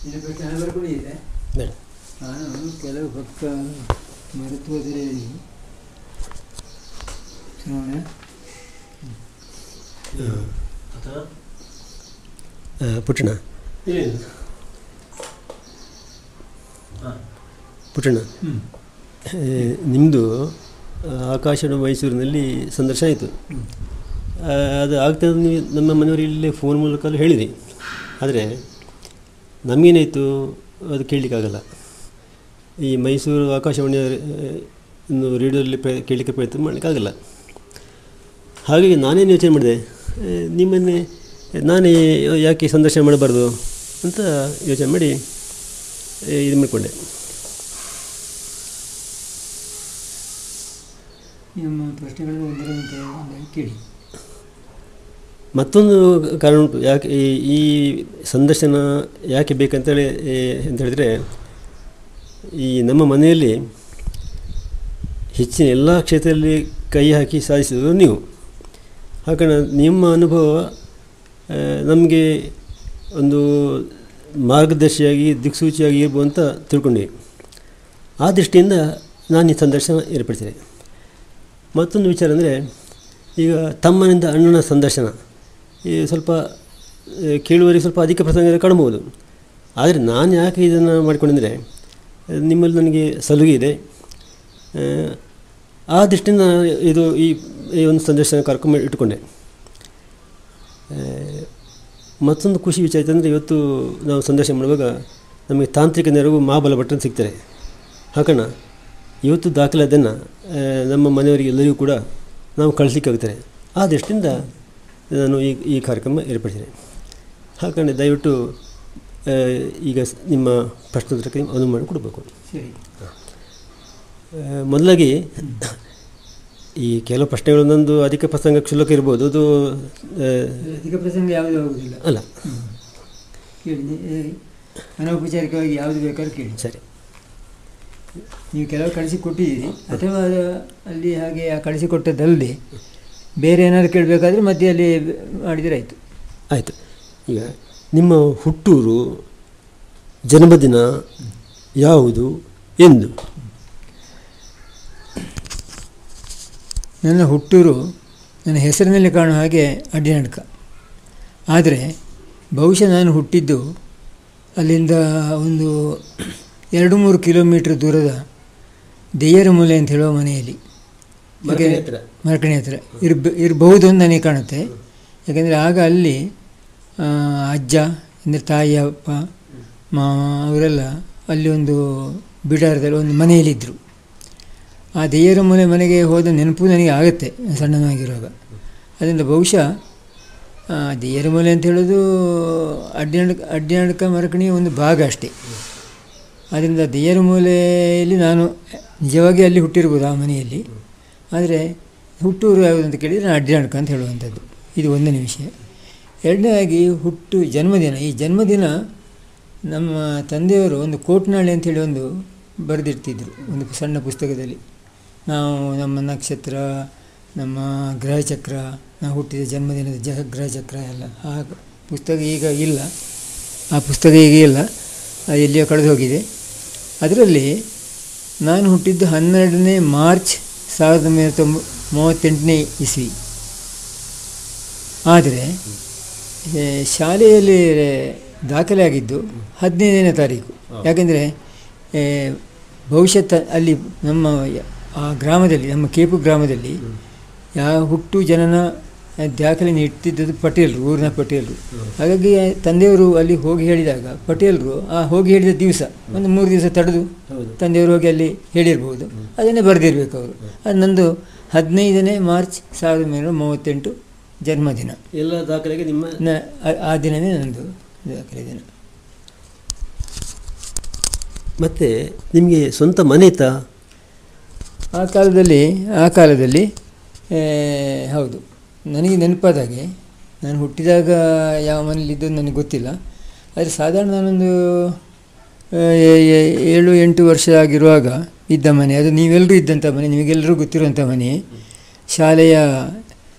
ಇದು ಪ್ರಶ್ನೆ ಹಣೆ ಬರ್ಕೊಂಡಿದೆ ಬೇಡ ನಾನು ಕೆಲವು ಪಕ್ಕ ಮರೆತು ಹೋದರೆ ಹೇಳಿ ಚುನಾವಣೆ ಅಥವಾ ಆ, ಪುಟ್ಟಣ ಏನು ಹಾಂ ಪುಟ್ಟಣ ಹ್ಞೂ ನಿಮ್ಮದು ಆಕಾಶವಾಣಿ ಮೈಸೂರಿನಲ್ಲಿ ಸಂದರ್ಶನ ಆಯಿತು ಅದು ಆಗ್ತದೆ ಅಂತ ನೀವು ನಮ್ಮ ಮನೆಯವರು ಇಲ್ಲೇ ಫೋನ್ ಮೂಲಕ ಹೇಳಿರಿ ಆದರೆ ನಮಗೇನಾಯಿತು ಅದು ಕೇಳಲಿಕ್ಕಾಗಲ್ಲ ಈ ಮೈಸೂರು ಆಕಾಶವಾಣಿಯ ಆ, ಒಂದು ರೇಡಿಯೋದಲ್ಲಿ ಪ್ರ ಕೇಳಲಿಕ್ಕೆ ಪ್ರಯತ್ನ ಮಾಡಲಿಕ್ಕಾಗಲ್ಲ ಹಾಗಾಗಿ ನಾನೇನು ಯೋಚನೆ ಮಾಡಿದೆ ಆ, ನಿಮ್ಮನ್ನೇ ನಾನೇ ಯಾಕೆ ಸಂದರ್ಶನ ಮಾಡಬಾರ್ದು ಅಂತ ಯೋಚನೆ ಮಾಡಿ ಆ, ಇದು ಮಾಡಿಕೊಂಡೆ ನಮ್ಮ ಪ್ರಶ್ನೆಗಳನ್ನು ಒಂದರ ಒಂದು ಕೇಳಿ ಮತ್ತೊಂದು ಕಾರಣ ಉಂಟು ಯಾಕೆ ಈ- ಈ ಸಂದರ್ಶನ ಯಾಕೆ ಬೇಕಂತೇಳಿ ಈ ಅಂತ ಹೇಳಿದರೆ ಈ ನಮ್ಮ ಮನೆಯಲ್ಲಿ ಹೆಚ್ಚಿನ ಎಲ್ಲ ಕ್ಷೇತ್ರದಲ್ಲಿ ಕೈ ಹಾಕಿ ಸಾಧಿಸಿದ್ರು ನೀವು ಹಾಗಾಗಿ ನಿಮ್ಮ ಅನುಭವ ನಮಗೆ ಒಂದು ಮಾರ್ಗದರ್ಶಿಯಾಗಿ ದಿಕ್ಸೂಚಿಯಾಗಿ ಇರ್ಬೋದು ಅಂತ ತಿಳ್ಕೊಂಡ್ವಿ ಆ ದೃಷ್ಟಿಯಿಂದ ನಾನು ಈ ಸಂದರ್ಶನ ಏರ್ಪಡಿಸಿದೆ ಮತ್ತೊಂದು ವಿಚಾರ ಅಂದರೆ ಈಗ ತಮ್ಮನಿಂದ ಅಣ್ಣನ ಸಂದರ್ಶನ ಈ ಸ್ವಲ್ಪ ಆ, ಕೇಳುವವರಿಗೆ ಸ್ವಲ್ಪ ಅಧಿಕ ಪ್ರಸಂಗ ಕಾಣಬಹುದು ಆದರೆ ನಾನು ಯಾಕೆ ಇದನ್ನು ಮಾಡಿಕೊಂಡೆಂದರೆ ನಿಮ್ಮಲ್ಲಿ ನನಗೆ ಸಲುಗೆ ಇದೆ ಆ, ಆ ದೃಷ್ಟಿಯಿಂದ ನಾನು ಇದು ಈ ಈ ಒಂದು ಸಂದರ್ಶನ ಕರ್ಕೊಂಡು ಇಟ್ಟುಕೊಂಡೆ ಆ, ಮತ್ತೊಂದು ಖುಷಿ ವಿಚಾರ ಅಂದರೆ ಇವತ್ತು ನಾವು ಸಂದರ್ಶನ ಮಾಡುವಾಗ ನಮಗೆ ತಾಂತ್ರಿಕ ನೆರವು ಮಹಾಬಲ ಭಟ್ರನ್ ಸಿಗ್ತಾರೆ ಹಾಕಣ ಇವತ್ತು ದಾಖಲಾದನ್ನು ನಮ್ಮ ಮನೆಯವರಿಗೆ ಎಲ್ಲರಿಗೂ ಕೂಡ ನಾವು ಕಳಿಸ್ಲಿಕ್ಕಾಗ್ತಾರೆ ಆ ದೃಷ್ಟಿಯಿಂದ ನಾನು ಈ ಈ ಕಾರ್ಯಕ್ರಮ ಏರ್ಪಡಿಸಿದೆ ಹಾಗಾಗಿ ದಯವಿಟ್ಟು ಆ, ಈಗ ಸ್- ನಿಮ್ಮ ಪ್ರಶ್ನೋತ್ತರಕ್ಕೆ ನೀವು ಅನುವು ಮಾಡಿ ಕೊಡಬೇಕು ಸರಿ ಆ, ಮೊದಲಾಗಿ ಈ ಕೆಲವು ಪ್ರಶ್ನೆಗಳು ಒಂದೊಂದು ಅಧಿಕ ಪ್ರಸಂಗ ಕ್ಷುಲ್ಲಕ ಇರ್ಬೋದು ಅದು ಆ, ಅಧಿಕ ಪ್ರಸಂಗ ಯಾವುದೂ ಆಗುವುದಿಲ್ಲ ಅಲ್ಲ ಕೇಳಿ ನೀ- ಏ, ಅನೌಪಚಾರಿಕವಾಗಿ ಯಾವುದು ಬೇಕಾದ್ರೂ ಕೇಳಿ ಸರಿ ನೀವು ಕೆಲವು ಕಳಿಸಿ ಕೊಟ್ಟಿದ್ದೀರಿ ಅಥವಾ ಅದು ಅಲ್ಲಿ ಹಾಗೆ ಆ ಕಳಿಸಿಕೊಟ್ಟದ್ದಲ್ಲದೆ ಬೇರೆ ಏನಾದ್ರು ಕೇಳಬೇಕಾದ್ರೆ ಮಧ್ಯದಲ್ಲಿ ಮಾಡಿದರೆ ಆಯಿತು ಆಯಿತು ಈಗ ನಿಮ್ಮ ಹುಟ್ಟೂರು ಜನ್ಮದಿನ ಯಾವುದು ಎಂದು ನನ್ನ ಹುಟ್ಟೂರು ನನ್ನ ಹೆಸರಿನಲ್ಲಿ ಕಾಣುವ ಹಾಗೆ ಅಡ್ಡಿನಡ್ಕ ಆದರೆ ಬಹುಶಃ ನಾನು ಹುಟ್ಟಿದ್ದು ಅಲ್ಲಿಂದ ಒಂದು ಎರಡು ಮೂರು ಕಿಲೋಮೀಟ್ರ್ ದೂರದ ದೆಯ್ಯರ ಮೂಲೆ ಅಂತ ಹೇಳುವ ಮನೆಯಲ್ಲಿ ಮರಕಣಿ ಹತ್ರ. ಮರಕಣಿ ಹತ್ರ ಇರ್ಬ ಇರಬಹುದು ಅಂತ ನನಗೆ ಕಾಣುತ್ತೆ ಯಾಕೆಂದರೆ ಆಗ ಅಲ್ಲಿ ಆ, ಅಜ್ಜ ಅಂದರೆ ತಾಯಿ ಅಪ್ಪ ಮಾವ ಅವರೆಲ್ಲ ಅಲ್ಲಿ ಒಂದು ಬಿಡಾರದಲ್ಲಿ ಒಂದು ಮನೆಯಲ್ಲಿದ್ದರು ಆ ದೆಯ್ಯರ ಮನೆ ಮನೆಗೆ ಹೋದ ನೆನಪು ನನಗೆ ಆಗುತ್ತೆ ಸಣ್ಣನಾಗಿರುವಾಗ ಅದರಿಂದ ಬಹುಶಃ ಆ, ದೆಯ್ಯರ ಮನೆ ಅಂತ ಹೇಳೋದು ಅಡ್ಡಿನಡ್ಕ ಅಡ್ಡಿನಡ್ಕ ಮರಕಣಿಯ ಒಂದು ಭಾಗ ಅಷ್ಟೇ ಆದ್ದರಿಂದ ದೆಯ್ಯರ ಮೂಲೆಯಲ್ಲಿ ನಾನು ನಿಜವಾಗಿ ಅಲ್ಲಿ ಹುಟ್ಟಿರ್ಬೋದು ಆ ಮನೆಯಲ್ಲಿ ಆದರೆ ಹುಟ್ಟೂರು ಯಾವುದು ಅಂತ ಕೇಳಿದರೆ ನಾನು ಅಡ್ಡಿನಡ್ಕ ಅಂತ ಹೇಳುವಂಥದ್ದು ಇದು ಒಂದನೇ ವಿಷಯ ಎರಡನೇದಾಗಿ ಹುಟ್ಟು ಜನ್ಮದಿನ ಈ ಜನ್ಮದಿನ ನಮ್ಮ ತಂದೆಯವರು ಒಂದು ಕೋಟ್ನಾಳೆ ಅಂತೇಳಿ ಒಂದು ಬರೆದಿರ್ತಿದ್ರು ಒಂದು ಸಣ್ಣ ಪುಸ್ತಕದಲ್ಲಿ ನಾವು ನಮ್ಮ ನಕ್ಷತ್ರ ನಮ್ಮ ಗ್ರಹಚಕ್ರ ನಾವು ಹುಟ್ಟಿದ ಜನ್ಮದಿನದ ಜ ಗ್ರಹಚಕ್ರ ಎಲ್ಲ ಆ ಪುಸ್ತಕ ಈಗ ಇಲ್ಲ ಆ ಪುಸ್ತಕ ಈಗ ಇಲ್ಲ ಅದು ಎಲ್ಲಿಯೋ ಕಳೆದು ಹೋಗಿದೆ ಅದರಲ್ಲಿ ನಾನು ಹುಟ್ಟಿದ್ದು ಹನ್ನೆರಡನೇ ಮಾರ್ಚ್ ಸಾವಿರದ ಒಂಬೈನೂರ ತೊಂಬ ಮೂವತ್ತೆಂಟನೇ ಇಸ್ವಿ ಆದರೆ ಏ, ಶಾಲೆಯಲ್ಲಿ ದಾಖಲೆ ಆಗಿದ್ದು ಹದಿನೈದನೇ ತಾರೀಕು ಯಾಕೆಂದರೆ ಭವಿಷ್ಯತ್ ಅಲ್ಲಿ ನಮ್ಮ ಯ- ಆ ಗ್ರಾಮದಲ್ಲಿ ನಮ್ಮ ಕೇಪು ಗ್ರಾಮದಲ್ಲಿ ಯಾವ ಹುಟ್ಟು ಜನನ ದಾಖಲೆ ಇಟ್ಟಿದ್ದದ್ದು ಪಟೇಲರು ಊರಿನ ಪಟೇಲರು ಹಾಗಾಗಿ ತಂದೆಯವರು ಅಲ್ಲಿ ಹೋಗಿ ಹೇಳಿದಾಗ ಪಟೇಲರು ಆ ಹೋಗಿ ಹೇಳಿದ ದಿವಸ ಒಂದು ಮೂರು ದಿವಸ ತಡೆದು ಹೌದು. ತಂದೆಯವರು ಹೋಗಿ ಅಲ್ಲಿ ಹೇಳಿರ್ಬೋದು ಅದನ್ನೇ ಬರೆದಿರ್ಬೇಕು ಅವರು ಅದು ನಂದು ಹದಿನೈದನೇ ಮಾರ್ಚ್ ಸಾವಿರದ ಒಂಬೈನೂರ ಮೂವತ್ತೆಂಟು ಜನ್ಮದಿನ ಎಲ್ಲ ದಾಖಲೆಗೆ ನಿಮ್ಮ ನ- ಆ- ಆ ದಿನವೇ ನಂದು ದಾಖಲೆ ದಿನ ಮತ್ತು ನಿಮಗೆ ಸ್ವಂತ ಮನೆ ಇತ್ತಾ ಆ ಕಾಲದಲ್ಲಿ ಆ ಕಾಲದಲ್ಲಿ ಏ, ಹೌದು ನನಗೆ ನೆನಪಾದ ಹಾಗೆ ನಾನು ಹುಟ್ಟಿದಾಗ ಯಾವ ಮನೇಲಿದ್ದು ನನಗೆ ಗೊತ್ತಿಲ್ಲ ಆದರೆ ಸಾಧಾರಣ ನಾನೊಂದು ಆ, ಏ- ಏ- ಏಳು ಎಂಟು ವರ್ಷ ಆಗಿರುವಾಗ ಇದ್ದ ಮನೆ ಅದು ನೀವೆಲ್ಲರೂ ಇದ್ದಂಥ ಮನೆ ನಿಮಗೆಲ್ಲರೂ ಗೊತ್ತಿರುವಂಥ ಮನೆ ಶಾಲೆಯ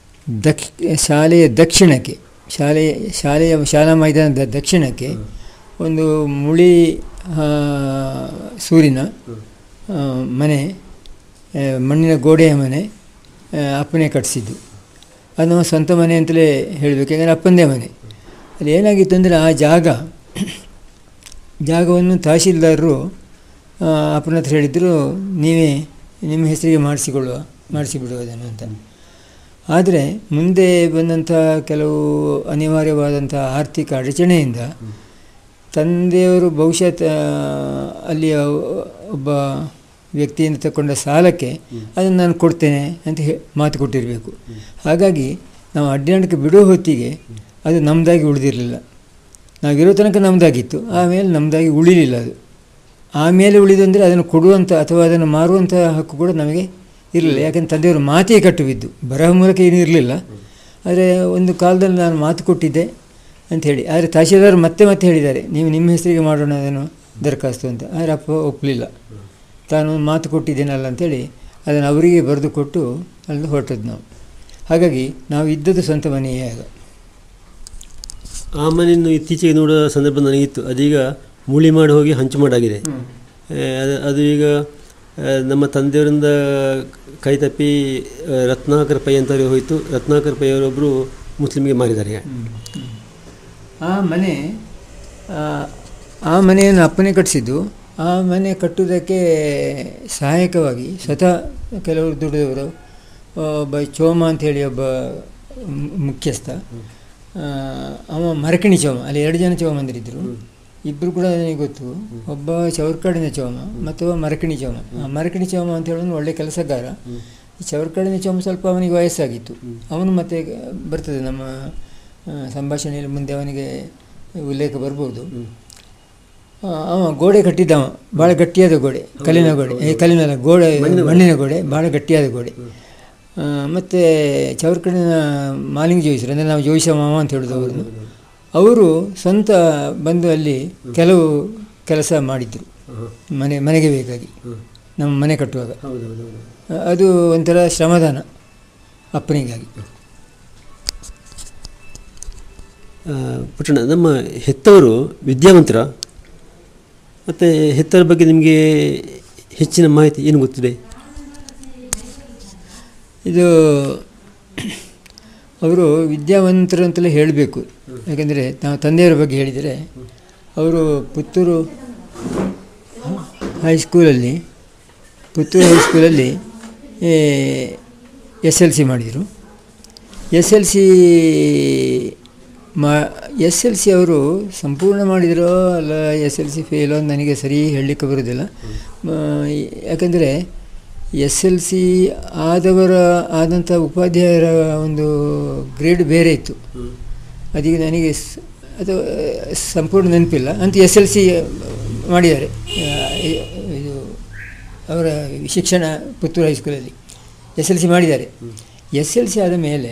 ದಕ್ಷ ಶಾಲೆಯ ದಕ್ಷಿಣಕ್ಕೆ ಶಾಲೆಯ ಶಾಲೆಯ ಶಾಲಾ ಮೈದಾನದ ದಕ್ಷಿಣಕ್ಕೆ ಒಂದು ಮುಳಿ ಆ, ಸೂರಿನ ಆ, ಮನೆ ಆ, ಮಣ್ಣಿನ ಗೋಡೆಯ ಮನೆ ಆ, ಅಪ್ಪನೇ ಕಟ್ಟಿಸಿದ್ದು ಅದು ನಮ್ಮ ಸ್ವಂತ ಮನೆ ಅಂತಲೇ ಹೇಳಬೇಕು ಯಾಕಂದರೆ ಅಪ್ಪಂದೇ ಮನೆ ಅಲ್ಲಿ ಏನಾಗಿತ್ತು ಅಂದರೆ ಆ ಜಾಗ ಜಾಗವನ್ನು ತಹಶೀಲ್ದಾರರು ಆ, ಅಪ್ಪನ ಹತ್ರ ಹೇಳಿದರು ನೀವೇ ನಿಮ್ಮ ಹೆಸರಿಗೆ ಮಾಡಿಸಿಕೊಳ್ಳುವ ಮಾಡಿಸಿಬಿಡುವ ಅದನ್ನು ಅಂತ ಆದರೆ ಮುಂದೆ ಬಂದಂಥ ಕೆಲವು ಅನಿವಾರ್ಯವಾದಂಥ ಆರ್ಥಿಕ ಅಡಚಣೆಯಿಂದ ತಂದೆಯವರು ಬಹುಶಃ ತ- ಅಲ್ಲಿಯ ಒಬ್ಬ ವ್ಯಕ್ತಿಯಿಂದ ತಗೊಂಡ ಸಾಲಕ್ಕೆ ಅದನ್ನು ನಾನು ಕೊಡ್ತೇನೆ ಅಂತ ಹೇ ಮಾತು ಕೊಟ್ಟಿರಬೇಕು ಹಾಗಾಗಿ ನಾವು ಅಡ್ಡಾಣಕ್ಕೆ ಬಿಡೋ ಹೊತ್ತಿಗೆ ಅದು ನಮ್ಮದಾಗಿ ಉಳಿದಿರಲಿಲ್ಲ ನಾವಿರೋ ತನಕ ನಮ್ಮದಾಗಿತ್ತು ಆಮೇಲೆ ನಮ್ಮದಾಗಿ ಉಳಿಲಿಲ್ಲ ಅದು ಆಮೇಲೆ ಉಳಿದಂದರೆ ಅದನ್ನು ಕೊಡುವಂಥ ಅಥವಾ ಅದನ್ನು ಮಾರುವಂಥ ಹಕ್ಕು ಕೂಡ ನಮಗೆ ಇರಲಿಲ್ಲ ಯಾಕಂದ್ರೆ ತಂದೆಯವರು ಮಾತೇ ಕಟ್ಟು ಬಿದ್ದು ಬರಹ ಮೂಲಕ ಏನೂ ಇರಲಿಲ್ಲ ಆದರೆ ಒಂದು ಕಾಲದಲ್ಲಿ ನಾನು ಮಾತು ಕೊಟ್ಟಿದ್ದೆ ಅಂಥೇಳಿ ಆದರೆ ತಹಶೀಲ್ದಾರ್ ಮತ್ತೆ ಮತ್ತೆ ಹೇಳಿದ್ದಾರೆ ನೀವು ನಿಮ್ಮ ಹೆಸರಿಗೆ ಮಾಡೋಣ ಅದನ್ನು ದರಖಾಸ್ತು ಅಂತ ಆದರೆ ಅಪ್ಪ ಒಪ್ಪಲಿಲ್ಲ ತಾನು ಮಾತು ಕೊಟ್ಟಿದ್ದೇನಲ್ಲ ಅಂಥೇಳಿ ಅದನ್ನು ಅವರಿಗೆ ಬರೆದು ಕೊಟ್ಟು ಅಲ್ಲಿ ಹೊರಟದ್ದು ನಾವು ಹಾಗಾಗಿ ನಾವು ಇದ್ದದ್ದು ಸ್ವಂತ ಮನೆಯೇ ಆಗ ಆ ಮನೆಯನ್ನು ಇತ್ತೀಚೆಗೆ ನೋಡುವ ಸಂದರ್ಭ ನನಗಿತ್ತು ಅದೀಗ ಮುಳಿ ಮಾಡಿ ಹೋಗಿ ಹಂಚು ಮಾಡಾಗಿದೆ ಆ, ಅದು- ಅದು ಈಗ ಆ, ನಮ್ಮ ತಂದೆಯವರಿಂದ ಕೈ ತಪ್ಪಿ ಆ, ರತ್ನಾಕರ್ ಪೈ ಅಂತವರಿಗೆ ಹೋಯಿತು ರತ್ನಾಕರ್ ಪೈ ಅವರೊಬ್ಬರು ಮುಸ್ಲಿಮ್ಗೆ ಮಾರಿದ್ದಾರೆ ಈಗ. ಆ ಮನೆ ಆ, ಆ ಮನೆಯನ್ನು ಅಪ್ಪನೇ ಕಟ್ಟಿಸಿದ್ದು ಆ ಮನೆ ಕಟ್ಟುವುದಕ್ಕೆ ಸಹಾಯಕವಾಗಿ ಸ್ವತಃ ಕೆಲವರು ದುಡಿದವರು ಒಬ್ಬ ಚೋಮ ಅಂಥೇಳಿ ಒಬ್ಬ ಮು- ಮುಖ್ಯಸ್ಥ ಆ, ಅವ ಮರಕಣಿ ಚೋಮ ಅಲ್ಲಿ ಎರಡು ಜನ ಚೋಮಂದಿರಿದ್ದರು ಇಬ್ಬರು ಕೂಡ ನನಗೆ ಗೊತ್ತು ಒಬ್ಬ ಚೌರ್ಕಾಡಿನ ಚೋಮ ಮತ್ತೊಬ್ಬ ಮರಕಣಿ ಚೋಮ ಆ ಮರಕಣಿ ಚೋಮ ಅಂತ ಹೇಳೋದು ಒಳ್ಳೆ ಕೆಲಸಗಾರ ಈ ಚೌರ್ಕಾಡಿನ ಚೋಮ ಸ್ವಲ್ಪ ಅವನಿಗೆ ವಯಸ್ಸಾಗಿತ್ತು ಅವನು ಮತ್ತೆ ಬರ್ತದೆ ನಮ್ಮ ಆ, ಸಂಭಾಷಣೆಯಲ್ಲಿ ಮುಂದೆ ಅವನಿಗೆ ಉಲ್ಲೇಖ ಬರ್ಬೋದು ಆ, ಅವ ಗೋಡೆ ಕಟ್ಟಿದ್ದವ ಭಾಳ ಗಟ್ಟಿಯಾದ ಗೋಡೆ ಕಲ್ಲಿನ ಗೋಡೆ ಏ, ಕಲ್ಲಿನ ಅಲ್ಲ, ಗೋಡೆ ಮಣ್ಣಿನ ಗೋಡೆ ಭಾಳ ಗಟ್ಟಿಯಾದ ಗೋಡೆ ಆ, ಮತ್ತು ಚೌರ್ಕಡಿನ ಮಾಲಿಂಗ ಜೋಯಿಸರು ಅಂದರೆ ನಾವು ಜೋಯಿಸ ಮಾವ ಅಂತ ಹೇಳೋದು ಅವ್ರನ್ನು ಅವರು ಸ್ವಂತ ಬಂದು ಅಲ್ಲಿ ಕೆಲವು ಕೆಲಸ ಮಾಡಿದ್ರು ಮನೆ ಮನೆಗೆ ಬೇಕಾಗಿ ನಮ್ಮ ಮನೆ ಕಟ್ಟುವಾಗ ಹೌದೌದೌದು ಆ, ಅದು ಒಂಥರ ಶ್ರಮದಾನ ಅಪ್ಪನಿಗಾಗಿ ಆ, ಪುಟ್ಟಣ್ಣ ನಮ್ಮ ಹೆತ್ತವರು ವಿದ್ಯಾವಂತರ ಮತ್ತು ಹೆತ್ತವರ ಬಗ್ಗೆ ನಿಮಗೆ ಹೆಚ್ಚಿನ ಮಾಹಿತಿ ಏನು ಗೊತ್ತಿದೆ ಇದು ಅವರು ವಿದ್ಯಾವಂತರು ಅಂತಲೇ ಹೇಳಬೇಕು ಯಾಕೆಂದರೆ ನಾವು ತಂದೆಯವರ ಬಗ್ಗೆ ಹೇಳಿದರೆ ಅವರು ಪುತ್ತೂರು ಹೈಸ್ಕೂಲಲ್ಲಿ ಪುತ್ತೂರು ಹೈಸ್ಕೂಲಲ್ಲಿ ಎಸ್ ಎಲ್ ಸಿ ಮಾಡಿದರು ಎಸ್ ಎಲ್ ಸಿ ಮಾ ಎಸ್ ಎಲ್ ಸಿ ಅವರು ಸಂಪೂರ್ಣ ಮಾಡಿದರೋ ಅಲ್ಲ ಎಸ್ ಎಲ್ ಸಿ ಫೇಲೋ ಅಂತ ನನಗೆ ಸರಿ ಹೇಳಲಿಕ್ಕೆ ಬರೋದಿಲ್ಲ ಯಾಕಂದರೆ ಎಸ್ ಎಲ್ ಸಿ ಆದವರ ಆದಂಥ ಉಪಾಧ್ಯಾಯರ ಒಂದು ಗ್ರೇಡ್ ಬೇರೆ ಇತ್ತು ಅದೀಗ ನನಗೆ ಸ್- ಅದು ಸಂಪೂರ್ಣ ನೆನಪಿಲ್ಲ ಅಂತ ಎಸ್ ಎಲ್ ಸಿ ಮಾಡಿದ್ದಾರೆ ಆ, ಇ- ಇದು ಅವರ ಶಿಕ್ಷಣ ಪುತ್ತೂರು ಹೈಸ್ಕೂಲಲ್ಲಿ ಎಸ್ ಎಲ್ ಸಿ ಮಾಡಿದ್ದಾರೆ ಎಸ್ ಎಲ್ ಸಿ ಆದ ಮೇಲೆ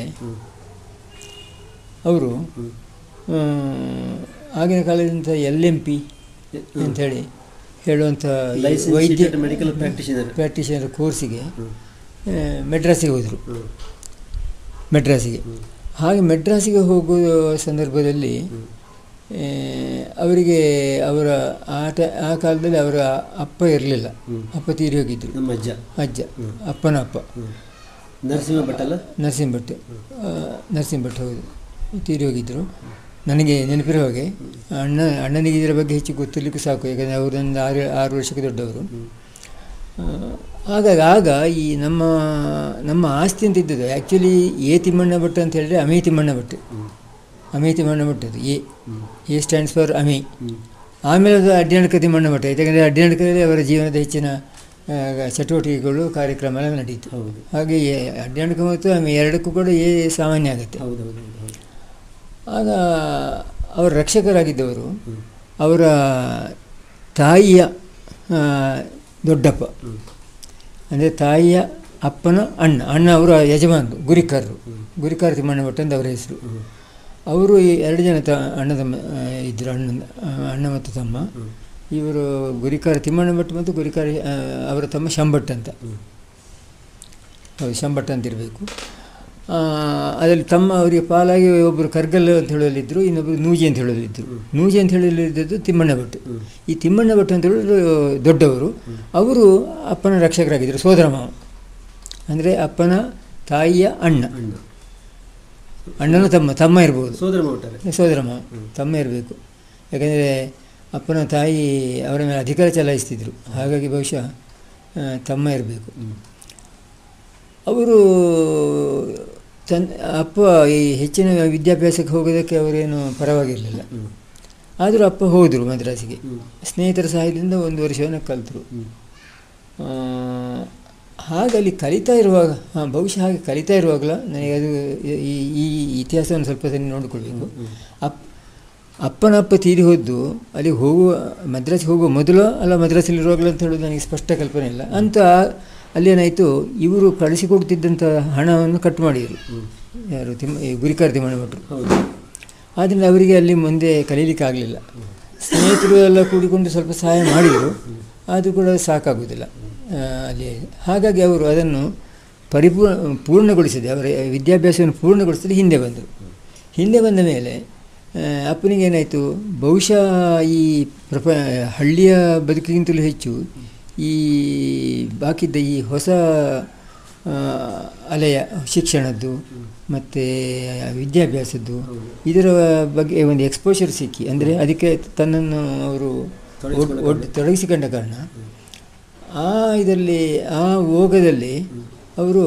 ಅವರು ಆ, ಆಗಿನ ಕಾಲದಂಥ ಎಲ್ ಎಮ್ ಪಿ ಅಂಥೇಳಿ ಹೇಳುವಂಥ ಈ ವೈದ್ಯ ಮೆಡಿಕಲ್ ಪ್ರಾಕ್ಟಿಷನರ್ ಪ್ರಾಕ್ಟೀಷನರ್ ಕೋರ್ಸಿಗೆ ಆ, ಮೆಡ್ರಾಸಿಗೆ ಹೋದರು ಮೆಡ್ರಾಸಿಗೆ ಹಾಗೆ ಮೆಡ್ರಾಸಿಗೆ ಹೋಗುವ ಸಂದರ್ಭದಲ್ಲಿ ಆ, ಅವರಿಗೆ ಅವರ ಆಟ ಆ ಕಾಲದಲ್ಲಿ ಅವರ ಅಪ್ಪ ಇರಲಿಲ್ಲ ಅಪ್ಪ ತೀರಿ ಹೋಗಿದ್ದರು ನಮ್ಮ ಅಜ್ಜ ಅಜ್ಜ ಅಪ್ಪನ ಅಪ್ಪ ನರಸಿಂಹ ಭಟ್ ಅಲ್ಲ ನರಸಿಂಹ ಭಟ್ ಆ, ನರಸಿಂಹ ಭಟ್ ಹೌದು ತೀರಿ ಹೋಗಿದ್ದರು ನನಗೆ ನೆನಪಿರೋ ಹಾಗೆ ಅಣ್ಣ ಅಣ್ಣನಿಗೆ ಇದರ ಬಗ್ಗೆ ಹೆಚ್ಚು ಗೊತ್ತಿರಲಿಕ್ಕೂ ಸಾಕು ಯಾಕಂದರೆ ಅವರು ಒಂದು ಆರು ಆರು ವರ್ಷಕ್ಕೆ ದೊಡ್ಡವರು ಆ, ಹಾಗಾಗಿ ಆಗ ಈ ನಮ್ಮ ನಮ್ಮ ಆಸ್ತಿ ಅಂತ ಇದ್ದದ್ದು ಆ್ಯಕ್ಚುಲಿ ಎ ತಿಮ್ಮಣ್ಣ ಭಟ್ ಅಂತ ಹೇಳಿದ್ರೆ ಅಮೇ ತಿಮ್ಮಣ್ಣ ಭಟ್ ಅಮೇ ತಿಮ್ಮಣ್ಣ ಭಟ್ ಅದು ಎ ಎ ಸ್ಟ್ಯಾಂಡ್ಸ್ ಫಾರ್ ಅಮೇ ಆಮೇಲೆ ಅದು ಅಡ್ಡಾಣಕ ತಿಮ್ಮಣ್ಣ ಭಟ್ ಯಾಕಂದರೆ ಅಡ್ಡಾಣಕದಲ್ಲಿ ಅವರ ಜೀವನದ ಹೆಚ್ಚಿನ ಆ, ಚಟುವಟಿಕೆಗಳು ಕಾರ್ಯಕ್ರಮ ಎಲ್ಲ ನಡೀತು ಹೌದು ಹಾಗೆ ಎ- ಅಡ್ಡಾಣಕ ಮತ್ತು ಅಮೇ ಎರಡಕ್ಕೂ ಕೂಡ ಎ ಸಾಮಾನ್ಯ ಆಗುತ್ತೆ ಹೌದೌದು ಹೌದು ಆಗ ಅವರ ರಕ್ಷಕರಾಗಿದ್ದವರು ಅವರ ತಾಯಿಯ ಆ, ದೊಡ್ಡಪ್ಪ ಅಂದರೆ ತಾಯಿಯ ಅಪ್ಪನ ಅಣ್ಣ ಅಣ್ಣ ಅವರ ಯಜಮಾನರು ಗುರಿಕಾರರು ಗುರಿಕಾರ ತಿಮ್ಮಣ್ಣ ಭಟ್ ಅಂತ ಅವರ ಹೆಸರು ಅವರು ಈ ಎರಡು ಜನ ತ ಅಣ್ಣ ತಮ್ಮ ಆ, ಇದ್ದರು ಅಣ್ಣ ಆ, ಅಣ್ಣ ಮತ್ತು ತಮ್ಮ ಇವರು ಗುರಿಕಾರ ತಿಮ್ಮಣ್ಣ ಭಟ್ ಮತ್ತು ಗುರಿಕಾರ ಆ, ಅವರ ತಮ್ಮ ಶಂಭಟ್ ಅಂತ ಹೌದು ಶಂಭಟ್ ಅಂತ ಇರಬೇಕು ಅದರಲ್ಲಿ ತಮ್ಮ ಅವರಿಗೆ ಪಾಲಾಗಿ ಒಬ್ಬರು ಕರ್ಗಲ್ ಅಂತ ಹೇಳಲಿದ್ದರು ಇನ್ನೊಬ್ಬರು ನೂಜಿ ಅಂತ ಹೇಳಲಿದ್ದರು ನೂಜಿ ಅಂತ ಹೇಳಲಿದ್ದದ್ದು ತಿಮ್ಮಣ್ಣ ಭಟ್ ಈ ತಿಮ್ಮಣ್ಣ ಭಟ್ ಅಂತ ಹೇಳೋದು ದೊಡ್ಡವರು ಅವರು ಅಪ್ಪನ ರಕ್ಷಕರಾಗಿದ್ದರು ಸೋದರ ಮಾವ ಅಂದರೆ ಅಪ್ಪನ ತಾಯಿಯ ಅಣ್ಣ ಅಣ್ಣ ಅಣ್ಣನ ತಮ್ಮ ತಮ್ಮ ಇರ್ಬೋದು ಸೋದರ ಮಾವಟಾರೆ ಸೋದರ ಮಾವ ತಮ್ಮ ಇರಬೇಕು ಯಾಕಂದರೆ ಅಪ್ಪನ ತಾಯಿ ಅವರ ಮೇಲೆ ಅಧಿಕಾರ ಚಲಾಯಿಸ್ತಿದ್ರು ಹಾಗಾಗಿ ಬಹುಶಃ ಆ, ತಮ್ಮ ಇರಬೇಕು ಅವರು ತನ್ ಅಪ್ಪ ಈ ಹೆಚ್ಚಿನ ವಿದ್ಯಾಭ್ಯಾಸಕ್ಕೆ ಹೋಗೋದಕ್ಕೆ ಅವರೇನು ಪರವಾಗಿರಲಿಲ್ಲ ಹ್ಮ್. ಆದರೂ ಅಪ್ಪ ಹೋದರು ಮದ್ರಾಸಿಗೆ ಹ್ಮ್. ಸ್ನೇಹಿತರ ಸಹಾಯದಿಂದ ಒಂದು ವರ್ಷವನ್ನು ಕಲಿತರು ಹ್ಮ್. ಹಾಗೆ ಅಲ್ಲಿ ಕಲಿತಾ ಇರುವಾಗ ಹಾಂ ಬಹುಶಃ ಹಾಗೆ ಕಲಿತಾ ಇರುವಾಗಲ ನನಗೆ ಅದು ಈ ಈ ಇತಿಹಾಸವನ್ನು ಸ್ವಲ್ಪ ಸರಿ ನೋಡಿಕೊಳ್ಬೇಕು ಅಪ್ ಅಪ್ಪನ ಅಪ್ಪ ತೀರಿ ಹೋದ್ದು ಅಲ್ಲಿ ಹೋಗುವ ಮದ್ರಾಸಿಗೆ ಹೋಗುವ ಮೊದಲು ಅಲ್ಲ ಮದ್ರಾಸಲ್ಲಿರುವಾಗಲೂ ಅಂತ ಹೇಳೋದು ನನಗೆ ಸ್ಪಷ್ಟ ಕಲ್ಪನೆ ಇಲ್ಲ ಅಂತ ಅಲ್ಲೇನಾಯಿತು ಇವರು ಕಳಿಸಿಕೊಡ್ತಿದ್ದಂಥ ಹಣವನ್ನು ಕಟ್ ಮಾಡಿದರು ಯಾರು ತಿಮ್ಮ ಈ ಗುರಿಕಾರ ತಿಮ್ಮಣ್ಣ ಭಟ್ರು ಹೌದು ಆದ್ದರಿಂದ ಅವರಿಗೆ ಅಲ್ಲಿ ಮುಂದೆ ಕಲೀಲಿಕ್ಕೆ ಆಗಲಿಲ್ಲ ಸ್ನೇಹಿತರು ಎಲ್ಲ ಕೂಡಿಕೊಂಡು ಸ್ವಲ್ಪ ಸಹಾಯ ಮಾಡಿದರು ಅದು ಕೂಡ ಸಾಕಾಗುವುದಿಲ್ಲ ಆ, ಅಲ್ಲಿ ಹಾಗಾಗಿ ಅವರು ಅದನ್ನು ಪರಿಪೂರ್ಣ ಪೂರ್ಣಗೊಳಿಸಿದೆ ಅವರ ವಿದ್ಯಾಭ್ಯಾಸವನ್ನು ಪೂರ್ಣಗೊಳಿಸದೆ ಹಿಂದೆ ಬಂದರು ಹಿಂದೆ ಬಂದ ಮೇಲೆ ಆ, ಅಪ್ಪನಿಗೆ ಏನಾಯಿತು ಬಹುಶಃ ಈ ಪ್ರಪ ಹಳ್ಳಿಯ ಬದುಕಿಗಿಂತಲೂ ಹೆಚ್ಚು ಈ ಬಾಕಿದ್ದ ಈ ಹೊಸ ಆ, ಅಲೆಯ ಶಿಕ್ಷಣದ್ದು ಮತ್ತು ವಿದ್ಯಾಭ್ಯಾಸದ್ದು ಇದರ ಬಗ್ಗೆ ಒಂದು ಎಕ್ಸ್ಪೋಷರ್ ಸಿಕ್ಕಿ ಅಂದರೆ ಅದಕ್ಕೆ ತನ್ನನ್ನು ಅವರು ಒಡ್- ಒಡ್- ತೊಡಗಿಸಿಕೊಂಡ ಕಾರಣ ಆ ಇದರಲ್ಲಿ ಆ ಓಗದಲ್ಲಿ ಅವರು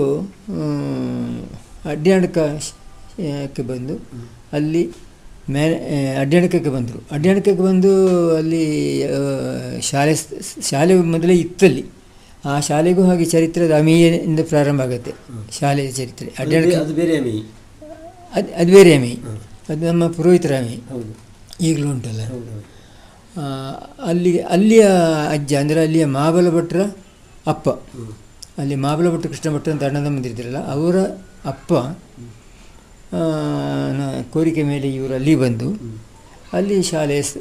ಅಡ್ಯಾಣಕ ಕ್ಕೆ ಬಂದು ಅಲ್ಲಿ ಮ್ಯಾ ಅಡ್ಯಾಣಕಕ್ಕೆ ಬಂದರು ಅಡ್ಯಾಣಕಕ್ಕೆ ಬಂದು ಅಲ್ಲಿ ಆ, ಶಾಲೆ ಸ್- ಶಾಲೆ ಮೊದಲೇ ಇತ್ತಲ್ಲಿ ಆ ಶಾಲೆಗೂ ಹಾಗೆ ಚರಿತ್ರದ ಅಮೀಯಿಂದ ಪ್ರಾರಂಭ ಆಗುತ್ತೆ ಶಾಲೆಯ ಚರಿತ್ರೆ ಅಡ್ಯಾಣಕ ಅದು ಬೇರೆ ಅಮಿ ಅದು ಅದು ಬೇರೆ ಅಮಿ ಅದು ನಮ್ಮ ಪುರೋಹಿತರ ಅಮಿ ಹೌದು ಈಗಲೂ ಉಂಟಲ್ಲ ಹೌದು ಹೌದು ಆ, ಅಲ್ಲಿ ಅಲ್ಲಿಯ ಅಜ್ಜ ಅಂದರೆ ಅಲ್ಲಿಯ ಮಹಾಬಲ ಭಟ್ರ ಅಪ್ಪ ಹ್ಮ್. ಅಲ್ಲಿ ಮಹಾಬಲ ಭಟ್ರು ಕೃಷ್ಣ ಭಟ್ರು ಅಂತ ಅಣ್ಣ ತಮ್ಮಂದಿರಿದ್ರಲ್ಲ ಅವರ ಅಪ್ಪ ಆ, ನ- ಕೋರಿಕೆ ಮೇಲೆ ಇವರು ಅಲ್ಲಿ ಬಂದು ಅಲ್ಲಿ ಶಾಲೆ ಸ-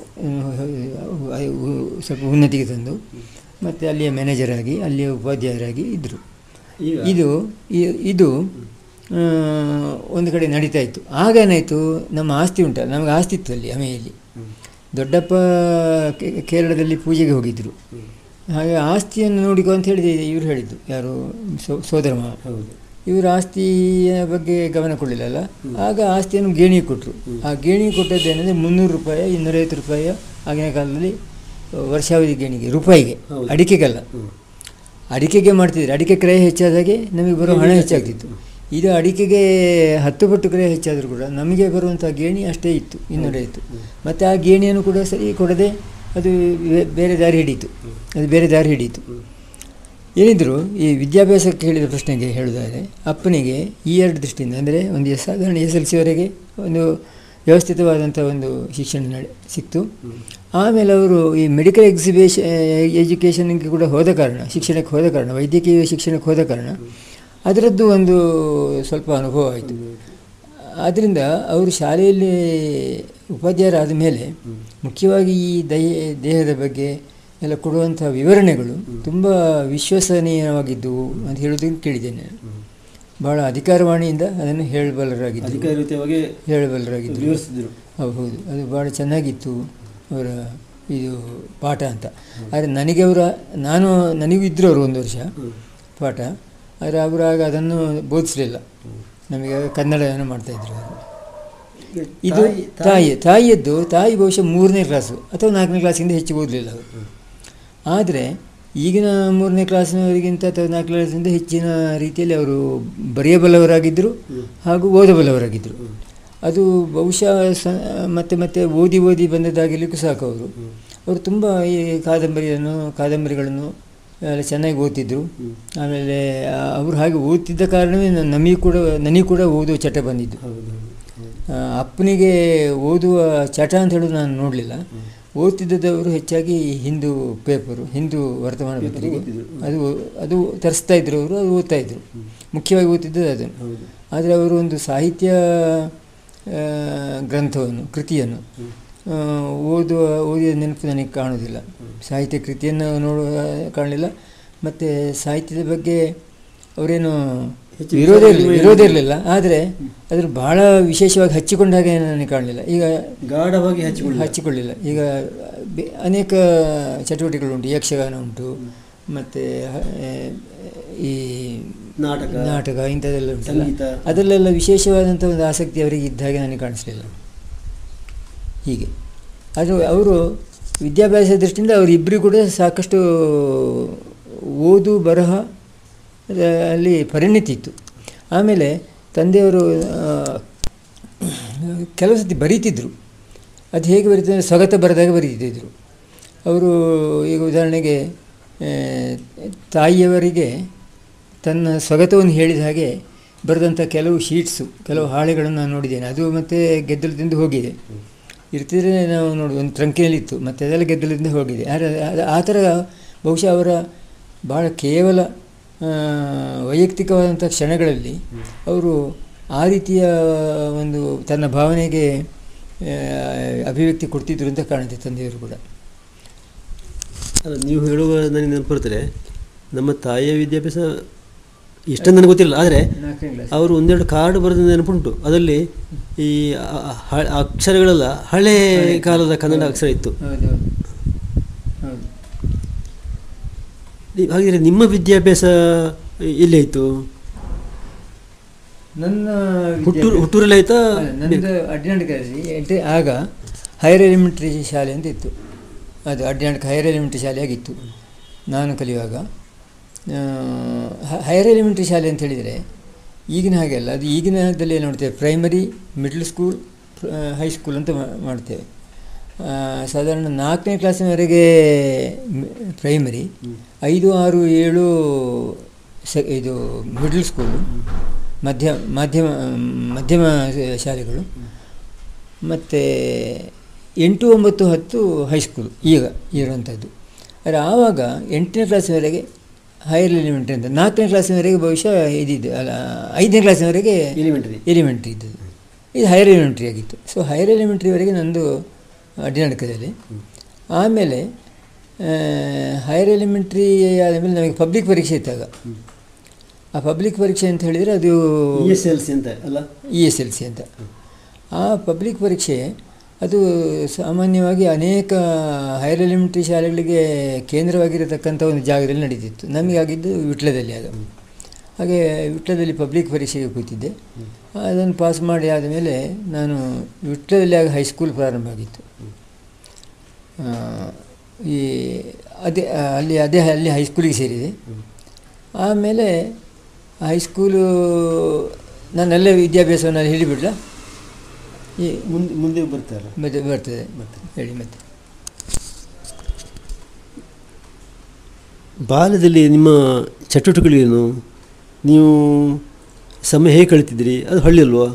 ಉ- ಉ- ಸ್ವಲ್ಪ ಉನ್ನತಿಗೆ ತಂದು ಮತ್ತು ಅಲ್ಲಿಯ ಮ್ಯಾನೇಜರ್ ಆಗಿ ಅಲ್ಲಿಯ ಉಪಾಧ್ಯಾಯರಾಗಿ ಇದ್ದರು ಈಗ ಇದು ಇ- ಇದು ಆ, ಒಂದು ಕಡೆ ನಡೀತಾ ಇತ್ತು ಆಗ ಏನಾಯಿತು ನಮ್ಮ ಆಸ್ತಿ ಉಂಟಲ್ಲ ನಮಗೆ ಆಸ್ತಿ ಇತ್ತು ಅಲ್ಲಿ ಅಮೆಯಲ್ಲಿ ಹ್ಮ್. ದೊಡ್ಡಪ್ಪ ಕೇ- ಕೇರಳದಲ್ಲಿ ಪೂಜೆಗೆ ಹೋಗಿದ್ದರು ಹ್ಮ್. ಹಾಗೆ ಆಸ್ತಿಯನ್ನು ನೋಡಿಕೊ ಅಂತ ಹೇಳಿದೆ ಇವರು ಹೇಳಿದ್ದು ಯಾರು ಸೋ- ಸೋದರ ಮಾವ ಹೌದು ಇವರು ಆಸ್ತಿಯ ಬಗ್ಗೆ ಗಮನ ಕೊಡಲಿಲ್ಲಲ್ಲ ಆಗ ಆಸ್ತಿಯನ್ನು ಗೇಣಿಗೆ ಕೊಟ್ಟರು ಆ ಗೇಣಿಗೆ ಕೊಟ್ಟದ್ದೇನೆಂದರೆ ಮುನ್ನೂರು ರೂಪಾಯಿ ಇನ್ನೂರೈವತ್ತು ರೂಪಾಯಿ ಆಗಿನ ಕಾಲದಲ್ಲಿ ವರ್ಷಾವಧಿ ಗೇಣಿಗೆ ರೂಪಾಯಿಗೆ ಹೌದು. ಅಡಿಕೆಗಲ್ಲ ಹ್ಮ್. ಅಡಿಕೆಗೆ ಮಾಡ್ತಿದ್ರು ಅಡಿಕೆ ಕ್ರಯ ಹೆಚ್ಚಾದಾಗೆ ನಮಗೆ ಬರೋ ಹಣ ಹೆಚ್ಚಾಗ್ತಿತ್ತು ಇದು ಅಡಿಕೆಗೆ ಹತ್ತು ಪಟ್ಟು ಕ್ರಯ ಹೆಚ್ಚಾದರೂ ಕೂಡ ನಮಗೆ ಬರುವಂಥ ಗೇಣಿ ಅಷ್ಟೇ ಇತ್ತು ಇನ್ನೂರೈವತ್ತು ಮತ್ತು ಆ ಗೇಣಿಯನ್ನು ಕೂಡ ಸರಿ ಕೊಡದೆ ಅದು ಬೇ- ಬೇರೆ ದಾರಿ ಹಿಡೀತು ಅದು ಬೇರೆ ದಾರಿ ಹಿಡೀತು ಏನಿದ್ರು ಈ ವಿದ್ಯಾಭ್ಯಾಸಕ್ಕೆ ಹೇಳಿದ ಪ್ರಶ್ನೆಗೆ ಹೇಳೋದಾದರೆ ಅಪ್ಪನಿಗೆ ಈ ಎರಡು ದೃಷ್ಟಿಯಿಂದ ಅಂದರೆ ಒಂದು ಎಸ್ ಸಾಧಾರಣ ಎಸ್ ಎಲ್ ಸಿವರೆಗೆ ಒಂದು ವ್ಯವಸ್ಥಿತವಾದಂಥ ಒಂದು ಶಿಕ್ಷಣ ನಡೆ ಸಿಕ್ತು ಆಮೇಲೆ ಅವರು ಈ ಮೆಡಿಕಲ್ ಎಕ್ಸಿಬಿಷ ಎಜುಕೇಷನ್ಗೆ ಕೂಡ ಹೋದ ಕಾರಣ ಶಿಕ್ಷಣಕ್ಕೆ ಹೋದ ಕಾರಣ ವೈದ್ಯಕೀಯ ಶಿಕ್ಷಣಕ್ಕೆ ಹೋದ ಕಾರಣ ಅದರದ್ದು ಒಂದು ಸ್ವಲ್ಪ ಅನುಭವ ಆಯಿತು ಆದ್ದರಿಂದ ಅವರು ಶಾಲೆಯಲ್ಲಿ ಉಪಾಧ್ಯಾಯರಾದ ಮೇಲೆ ಮುಖ್ಯವಾಗಿ ಈ ದಯ ದೇಹದ ಬಗ್ಗೆ ಎಲ್ಲ ಕೊಡುವಂಥ ವಿವರಣೆಗಳು ತುಂಬ ವಿಶ್ವಸನೀಯವಾಗಿದ್ದವು ಅಂತ ಹೇಳೋದನ್ನು ಕೇಳಿದ್ದೇನೆ ನಾನು ಭಾಳ ಅಧಿಕಾರವಾಣಿಯಿಂದ ಅದನ್ನು ಹೇಳಬಲ್ಲರಾಗಿದ್ದರು ಅಧಿಕಾರಿಯುತವಾಗಿ ಹೇಳಬಲ್ಲರಾಗಿದ್ದರು ವಿವರಿಸಿದ್ರು ಹೌದು ಹೌದು ಅದು ಭಾಳ ಚೆನ್ನಾಗಿತ್ತು ಅವರ ಇದು ಪಾಠ ಅಂತ ಆದರೆ ನನಗೆ ಅವರ ನಾನು ನನಗೂ ಇದ್ದರು ಅವರು ಒಂದು ವರ್ಷ ಪಾಠ ಆದರೆ ಅವರು ಆಗ ಅದನ್ನು ಬೋಧಿಸಲಿಲ್ಲ ನಮಗೆ ಕನ್ನಡವನ್ನು ಮಾಡ್ತಾಯಿದ್ರು ಅವರು ಇದು ತಾಯಿ- ತಾಯಿ ತಾಯಿಯದ್ದು ತಾಯಿ ಬಹುಶಃ ಮೂರನೇ ಕ್ಲಾಸು ಅಥವಾ ನಾಲ್ಕನೇ ಕ್ಲಾಸಿಂದ ಹೆಚ್ಚು ಓದಲಿಲ್ಲ ಅವರು ಆದರೆ ಈಗಿನ ಮೂರನೇ ಕ್ಲಾಸಿನವರಿಗಿಂತ ಅಥವಾ ನಾಲ್ಕನೇ ಕ್ಲಾಸಿಂದ ಹೆಚ್ಚಿನ ರೀತಿಯಲ್ಲಿ ಅವರು ಬರೆಯಬಲ್ಲವರಾಗಿದ್ದರು ಹಾಗೂ ಓದಬಲ್ಲವರಾಗಿದ್ದರು ಅದು ಬಹುಶಃ ಸ ಮತ್ತೆ ಮತ್ತೆ ಓದಿ ಓದಿ ಬಂದದ್ದಾಗಿರ್ಲಿಕ್ಕೂ ಸಾಕು ಅವರು ಅವರು ತುಂಬ ಈ ಕಾದಂಬರಿಯನ್ನು ಕಾದಂಬರಿಗಳನ್ನು ಎಲ್ಲ ಚೆನ್ನಾಗಿ ಓದ್ತಿದ್ರು ಆಮೇಲೆ ಆ, ಅವರು ಹಾಗೆ ಓದ್ತಿದ್ದ ಕಾರಣವೇ ನ- ನಮಗೆ ಕೂಡ ನನಗೆ ಕೂಡ ಓದುವ ಚಟ ಬಂದಿದ್ದು ಹೌದು ಹೌದು ಆ, ಅಪ್ಪನಿಗೆ ಓದುವ ಚಟ ಅಂತ ಹೇಳೋದು ನಾನು ನೋಡಲಿಲ್ಲ ಓದ್ತಿದ್ದವರು ಹೆಚ್ಚಾಗಿ ಹಿಂದೂ ಪೇಪರು ಹಿಂದೂ ವರ್ತಮಾನ ಪತ್ರಿಕೆ ಅದು ಅದು ತರಿಸ್ತಾ ಇದ್ರು ಅವರು ಅದು ಓದ್ತಾ ಇದ್ರು ಮುಖ್ಯವಾಗಿ ಓದ್ತಿದ್ದದ್ದು ಅದನ್ನು ಹೌದು ಆದರೆ ಅವರು ಒಂದು ಸಾಹಿತ್ಯ ಆ, ಗ್ರಂಥವನ್ನು ಕೃತಿಯನ್ನು ಆ, ಓದುವ ಓದಿದ ನೆನಪು ನನಗೆ ಕಾಣುವುದಿಲ್ಲ ಸಾಹಿತ್ಯ ಕೃತಿಯನ್ನು ನೋಡುವ ಕಾಣಲಿಲ್ಲ ಮತ್ತು ಸಾಹಿತ್ಯದ ಬಗ್ಗೆ ಅವರೇನು ಹೆಚ್ಚು ವಿರೋಧ ವಿಚಾರ ಇರಲಿಲ್ಲ ವಿನಿಮಯ ವಿರೋಧ ಇರಲಿಲ್ಲ ಆದರೆ ಅದ್ರ ಬಹಳ ವಿಶೇಷವಾಗಿ ಹಚ್ಚಿಕೊಂಡ ಹಾಗೆ ನನಗೆ ಕಾಣಲಿಲ್ಲ ಈಗ ಗಾಢವಾಗಿ ಹಚ್ಚಿಕೊಳ್ಳಿ ಹಚ್ಚಿಕೊಳ್ಳಿಲ್ಲ ಈಗ ಬೆ- ಅನೇಕ ಚಟುವಟಿಕೆಗಳುಂಟು ಯಕ್ಷಗಾನ ಉಂಟು ಮತ್ತು ಈ ನಾಟಕ ನಾಟಕ ಇಂಥದ್ದೆಲ್ಲ ಉಂಟಲ್ಲ ಸಂಗೀತ. ಅದರಲ್ಲೆಲ್ಲ ವಿಶೇಷವಾದಂಥ ಒಂದು ಆಸಕ್ತಿ ಅವರಿಗೆ ಇದ್ದ ಹಾಗೆ ನನಗೆ ಕಾಣಿಸ್ಲಿಲ್ಲ ಹೀಗೆ ಅದು ಅವರು ವಿದ್ಯಾಭ್ಯಾಸ ದೃಷ್ಟಿಯಿಂದ ಅವರಿಬ್ಬರು ಕೂಡ ಸಾಕಷ್ಟು ಓದು ಬರಹ ಅದ- ಅಲ್ಲಿ ಪರಿಣಿತಿ ಇತ್ತು ಆಮೇಲೆ ತಂದೆಯವರು ಆ, ಕೆಲವು ಸತಿ ಬರೀತಿದ್ರು ಅದು ಹೇಗೆ ಬರೀತಿದ್ರು ಸ್ವಗತ ಬರೆದಾಗ ಬರೀತಿದ್ರು ಅವರು ಈಗ ಉದಾಹರಣೆಗೆ ಆ, ತಾಯಿಯವರಿಗೆ ತನ್ನ ಸ್ವಗತವನ್ನು ಹೇಳಿದ ಹಾಗೆ ಬರೆದಂಥ ಕೆಲವು ಶೀಟ್ಸು ಕೆಲವು ಹಾಳೆಗಳನ್ನು ನಾನು ನೋಡಿದ್ದೇನೆ ಅದು ಮತ್ತು ಗೆದ್ದಲದಿಂದ ಹೋಗಿದೆ ಇರ್ತಿದ್ರೆ ನಾವು ನೋಡಿ ಒಂದು ಟ್ರಂಕಿನಲ್ಲಿತ್ತು ಮತ್ತು ಅದೆಲ್ಲ ಗೆದ್ದಲದಿಂದ ಹೋಗಿದೆ ಆದರೆ ಅದು- ಆ ಥರ ಬಹುಶಃ ಅವರ ಭಾಳ ಕೇವಲ ಆ, ವೈಯಕ್ತಿಕವಾದಂಥ ಕ್ಷಣಗಳಲ್ಲಿ ಅವರು ಆ ರೀತಿಯ ಒಂದು ತನ್ನ ಭಾವನೆಗೆ ಆ, ಅಭಿವ್ಯಕ್ತಿ ಕೊಡ್ತಿದ್ರು ಅಂತ ಕಾಣುತ್ತೆ ತಂದೆಯವರು ಕೂಡ ಅಲ್ಲ ನೀವು ಹೇಳುವ ನನಗೆ ನೆನಪು ಬರ್ತದೆ ನಮ್ಮ ತಾಯಿಯ ವಿದ್ಯಾಭ್ಯಾಸ ಎಷ್ಟೊಂದು ನನಗೆ ಗೊತ್ತಿಲ್ಲ ಆದರೆ ನಾಲ್ಕನೇ ಕ್ಲಾಸ್ ಅವರು ಒಂದೆರಡು ಕಾರ್ಡ್ ಬರೆದ ನೆನಪುಂಟು ಅದರಲ್ಲಿ ಈ ಆ- ಆ- ಹ- ಅಕ್ಷರಗಳೆಲ್ಲ ಹಳೆ ಕಾಲದ ಕನ್ನಡ ಅಕ್ಷರ ಇತ್ತು ಹೌದು ಹೌದು ಹೌದು ನೀವು- ಹಾಗಿದ್ರೆ ನಿಮ್ಮ ವಿದ್ಯಾಭ್ಯಾಸ ಎಲ್ಲಿ ಆಯಿತು ನನ್ನ ಹುಟ್ಟೂರು ವಿದ್ಯಾಭ್ಯಾಸ- ಹುಟ್ಟೂರಲ್ಲಿ ಆಯ್ತಾ ಅಲ್ಲ, ನಂದು ಅಡ್ನಾಡ್ಕಲ್ಲಿ ಎಂಟೆ ಆಗ ಹೈಯರ್ ಎಲಿಮೆಂಟ್ರಿ ಶಾಲೆ ಅಂತ ಇತ್ತು ಅದು ಅಡ್ನಾಡ್ಕ ಹೈಯರ್ ಎಲಿಮೆಂಟ್ರಿ ಶಾಲೆ ಆಗಿತ್ತು ನಾನು ಕಲಿಯುವಾಗ ಆ, ಹ- ಹೈಯರ್ ಎಲಿಮೆಂಟ್ರಿ ಶಾಲೆ ಅಂತ ಹೇಳಿದರೆ ಈಗಿನ ಹಾಗೆ ಅಲ್ಲ ಅದು ಈಗಿನದಲ್ಲಿ ಏನು ನೋಡ್ತೇವೆ ಪ್ರೈಮರಿ ಮಿಡ್ಲ್ ಸ್ಕೂಲ್ ಹೈಸ್ಕೂಲ್ ಅಂತ ಮಾ- ಮಾಡ್ತೇವೆ ಆ, ಸಾಧಾರಣ ನಾಲ್ಕನೇ ಕ್ಲಾಸಿನವರೆಗೆ ಪ್ರೈಮರಿ ಐದು ಆರು ಏಳು ಸೆ ಇದು ಮಿಡ್ಲ್ ಸ್ಕೂಲು ಮಧ್ಯ ಮಾಧ್ಯಮ ಮಧ್ಯಮ ಶಾಲೆಗಳು ಮತ್ತು ಎಂಟು ಒಂಬತ್ತು ಹತ್ತು ಹೈಸ್ಕೂಲು ಈಗ ಇರುವಂಥದ್ದು ಆದರೆ ಆವಾಗ ಎಂಟನೇ ಕ್ಲಾಸಿನವರೆಗೆ ಹೈಯರ್ ಎಲಿಮೆಂಟ್ರಿ ಅಂತ ನಾಲ್ಕನೇ ಕ್ಲಾಸಿನವರೆಗೆ ಬಹುಶಃ ಇದಿದ್ದು ಅಲ್ಲ ಐದನೇ ಕ್ಲಾಸಿನವರೆಗೆ ಎಲಿಮೆಂಟರಿ ಎಲಿಮೆಂಟ್ರಿ ಇದ್ದದ್ದು ಇದು ಹೈಯರ್ ಎಲಿಮೆಂಟ್ರಿ ಆಗಿತ್ತು ಸೊ ಹೈಯರ್ ಎಲಿಮೆಂಟ್ರಿವರೆಗೆ ನಂದು ಅಡ್ಡಾಣಕದಲ್ಲಿ ಆಮೇಲೆ ಹೈಯರ್ ಎಲಿಮೆಂಟ್ರಿ ಆದಮೇಲೆ ನಮಗೆ ಪಬ್ಲಿಕ್ ಪರೀಕ್ಷೆ ಇತ್ತಾಗ ಆ ಪಬ್ಲಿಕ್ ಪರೀಕ್ಷೆ ಅಂತ ಹೇಳಿದರೆ ಅದು ಇ ಎಸ್ ಎಲ್ ಸಿ ಅಂತ ಅಲ್ಲ ಇ ಎಸ್ ಎಲ್ ಸಿ ಅಂತ ಆ ಪಬ್ಲಿಕ್ ಪರೀಕ್ಷೆ ಅದು ಸಾಮಾನ್ಯವಾಗಿ ಅನೇಕ ಹೈಯರ್ ಎಲಿಮೆಂಟ್ರಿ ಶಾಲೆಗಳಿಗೆ ಕೇಂದ್ರವಾಗಿರತಕ್ಕಂಥ ಒಂದು ಜಾಗದಲ್ಲಿ ನಡೀತಿತ್ತು ನಮಗೆ ಆಗಿದ್ದು ವಿಟ್ಲದಲ್ಲಿ ಆಗ ಹಾಗೆ ವಿಟ್ಲದಲ್ಲಿ ಪಬ್ಲಿಕ್ ಪರೀಕ್ಷೆಗೆ ಕೂತಿದ್ದೆ ಅದನ್ನು ಪಾಸ್ ಮಾಡಿ ಆದಮೇಲೆ ನಾನು ವಿಟ್ಲದಲ್ಲಿ ಆಗ ಹೈಸ್ಕೂಲ್ ಪ್ರಾರಂಭ ಆಗಿತ್ತು ಆ, ಈ ಅದೇ ಆ, ಅಲ್ಲಿ ಅದೇ ಅಲ್ಲಿ ಹೈಸ್ಕೂಲಿಗೆ ಸೇರಿದೆ ಆಮೇಲೆ ಹೈಸ್ಕೂಲು ನಾನೆಲ್ಲ ವಿದ್ಯಾಭ್ಯಾಸವನ್ನು ಅಲ್ಲಿ ಹೇಳಿಬಿಡ್ಲಾ ಈ ಮುಂದೆ ಮುಂದೆ ಬರ್ತಾರೆ ಮತ್ತೆ ಬರ್ತದೆ ಮತ್ತೆ ಹೇಳಿ ಮತ್ತೆ ಬಾಲ್ಯದಲ್ಲಿ ನಿಮ್ಮ ಚಟುವಟಿಕೆಗಳೇನು ನೀವು ಸಮಯ ಹೇಗೆ ಕಳಿತಿದ್ರಿ ಅದು ಹಳ್ಳಿ ಅಲ್ವಾ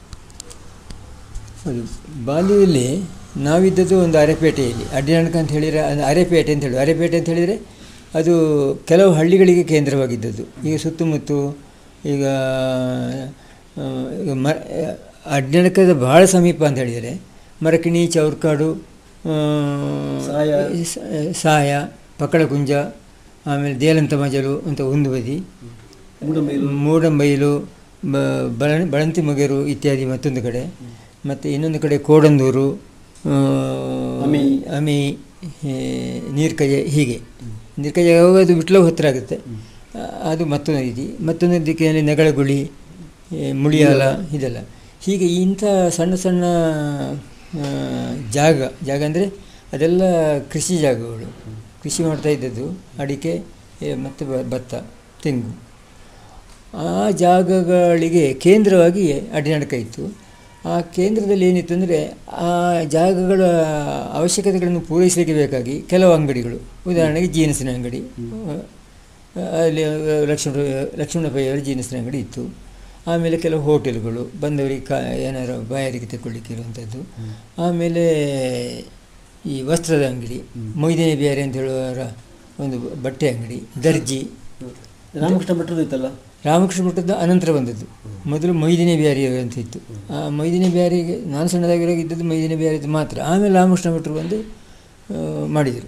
ಹೌದು ಬಾಲ್ಯದಲ್ಲಿ ನಾವಿದ್ದದ್ದು ಒಂದು ಅರೆಪೇಟೆಯಲ್ಲಿ ಅಡ್ಡಿನಾಟಕ ಅಂತ ಹೇಳಿದರೆ ಅದು ಅರೆಪೇಟೆ ಅಂತ ಹೇಳಿ ಅರೆಪೇಟೆ ಅಂತ ಹೇಳಿದರೆ ಅದು ಕೆಲವು ಹಳ್ಳಿಗಳಿಗೆ ಕೇಂದ್ರವಾಗಿದ್ದದ್ದು ಈಗ ಸುತ್ತಮುತ್ತ ಈಗ ಆ, ಈಗ ಮ ಅಡ್ಡಣಕದ ಬಹಳ ಸಮೀಪ ಅಂತ ಹೇಳಿದರೆ ಮರಕಿಣಿ ಚೌರ್ಕಾಡು ಆ, ಸಾಯ. ಸ- ಸಾಯ ಪಕ್ಕಳಕುಂಜ ಆಮೇಲೆ ದೇಲಂತ ಮಜಲು ಅಂತ ಒಂದು ಬದಿ ಮೂಡಂಬೈಲು. ಮೂಡಂಬೈಲು ಬ- ಬಳ ಬಳಂತಿ ಮೊಗೆರು ಇತ್ಯಾದಿ ಮತ್ತೊಂದು ಕಡೆ ಮತ್ತು ಇನ್ನೊಂದು ಕಡೆ ಕೋಡಂದೂರು ಆ, ಅಮಿ. ಅಮಿ ಏ, ನೀರ್ಕಜೆ ಹೀಗೆ ನೀರ್ಕಜೆ ಹೋಗೋದು ಬಿಟ್ಲ ಹತ್ತಿರ ಆಗುತ್ತೆ ಆ, ಅದು ಮತ್ತೊಂದು ರೀತಿ ಮತ್ತೊಂದು ದಿಕ್ಕಿನಲ್ಲಿ ನೆಗಳಗುಳಿ ಏ, ಮುಳಿಯಾಲ ಇದೆಲ್ಲ ಹೀಗೆ ಇಂಥ ಸಣ್ಣ ಸಣ್ಣ ಆ, ಜಾಗ ಜಾಗ ಅಂದರೆ ಅದೆಲ್ಲ ಕೃಷಿ ಜಾಗಗಳು ಕೃಷಿ ಮಾಡ್ತಾ ಇದ್ದದ್ದು ಅಡಿಕೆ ಏ, ಮತ್ತು ಬ- ಭತ್ತ ತೆಂಗು ಆ ಜಾಗಗಳಿಗೆ ಕೇಂದ್ರವಾಗಿ ಅಡ್ಡನಾಟಕ ಇತ್ತು ಆ ಕೇಂದ್ರದಲ್ಲಿ ಏನಿತ್ತು ಅಂದರೆ ಆ ಜಾಗಗಳ ಅವಶ್ಯಕತೆಗಳನ್ನು ಪೂರೈಸಲಿಕ್ಕೆ ಬೇಕಾಗಿ ಕೆಲವು ಅಂಗಡಿಗಳು ಉದಾಹರಣೆಗೆ ಜೀನ್ಸಿನ ಅಂಗಡಿ ಆ, ಅಲ್ಲಿ ಲಕ್ಷ್ಮಣ ಲಕ್ಷ್ಮಣ ಪೈಯವರ ಜೀನ್ಸಿನ ಅಂಗಡಿ ಇತ್ತು ಆಮೇಲೆ ಕೆಲವು ಹೋಟೆಲ್ಗಳು ಬಂದವರಿಗೆ ಕಾ ಏನಾರು ಬಾಯಾರಿಕೆ ತಗೊಳ್ಳಿಕ್ಕೆ ಇರುವಂಥದ್ದು ಆಮೇಲೆ ಈ ವಸ್ತ್ರದ ಅಂಗಡಿ ಮೊಯ್ದನೆ ಬಿಹಾರಿ ಅಂತ ಹೇಳುವವರ ಒಂದು ಬಟ್ಟೆ ಅಂಗಡಿ ದರ್ಜಿ ರಾಮಕೃಷ್ಣ ಭಟ್ರದ್ದು ಇತ್ತಲ್ಲ ರಾಮಕೃಷ್ಣ ಮಠದ ಅನಂತರ ಬಂದದ್ದು ಮೊದಲು ಮೊಯ್ದಿನಿ ಬಿಹಾರಿ ಅಂತ ಇತ್ತು ಆ ಮೊಯ್ದಿನಿ ಬಿಹಾರಿಗೆ ನಾನು ಸಣ್ಣದಾಗಿರುವಾಗ ಇದ್ದದ್ದು ಮೊಯ್ದಿನಿ ಬಿಹಾರಿದ್ದು ಮಾತ್ರ ಆಮೇಲೆ ರಾಮಕೃಷ್ಣ ಭಟ್ರು ಬಂದು ಆ, ಮಾಡಿದರು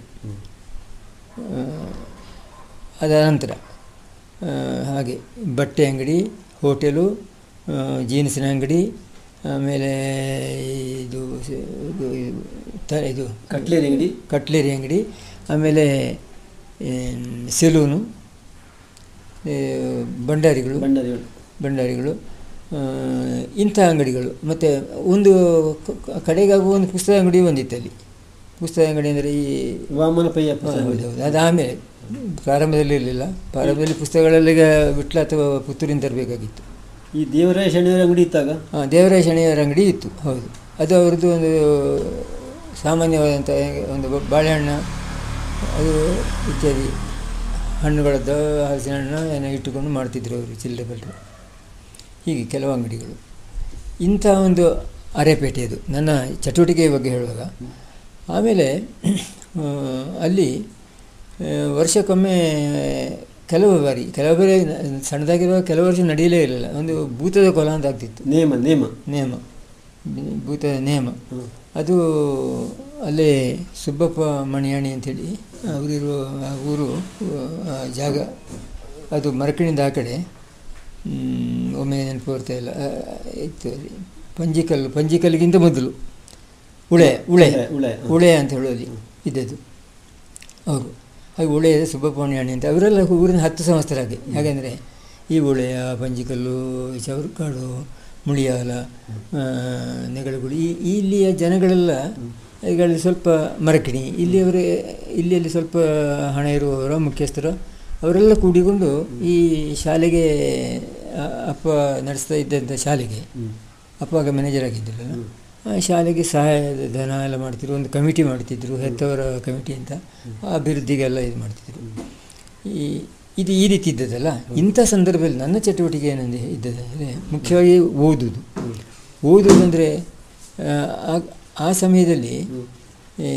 ಆ, ಅದರ ನಂತರ ಆ, ಹಾಗೆ ಬಟ್ಟೆ ಅಂಗಡಿ ಹೋಟೆಲು ಆ, ಜೀನ್ಸಿನ ಅಂಗಡಿ ಆಮೇಲೆ ಇದು ಸ- ಇದು ಇದು ತ- ಇದು ಕಟ್ಲೇರಿ ಅಂಗಡಿ ಕಟ್ಲೇರಿ ಅಂಗಡಿ ಆಮೇಲೆ ಸೆಲೂನು ಈ ಭಂಡಾರಿಗಳು ಭಂಡಾರಿಗಳು ಭಂಡಾರಿಗಳು ಆ, ಇಂಥ ಅಂಗಡಿಗಳು ಮತ್ತು ಒಂದು ಕ- ಕ- ಕಡೆಗಾಗುವ ಒಂದು ಪುಸ್ತಕ ಅಂಗಡಿ ಬಂದಿತ್ತು ಅಲ್ಲಿ ಪುಸ್ತಕ ಅಂಗಡಿ ಅಂದರೆ ಈ ವಾಮನ ಪಯ್ಯ ಹಾ, ಹೌದು ಹೌದು ಅದು ಆಮೇಲೆ ಪ್ರಾರಂಭದಲ್ಲಿ ಇರಲಿಲ್ಲ ಪ್ರಾರಂಭದಲ್ಲಿ ಪುಸ್ತಕಗಳೆಲ್ಲ ವಿಟ್ಲ ಅಥವಾ ಪುತ್ತೂರಿಂದ ತರಬೇಕಾಗಿತ್ತು ಈ ದೇವರಾಯ ಶನಿವಾರ ಅಂಗಡಿ ಇತ್ತಾಗ ಹಾಂ ದೇವರಾಯ ಶನಿಯವರ ಅಂಗಡಿ ಇತ್ತು ಹೌದು ಅದು ಅವ್ರದ್ದು ಒಂದು ಸಾಮಾನ್ಯವಾದಂಥ ಒಂದು ಬ- ಬಾಳೆಹಣ್ಣು ಅದು ಇತ್ಯಾದಿ ಹಣ್ಣುಗಳದ್ದು ಹಲಸಿನ ಹಣ್ಣು ಏನೋ ಇಟ್ಟುಕೊಂಡು ಮಾಡ್ತಿದ್ರು ಅವರು ಚಿಲ್ಲರೆ ಬಲ್ಲರೆ ಹೀಗೆ ಕೆಲವು ಅಂಗಡಿಗಳು ಇಂಥ ಒಂದು ಅರೆಪೇಟೆ ಅದು ನನ್ನ ಚಟುವಟಿಕೆಯ ಬಗ್ಗೆ ಹೇಳುವಾಗ ಆಮೇಲೆ ಆ, ಅಲ್ಲಿ ಆ, ವರ್ಷಕ್ಕೊಮ್ಮೆ ಕೆಲವು ಬಾರಿ ಕೆಲವು ಬಾರಿ ನ- ಸಣ್ಣದಾಗಿರುವಾಗ ಕೆಲವು ವರ್ಷ ನಡೆಯಲೇ ಇರಲಿಲ್ಲ ಒಂದು ಭೂತದ ಕೊಲ ಅಂತ ಆಗ್ತಿತ್ತು ನೇಮ ನೇಮ ನೇಮ ಭೂತದ ನೇಮ ಹ್ಮ್. ಅದು ಅಲ್ಲೇ ಸುಬ್ಬಪ್ಪ ಮಣಿಯಾಣಿ ಅಂಥೇಳಿ ಅವರಿರುವ ಆ ಊರು ಆ ಜಾಗ ಅದು ಮರಕಣಿಂದ ಆ ಕಡೆ ಹ್ಮ್, ಒಮ್ಮೆ ನೆನಪು ಬರ್ತಾ ಇಲ್ಲ ಆ, ಇತ್ತು ಅಲ್ಲಿ ಪಂಜಿಕಲ್ಲು ಪಂಜಿಕಲ್ಲಿಗಿಂತ ಮೊದಲು ಉಳೆ ಉಳೆ ಉಳೆ, ಉಳೆ, ಹ. ಉಳೆ ಅಂತ ಹೇಳೋದು ಇದ್ದದ್ದು ಅವರು ಹಾಗೆ ಉಳೆಯದ ಸುಬ್ಬಪ್ಪಣಿಯಾಣಿ ಅಂತ ಅವರೆಲ್ಲ ಊರಿನ ಹತ್ತು ಸಂವತ್ಸರಾಗೆ ಯಾಕೆಂದರೆ ಈ ಉಳೆಯ ಪಂಜಿಕಲ್ಲು ಚೌರ್ಕಾಡು ಮುಳಿಯಾಲ ಆ, ನೆಗಳಗುಳಿ ಈ ಇಲ್ಲಿಯ ಜನಗಳೆಲ್ಲ ಈಗಳಲ್ಲಿ ಸ್ವಲ್ಪ ಮರಕಿಣಿ ಇಲ್ಲಿಯವರೇ ಇಲ್ಲಿಯಲ್ಲಿ ಸ್ವಲ್ಪ ಹಣ ಇರುವವರ ಮುಖ್ಯಸ್ಥರು ಅವರೆಲ್ಲ ಕೂಡಿಕೊಂಡು ಈ ಶಾಲೆಗೆ ಆ, ಅಪ್ಪ ನಡೆಸ್ತಾ ಇದ್ದಂಥ ಶಾಲೆಗೆ ಹ್ಮ್. ಅಪ್ಪ ಆಗ ಮ್ಯಾನೇಜರ್ ಆಗಿದ್ದಿರಲ್ಲ ಆ ಶಾಲೆಗೆ ಸಹಾಯದ ಧನ ಎಲ್ಲ ಮಾಡ್ತಿದ್ರು ಒಂದು ಕಮಿಟಿ ಮಾಡ್ತಿದ್ರು ಹೆತ್ತವರ ಕಮಿಟಿ ಅಂತ ಆ ಅಭಿವೃದ್ಧಿಗೆಲ್ಲ ಇದು ಮಾಡ್ತಿದ್ರು ಈ ಇದು ಈ ರೀತಿ ಇದ್ದದಲ್ಲ ಇಂಥ ಸಂದರ್ಭದಲ್ಲಿ ನನ್ನ ಚಟುವಟಿಕೆ ಏನಂದ್ರೆ ಇದ್ದದಂದರೆ ಮುಖ್ಯವಾಗಿ ಓದುವುದು ಓದುವುದಂದರೆ ಆ ಸಮಯದಲ್ಲಿ ಈ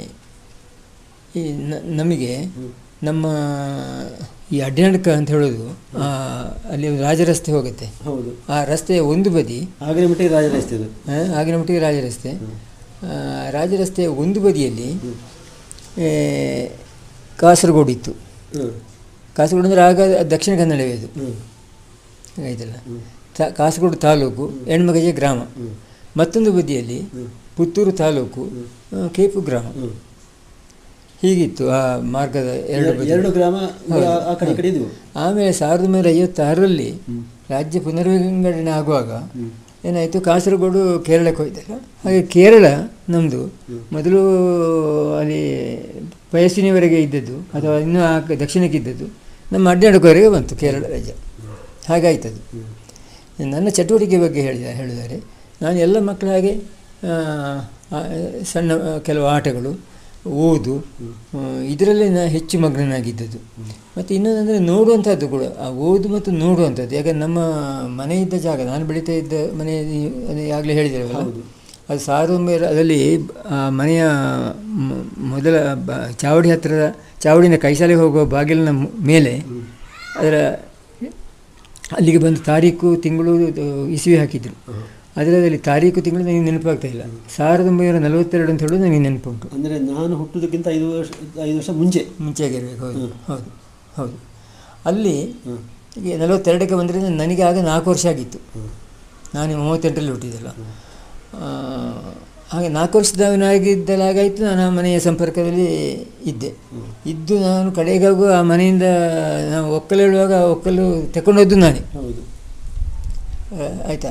ಈ ನ- ನಮಗೆ ನಮ್ಮ ಈ ಅಡ್ಡಾಡ್ಕ ಅಂತ ಹೇಳೋದು ಆ, ಅಲ್ಲಿ ಒಂದು ರಾಜರಸ್ತೆ ಹೋಗುತ್ತೆ ಹೌದು ಆ ರಸ್ತೆಯ ಒಂದು ಬದಿ ಆಗಲೇ ಮಟ್ಟಿಗೆ ರಾಜ ರಸ್ತೆ ಇದು ಆ, ಆಗಿನ ಮಟ್ಟಿಗೆ ರಾಜರಸ್ತೆ ಆ, ರಾಜರಸ್ತೆಯ ಒಂದು ಬದಿಯಲ್ಲಿ ಏ, ಕಾಸರಗೋಡು ಇತ್ತು ಹ್ಮ್. ಕಾಸರಗೋಡು ಅಂದರೆ ಆಗ ದಕ್ಷಿಣ ಕನ್ನಡವೇ ಅದು ಹ್ಮ್. ಆಯ್ತಲ್ಲ ತಾ ಕಾಸರಗೋಡು ತಾಲೂಕು ಹೆಣ್ಮಗಜೆ ಗ್ರಾಮ ಮತ್ತೊಂದು ಬದಿಯಲ್ಲಿ ಪುತ್ತೂರು ತಾಲೂಕು ಆ, ಕೇಪು ಗ್ರಾಮ ಹ್ಮ್. ಹೀಗಿತ್ತು ಆ ಮಾರ್ಗದ ಎರಡು ಬದಿ ಎರಡು ಗ್ರಾಮ ಆ- ಆ ಕಡೆ ಈ ಕಡೆ ಇದ್ವು ಆಮೇಲೆ ಸಾವಿರದ ಒಂಬೈನೂರ ಐವತ್ತಾರರಲ್ಲಿ ರಾಜ್ಯ ಪುನರ್ವಿಂಗಡಣೆ ಆಗುವಾಗ ಏನಾಯಿತು ಕಾಸರಗೋಡು ಕೇರಳಕ್ಕೆ ಹೋಯ್ತಲ್ಲ ಹಾಗೆ ಕೇರಳ ನಮ್ಮದು ಮೊದಲು ಅಲ್ಲಿ ಪಯಸ್ಸಿನವರೆಗೆ ಇದ್ದದ್ದು ಅಥವಾ ಇನ್ನೂ ಆ ಕ- ದಕ್ಷಿಣಕ್ಕೆ ಇದ್ದದ್ದು ನಮ್ಮ ಅಡ್ಡಾಡಕವರೆಗೆ ಬಂತು ಕೇರಳ ರಾಜ್ಯ ಹಾಗಾಯ್ತದು ನನ್ನ ಚಟುವಟಿಕೆ ಬಗ್ಗೆ ಹೇಳಿದ ಹೇಳಿದ್ದಾರೆ ನಾನು ಎಲ್ಲ ಮಕ್ಕಳ ಹಾಗೆ ಆ, ಆ, ಸಣ್ಣ ಆ, ಕೆಲವು ಆಟಗಳು ಓದು ಆ, ಇದರಲ್ಲೇ ನಾನು ಹೆಚ್ಚು ಮಗ್ನನಾಗಿದ್ದದ್ದು ಮತ್ತು ಇನ್ನೊಂದಂದರೆ ನೋಡುವಂಥದ್ದು ಕೂಡ ಆ ಓದು ಮತ್ತು ನೋಡುವಂಥದ್ದು ಯಾಕಂದ್ರೆ ನಮ್ಮ ಮನೆ ಇದ್ದ ಜಾಗ ನಾನು ಬೆಳೀತಾ ಇದ್ದ ಮನೆ ಆಗಲೇ ಹೇಳಿದ್ದೇವಲ್ಲ ಅದು ಸಾವಿರದ ಒಂಬೈನೂರ ಅದರಲ್ಲಿ ಆ ಮನೆಯ ಮ- ಮೊದಲ ಬ ಚಾವಡಿ ಹತ್ತಿರದ ಚಾವಡಿಯಿಂದ ಕೈಸಾಲೆಗೆ ಹೋಗುವ ಬಾಗಿಲಿನ ಮು- ಮೇಲೆ ಅದರ ಅಲ್ಲಿಗೆ ಬಂದು ತಾರೀಕು ತಿಂಗಳು ಇದು ಇಸ್ವಿ ಹಾಕಿದ್ರು ಅದರಲ್ಲಿ ತಾರೀಕು ತಿಂಗಳು ನನಗೆ ನೆನಪಾಗ್ತಾ ಇಲ್ಲ ಸಾವಿರದ ಒಂಬೈನೂರ ನಲವತ್ತೆರಡು ಅಂತ ಹೇಳೋದು ನನಗೆ ನೆನಪುಂಟು ಅಂದ್ರೆ ನಾನು ಹುಟ್ಟುವುದಕ್ಕಿಂತ ಐದು ವರ್ಷ ಐದು ವರ್ಷ ಮುಂಚೆ ಮುಂಚೆಯಾಗಿರ್ಬೇಕು ಹೌದು ಹೌದು ಹೌದು ಅಲ್ಲಿ ಈಗ ನಲವತ್ತೆರಡಕ್ಕೆ ಬಂದರೆ ನನಗೆ ಆಗ ನಾಲ್ಕು ವರ್ಷ ಆಗಿತ್ತು ನಾನು ಮೂವತ್ತೆಂಟರಲ್ಲಿ ಹುಟ್ಟಿದ್ದಲ್ಲ ಆ, ಹಾಗೆ ನಾಲ್ಕು ವರ್ಷದವನಾಗಿದ್ದಲ್ಲಿ ಹಾಗಾಯಿತು ನಾನು ಆ ಮನೆಯ ಸಂಪರ್ಕದಲ್ಲಿ ಇದ್ದೆ ಇದ್ದು ನಾನು ಕಡೆಗಾಗೂ ಆ ಮನೆಯಿಂದ ನಾವು ಒಕ್ಕಲು ಹೇಳುವಾಗ ಆ ಒಕ್ಕಲು ತಗೊಂಡೋದ್ದು ನಾನೇ ಹೌದು ಆ, ಆಯಿತಾ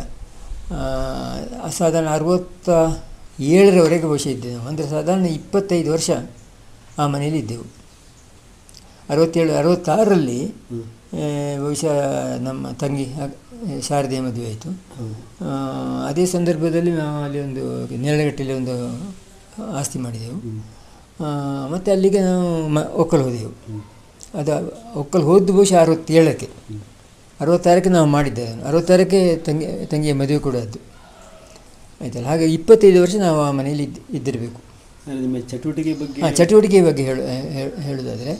ಸಾಧಾರಣ ಅರವತ್ತ ಏಳರವರೆಗೆ ಬಹುಶಃ ಇದ್ದೆವು ಅಂದರೆ ಸಾಧಾರಣ ಇಪ್ಪತ್ತೈದು ವರ್ಷ ಆ ಮನೆಯಲ್ಲಿ ಇದ್ದೆವು ಅರವತ್ತೇಳು ಅರವತ್ತಾರರಲ್ಲಿ ಹ್ಮ್. ಆ, ಬಹುಶಃ ನಮ್ಮ ತಂಗಿ ಆಗ- ಶಾರದೆಯ ಮದುವೆ ಆಯಿತು ಹೌದು ಅದೇ ಸಂದರ್ಭದಲ್ಲಿ ನಾವು ಅಲ್ಲಿ ಒಂದು ನೆರಳಗಟ್ಟೆಯಲ್ಲಿ ಒಂದು ಆಸ್ತಿ ಮಾಡಿದೆವು ಆ, ಮತ್ತು ಅಲ್ಲಿಗೆ ನಾವು ಮ ಒಕ್ಕಲು ಹೋದೆವು ಅದು ಒಕ್ಕಲು ಹೋದ್ದು ಬಹುಶಃ ಅರವತ್ತೇಳಕ್ಕೆ ಅರವತ್ತಾರಕ್ಕೆ ನಾವು ಮಾಡಿದ್ದೆ ಅದನ್ನು ಅರವತ್ತಾರಕ್ಕೆ ತಂಗಿ ತಂಗಿಯ ಮದುವೆ ಕೂಡ ಅದು ಆಯ್ತಲ್ಲ ಹಾಗೆ ಇಪ್ಪತ್ತೈದು ವರ್ಷ ನಾವು ಆ ಮನೆಯಲ್ಲಿ ಇದ್ದು ಇದ್ದಿರಬೇಕು ಅಂದ್ರೆ ನಿಮ್ಮ ಚಟುವಟಿಕೆ ಬಗ್ಗೆ ಹಾಂ ಚಟುವಟಿಕೆ ಬಗ್ಗೆ ಹೇಳು ಹೇ- ಹೇಳೋದಾದರೆ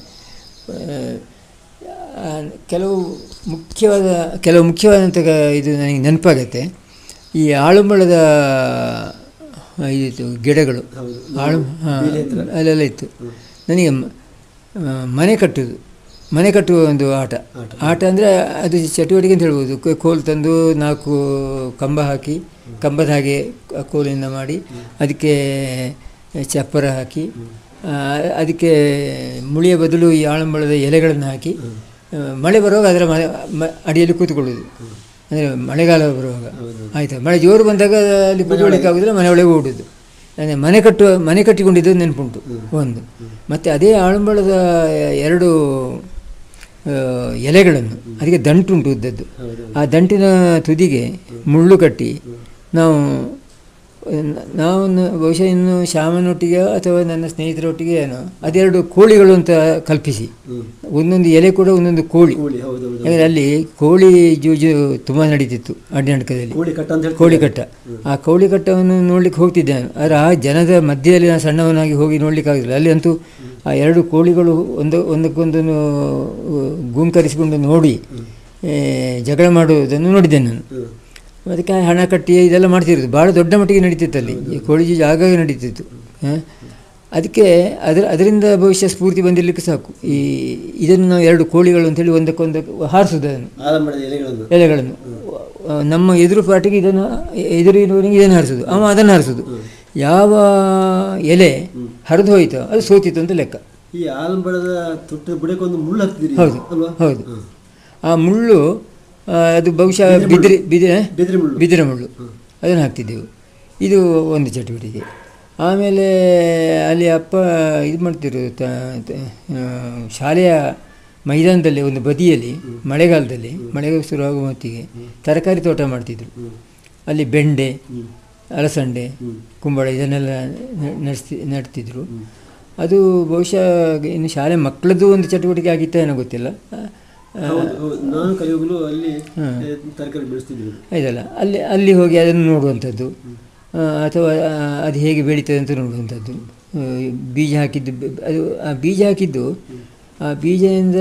ಆ, ಕೆಲವು ಮುಖ್ಯವಾದ ಕೆಲವು ಮುಖ್ಯವಾದಂಥ ಗ- ಇದು ನನಗೆ ನೆನಪಾಗತ್ತೆ ಈ ಆಳುಂಬಳದ ಆ, ಇದಿತ್ತು ಗಿಡಗಳು ಹೌದು. ಆಳು ಹಾಂ ಬೇಲಿ ಹತ್ರ. ಅಲ್ಲೆಲ್ಲ ಇತ್ತು ನನಗೆ ಮ- ಆ, ಮನೆ ಕಟ್ಟುವುದು ಮನೆ ಕಟ್ಟುವ ಒಂದು ಆಟ ಆಟ ಅಂದರೆ ಅದು ಚಟುವಟಿಕೆ ಅಂತ ಹೇಳ್ಬೋದು ಕೋ- ಕೋಲು ತಂದು ನಾಲ್ಕು ಕಂಬ ಹಾಕಿ ಕಂಬದ ಹಾಗೆ ಕ- ಕೋಲಿಂದ ಮಾಡಿ ಅದಕ್ಕೆ ಚಪ್ಪರ ಹಾಕಿ ಆ, ಅದಕ್ಕೆ ಮುಳಿಯ ಬದಲು ಈ ಆಳಂಬಳದ ಎಲೆಗಳನ್ನು ಹಾಕಿ ಆ, ಮಳೆ ಬರುವಾಗ ಅದರ ಮ ಮ- ಅಡಿಯಲ್ಲಿ ಕೂತ್ಕೊಳ್ಳೋದು ಅಂದರೆ ಮಳೆಗಾಲ ಬರುವಾಗ ಆಯಿತಾ ಮಳೆ ಜೋರು ಬಂದಾಗ ಅಲ್ಲಿ ಕೂತ್ಕೊಳ್ಳಿಕ್ಕೆ ಆಗೋದಿಲ್ಲ ಮನೆ ಒಳಗೆ ಓಡೋದು ಅಂದರೆ ಮನೆ ಕಟ್ಟುವ ಮನೆ ಕಟ್ಟಿಕೊಂಡಿದ್ದು ನೆನಪುಂಟು ಒಂದು ಮತ್ತು ಅದೇ ಆಳಂಬಳದ ಎರಡು ಆ, ಎಲೆಗಳನ್ನು ಅದಕ್ಕೆ ದಂಟುಂಟು ಉದ್ದದ್ದು ಆ ದಂಟಿನ ತುದಿಗೆ ಮುಳ್ಳು ಕಟ್ಟಿ ನಾವು ನ- ನಾವು ನ- ಬಹುಶಃ ಇನ್ನು ಶ್ಯಾಮನೊಟ್ಟಿಗೆ ಅಥವಾ ನನ್ನ ಸ್ನೇಹಿತರೊಟ್ಟಿಗೆ ಏನೋ ಅದೆರಡು ಕೋಳಿಗಳು ಅಂತ ಕಲ್ಪಿಸಿ ಒಂದೊಂದು ಎಲೆ ಕೂಡ ಒಂದೊಂದು ಕೋಳಿ ಕೋಳಿ ಹೌದು ಹೌದು ಯಾಕಂದರೆ ಅಲ್ಲಿ ಕೋಳಿ ಜೂಜು ತುಂಬ ನಡೀತಿತ್ತು ಅಡ್ಡಾಡ್ಕದಲ್ಲಿ ಕೋಳಿ ಕಟ್ಟ ಅಂತ ಹೇಳ್ತಾರೆ ಕೋಳಿ ಕಟ್ಟ ಆ ಕೋಳಿ ಕಟ್ಟವನ್ನು ನೋಡ್ಲಿಕ್ಕೆ ಹೋಗ್ತಿದ್ದೆ ನಾನು ಆದರೆ ಆ ಜನದ ಮಧ್ಯದಲ್ಲಿ ನಾನು ಸಣ್ಣವನಾಗಿ ಹೋಗಿ ನೋಡ್ಲಿಕ್ಕೆ ಆಗೋದಿಲ್ಲ ಅಲ್ಲಿ ಅಂತೂ ಆ ಎರಡು ಕೋಳಿಗಳು ಒಂದು ಒಂದಕ್ಕೊಂದನ್ನು ಗುಂಕರಿಸಿಕೊಂಡು ನೋಡಿ ಏ, ಜಗಳ ಮಾಡುವುದನ್ನು ನೋಡಿದ್ದೇನೆ ನಾನು ಅದಕ್ಕೆ ಹಣ ಕಟ್ಟಿ ಇದೆಲ್ಲ ಮಾಡ್ತಿರೋದು ಭಾಳ ದೊಡ್ಡ ಮಟ್ಟಿಗೆ ನಡೀತಿತ್ತು ಅಲ್ಲಿ ಈ ಕೋಳಿ ಜೂಜು ಆಗಾಗ ನಡೀತಿತ್ತು ಹ? ಅದಕ್ಕೆ ಅದರ ಅದರಿಂದ ಭವಿಷ್ಯ ಸ್ಫೂರ್ತಿ ಬಂದಿರಲಿಕ್ಕೆ ಸಾಕು ಈ ಇದನ್ನು ನಾವು ಎರಡು ಕೋಳಿಗಳು ಅಂತೇಳಿ ಒಂದಕ್ಕೊಂದು ಹಾರಿಸೋದು ಅದನ್ನು ಆಲಂಬಳದ ಎಲೆಗಳನ್ನು ಎಲೆಗಳನ್ನು ಆ, ನಮ್ಮ ಎದುರು ಪಾಟಿಗೆ ಇದನ್ನು ಎದುರು ಇರುವವನಿಗೆ ಇದನ್ನು ಹರಿಸೋದು ಅವ ಅದನ್ನು ಹರಿಸೋದು ಯಾವ ಎಲೆ ಹರಿದು ಹೋಯಿತೋ ಅದು ಸೋತಿತ್ತು ಅಂತ ಲೆಕ್ಕ ಈ ಆಲಂಬಳದ ತೊಟ್ಟಿನ ಬುಡಕ್ಕೆ ಒಂದು ಮುಳ್ಳು ಹಾಕ್ತಿದ್ದೀರಿ ಹೌದು ಅಲ್ವಾ ಹೌದು ಆ ಮುಳ್ಳು ಆ, ಅದು ಬಹುಶಃ ಬಿದಿರಿ ಬಿದಿರೆ ಬೆದ್ರಿ ಮುಳ್ಳು ಬಿದಿರೆ ಮುಳ್ಳು ಅದನ್ನು ಹಾಕ್ತಿದ್ದೆವು ಇದು ಒಂದು ಚಟುವಟಿಕೆ ಆಮೇಲೆ ಅಲ್ಲಿ ಅಪ್ಪ ಇದು ಮಾಡ್ತಿರು ತ ತ- ಆ, ಶಾಲೆಯ ಮೈದಾನದಲ್ಲಿ ಒಂದು ಬದಿಯಲ್ಲಿ ಮಳೆಗಾಲದಲ್ಲಿ ಮಳೆಗಾಲ ಶುರುವಾಗುವ ಹೊತ್ತಿಗೆ ತರಕಾರಿ ತೋಟ ಮಾಡ್ತಿದ್ರು ಅಲ್ಲಿ ಬೆಂಡೆ ಅಲಸಂಡೆ ಕುಂಬಳ ಇದನ್ನೆಲ್ಲ ನ- ನಡೆಸ್ತಿ ನಡ್ತಿದ್ರು ಅದು ಬಹುಶಃ ಇನ್ನು ಶಾಲೆ ಮಕ್ಕಳದ್ದು ಒಂದು ಚಟುವಟಿಕೆ ಆಗಿತ್ತ ಏನೋ ಗೊತ್ತಿಲ್ಲ ಆ, ಹೌದು ಹೌದು ನಾನು ಕಲಿಯೋಗಲು ಅಲ್ಲಿ ಏ, ತರಕಾರಿ ಬೆಳೆಸ್ತಿದ್ರು ಇದಲ್ಲ ಅಲ್ಲಿ ಅಲ್ಲಿ ಹೋಗಿ ಅದನ್ನು ನೋಡುವಂಥದ್ದು ಆ, ಅಥವಾ ಆ, ಅದು ಹೇಗೆ ಬೆಳೀತದೆ ಅಂತ ನೋಡುವಂಥದ್ದು ಆ, ಬೀಜ ಹಾಕಿದ್ದು ಬೆ- ಅದು ಆ ಬೀಜ ಹಾಕಿದ್ದು ಆ ಬೀಜದಿಂದ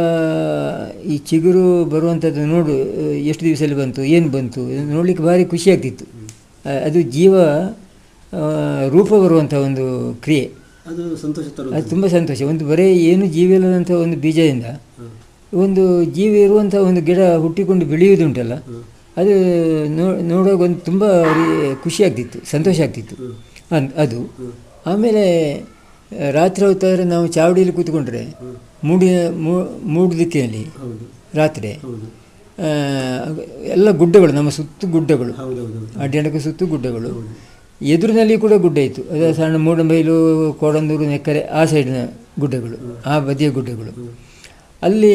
ಈ ಚಿಗುರು ಬರುವಂಥದ್ದು ನೋಡು ಆ, ಎಷ್ಟು ದಿವಸದಲ್ಲಿ ಬಂತು ಏನು ಬಂತು ಇದನ್ನು ನೋಡಲಿಕ್ಕೆ ಭಾರಿ ಖುಷಿ ಆಗ್ತಿತ್ತು ಆ, ಅದು ಜೀವ ಆ, ರೂಪ ಬರುವಂಥ ಒಂದು ಕ್ರಿಯೆ ಅದು ಸಂತೋಷ ತರೋದು ಅದು ತುಂಬ ಸಂತೋಷ ಒಂದು ಬರೀ ಏನು ಜೀವ ಇಲ್ಲದಂಥ ಒಂದು ಬೀಜದಿಂದ ಒಂದು ಜೀವಿ ಇರುವಂಥ ಒಂದು ಗಿಡ ಹುಟ್ಟಿಕೊಂಡು ಬೆಳೆಯುವುದುಂಟಲ್ಲ ಅದು ನೋ ನೋಡುವಾಗ ಒಂದು ತುಂಬ ರೀ- ಖುಷಿ ಆಗ್ತಿತ್ತು ಸಂತೋಷ ಆಗ್ತಿತ್ತು ಅನ್ ಅದು ಆಮೇಲೆ ಆ, ರಾತ್ರಿ ಹೊತ್ತಾದರೆ ನಾವು ಚಾವಡಿಯಲ್ಲಿ ಕೂತ್ಕೊಂಡ್ರೆ ಮೂಡಿನ ಮೂಡು ದಿಕ್ಕಿನಲ್ಲಿ ಹೌದು ರಾತ್ರಿ ಹೌದು ಆ, ಎಲ್ಲ ಗುಡ್ಡಗಳು ನಮ್ಮ ಸುತ್ತು ಗುಡ್ಡಗಳು ಹೌದು ಹೌದು ಹೌದು ಅಡ್ಡಾಡಕ್ಕೆ ಸುತ್ತು ಗುಡ್ಡಗಳು ಎದುರಿನಲ್ಲಿ ಕೂಡ ಗುಡ್ಡ ಇತ್ತು ಅದು ಸಣ್ಣ ಮೂಡಂಬೈಲು ಕೋಡಂದೂರು ನೆಕ್ಕರೆ ಆ ಸೈಡಿನ ಗುಡ್ಡಗಳು ಆ ಬದಿಯ ಗುಡ್ಡಗಳು ಅಲ್ಲಿ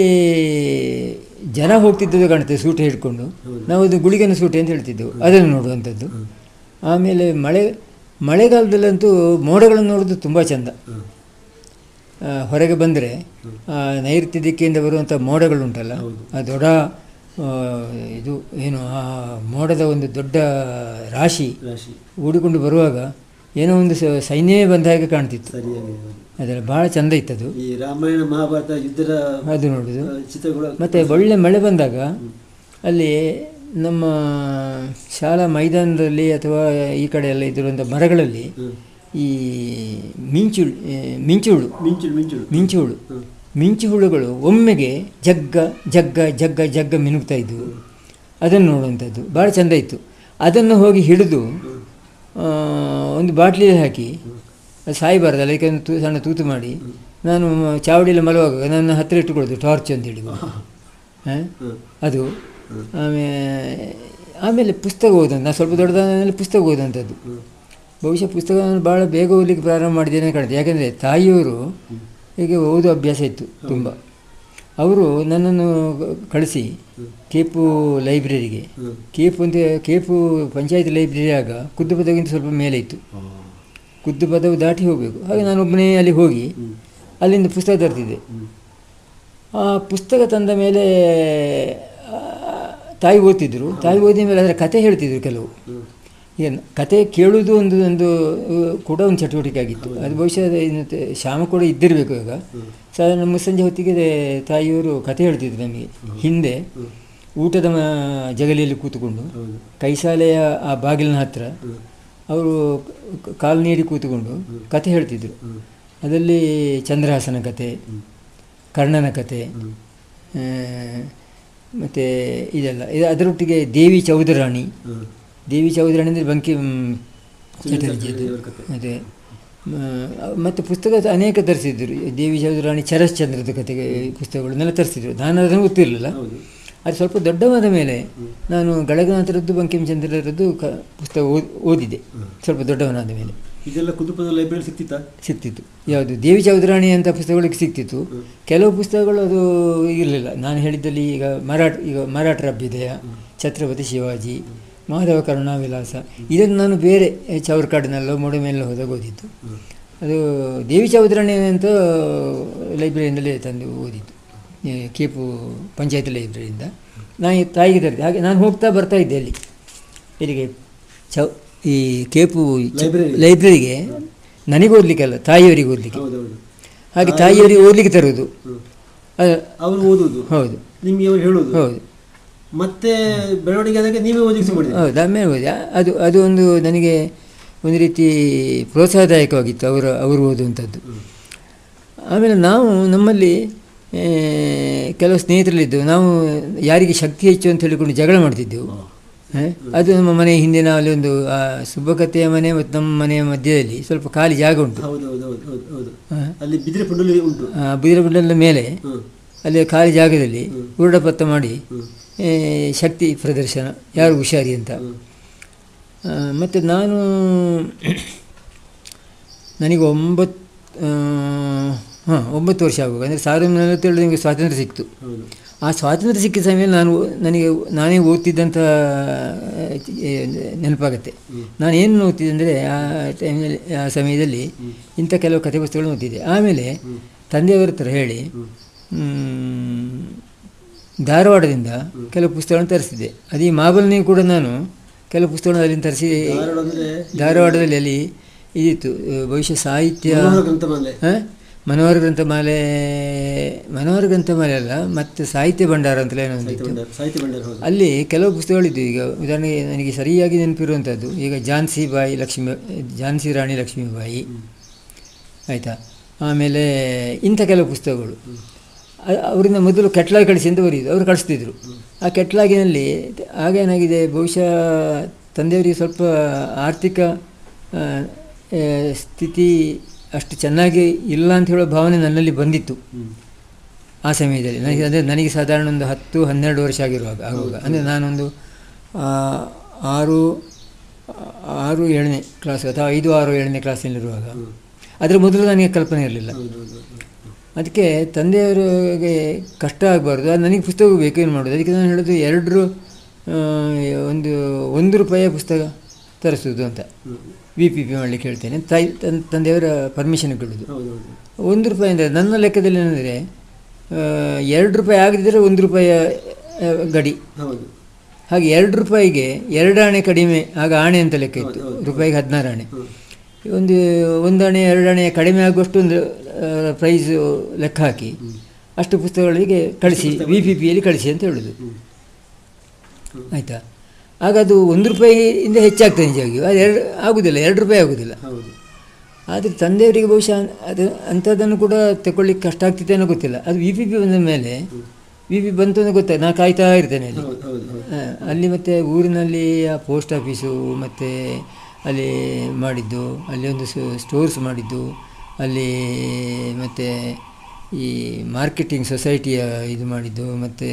ಜನ ಹೋಗ್ತಿದ್ದದ್ದು ಕಾಣುತ್ತೆ ಸೂಟೆ ಹಿಡ್ಕೊಂಡು ನಾವು ಅದು ಗುಳಿಗನ ಸೂಟೆ ಅಂತ ಹೇಳ್ತಿದ್ದೆವು ಅದನ್ನು ನೋಡುವಂಥದ್ದು ಆಮೇಲೆ ಮಳೆ ಮಳೆಗಾಲದಲ್ಲಂತೂ ಮೋಡಗಳನ್ನು ನೋಡೋದು ತುಂಬ ಚೆಂದ ಆ, ಹೊರಗೆ ಬಂದರೆ ನೈಋತ್ಯ ದಿಕ್ಕಿಂದ ಬರುವಂಥ ಮೋಡಗಳುಂಟಲ್ಲ ಆ ದೊಡ್ಡ ಆ, ಇದು ಏನು ಆ ಮೋಡದ ಒಂದು ದೊಡ್ಡ ರಾಶಿ ರಾಶಿ ಓಡಿಕೊಂಡು ಬರುವಾಗ ಏನೋ ಒಂದು ಸ- ಸೈನ್ಯವೇ ಬಂದ ಹಾಗೆ ಕಾಣ್ತಿತ್ತು ಸರಿಯಾಗಿ ಹೌದು. ಅದೆಲ್ಲ ಭಾಳ ಚೆಂದ ಇತ್ತದು ಈ ರಾಮಾಯಣ ಮಹಾಭಾರತ ಯುದ್ಧದ ಅದು ನೋಡೋದು ಆ, ಚಿತ್ರಗಳು ಮತ್ತು ಒಳ್ಳೆ ಮಳೆ ಬಂದಾಗ ಅಲ್ಲಿ ನಮ್ಮ ಶಾಲಾ ಮೈದಾನದಲ್ಲಿ ಅಥವಾ ಈ ಕಡೆ ಎಲ್ಲ ಇದ್ದಿರುವಂಥ ಮರಗಳಲ್ಲಿ ಹ್ಮ್. ಈ ಮಿಂಚುಳು ಆ, ಮಿಂಚುಳು ಮಿಂಚುಳು ಮಿಂಚುಳು ಮಿಂಚು ಹುಳು ಮಿಂಚು ಹುಳುಗಳು ಒಮ್ಮೆಗೆ ಜಗ್ಗ ಜಗ್ಗ ಜಗ್ಗ ಜಗ್ಗ ಮಿನುಗ್ತಾ ಇದ್ವು ಅದನ್ನು ನೋಡುವಂಥದ್ದು ಭಾಳ ಚೆಂದ ಇತ್ತು ಅದನ್ನು ಹೋಗಿ ಹಿಡಿದು ಆ, ಒಂದು ಬಾಟ್ಲಿಯಲ್ಲಿ ಹಾಕಿ ಅದು ಸಾಯಬಾರ್ದಲ್ಲ ಅದಕ್ಕೆ ಒಂದು ತೂ ಸಣ್ಣ ತೂತು ಮಾಡಿ ನಾನು ಚಾವಡಿಯಲ್ಲಿ ಮಲಗುವಾಗ ನನ್ನ ಹತ್ತಿರ ಇಟ್ಟುಕೊಳ್ಳೋದು ಟಾರ್ಚ್ ಅಂತೇಳಿ ಹಾಂ ಅದು ಆಮೇಲೆ ಆಮೇಲೆ ಪುಸ್ತಕ ಓದೋದು ನಾನು ಸ್ವಲ್ಪ ದೊಡ್ಡದಾದ್ಮೇಲೆ ಪುಸ್ತಕ ಓದುವಂಥದ್ದು ಬಹುಶಃ ಪುಸ್ತಕವನ್ನು ಭಾಳ ಬೇಗ ಓದಲಿಕ್ಕೆ ಪ್ರಾರಂಭ ಮಾಡಿದ್ದೇನೆ ಕಾಣುತ್ತೆ ಯಾಕೆಂದರೆ ತಾಯಿಯವರು ಹೀಗೆ ಓದೋ ಅಭ್ಯಾಸ ಇತ್ತು ತುಂಬ ಅವರು ನನ್ನನ್ನು ಕಳಿಸಿ ಕೇಪು ಲೈಬ್ರರಿಗೆ ಕೇಪು ಅಂತ ಕೇಪು ಪಂಚಾಯತ್ ಲೈಬ್ರರಿ ಆಗ ಖುದ್ದು ಪದವಿಗಿಂತ ಸ್ವಲ್ಪ ಮೇಲೆ ಇತ್ತು ಖುದ್ದು ಪದವು ದಾಟಿ ಹೋಗಬೇಕು ಹಾಗೆ ನಾನು ಒಬ್ಬನೇ ಅಲ್ಲಿ ಹೋಗಿ ಅಲ್ಲಿಂದ ಪುಸ್ತಕ ತರ್ತಿದ್ದೆ ಆ ಪುಸ್ತಕ ತಂದ ಮೇಲೆ ಆ, ತಾಯಿ ಓದ್ತಿದ್ರು ತಾಯಿ ಓದಿದ ಮೇಲೆ ಅದರ ಕತೆ ಹೇಳ್ತಿದ್ರು ಕೆಲವು ಈಗ ನ- ಕತೆ ಕೇಳುವುದು ಒಂದು ಒಂದು ಆ, ಕೂಡ ಒಂದು ಚಟುವಟಿಕೆ ಆಗಿತ್ತು ಅದು ಬಹುಶಃ ಅದು ಇನ್ನು ತೆ- ಶ್ಯಾಮ ಕೂಡ ಇದ್ದಿರಬೇಕು ಈಗ ಸಾಧಾರಣ ಮುಸ್ಸಂಜೆ ಹೊತ್ತಿಗೆ ತಾಯಿಯವರು ಕತೆ ಹೇಳ್ತಿದ್ರು ನಮಗೆ ಹಿಂದೆ ಊಟದ ಮ- ಜಗಲಿಯಲ್ಲಿ ಕೂತುಕೊಂಡು ಕೈಸಾಲೆಯ ಆ ಬಾಗಿಲಿನ ಹತ್ರ ಅವರು ಕ- ಕಾಲು ನೀಡಿ ಕೂತುಕೊಂಡು ಕತೆ ಹೇಳ್ತಿದ್ರು ಅದರಲ್ಲಿ ಚಂದ್ರಹಾಸನ ಕತೆ ಕರ್ಣನ ಕತೆ ಹ್ಮ್. ಮತ್ತು ಇದೆಲ್ಲ ಇದು ಅದರೊಟ್ಟಿಗೆ ದೇವಿ ಚೌಧರಾಣಿ ಹ್ಮ್. ದೇವಿ ಚೌಧರಾಣಿ ಅಂದರೆ ಬಂಕಿ ಮ್, ಸುನೀಲ್ ಚಟರ್ಜಿಯದು ಚಟರ್ಜಿಯವರ ಕತೆ. ಅದೇ ಮತ್ತು ಪುಸ್ತಕ ಅನೇಕ ತರಿಸಿದ್ರು ದೇವಿ ಚೌಧರಾಣಿ ಚರಶ್ಚಂದ್ರದ ಕತೆಗೆ ಪುಸ್ತಕಗಳನ್ನೆಲ್ಲ ತರಿಸಿದ್ರು ನಾನು ಅದನ್ನು ಗೊತ್ತಿರಲಿಲ್ಲ ಹೌದು ಅದು ಸ್ವಲ್ಪ ದೊಡ್ಡವಾದ ಮೇಲೆ ನಾನು ಗಳಗನಾಥರದ್ದು ಬಂಕಿಂಚಂದ್ರರದ್ದು ಕ ಪುಸ್ತಕ ಓದ್ ಓದಿದೆ ಸ್ವಲ್ಪ ದೊಡ್ಡವನಾದ ಮೇಲೆ ಇದೆಲ್ಲ ಕುದುಪದ ಲೈಬ್ರರಿ ಸಿಕ್ತಿತ್ತಾ ಸಿಕ್ತಿತ್ತು ಯಾವುದು ದೇವಿ ಚೌಧರಾಣಿ ಅಂತ ಪುಸ್ತಕಗಳಿಗೆ ಸಿಕ್ತಿತ್ತು ಕೆಲವು ಪುಸ್ತಕಗಳು ಅದು ಇರಲಿಲ್ಲ ನಾನು ಹೇಳಿದ್ದಲ್ಲಿ ಈಗ ಮರಾಠ ಈಗ ಮರಾಠರ ಅಭ್ಯುದಯ ಛತ್ರಪತಿ ಶಿವಾಜಿ ಮಾಧವ ಕರುಣಾವಿಲಾಸ ಇದನ್ನು ನಾನು ಬೇರೆ ಚೌರ್ಕಾಡಿನಲ್ಲೋ ಮೊಡಮೆಲ್ಲೋ ಹೋದಾಗ ಓದಿದ್ದು ಅದು ದೇವಿ ಚೌಧರಾಣಿ ಅಂತ ಲೈಬ್ರರಿಯಿಂದಲೇ ತಂದು ಓದಿದ್ದು ಈ ಕೇಪು ಪಂಚಾಯತ್ ಲೈಬ್ರರಿಯಿಂದ ನಾನು ಈ ತಾಯಿಗೆ ತರಿದೆ ಹಾಗೆ ನಾನು ಹೋಗ್ತಾ ಬರ್ತಾ ಇದ್ದೆ ಅಲ್ಲಿ ಇಲ್ಲಿಗೆ ಚೌ ಈ ಕೇಪು ಚ- ಲೈಬ್ರರಿ? ಲೈಬ್ರರಿಗೆ ನನಗೆ ಓದಲಿಕ್ಕಲ್ಲ ತಾಯಿಯವರಿಗೆ ಓದಲಿಕ್ಕೆ ಹೌದೌದು ಹಾಗೆ ತಾಯಿಯವರಿಗೆ ಓದಲಿಕ್ಕೆ ತರುವುದು ಹ್ಮ್. ಅದು ಅವರು ಓದುದು ಹೌದು ನಿಮ್ಗೆ ಅವ್ರು ಹೇಳೋದು ಹೌದು ಮತ್ತೆ ಬೆಳವಣಿಗೆ ಆದಾಗ ನೀವೇ ಓದಿಸಿ ಮಾಡಿದ್ರಿ ಹೌದು ಆಮೇಲೆ ಓದಿ ಆ- ಅದು ಅದು ಒಂದು ನನಗೆ ಒಂದು ರೀತಿ ಪ್ರೋತ್ಸಾಹದಾಯಕವಾಗಿತ್ತು ಅವರ ಅವರು ಓದುವಂಥದ್ದು ಆಮೇಲೆ ನಾವು ನಮ್ಮಲ್ಲಿ ಆ, ಕೆಲವು ಸ್ನೇಹಿತರಲ್ಲಿದ್ದು ನಾವು ಯಾರಿಗೆ ಶಕ್ತಿ ಹೆಚ್ಚು ಅಂತ ಹೇಳಿಕೊಂಡು ಜಗಳ ಮಾಡ್ತಿದ್ದೆವು ಆ, ಅದು ನಮ್ಮ ಮನೆ ಹಿಂದಿನ ಅಲ್ಲಿ ಒಂದು ಆ, ಸುಬ್ಬಕತ್ತೆಯ ಮನೆ ಮತ್ತು ನಮ್ಮ ಮನೆಯ ಮಧ್ಯದಲ್ಲಿ ಸ್ವಲ್ಪ ಖಾಲಿ ಜಾಗ ಉಂಟು ಹೌದು ಹೌದು ಹೌದು ಹೌದು ಹೌದು ಆ, ಅಲ್ಲಿ ಬಿದಿರೆ ಪುಂಡಲಿ ಉಂಟು ಆ ಬಿದಿರಗುಡ್ಡದ ಮೇಲೆ ಹ್ಮ್ ಅಲ್ಲಿ ಖಾಲಿ ಜಾಗದಲ್ಲಿ ಉರುಡಪತ್ತ ಮಾಡಿ ಹ್ಮ್. ಆ, ಶಕ್ತಿ ಪ್ರದರ್ಶನ ಯಾರು ಹುಷಾರಿ ಅಂತ ಹ್ಮ್. ಆ, ಮತ್ತು ನಾನು ನನಗೆ ಒಂಬತ್ತು ಹಾಂ ಒಂಬತ್ತು ವರ್ಷ ಆಗುವಾಗ ಅಂದರೆ ಸಾವಿರದ ಒಂಬೈನೂರ ನಲವತ್ತೇಳು ನನಗೆ ಸ್ವಾತಂತ್ರ್ಯ ಸಿಕ್ತು ಹೌದು ಆ ಸ್ವಾತಂತ್ರ್ಯ ಸಿಕ್ಕಿದ ಸಮಯದಲ್ಲಿ ನಾನು ನನಗೆ ನಾನೇ ಓದ್ತಿದ್ದಂಥ ಏ, ನೆನಪಾಗತ್ತೆ ನಾನು ಏನು ಓದ್ತಿದ್ದೆ ಅಂದರೆ ಆ ಟೈಮ್ನಲ್ಲಿ ಆ ಸಮಯದಲ್ಲಿ ಇಂಥ ಕೆಲವು ಕಥೆ ಪುಸ್ತಕಗಳನ್ನು ಓದ್ತಿದ್ದೆ ಆಮೇಲೆ ತಂದೆಯವರ ಹತ್ರ ಹೇಳಿ ಮ್, ಧಾರವಾಡದಿಂದ ಕೆಲವು ಪುಸ್ತಕಗಳನ್ನು ತರಿಸಿದ್ದೆ ಅದು ಈ ಮಾಬಲ್ನಿಗೆ ಕೂಡ ನಾನು ಕೆಲವು ಪುಸ್ತಕಗಳನ್ನು ಅಲ್ಲಿಂದ ತರಿಸಿ ಧಾರವಾಡ ಅಂದ್ರೆ ಧಾರವಾಡದಲ್ಲಿ ಅಲ್ಲಿ ಇದಿತ್ತು ಆ, ಬಹುಶಃ ಸಾಹಿತ್ಯ ಮನೋಹರ ಗ್ರಂಥಮಾಲೆ ಆ? ಮನೋಹರ ಗ್ರಂಥಮಾಲೆ ಮನೋಹರ ಗ್ರಂಥಮಾಲೆ ಅಲ್ಲ ಮತ್ತು ಸಾಹಿತ್ಯ ಭಂಡಾರ ಅಂತಲೇ ಏನೋ ಸಾಹಿತ್ಯ ಒಂದಿತ್ತು ಭಂಡಾರ ಸಾಹಿತ್ಯ ಭಂಡಾರ ಹೌದು ಅಲ್ಲಿ ಕೆಲವು ಪುಸ್ತಕಗಳಿದ್ದು ಈಗ ಉದಾಹರಣೆಗೆ ನನಗೆ ಸರಿಯಾಗಿ ನೆನಪಿರುವಂಥದ್ದು ಈಗ ಝಾನ್ಸಿ ಬಾಯಿ ಲಕ್ಷ್ಮೀ ಝಾನ್ಸಿ ರಾಣಿ ಲಕ್ಷ್ಮೀಬಾಯಿ ಆಯಿತಾ ಆಮೇಲೆ ಇಂಥ ಕೆಲವು ಪುಸ್ತಕಗಳು ಅ- ಅವರಿಂದ ಮೊದಲು ಕೆಟ್ಲಾಗ್ ಕಳಿಸಿ ಅಂತ ಬರೆಯೋದು ಅವರು ಕಳಿಸ್ತಿದ್ರು ಆ ಕೆಟ್ಲಾಗಿನಲ್ಲಿ ಆಗ ಏನಾಗಿದೆ ಬಹುಶಃ ತಂದೆಯವರಿಗೆ ಸ್ವಲ್ಪ ಆರ್ಥಿಕ ಆ, ಆ, ಸ್ಥಿತಿ ಅಷ್ಟು ಚೆನ್ನಾಗಿ ಇಲ್ಲ ಅಂತ ಹೇಳೋ ಭಾವನೆ ನನ್ನಲ್ಲಿ ಬಂದಿತ್ತು ಆ ಸಮಯದಲ್ಲಿ ನನಗೆ ಅಂದರೆ ನನಗೆ ಸಾಧಾರಣ ಒಂದು ಹತ್ತು ಹನ್ನೆರಡು ವರ್ಷ ಆಗಿರುವಾಗ ಆಗುವಾಗ ಅಂದರೆ ನಾನೊಂದು ಆ, ಆರು ಆರು ಏಳನೇ ಕ್ಲಾಸ್ ಅಥವಾ ಐದು ಆರು ಏಳನೇ ಕ್ಲಾಸಿನಲ್ಲಿರುವಾಗ ಅದರ ಮೊದಲು ನನಗೆ ಕಲ್ಪನೆ ಇರಲಿಲ್ಲ ಹೌದು ಹೌದು ಹೌದು. ಅದಕ್ಕೆ ತಂದೆಯವರಿಗೆ ಕಷ್ಟ ಆಗಬಾರ್ದು ಅದು ನನಗೆ ಪುಸ್ತಕ ಬೇಕು ಏನು ಮಾಡೋದು ಅದಕ್ಕೆ ನಾನು ಹೇಳೋದು ಎರಡು ಆ, ಒಂದು ಒಂದು ರೂಪಾಯಿಯ ಪುಸ್ತಕ ತರಿಸೋದು ಅಂತ ಹ್ಮ್. ವಿ ಪಿ ಪಿ ಮಾಡಲಿಕ್ಕೆ ಹೇಳ್ತೇನೆ ತಾಯಿ ತನ್ ತಂದೆಯವರ ಪರ್ಮಿಷನ್ ಕೇಳೋದು ಹೌದು ಹೌದು ಒಂದು ರೂಪಾಯಿ ಅಂದರೆ ನನ್ನ ಲೆಕ್ಕದಲ್ಲಿ ಏನಂದರೆ ಎರಡು ರೂಪಾಯಿ ಆಗದಿದ್ದರೆ ಒಂದು ರೂಪಾಯಿಯ ಆ, ಗಡಿ ಹೌದು ಹಾಗೆ ಎರಡು ರೂಪಾಯಿಗೆ ಎರಡು ಆಣೆ ಕಡಿಮೆ ಆಗ ಆಣೆ ಅಂತ ಲೆಕ್ಕ ಇತ್ತು ರೂಪಾಯಿಗೆ ಹದಿನಾರು ಆಣೆ ಒಂದು ಒಂದು ಆಣೆ ಎರಡು ಆಣೆ ಕಡಿಮೆ ಆಗುವಷ್ಟು ಒಂದು ಪ್ರೈಸ್ ಲೆಕ್ಕ ಹಾಕಿ ಅಷ್ಟು ಪುಸ್ತಕಗಳಿಗೆ ಕಳಿಸಿ ವಿ ಪಿ ಪಿಯಲ್ಲಿ ಕಳಿಸಿ ಅಂತ ಹೇಳೋದು ಆಯಿತಾ ಆಗ ಅದು ಒಂದು ರೂಪಾಯಿಯಿಂದ ಹೆಚ್ಚಾಗ್ತದೆ ನಿಜವಾಗಿಯೂ ಅದು ಎರಡು ಆಗೋದಿಲ್ಲ ಎರಡು ರೂಪಾಯಿ ಆಗೋದಿಲ್ಲ ಹೌದು ಆದರೆ ತಂದೆಯವರಿಗೆ ಬಹುಶಃ ಅದು ಅಂಥದ್ದನ್ನು ಕೂಡ ತಗೊಳ್ಳಿಕ್ಕೆ ಕಷ್ಟ ಆಗ್ತಿತ್ತೇನೋ ಗೊತ್ತಿಲ್ಲ ಅದು ವಿ ಪಿ ಪಿ ಬಂದ ಮೇಲೆ ವಿ ಪಿ ಬಂತು ಅಂತ ಗೊತ್ತಾಯ್ತು ನಾನು ಕಾಯ್ತಾ ಇರ್ತೇನೆ ಅಲ್ಲಿ ಹೌದು ಹೌದು ಹೌದು ಆ, ಅಲ್ಲಿ ಮತ್ತು ಊರಿನಲ್ಲಿ ಆ ಪೋಸ್ಟ್ ಆಫೀಸು ಮತ್ತು ಅಲ್ಲಿ ಮಾಡಿದ್ದು ಅಲ್ಲಿ ಒಂದು ಸ್ಟೋರ್ಸ್ ಮಾಡಿದ್ದು ಅಲ್ಲಿ ಮತ್ತು ಈ ಮಾರ್ಕೆಟಿಂಗ್ ಸೊಸೈಟಿಯ ಇದು ಮಾಡಿದ್ದು ಮತ್ತು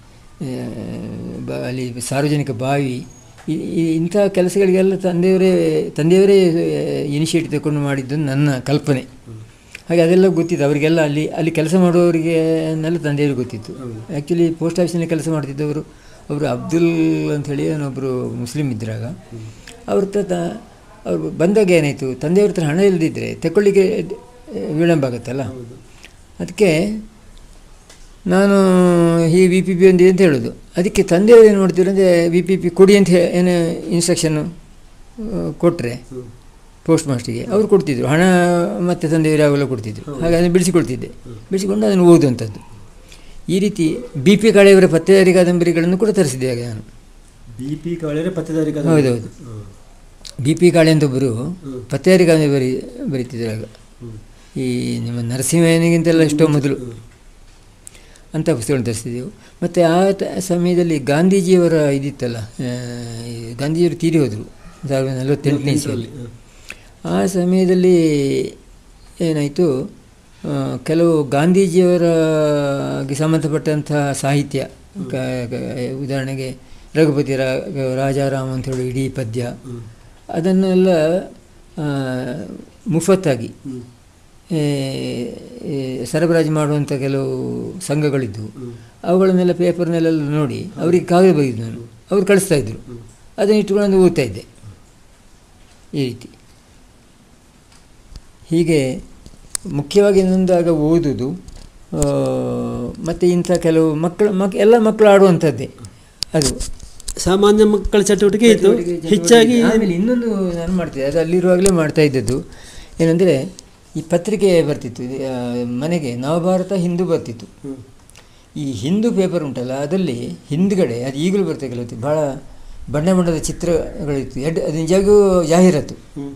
ಬ ಅಲ್ಲಿ ಸಾರ್ವಜನಿಕ ಬಾವಿ ಈ- ಈ- ಇಂಥ ಕೆಲಸಗಳಿಗೆಲ್ಲ ತಂದೆಯವರೇ ತಂದೆಯವರೇ ಇನಿಷಿಯೇಟಿವ್ ತಗೊಂಡು ಮಾಡಿದ್ದು ನನ್ನ ಕಲ್ಪನೆ ಹಾಗೆ ಅದೆಲ್ಲ ಗೊತ್ತಿತ್ತು ಅವರಿಗೆಲ್ಲ ಅಲ್ಲಿ ಅಲ್ಲಿ ಕೆಲಸ ಮಾಡುವವರಿಗೆ ಅನ್ನೆಲ್ಲ ತಂದೆಯವ್ರಿಗೆ ಗೊತ್ತಿತ್ತು ಆ್ಯಕ್ಚುಲಿ ಪೋಸ್ಟ್ ಆಫೀಸಿನಲ್ಲಿ ಕೆಲಸ ಮಾಡ್ತಿದ್ದವರು ಅವರು ಅಬ್ದುಲ್ ಅಂಥೇಳಿ ಅವನೊಬ್ಬರು ಮುಸ್ಲಿಮ್ ಇದ್ರಾಗ ಅವ್ರ ಹತ್ರ ತ- ಅವ್ರು ಬಂದಾಗ ಏನಾಯಿತು ತಂದೆಯವ್ರ ಹತ್ರ ಹಣ ಇಲ್ಲದಿದ್ದರೆ ತಗೊಳ್ಳಿಕ್ಕೆ ವಿಳಂಬ ಆಗುತ್ತಲ್ಲ ಅದಕ್ಕೆ ನಾನು ಈ ವಿ ಪಿ ಪಿ ಒಂದಿದೆ ಅಂತ ಹೇಳೋದು ಅದಕ್ಕೆ ತಂದೆಯವರು ಏನು ಮಾಡ್ತಿದ್ರು ಅಂದರೆ ವಿ ಪಿ ಪಿ ಕೊಡಿ ಅಂತ ಹೇ- ಏನು ಇನ್ಸ್ಟ್ರಕ್ಷನ್ನು ಕೊಟ್ಟರೆ ಪೋಸ್ಟ್ ಮಾಸ್ಟ್ರಿಗೆ ಅವರು ಕೊಡ್ತಿದ್ರು ಹಣ ಮತ್ತು ತಂದೆಯವರು ಯಾವೆಲ್ಲ ಕೊಡ್ತಿದ್ರು ಹಾಗೆ ಅದನ್ನು ಬಿಡಿಸಿಕೊಡ್ತಿದ್ದೆ ಬಿಡಿಸಿಕೊಂಡು ಅದನ್ನು ಓದುವಂಥದ್ದು ಈ ರೀತಿ ಬಿ ಪಿ ಕಾಳೆಯವರ ಪತ್ತೆದಾರಿ ಕಾದಂಬರಿಗಳನ್ನು ಕೂಡ ತರಿಸಿದ್ದೆ ಆಗ ನಾನು ಬಿ ಪಿ ಕಾವಳಿಯರೆ ಪತ್ತೆದಾರಿ ಕಾದಂಬರಿ. ಹೌದೌದು ಹ್ಮ್. ಬಿ ಪಿ ಕಾಳೆ ಅಂತ ಒಬ್ಬರು ಹ್ಮ್. ಪತ್ತೆದಾರಿ ಕಾದಂಬರಿ ಬರೀ ಬರೀತಿದ್ರು ಆಗ ಹ್ಮ್. ಈ ನಿಮ್ಮ ನರಸಿಂಹನಿಗಿಂತೆಲ್ಲ ಎಷ್ಟೋ ಮೊದಲು ಅಂಥ ಪುಸ್ತಕಗಳನ್ನು ತರಿಸ್ತಿದ್ದೆವು ಮತ್ತು ಆ ಟ- ಸಮಯದಲ್ಲಿ ಗಾಂಧೀಜಿಯವರ ಇದಿತ್ತಲ್ಲ ಆ, ಈ ಗಾಂಧೀಜಿಯವರು ತೀರಿ ಹೋದರು ಸಾವಿರದ ನಲವತ್ತೆಂಟನೇ ಇಸ್ವಿಯಲ್ಲಿ ಆ ಸಮಯದಲ್ಲಿ ಏನಾಯಿತು ಆ, ಕೆಲವು ಗಾಂಧೀಜಿಯವರಿಗೆ ಸಂಬಂಧಪಟ್ಟಂಥ ಸಾಹಿತ್ಯ ಕ- ಕ- ಉದಾಹರಣೆಗೆ ರಘುಪತಿ ರಾ ರಾಜಾರಾಮ್ ಅಂತ ಹೇಳಿ ಇಡೀ ಪದ್ಯ ಅದನ್ನೆಲ್ಲ ಆ, ಮುಫತ್ತಾಗಿ ಏ, ಏ, ಸರಬರಾಜು ಮಾಡುವಂಥ ಕೆಲವು ಸಂಘಗಳಿದ್ದವು ಅವುಗಳನ್ನೆಲ್ಲ ಪೇಪರ್ನಲ್ಲೆಲ್ಲ ನೋಡಿ ಅವರಿಗೆ ಕಾಗದ ಬರೆದಿದ್ದು ನಾನು ಅವ್ರು ಕಳಿಸ್ತಾ ಇದ್ರು ಅದನ್ನು ಇಟ್ಕೊಂಡು ಓದ್ತಾ ಇದ್ದೆ ಈ ರೀತಿ ಹೀಗೆ ಮುಖ್ಯವಾಗಿ ನಂದಾಗ ಓದುವುದು ಆ, ಮತ್ತು ಇಂಥ ಕೆಲವು ಮಕ್ಕಳು ಮಕ್ ಎಲ್ಲ ಮಕ್ಕಳು ಆಡುವಂಥದ್ದೇ ಅದು ಸಾಮಾನ್ಯ ಮಕ್ಕಳ ಚಟುವಟಿಕೆ ಇತ್ತು ಚಟುವಟಿಕೆ, ಚಟುವಟಿಕೆ. ಹೆಚ್ಚಾಗಿ ಆಮೇಲೆ ಇನ್ನೊಂದು ನಾನು ಮಾಡ್ತಿದ್ದೆ ಅದು ಅಲ್ಲಿರುವಾಗಲೇ ಮಾಡ್ತಾ ಇದ್ದದ್ದು ಏನಂದರೆ ಈ ಪತ್ರಿಕೆ ಬರ್ತಿತ್ತು ಇದು, ಆ, ಮನೆಗೆ ನವಭಾರತ ಹಿಂದೂ ಬರ್ತಿತ್ತು ಈ ಹಿಂದೂ ಪೇಪರ್ ಉಂಟಲ್ಲ ಅದರಲ್ಲಿ ಹಿಂದ್ಗಡೆ ಅದು ಈಗಲೂ ಬರ್ತದೆ ಕೆಲವತ್ತು ಭಾಳ ಬಣ್ಣ ಬಣ್ಣದ ಚಿತ್ರಗಳಿತ್ತು ಎಡ್ ಅದು ನಿಜವಾಗಿಯೂ ಜಾಹೀರಾತು ಹ್ಮ್.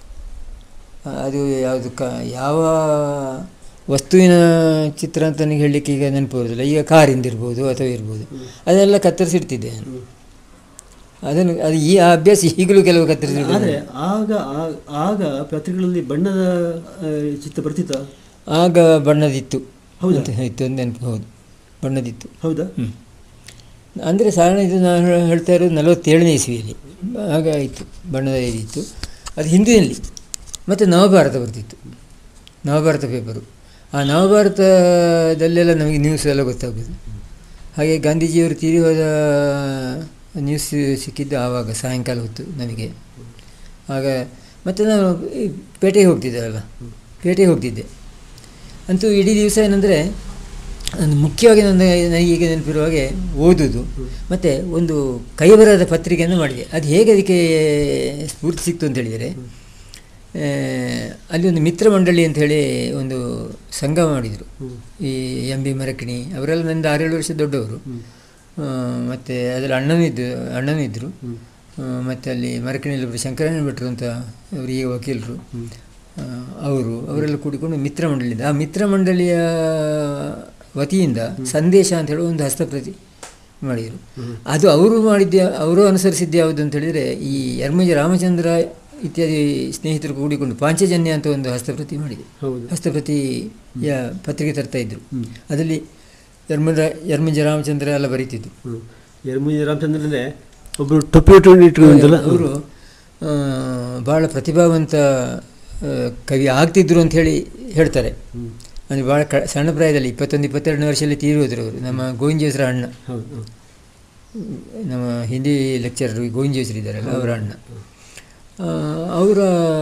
ಆ, ಅದು ಯಾವುದು ಕ ಯಾವ ವಸ್ತುವಿನ ಚಿತ್ರ ಅಂತ ನನಗೆ ಹೇಳಲಿಕ್ಕೆ ಈಗ ನೆನಪು ಬರೋದಿಲ್ಲ ಈಗ ಕಾರಿಂದಿರ್ಬೋದು ಅಥವಾ ಇರ್ಬೋದು ಅದೆಲ್ಲ ಕತ್ತರಿಸಿಡ್ತಿದ್ದೆ ನಾನು ಅದನ್ನು ಅದು ಈ ಆ ಅಭ್ಯಾಸ ಈಗಲೂ ಕೆಲವು ಕತ್ತರಿಸಿಡ್ತದೆ ಆದರೆ ಆಗ ಆ- ಆಗ ಪತ್ರಿಕೆಗಳಲ್ಲಿ ಬಣ್ಣದ ಆ, ಚಿತ್ರ ಬರ್ತಿತ್ತ ಆಗ ಬಣ್ಣದಿತ್ತು ಹೌದಾ? ಅಂತ ಇತ್ತು ಅಂತ ನೆನಪು ಹೌದು ಬಣ್ಣದಿತ್ತು ಹೌದಾ ಹ್ಞೂ ಅಂದರೆ ಸಾಧಾರಣ ಇದು ನಾನು ಹೇ- ಹೇಳ್ತಾ ಇರೋದು ನಲವತ್ತೇಳನೇ ಇಸ್ವಿಯಲ್ಲಿ ಆಗ ಇತ್ತು ಬಣ್ಣದ ಇದಿತ್ತು ಅದು ಹಿಂದಿನಲ್ಲಿ ಮತ್ತು ನವಭಾರತ ಬರ್ತಿತ್ತು ನವಭಾರತ ಪೇಪರು ಆ ನವಭಾರತದಲ್ಲೆಲ್ಲ ನಮಗೆ ನ್ಯೂಸ್ ಎಲ್ಲ ಗೊತ್ತಾಗೋದು ಹಾಗೆ ಗಾಂಧೀಜಿಯವರು ತೀರಿ ಹೋದ ನ್ಯೂಸ್ ಸಿಕ್ಕಿದ್ದು ಆವಾಗ ಸಾಯಂಕಾಲ ಹೊತ್ತು ನನಗೆ ಆಗ ಮತ್ತು ನಾನು ಈ ಪೇಟೆಗೆ ಹೋಗ್ತಿದ್ದೆವಲ್ಲ ಪೇಟೆಗೆ ಹೋಗ್ತಿದ್ದೆ ಅಂತೂ ಇಡೀ ದಿವಸ ಏನಂದರೆ ನಾನು ಮುಖ್ಯವಾಗಿ ನನ್ನ ನನಗೆ ಈಗ ನೆನಪಿರುವ ಹಾಗೆ ಓದೋದು ಮತ್ತು ಒಂದು ಕೈಬರಹದ ಪತ್ರಿಕೆಯನ್ನು ಮಾಡಿದೆ ಅದು ಹೇಗೆ ಅದಕ್ಕೆ ಸ್ಫೂರ್ತಿ ಸಿಕ್ತು ಅಂತ ಹೇಳಿದರೆ ಆ, ಅಲ್ಲಿ ಒಂದು ಮಿತ್ರ ಮಂಡಳಿ ಅಂತ ಹೇಳಿ ಒಂದು ಸಂಘ ಮಾಡಿದರು ಈ ಎಂ ಬಿ ಮರಕಿಣಿ ಅವರೆಲ್ಲ ನಂದು ಆರೇಳು ವರ್ಷ ದೊಡ್ಡವರು ಮತ್ತು ಅದರಲ್ಲಿ ಅಣ್ಣನೂ ಇದ್ದು ಅಣ್ಣನೂ ಇದ್ದರು ಮತ್ತು ಅಲ್ಲಿ ಮರಕಿಣಿಯಲ್ಲಿ ಒಬ್ಬರು ಶಂಕರಣ್ಣ ಭಟ್ರು ಅಂತ ಅವರು ಈಗ ವಕೀಲರು ಆ, ಅವರು ಅವರೆಲ್ಲ ಕೂಡಿಕೊಂಡು ಮಿತ್ರ ಮಂಡಳಿ ಇದೆ ಆ ಮಿತ್ರ ಮಂಡಳಿಯ ವತಿಯಿಂದ ಸಂದೇಶ ಅಂತ ಹೇಳಿ ಒಂದು ಹಸ್ತಪ್ರತಿ ಮಾಡಿದರು ಅದು ಅವರು ಮಾಡಿದ್ದ ಅವರು ಅನುಸರಿಸಿದ್ದು ಯಾವುದು ಅಂತ ಹೇಳಿದರೆ ಈ ಯರ್ಮಜ ರಾಮಚಂದ್ರ ಇತ್ಯಾದಿ ಸ್ನೇಹಿತರು ಕೂಡಿಕೊಂಡು ಪಾಂಚಜನ್ಯ ಅಂತ ಒಂದು ಹಸ್ತಪ್ರತಿ ಮಾಡಿದೆ ಹೌದು ಹಸ್ತಪ್ರತಿಯ ಪತ್ರಿಕೆ ತರ್ತಾ ಇದ್ರು ಅದರಲ್ಲಿ ಯರ್ಮಜ ಯರ್ಮಜ ರಾಮಚಂದ್ರ ಎಲ್ಲ ಬರೀತಿದ್ದು ಹ್ಮ್. ಯರ್ಮುಜಿ ರಾಮಚಂದ್ರನೇ ಒಬ್ಬರು ಟೊಪ್ಪಿ ಇಟ್ಕೊಂಡು ಇಟ್ಕೊಂಡಿದ್ದಲ್ಲ ಅವರು ಭಾಳ ಪ್ರತಿಭಾವಂತ ಆ, ಕವಿ ಆಗ್ತಿದ್ರು ಅಂತ ಹೇಳಿ ಹೇಳ್ತಾರೆ ಅಂದರೆ ಭಾಳ ಕ ಸಣ್ಣ ಪ್ರಾಯದಲ್ಲಿ ಇಪ್ಪತ್ತೊಂದು ಇಪ್ಪತ್ತೆರಡನೇ ವರ್ಷದಲ್ಲಿ ತೀರಿ ಹೋದರು ಅವರು ನಮ್ಮ ಗೋವಿಂಜೇಶ್ವರ ಅಣ್ಣ ಹೌದು ಹೌದು. ನಮ್ಮ ಹಿಂದಿ ಲೆಕ್ಚರರ್ ಗೋವಿಂಜೇಶ್ವರ ಇದ್ದಾರಲ್ಲ ಅವರ ಅಣ್ಣ ಆ, ಅವರ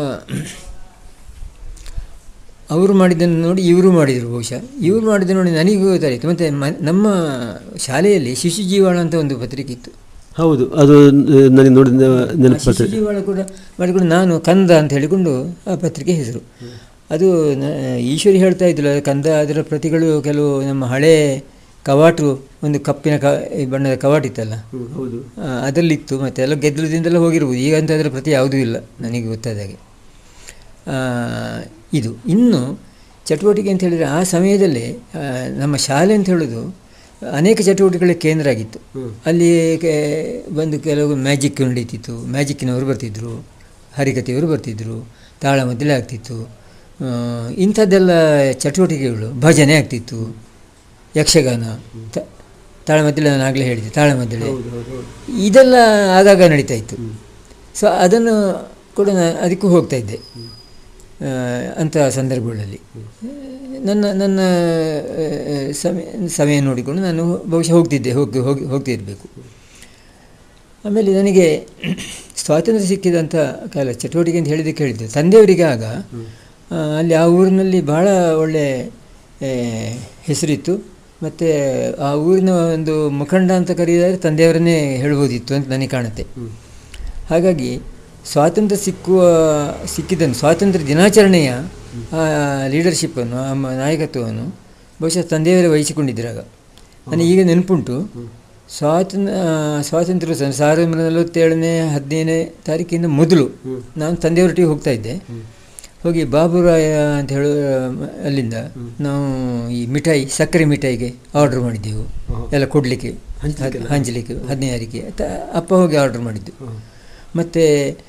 ಅವರು ಮಾಡಿದ್ದನ್ನು ನೋಡಿ ಇವರು ಮಾಡಿದರು ಬಹುಶಃ ಇವರು ಮಾಡಿದ್ದನ್ನು ನೋಡಿ ನನಗೂ ಗೊತ್ತಾಯಿತು ಮತ್ತು ಮ ನಮ್ಮ ಶಾಲೆಯಲ್ಲಿ ಶಿಶು ಜೀವಾಳ ಅಂತ ಒಂದು ಪತ್ರಿಕೆ ಇತ್ತು ಹೌದು ಅದು ಆ, ನನಗೆ ನೋಡಿದ ಆ ನೆನಪು ಶಿಶು ಬರ್ತದೆ ಜೀವಾಳ ಕೂಡ ಮಾಡಿಕೊಂಡು ನಾನು ಕಂದ ಅಂತ ಹೇಳಿಕೊಂಡು ಆ ಪತ್ರಿಕೆ ಹೆಸರು ಅದು ನ- ಈಶ್ವರಿ ಹೇಳ್ತಾ ಇದ್ಲು ಅದು ಕಂದ ಅದರ ಪ್ರತಿಗಳು ಕೆಲವು ನಮ್ಮ ಹಳೆ ಕವಾಟು ಒಂದು ಕಪ್ಪಿನ ಕ ಈ ಬಣ್ಣದ ಕವಾಟಿತ್ತಲ್ಲ ಹ್ಮ್, ಹೌದು ಆ, ಅದರಲ್ಲಿತ್ತು ಮತ್ತು ಎಲ್ಲ ಗೆದ್ದಲದಿಂದೆಲ್ಲ ಹೋಗಿರ್ಬೋದು ಈಗ ಅಂತ ಅದರ ಪ್ರತಿ ಯಾವುದೂ ಇಲ್ಲ ನನಗೆ ಗೊತ್ತಾದ ಹಾಗೆ ಆ, ಇದು ಇನ್ನು ಚಟುವಟಿಕೆ ಅಂತ ಹೇಳಿದರೆ ಆ ಸಮಯದಲ್ಲಿ ಆ, ನಮ್ಮ ಶಾಲೆ ಅಂತ ಹೇಳೋದು ಅನೇಕ ಚಟುವಟಿಕೆಗಳ ಕೇಂದ್ರ ಆಗಿತ್ತು ಹ್ಮ್. ಅಲ್ಲಿ ಕೆ- ಬಂದು ಕೆಲವು ಮ್ಯಾಜಿಕ್ ನಡೀತಿತ್ತು ಮ್ಯಾಜಿಕ್ಕಿನವರು ಬರ್ತಿದ್ದರು ಹರಿಕತೆಯವರು ಬರ್ತಿದ್ದರು ತಾಳಮದ್ದಲೆ ಆಗ್ತಿತ್ತು ಆ, ಇಂಥದ್ದೆಲ್ಲ ಚಟುವಟಿಕೆಗಳು ಭಜನೆ ಆಗ್ತಿತ್ತು ಯಕ್ಷಗಾನ ತ- ತಾಳಮದ್ದಲೆ ನಾನು ಆಗಲೇ ಹೇಳಿದೆ ತಾಳಮದ್ದಲೆ ಹೌದು ಹೌದು ಹೌದು ಇದೆಲ್ಲ ಆಗಾಗ ನಡೀತಾ ಇತ್ತು ಸೊ ಅದನ್ನು ಕೂಡ ನಾನು ಅದಕ್ಕೂ ಹೋಗ್ತಾ ಇದ್ದೆ ಆ, ಅಂಥ ಸಂದರ್ಭಗಳಲ್ಲಿ ನನ್ನ ನನ್ನ ಆ, ಸಮಯ ಸಮಯ ನೋಡಿಕೊಂಡು ನಾನು ಬಹುಶಃ ಹೋಗ್ತಿದ್ದೆ ಹೋಗಿ ಹೋಗಿ ಹೋಗ್ತಿರಬೇಕು ಆಮೇಲೆ ನನಗೆ ಸ್ವಾತಂತ್ರ್ಯ ಸಿಕ್ಕಿದಂಥ ಕಾಲ ಚಟುವಟಿಕೆ ಅಂತ ಹೇಳಿದ್ದಕ್ಕೆ ಹೇಳಿದ್ದು ತಂದೆಯವರಿಗೆ ಆಗ ಆ, ಅಲ್ಲಿ ಆ ಊರಿನಲ್ಲಿ ಭಾಳ ಒಳ್ಳೆ ಆ, ಹೆಸರಿತ್ತು ಮತ್ತು ಆ ಊರಿನ ಒಂದು ಮುಖಂಡ ಅಂತ ಕರೆಯಿದರೆ ತಂದೆಯವರನ್ನೇ ಹೇಳ್ಬೋದಿತ್ತು ಅಂತ ನನಗೆ ಕಾಣುತ್ತೆ ಹಾಗಾಗಿ ಸ್ವಾತಂತ್ರ್ಯ ಸಿಕ್ಕುವ ಸಿಕ್ಕಿದ್ದನ್ನು ಸ್ವಾತಂತ್ರ್ಯ ದಿನಾಚರಣೆಯ ಆ ಲೀಡರ್ಶಿಪ್ಪನ್ನು ಆ ಮ- ನಾಯಕತ್ವವನ್ನು ಬಹುಶಃ ತಂದೆಯವರೇ ವಹಿಸಿಕೊಂಡಿದ್ದರಾಗ ನನಗೆ ಈಗ ನೆನಪುಂಟು ಸ್ವಾತಂತ್ರ್ಯ ಸ್ವಾತಂತ್ರ್ಯ ದಿವಸ ಸಾವಿರದ ಒಂಬೈನೂರ ನಲವತ್ತೇಳನೇ ಹದಿನೈದನೇ ತಾರೀಕಿಂದ ಮೊದಲು ನಾನು ತಂದೆಯವರೊಟ್ಟಿಗೆ ಹೋಗ್ತಾ ಇದ್ದೆ ಹೋಗಿ ಬಾಬುರಾಯ ಅಂತ ಹೇಳೋ ಅಲ್ಲಿಂದ ನಾವು ಈ ಮಿಠಾಯಿ ಸಕ್ಕರೆ ಮಿಠಾಯಿಗೆ ಆರ್ಡ್ರ್ ಮಾಡಿದ್ದೆವು ಹಾ. ಎಲ್ಲ ಕೊಡಲಿಕ್ಕೆ ಹಂಚ್ಲಿಕ್ಕೆಲ್ಲ? ಹಂಚಲಿಕ್ಕೆ ಹದಿನೈದರಿಗೆ ತ- ಅಪ್ಪ ಹೋಗಿ ಆರ್ಡ್ರ್ ಮಾಡಿದ್ದು ಮತ್ತು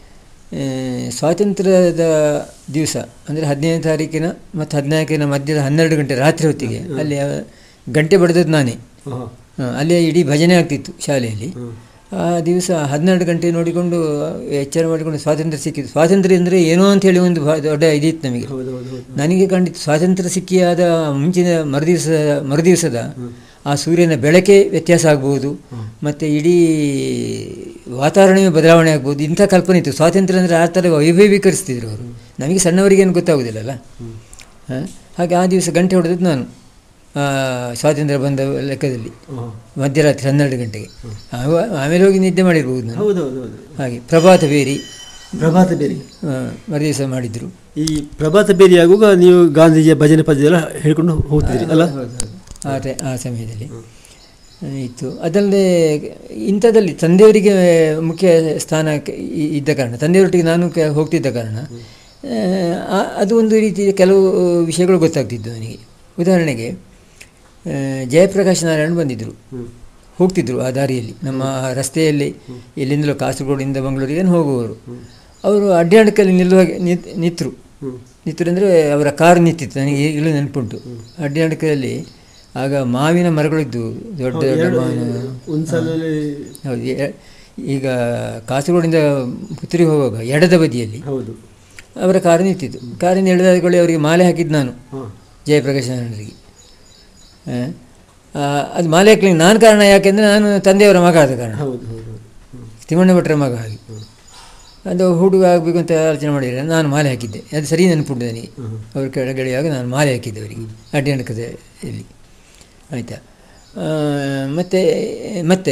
ಸ್ವಾತಂತ್ರ್ಯದ ದಿವಸ ಅಂದರೆ ಹದಿನೈದನೇ ತಾರೀಕಿನ ಮತ್ತು ಹದಿನಾಲ್ಕಿನ ಮಧ್ಯದ ಹನ್ನೆರಡು ಗಂಟೆ ರಾತ್ರಿ ಹೊತ್ತಿಗೆ ಅಲ್ಲಿ ಆ ಗಂಟೆ ಬಡಿದದ್ದು ನಾನೇ ಹಾಂ ಆ, ಅಲ್ಲಿ ಇಡೀ ಭಜನೆ ಆಗ್ತಿತ್ತು ಶಾಲೆಯಲ್ಲಿ ಆ ದಿವಸ ಹನ್ನೆರಡು ಗಂಟೆ ನೋಡಿಕೊಂಡು ಎಚ್ಚರ ಮಾಡಿಕೊಂಡು ಸ್ವಾತಂತ್ರ್ಯ ಸಿಕ್ಕಿದ್ದು ಸ್ವಾತಂತ್ರ್ಯ ಅಂದರೆ ಏನೋ ಅಂತೇಳಿ ಒಂದು ಬಾ- ದೊಡ್ಡ ಇದಿತ್ತು ನಮಗೆ ಹೌದು ಹೌದು ಹೌದು ನನಗೆ ಕಂಡಿತ್ತು ಸ್ವಾತಂತ್ರ್ಯ ಸಿಕ್ಕಿಯಾದ ಮುಂಚಿನ ಮರುದಿವಸ ಮರುದಿವಸದ ಆ ಸೂರ್ಯನ ಬೆಳಕೆ ವ್ಯತ್ಯಾಸ ಆಗ್ಬೋದು ಮತ್ತು ಇಡೀ ವಾತಾವರಣವೇ ಬದಲಾವಣೆ ಆಗ್ಬೋದು ಇಂಥ ಕಲ್ಪನೆ ಇತ್ತು ಸ್ವಾತಂತ್ರ್ಯ ಅಂದರೆ ಆ ಥರ ವೈಭವೀಕರಿಸ್ತಿದ್ರು ಅವರು ನಮಗೆ ಸಣ್ಣವರಿಗೇನು ಗೊತ್ತಾಗೋದಿಲ್ಲಲ್ಲ ಹಾಂ ಹಾಗೆ ಆ ದಿವಸ ಗಂಟೆ ಹೊಡೆದದ್ದು ನಾನು ಆ, ಸ್ವಾತಂತ್ರ್ಯ ಬಂದ ಲೆಕ್ಕದಲ್ಲಿ ಹಾಂ ಮಧ್ಯರಾತ್ರಿ ಹನ್ನೆರಡು ಗಂಟೆಗೆ ಆವ- ಆಮೇಲೆ ಹೋಗಿ ನಿದ್ದೆ ಮಾಡಿರ್ಬೋದು ನಾನು ಹೌದು ಹೌದು ಹೌದು ಹಾಗೆ ಪ್ರಭಾತ ಬೇರಿ ಪ್ರಭಾತ ಬೇರೆ ಆ, ಮರುದಿವಸ ಮಾಡಿದರು ಈ ಪ್ರಭಾತ ಬೇರೆ ಆಗುವಾಗ ನೀವು ಗಾಂಧೀಜಿಯ ಭಜನೆ ಪದ್ಯ ಎಲ್ಲ ಹೇಳ್ಕೊಂಡು ಹೋಗ್ತಿದ್ರಿ ಅಲ್ಲ ಆ ಟೈ ಆ ಸಮಯದಲ್ಲಿ ಆ, ಇತ್ತು ಅದಲ್ಲದೆ ಇಂಥದ್ದಲ್ಲಿ ತಂದೆಯವರಿಗೆ ಮುಖ್ಯ ಸ್ಥಾನ ಕ- ಇ- ಇದ್ದ ಕಾರಣ ತಂದೆಯವರೊಟ್ಟಿಗೆ ನಾನು ಕೆ ಹೋಗ್ತಿದ್ದ ಕಾರಣ ಆ, ಅದು ಒಂದು ರೀತಿ ಕೆಲವು ವಿಷಯಗಳು ಗೊತ್ತಾಗ್ತಿದ್ದು ನನಗೆ ಉದಾಹರಣೆಗೆ ಆ, ಜಯಪ್ರಕಾಶ್ ನಾರಾಯಣ್ ಬಂದಿದ್ದರು ಹೋಗ್ತಿದ್ರು ಆ ದಾರಿಯಲ್ಲಿ ನಮ್ಮ ಆ ರಸ್ತೆಯಲ್ಲಿ ಎಲ್ಲಿಂದಲೋ ಕಾಸರಗೋಡಿಂದ ಮಂಗಳೂರಿಗೆ ಹೋಗುವವರು ಅವರು ಅಡ್ಡಾಡಕಲ್ಲಿ ನಿಲ್ಲುವಾಗ ನಿತ್ ನಿಂತರು ನಿಂತರು ಅಂದರೆ ಅವರ ಕಾರು ನಿಂತಿತ್ತು ನನಗೆ ಈಗಲೂ ನೆನಪುಂಟು ಅಡ್ಡಾಡಕದಲ್ಲಿ ಆಗ ಮಾವಿನ ಮರಗಳಿದ್ದು ದೊಡ್ಡ ದೊಡ್ಡ ಮಾವಿನ ಒಂದು ಸಲದಲ್ಲಿ ಹೌದು ಎ- ಈಗ ಕಾಸರಗೋಡಿಂದ ಪುತ್ತೂರಿಗೆ ಹೋಗುವಾಗ ಎಡದ ಬದಿಯಲ್ಲಿ ಹೌದು ಅವರ ಕಾರು ನಿಂತಿತ್ತು ಕಾರಿನ ಎಳೆದಾದ್ಕೊಳ್ಳಿ ಅವರಿಗೆ ಮಾಲೆ ಹಾಕಿದ್ದು ನಾನು ಹಾಂ ಜಯಪ್ರಕಾಶ್ ನಾರಾಯಣರಿಗೆ ಆ, ಆ, ಅದು ಮಾಲೆ ಹಾಕ್ಲಿಕ್ಕೆ ನಾನು ಕಾರಣ ಯಾಕೆಂದರೆ ನಾನು ತಂದೆಯವರ ಮಗ ಆದ ಕಾರಣ ಹೌದು ಹೌದು ಹೌದು ತಿಮ್ಮಣ್ಣ ಭಟ್ರ ಮಗ ಹಾಗೆ ಅದು ಹುಡುಗ ಆಗಬೇಕು ಅಂತ ಆಲೋಚನೆ ಮಾಡಿದರೆ ನಾನು ಮಾಲೆ ಹಾಕಿದ್ದೆ ಅದು ಸರಿ ನೆನಪುಂಟು ನನಗೆ ಅವ್ರ ಕೆಳಗಡೆಯಾಗ ನಾನು ಮಾಲೆ ಹಾಕಿದ್ದೆ ಅವರಿಗೆ ಅಡ್ಡಾಣಕದಲ್ಲಿ ಆಯಿತಾ ಮತ್ತು ಮತ್ತು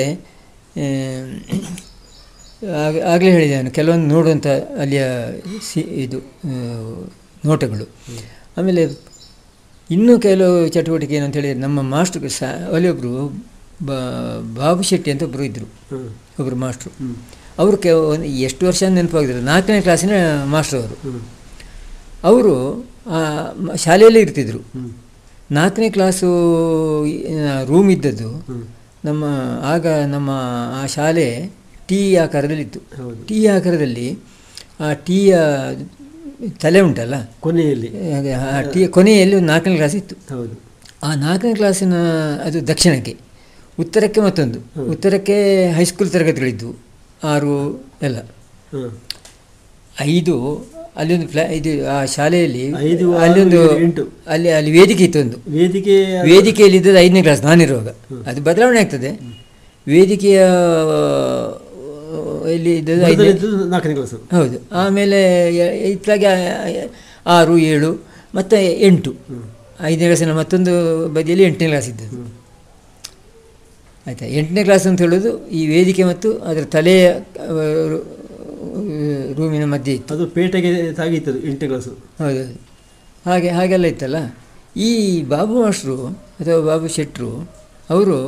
ಆಗಲೇ ಹೇಳಿದೆ ನಾನು ಕೆಲವೊಂದು ನೋಡುವಂಥ ಅಲ್ಲಿಯ ಸಿ ಇದು ಆ, ನೋಟಗಳು ಆಮೇಲೆ ಇನ್ನೂ ಕೆಲವು ಚಟುವಟಿಕೆ ಏನು ಅಂತ ಹೇಳಿದರೆ ನಮ್ಮ ಮಾಸ್ಟ್ರು ಸಾ ಅಲ್ಲಿ ಒಬ್ಬರು ಬಾಬು ಶೆಟ್ಟಿ ಅಂತ ಒಬ್ಬರು ಇದ್ದರು ಹ್ಮ್. ಒಬ್ಬರು ಮಾಸ್ಟ್ರು ಅವರು ಕೆ ಒಂದು ಎಷ್ಟು ವರ್ಷ ನೆನಪಾಗಿದ್ರು ನಾಲ್ಕನೇ ಕ್ಲಾಸಿನ ಮಾಸ್ಟ್ರು ಅವರು ಹ್ಮ್. ಅವರು ಆ, ಮ- ಶಾಲೆಯಲ್ಲೇ ಇರ್ತಿದ್ರು ಹ್ಮ್. ನಾಲ್ಕನೇ ಕ್ಲಾಸು ರೂಮ್ ಇದ್ದದ್ದು ಹ್ಮ್. ನಮ್ಮ ಆಗ ನಮ್ಮ ಆ ಶಾಲೆ ಟೀ ಆಕಾರದಲ್ಲಿತ್ತು ಹೌದು ಟೀ ಆಕಾರದಲ್ಲಿ ಆ ಟೀಯ ತಲೆ ಉಂಟಲ್ಲ ಕೊನೆಯಲ್ಲಿ ಹಾಗೆ ಆ ಟೀ ಕೊನೆಯಲ್ಲಿ ಒಂದು ನಾಲ್ಕನೇ ಕ್ಲಾಸ್ ಇತ್ತು ಹೌದು ಆ ನಾಲ್ಕನೇ ಕ್ಲಾಸಿನ ಅದು ದಕ್ಷಿಣಕ್ಕೆ ಉತ್ತರಕ್ಕೆ ಮತ್ತೊಂದು ಉತ್ತರಕ್ಕೆ ಹೈಸ್ಕೂಲ್ ತರಗತಿಗಳಿದ್ದವು ಆರು ಎಲ್ಲ ಹಾಂ ಐದು ಅಲ್ಲೊಂದು ಫ್ಲಾ ಇದು ಆ ಶಾಲೆಯಲ್ಲಿ ಐದು, ಆರು, ಅಲ್ಲೊಂದು ಏಳು, ಎಂಟು. ಅಲ್ಲಿ ಅಲ್ಲಿ ವೇದಿಕೆ ಇತ್ತು ಒಂದು ವೇದಿಕೆ ವೇದಿಕೆಯಲ್ಲಿ ಇದ್ದದ್ದು ಐದನೇ ಕ್ಲಾಸ್ ನಾನಿರುವಾಗ ಅದು ಬದಲಾವಣೆ ಆಗ್ತದೆ ವೇದಿಕೆಯ ಇಲ್ಲಿ ಇದ್ದದ್ದು ಐದನೇ ಮೊದಲನೇದು ನಾಲ್ಕನೇ ಕ್ಲಾಸು ಹೌದು ಆಮೇಲೆ ಎ- ಇತ್ಲಾಗೆ ಆ- ಆರು ಏಳು ಮತ್ತು ಎಂಟು ಐದನೇ ಕ್ಲಾಸಿನ ಮತ್ತೊಂದು ಬದಿಯಲ್ಲಿ ಎಂಟನೇ ಕ್ಲಾಸ್ ಇದ್ದದ್ದು ಆಯಿತಾ ಎಂಟನೇ ಕ್ಲಾಸ್ ಅಂತ ಹೇಳೋದು ಈ ವೇದಿಕೆ ಮತ್ತು ಅದರ ತಲೆಯ ಆ, ರು- ರೂಮಿನ ಮಧ್ಯೆ ಇತ್ತು ಅದು ಪೇಟೆಗೆ ತಾಗಿತ್ತದು ಎಂಟನೇ ಕ್ಲಾಸು ಹೌದೌದು ಹಾಗೆ ಹಾಗೆಲ್ಲ ಇತ್ತಲ್ಲ ಈ ಬಾಬು ಮಾಸ್ಟ್ರು ಅಥವಾ ಬಾಬು ಶೆಟ್ಟರು ಅವರು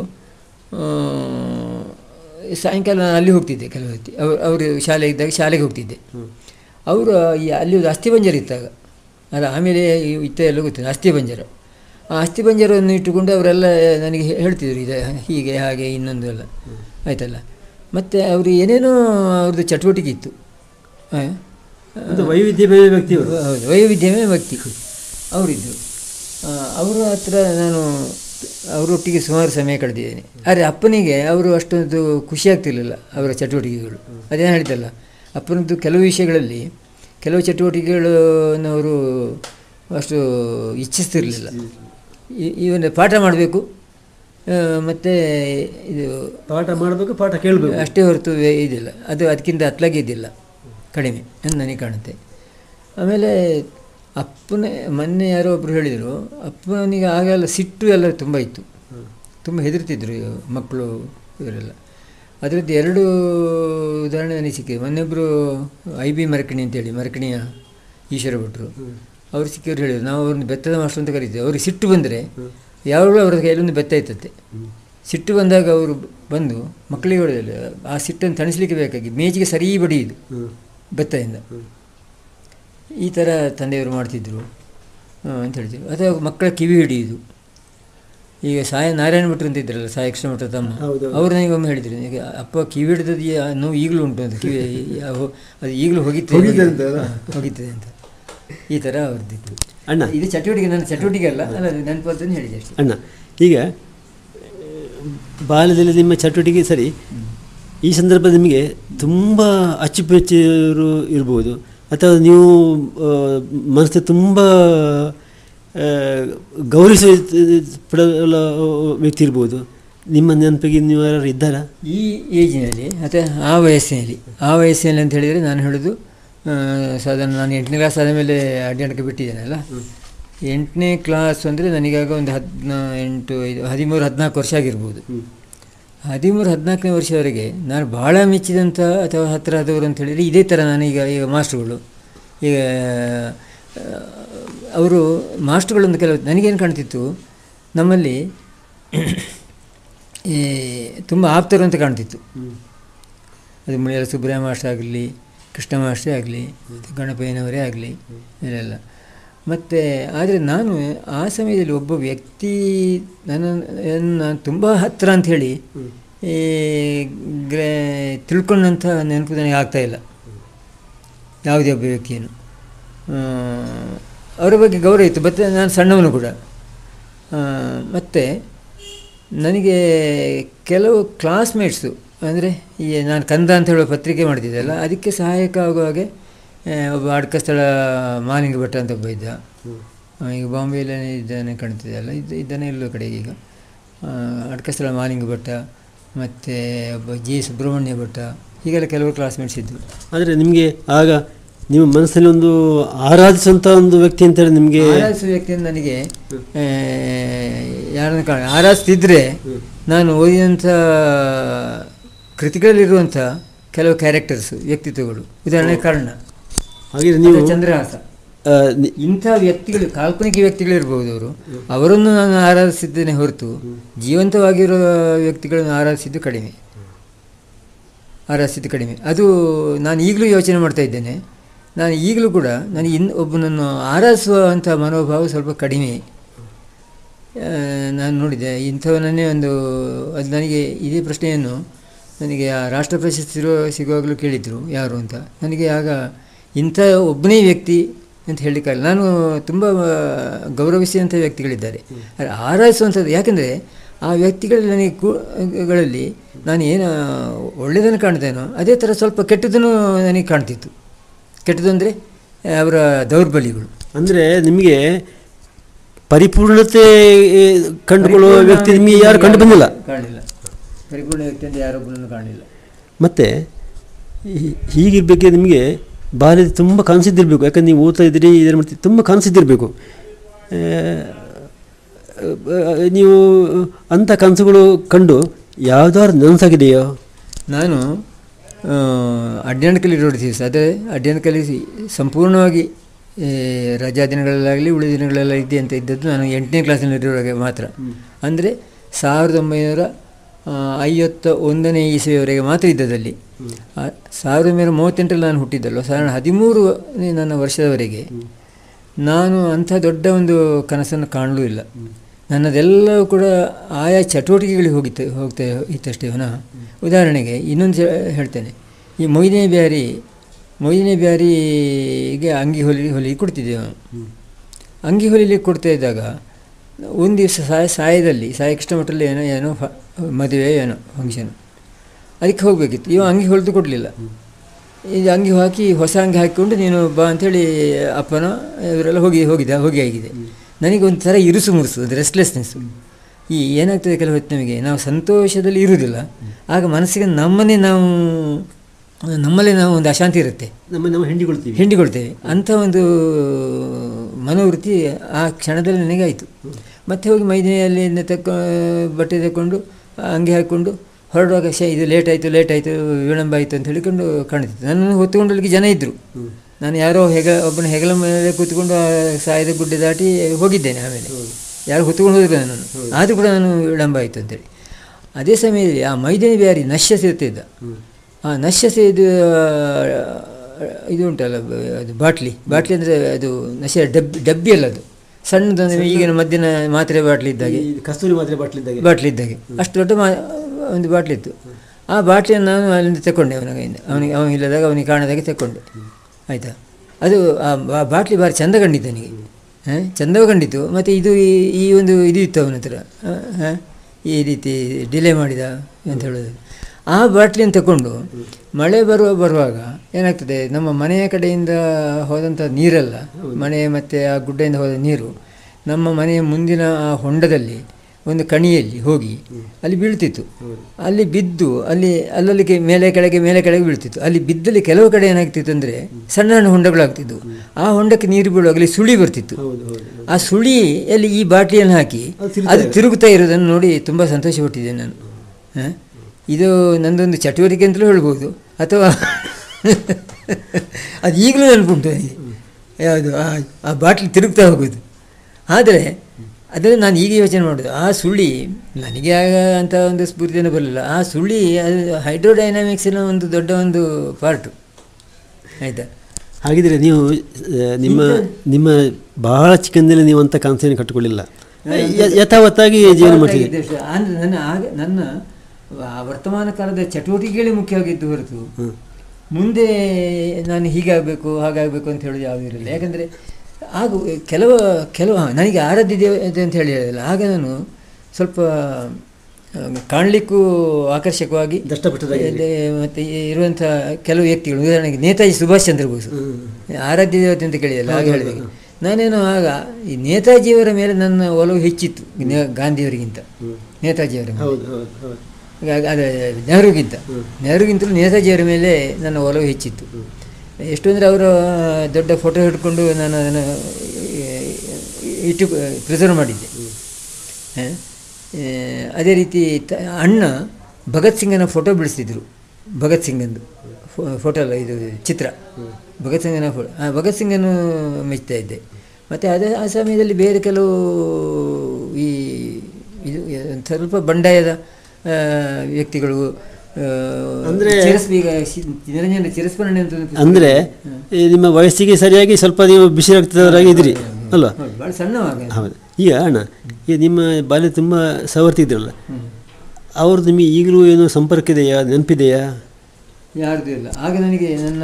ಸಾಯಂಕಾಲ ನಾನು ಅಲ್ಲಿ ಹೋಗ್ತಿದ್ದೆ ಕೆಲವು ಹೊತ್ತಿ ಅವರು ಅವರು ಶಾಲೆ ಇದ್ದಾಗ ಶಾಲೆಗೆ ಹೋಗ್ತಿದ್ದೆ ಅವರು ಈ ಅಲ್ಲಿ ಒಂದು ಅಸ್ಥಿಪಂಜರ ಇತ್ತಾಗ ಅಲ್ಲ ಆಮೇಲೆ ಈ ಇತ್ತ ಎಲ್ಲ ಗೊತ್ತಿಲ್ಲ ಅಸ್ಥಿಪಂಜರ ಆ ಅಸ್ಥಿಪಂಜರವನ್ನು ಇಟ್ಟುಕೊಂಡು ಅವರೆಲ್ಲ ನನಗೆ ಹೇ- ಹೇಳ್ತಿದ್ರು ಇದು ಹೀಗೆ ಹಾಗೆ ಇನ್ನೊಂದು ಎಲ್ಲ ಆಯ್ತಲ್ಲ ಮತ್ತು ಅವರು ಏನೇನೋ ಅವ್ರದ್ದು ಚಟುವಟಿಕೆ ಇತ್ತು ಆ, ಅದು ವೈವಿಧ್ಯಮಯ ವ್ಯಕ್ತಿಯವರು ಹೌದು ವೈವಿಧ್ಯಮಯ ವ್ಯಕ್ತಿ ಅವರಿದ್ದರು ಅವರ ಹತ್ರ ನಾನು ಅವರೊಟ್ಟಿಗೆ ಸುಮಾರು ಸಮಯ ಕಳೆದಿದ್ದೇನೆ ಆದರೆ ಅಪ್ಪನಿಗೆ ಅವರು ಅಷ್ಟೊಂದು ಖುಷಿ ಆಗ್ತಿರ್ಲಿಲ್ಲ ಅವರ ಚಟುವಟಿಕೆಗಳು ಅದೇನು ಹೇಳ್ತಲ್ಲ ಅಪ್ಪನದ್ದು ಕೆಲವು ವಿಷಯಗಳಲ್ಲಿ ಕೆಲವು ಚಟುವಟಿಕೆಗಳನ್ನು ಅವರು ಅಷ್ಟು ಇಚ್ಛಿಸ್ತಿರಲಿಲ್ಲ ಇವನ್ ಪಾಠ ಮಾಡಬೇಕು ಮತ್ತು ಇದು ಪಾಠ ಮಾಡಬೇಕು ಪಾಠ ಕೇಳಬೇಕು ಅಷ್ಟೇ ಹೊರತು ವೇ- ಇದಿಲ್ಲ ಅದು ಅದಕ್ಕಿಂತ ಅತ್ಲಾಗೆ ಇದ್ದಿಲ್ಲ ಕಡಿಮೆ ಅಂತ ನನಗೆ ಕಾಣುತ್ತೆ ಆಮೇಲೆ ಅಪ್ಪನ ಮೊನ್ನೆ ಯಾರೋ ಒಬ್ಬರು ಹೇಳಿದರು ಅಪ್ಪನಿಗೆ ಆಗೆಲ್ಲ ಸಿಟ್ಟು ಎಲ್ಲ ತುಂಬ ಇತ್ತು ತುಂಬ ಹೆದರ್ತಿದ್ರು ಇವ್ ಮಕ್ಕಳು ಇವರೆಲ್ಲ ಅದರದ್ದು ಎರಡು ಉದಾಹರಣೆ ನನಗೆ ಸಿಕ್ಕಿದೆ ಮೊನ್ನೆಬ್ಬರು ಐ ಬಿ ಮರಕಣಿ ಅಂತೇಳಿ ಮರಕಣಿಯ ಈಶ್ವರ ಭಟ್ರು ಅವ್ರು ಸಿಕ್ಕಿದ್ರು ಹೇಳಿದ್ರು ನಾವು ಅವ್ರನ್ನ ಬೆತ್ತದ ಮಾಸ್ಟರ್ ಅಂತ ಕರಿತೀವಿ ಅವ್ರಿಗೆ ಸಿಟ್ಟು ಬಂದರೆ ಯಾವಾಗಲೂ ಅವ್ರ ಕೈಯಲ್ಲೊಂದು ಬೆತ್ತ ಇರ್ತದೆ ಸಿಟ್ಟು ಬಂದಾಗ ಅವರು ಬಂದು ಮಕ್ಕಳಿಗೆ ಹೊಡೆದಿಲ್ಲ ಆ ಸಿಟ್ಟನ್ನು ತಣಿಸ್ಲಿಕ್ಕೆ ಬೇಕಾಗಿ ಮೇಜಿಗೆ ಸರಿ ಬಡಿಯುದು ಹ್ಮ್. ಬೆತ್ತದಿಂದ ಈ ಥರ ತಂದೆಯವರು ಮಾಡ್ತಿದ್ರು ಆ, ಅಂತ ಹೇಳ್ತಿದ್ರು ಅಥವಾ ಮಕ್ಕಳ ಕಿವಿ ಹಿಡಿಯುವುದು ಈಗ ಸಾಯ ನಾರಾಯಣ ಭಟ್ರು ಅಂತ ಇದ್ರಲ್ಲ ಸಾಯ ಕೃಷ್ಣ ಭಟ್ರ ತಮ್ಮ ಹೌದು. ಅವ್ರು ನನಗೆ ಒಮ್ಮೆ ಹೇಳಿದ್ರು ಈಗ ಅಪ್ಪ ಕಿವಿ ಹಿಡಿದದ್ದು ಯಾ- ನೋವು ಈಗಲೂ ಉಂಟು ಅಂತ ಕಿವಿ ಯಾವ- ಅದು ಈಗಲೂ ಹೋಗಿತ್ತು ಹೋಗಿದೆ ಅಂತ ಅಲ್ಲ? ಹೋಗಿತ್ತದೆ ಅಂತ ಈ ಥರ ಅವ್ರದ್ದಿತ್ತು ಅಣ್ಣ ಇದು ಚಟುವಟಿಕೆ ನನ್ನ ಚಟುವಟಿಕೆ ಅಲ್ಲ ಅಲ್ಲ ಅದು ನೆನಪು ಅಂತ ಹೇಳಿದೆ ಅಷ್ಟೇ ಅಣ್ಣ ಈಗ ಆ, ಬಾಲ್ಯದಲ್ಲಿ ನಿಮ್ಮ ಚಟುವಟಿಕೆ ಸರಿ ಈ ಸಂದರ್ಭದಲ್ಲಿ ನಿಮಗೆ ತುಂಬ ಅಚ್ಚುಮೆಚ್ಚರು ಇರ್ಬೋದು ಅಥವಾ ನೀವು ಆ, ಮನಸ್ಸು ತುಂಬ ಆ, ಗೌರವಿಸುವ ಪಡಲ ವ್ಯಕ್ತಿ ಇರ್ಬೋದು ನಿಮ್ಮ ನೆನಪಿಗೆ ನೀವು ಯಾರು ಇದ್ದಾರಾ ಈ ಏಜಿನಲ್ಲಿ ಅಥವಾ ಆ ವಯಸ್ಸಿನಲ್ಲಿ ಆ ವಯಸ್ಸಿನಲ್ಲಿ ಅಂತ ಹೇಳಿದರೆ ನಾನು ಹೇಳೋದು ಆ, ಸಾಧಾರಣ ನಾನು ಎಂಟನೇ ಕ್ಲಾಸ್ ಆದಮೇಲೆ ಅಡ್ಡಾಡಕ್ಕೆ ಬಿಟ್ಟಿದ್ದೇನಲ್ಲ ಎಂಟನೇ ಕ್ಲಾಸ್ ಅಂದರೆ ನನಗಾಗ ಒಂದು ಹದಿನಾ ಎಂಟು ಐದು ಹದಿಮೂರು ಹದಿನಾಲ್ಕು ವರ್ಷ ಆಗಿರ್ಬೋದು ಹದಿಮೂರು ಹದಿನಾಲ್ಕನೇ ವರ್ಷದವರೆಗೆ ನಾನು ಭಾಳ ಮೆಚ್ಚಿದಂಥ ಅಥವಾ ಹತ್ತಿರ ಆದವರು ಅಂತ ಹೇಳಿದರೆ ಇದೇ ಥರ ನಾನೀಗ ಈಗ ಮಾಸ್ಟ್ರುಗಳು ಈಗ ಆ, ಅವರು ಮಾಸ್ಟ್ರುಗಳೊಂದು ಕೆಲವು ನನಗೇನು ಕಾಣ್ತಿತ್ತು ನಮ್ಮಲ್ಲಿ ಈ ತುಂಬ ಆಪ್ತರು ಅಂತ ಕಾಣ್ತಿತ್ತು ಅದು ಮುಳಿಯಲ ಸುಬ್ರಹ್ಮ ಮಾಸ್ಟರ್ ಆಗಲಿ ಕೃಷ್ಣ ಮಾಸ್ಟರೇ ಆಗಲಿ ಗಣಪಯ್ಯನವರೇ ಆಗಲಿ ಇದೆಲ್ಲ ಮತ್ತು ಆದರೆ ನಾನು ಆ ಸಮಯದಲ್ಲಿ ಒಬ್ಬ ವ್ಯಕ್ತಿ ನನ್ನ ನಾನು ತುಂಬ ಹತ್ತಿರ ಅಂಥೇಳಿ ಈ ಗ್ರ ತಿಳ್ಕೊಂಡಂಥ ನೆನಪು ನನಗೆ ಆಗ್ತಾಯಿಲ್ಲ ಯಾವುದೇ ಒಬ್ಬ ವ್ಯಕ್ತಿಯನ್ನು ಆ, ಅವರ ಬಗ್ಗೆ ಗೌರವ ಇತ್ತು ಮತ್ತು ನಾನು ಸಣ್ಣವನು ಕೂಡ ಮತ್ತು ನನಗೆ ಕೆಲವು ಕ್ಲಾಸ್ಮೇಟ್ಸು ಅಂದರೆ ಈ ನಾನು ಕಂದ ಅಂತ ಹೇಳುವ ಪತ್ರಿಕೆ ಮಾಡ್ತಿದ್ದೆಲ್ಲ ಅದಕ್ಕೆ ಸಹಾಯಕ ಆಗುವ ಹಾಗೆ ಆ, ಒಬ್ಬ ಅಡ್ಕಸ್ಥಳ ಮಾಲಿಂಗ ಭಟ್ಟ ಅಂತ ಒಬ್ಬ ಇದ್ದ ಆ, ಈಗ ಬಾಂಬೆಯಲ್ಲೇ ಇದ್ದಾನೆ ಕಾಣ್ತಿದೆಯಲ್ಲ ಇದು ಇದ್ದಾನೆ ಎಲ್ಲೋ ಕಡೆಗೆ ಈಗ ಆ, ಅಡ್ಕಸ್ಥಳ ಮಾಲಿಂಗ ಭಟ್ಟ ಮತ್ತು ಒಬ್ಬ ಜಿ ಸುಬ್ರಹ್ಮಣ್ಯ ಭಟ್ಟ ಹೀಗೆಲ್ಲ ಕೆಲವರು ಕ್ಲಾಸ್ಮೇಟ್ಸ್ ಇದ್ದರು ಆದರೆ ನಿಮಗೆ ಆಗ ನಿಮ್ಮ ಮನಸ್ಸಲ್ಲಿ ಒಂದು ಆರಾಧಿಸುವಂಥ ಒಂದು ವ್ಯಕ್ತಿ ಅಂತ ಹೇಳಿ ನಿಮಗೆ ಆರಾಧಿಸುವ ವ್ಯಕ್ತಿಯನ್ನು ನನಗೆ ಆ, ಯಾರನ್ನು ಕಾಣ ಆರಾಧಿಸ್ತಿದ್ರೆ ನಾನು ಓದಿದಂಥ ಕೃತಿಗಳಲ್ಲಿರುವಂಥ ಕೆಲವು ಕ್ಯಾರೆಕ್ಟರ್ಸು ವ್ಯಕ್ತಿತ್ವಗಳು ಉದಾಹರಣೆಗೆ ಕರ್ಣ ಹಾಗೆ ನೀವು ಅಥವಾ ಚಂದ್ರಹಾಸ ಆ, ನಿ- ಇಂಥ ವ್ಯಕ್ತಿಗಳು ಕಾಲ್ಪನಿಕ ವ್ಯಕ್ತಿಗಳಿರ್ಬೋದು ಅವರು ಅವರನ್ನು ನಾನು ಆರಾಧಿಸಿದ್ದೇನೆ ಹೊರತು ಜೀವಂತವಾಗಿರೋ ವ್ಯಕ್ತಿಗಳನ್ನು ಆರಾಧಿಸಿದ್ದು ಕಡಿಮೆ ಆರಾಧಿಸಿದ್ದು ಕಡಿಮೆ ಅದು ನಾನು ಈಗಲೂ ಯೋಚನೆ ಮಾಡ್ತಾ ಇದ್ದೇನೆ ನಾನು ಈಗಲೂ ಕೂಡ ನನಗೆ ಇನ್ನು ಒಬ್ಬನನ್ನು ಆರಾಧಿಸುವಂಥ ಮನೋಭಾವ ಸ್ವಲ್ಪ ಕಡಿಮೆ ಆ, ನಾನು ನೋಡಿದೆ ಇಂಥವನನ್ನೇ ಒಂದು ಅದು ನನಗೆ ಇದೇ ಪ್ರಶ್ನೆಯನ್ನು ನನಗೆ ಆ ರಾಷ್ಟ್ರ ಪ್ರಶಸ್ತಿ ಸಿಗುವ- ಸಿಗುವಾಗಲೂ ಕೇಳಿದರು ಯಾರು ಅಂತ ನನಗೆ ಆಗ ಇಂಥ ಒಬ್ಬನೇ ವ್ಯಕ್ತಿ ಅಂತ ಹೇಳಲಿಕ್ಕಾಗಲ್ಲ ನಾನು ತುಂಬ ಗೌರವಿಸಿದಂಥ ವ್ಯಕ್ತಿಗಳಿದ್ದಾರೆ ಆದರೆ ಆರಾಧಿಸುವಂಥದ್ದು ಯಾಕೆಂದರೆ ಆ ವ್ಯಕ್ತಿಗಳಲ್ಲಿ ನನಗೆ ಕು ಗಳಲ್ಲಿ ನಾನು ಏನು ಒಳ್ಳೆಯದನ್ನು ಕಾಣ್ತೇನೋ ಅದೇ ಥರ ಸ್ವಲ್ಪ ಕೆಟ್ಟದನ್ನು ನನಗೆ ಕಾಣ್ತಿತ್ತು ಕೆಟ್ಟದ್ದು ಅಂದರೆ ಅವರ ದೌರ್ಬಲ್ಯಗಳು ಅಂದರೆ ನಿಮಗೆ ಪರಿಪೂರ್ಣತೆ ಏ, ಕಂಡುಕೊಳ್ಳುವ ವ್ಯಕ್ತಿ ನಿಮಗೆ ಯಾರು ಕಂಡು ಬಂದಿಲ್ಲ ಕಾಣಲಿಲ್ಲ ಪರಿಪೂರ್ಣ ವ್ಯಕ್ತಿ ಅಂತ ಯಾರೊಬ್ಬನನ್ನು ಕಾಣಲಿಲ್ಲ ಮತ್ತು ಹೀಗಿರ್ಬೇಕಿದ್ರೆ ನಿಮಗೆ ಬಾಲ್ಯದ ತುಂಬ ಕನಸಿದ್ದಿರಬೇಕು ಯಾಕಂದ್ರೆ ನೀವು ಓದ್ತಾ ಇದ್ದೀರಿ ಇದನ್ನು ಮಾಡ್ತೀರಿ ತುಂಬ ಕನಸಿದ್ದಿರಬೇಕು ನೀವು ಅಂಥ ಕನಸುಗಳು ಕಂಡು ಯಾವ್ದಾದ್ರು ನನಸಾಗಿದೆಯೋ ನಾನು ಅಡ್ಯಾಣಕಲ್ಲಿ ಇರೋ ದಿವಸ ಅದೇ ಅಡ್ಯಾಣಕಲ್ಲಿ ಸಂಪೂರ್ಣವಾಗಿ ಈ, ರಜಾ ದಿನಗಳಲ್ಲಾಗಲಿ ಉಳಿದ ದಿನಗಳೆಲ್ಲ ಇದೆ ಅಂತ ಇದ್ದದ್ದು ನಾನು ಎಂಟನೇ ಕ್ಲಾಸಿನಲ್ಲಿರುವಾಗ ಮಾತ್ರ ಅಂದರೆ ಸಾವಿರದ ಒಂಬೈನೂರ ಆ, ಐವತ್ತ ಒಂದನೇ ಇಸವಿಯವರೆಗೆ ಮಾತ್ರ ಇದ್ದದಲ್ಲಿ ಆ, ಸಾವಿರದ ಒಂಬೈನೂರ ಮೂವತ್ತೆಂಟರಲ್ಲಿ ನಾನು ಹುಟ್ಟಿದ್ದಲ್ವ ಸಾಧಾರಣ ಹದಿಮೂರು ನನ್ನ ವರ್ಷದವರೆಗೆ ನಾನು ಅಂಥ ದೊಡ್ಡ ಒಂದು ಕನಸನ್ನು ಕಾಣಲೂ ಇಲ್ಲ ನನ್ನದೆಲ್ಲವೂ ಕೂಡ ಆಯಾ ಚಟುವಟಿಕೆಗಳಿಗೆ ಹೋಗಿತ್ತು ಹೋಗ್ತಾ ಇತ್ತಷ್ಟೇ ವಿನಃ ಉದಾಹರಣೆಗೆ ಇನ್ನೊಂದು ಹೇ- ಹೇಳ್ತೇನೆ ಈ ಮೊಯ್ದನೇ ಬ್ಯಾರಿ ಮೊಯ್ದನೇ ಬ್ಯಾರಿಗೆ ಅಂಗಿ ಹೊಲಿ ಹೊಲಿ ಕೊಡ್ತಿದ್ದೆವು ನಾವು ಅಂಗಿ ಹೊಲಿಲಿಕ್ಕೆ ಕೊಡ್ತಾ ಇದ್ದಾಗ ಒಂದು ದಿವಸ ಸಾಯ ಸಾಯದಲ್ಲಿ ಸಾಯ ಕೃಷ್ಣ ಮಠದಲ್ಲಿ ಏನೋ ಏನೋ ಫ ಮದುವೆ ಏನೋ ಫಂಕ್ಷನ್ ಅದಕ್ಕೆ ಹೋಗಬೇಕಿತ್ತು ಇವ ಅಂಗಿ ಹೊಲಿದು ಕೊಡಲಿಲ್ಲ ಇದು ಅಂಗಿ ಹಾಕಿ ಹೊಸ ಅಂಗಿ ಹಾಕಿಕೊಂಡು ನೀನು ಬಾ ಅಂಥೇಳಿ ಅಪ್ಪನ ಇವರೆಲ್ಲ ಹೋಗಿ ಹೋಗಿದೆ ಹೋಗಿ ಆಗಿದೆ ನನಗೆ ಒಂಥರ ಇರುಸು ಮುರುಸು ಅದು ರೆಸ್ಟ್ಲೆಸ್ನೆಸ್ಸು ಈ ಏನಾಗ್ತದೆ ಕೆಲವು ಹೊತ್ತು ನಮಗೆ ನಾವು ಸಂತೋಷದಲ್ಲಿ ಇರುವುದಿಲ್ಲ ಆಗ ಮನಸ್ಸಿಗೆ ನಮ್ಮನ್ನೇ ನಾವು ನಮ್ಮಲ್ಲೇ ನಾವು ಒಂದು ಅಶಾಂತಿ ಇರುತ್ತೆ ನಮ್ಮ ನಮ್ಮ ಹಿಂಡಿಕೊಳ್ತೀವಿ ಹಿಂಡಿಕೊಳ್ತೇವೆ ಅಂಥ ಒಂದು ಮನೋವೃತ್ತಿ ಆ ಕ್ಷಣದಲ್ಲಿ ನನಗೆ ಆಯಿತು ಮತ್ತೆ ಹೋಗಿ ಮೈದಿನೆಯಲ್ಲಿ ತಕ್ಕ ಬಟ್ಟೆ ತಗೊಂಡು ಅಂಗಿ ಹಾಕ್ಕೊಂಡು ಹೊರಡುವಾಗ ಶೇ ಇದು ಲೇಟ್ ಆಯಿತು ಲೇಟ್ ಆಯಿತು ವಿಳಂಬ ಆಯಿತು ಅಂತ ಹೇಳಿಕೊಂಡು ಕಾಣ್ತಿತ್ತು ನನ್ನನ್ನು ಹೊತ್ತುಕೊಂಡಲ್ಲಿಗೆ ಜನ ಇದ್ದರು ನಾನು ಯಾರೋ ಹೆಗ ಒಬ್ಬನ ಹೆಗಲ ಮೇಲೆ ಕೂತ್ಕೊಂಡು ಆ ಸಾಯದ ಗುಡ್ಡೆ ದಾಟಿ ಹೋಗಿದ್ದೇನೆ ಆಮೇಲೆ ಯಾರು ಹೊತ್ತುಕೊಂಡು ಹೋದ್ರು ನನ್ನನ್ನು ಆದರೂ ಕೂಡ ನಾನು ವಿಳಂಬ ಆಯಿತು ಅಂತೇಳಿ ಅದೇ ಸಮಯದಲ್ಲಿ ಆ ಮೈದಾನಿ ಬ್ಯಾರಿ ನಶ್ಯ ಸೇರ್ತಿದ್ದ ಆ ನಶ್ಯ ಸೇದು ಇದು ಉಂಟಲ್ಲ ಬ- ಅದು ಬಾಟ್ಲಿ ಬಾಟ್ಲಿ ಅಂದರೆ ಅದು ನಶೆ ಡಬ್ಬಿ ಡಬ್ಬಿ ಅಲ್ಲ ಅದು ಸಣ್ಣದೊಂದು ಈಗಿನ ಮದ್ದಿನ ಮಾತ್ರೆ ಬಾಟ್ಲಿ ಇದ್ದಾಗೆ ಈ ಕಸ್ತೂರಿ ಮಾತ್ರೆ ಬಾಟ್ಲಿದ್ದಾಗೆ ಬಾಟ್ಲಿ ಇದ್ದಾಗೆ ಅಷ್ಟು ದೊಡ್ಡ ಮಾ ಒಂದು ಬಾಟ್ಲಿ ಇತ್ತು ಆ ಬಾಟ್ಲಿಯನ್ನು ನಾನು ಅಲ್ಲಿಂದ ತಗೊಂಡೆ ಅವನ ಕೈಯಿಂದ ಅವನಿಗೆ ಅವನು ಇಲ್ಲದಾಗ ಅವನಿಗೆ ಕಾಣದಾಗೆ ತಗೊಂಡೆ ಆಯಿತಾ ಅದು ಆ ಬಾ- ಬಾಟ್ಲಿ ಭಾರಿ ಚಂದ ಕಂಡಿತ್ತು ನನಗೆ ಹಾಂ ಚಂದವೂ ಕಂಡಿತ್ತು ಮತ್ತು ಇದು ಈ ಈ ಒಂದು ಇದು ಇತ್ತು ಅವನ ಹತ್ರ ಹಾಂ ಈ ರೀತಿ ಡಿಲೇ ಮಾಡಿದ ಅಂತ ಹೇಳೋದು ಆ ಬಾಟ್ಲಿಯನ್ನು ತಗೊಂಡು ಮಳೆ ಬರುವ ಬರುವಾಗ ಏನಾಗ್ತದೆ ನಮ್ಮ ಮನೆಯ ಕಡೆಯಿಂದ ಹೋದಂಥ ನೀರಲ್ಲ ಮನೆ ಮತ್ತು ಆ ಗುಡ್ಡೆಯಿಂದ ಹೋದ ನೀರು ನಮ್ಮ ಮನೆಯ ಮುಂದಿನ ಆ ಹೊಂಡದಲ್ಲಿ ಒಂದು ಕಣಿಯಲ್ಲಿ ಹೋಗಿ ಅಲ್ಲಿ ಬೀಳ್ತಿತ್ತು ಅಲ್ಲಿ ಬಿದ್ದು ಅಲ್ಲಿ ಅಲ್ಲಲ್ಲಿ ಕೆ- ಮೇಲೆ ಕೆಳಗೆ ಮೇಲೆ ಕೆಳಗೆ ಬೀಳ್ತಿತ್ತು ಅಲ್ಲಿ ಬಿದ್ದಲ್ಲಿ ಕೆಲವು ಕಡೆ ಏನಾಗ್ತಿತ್ತು ಅಂದರೆ ಸಣ್ಣ ಸಣ್ಣ ಹೊಂಡಗಳಾಗ್ತಿದ್ವು ಆ ಹೊಂಡಕ್ಕೆ ನೀರು ಬೀಳುವಾಗ ಅಲ್ಲಿ ಸುಳಿ ಬರ್ತಿತ್ತು ಹೌದು ಹೌದು ಆ ಸುಳಿಯಲ್ಲಿ ಈ ಬಾಟ್ಲಿಯನ್ನು ಹಾಕಿ ಅದು ತಿರುಗ್ತಾ ಅದು ತಿರುಗುತ್ತಾ ಇರೋದನ್ನು ನೋಡಿ ತುಂಬ ಸಂತೋಷಪಟ್ಟಿದ್ದೆ ನಾನು ಹ? ಇದು ನಂದೊಂದು ಚಟುವಟಿಕೆ ಅಂತಲೂ ಹೇಳ್ಬೋದು ಅಥವಾ ಅದು ಈಗಲೂ ನೆನಪುಂಟು ನನಗೆ ಯಾವುದು ಆ ಆ ಬಾಟ್ಲಿ ತಿರುಗ್ತಾ ಹೋಗೋದು ಆದರೆ ಅದನ್ನು ನಾನು ಈಗ ಯೋಚನೆ ಮಾಡೋದು ಆ ಸುಳಿ ನನಗೆ ಆಗ ಅಂತ ಒಂದು ಸ್ಫೂರ್ತಿಯನ್ನು ಬರಲಿಲ್ಲ ಆ ಸುಳಿ ಅದು ಹೈಡ್ರೋಡೈನಾಮಿಕ್ಸಿನ ಒಂದು ದೊಡ್ಡ ಒಂದು ಪಾರ್ಟು ಆಯಿತಾ ಹಾಗಿದ್ರೆ ನೀವು ಆ, ನಿಮ್ಮ ನಿಮ್ಮ ಬಹಳ ಚಿಕ್ಕಂದಿನಲ್ಲಿ ನೀವು ಅಂತ ಕನಸನ್ನು ಕಟ್ಟಿಕೊಳ್ಳಿಲ್ಲ ಯ- ಯಥಾವತ್ತಾಗಿ ಜೀವನ ಮಾಡ್ತಿದ್ದೀರಿ ಇದ್ದೆ. ಅಂದ್ರೆ ನನ್ನ ಆಗ ನನ್ನ ಆ ವರ್ತಮಾನ ಕಾಲದ ಚಟುವಟಿಕೆಗಳೇ ಮುಖ್ಯವಾಗಿದ್ದು ಹೊರತು ಹ್ಮ್. ಮುಂದೆ ನಾನು ಹೀಗಾಗಬೇಕು ಹಾಗಾಗಬೇಕು ಅಂತ ಹೇಳೋದು ಯಾವುದೂ ಇರಲಿಲ್ಲ ಯಾಕಂದರೆ ಆಗ ಕೆಲವು ಕೆಲವು ಹಾ, ನನಗೆ ಆರಾಧ್ಯ ದೇವತೆ ಅಂತ ಹೇಳಿ ಹೇಳಿಲ್ಲ ಆಗ ನಾನು ಸ್ವಲ್ಪ ಆ, ಕಾಣಲಿಕ್ಕೂ ಆಕರ್ಷಕವಾಗಿ ದಷ್ಟಪುಷ್ಟರಾಗಿ ಇದೆ, ಮತ್ತೆ ಇರುವಂಥ ಕೆಲವು ವ್ಯಕ್ತಿಗಳು ಉದಾಹರಣೆಗೆ ನೇತಾಜಿ ಸುಭಾಷ್ ಚಂದ್ರ ಬೋಸ್ ಆರಾಧ್ಯ ದೇವತೆ ಅಂತ ಕೇಳಿದಲ್ಲ ಆಗ ಹೇಳಿದಾಗ ನಾನೇನು ಆಗ ಈ ನೇತಾಜಿಯವರ ಮೇಲೆ ನನ್ನ ಒಲವು ಹೆಚ್ಚಿತ್ತು ನೆ- ಗಾಂಧಿಯವರಿಗಿಂತ ನೇತಾಜಿಯವರ ಮೇಲೆ ಹೌದು ಹೌದು ಹೌದು ಹಾಗಾಗಿ ಅದೇ ನೆಹರುಗಿಂತ ನೆಹರುಗಿಂತಲೂ ನೇತಾಜಿಯವರ ಮೇಲೆ ನನ್ನ ಒಲವು ಹೆಚ್ಚಿತ್ತು ಎಷ್ಟು ಅಂದರೆ ಅವರ ದೊಡ್ಡ ಫೋಟೋ ಹಿಡ್ಕೊಂಡು ನಾನು ಅದನ್ನು ಇಟ್ಟು ಪ್ರಿಸರ್ವ್ ಮಾಡಿದ್ದೆ ಹ? ಏ, ಅದೇ ರೀತಿ ತ- ಅಣ್ಣ ಭಗತ್ ಸಿಂಗನ ಫೋಟೋ ಬಿಡಿಸ್ತಿದ್ರು ಭಗತ್ ಸಿಂಗಂದು ಫೋ- ಫೋಟೋ ಅಲ್ಲ ಇದು ಚಿತ್ರ ಭಗತ್ ಸಿಂಗನ ಫೋಟೋ ಆ ಭಗತ್ ಸಿಂಗನ್ನು ಮೆಚ್ತಾ ಇದ್ದೆ ಮತ್ತು ಅದೇ ಆ ಸಮಯದಲ್ಲಿ ಬೇರೆ ಕೆಲವು ಈ ಇದು ಒಂದ್ ಸ್ವಲ್ಪ ಬಂಡಾಯದ ಆ, ವ್ಯಕ್ತಿಗಳು ಅಂದ್ರೆ- ಚಿರಸ್ಪಿ ಈಗ ಶಿ- ನಿರಂಜನ ಚಿರಸ್ಮರಣೆ ಅಂತ ಒಂದು ಪುಸ್ತಕ ಅಂದರೆ ಇದೆ. ಈ ನಿಮ್ಮ ವಯಸ್ಸಿಗೆ ಸರಿಯಾಗಿ ಸ್ವಲ್ಪ ನೀವು ಬಿಸಿ ರಕ್ತದವರಾಗಿ ಇದ್ದೀರಿ ಅಲ್ವಾ ಹೌದು, ಭಾಳ ಸಣ್ಣವಾಗ ಹೌದು ಈಗ ಅಣ್ಣ ಈಗ ನಿಮ್ಮ ಬಾಲ್ಯ ತುಂಬ ಸವರ್ತಿ ಇದ್ರಲ್ಲ ಹ್ಮ್. ಅವ್ರದ್ದು ನಿಮಗೆ ಈಗಲೂ ಏನೋ ಸಂಪರ್ಕ ಇದೆಯಾ ನೆನಪಿದೆಯಾ ಯಾರ್ದು ಇಲ್ಲ ಆಗ ನನಗೆ ನನ್ನ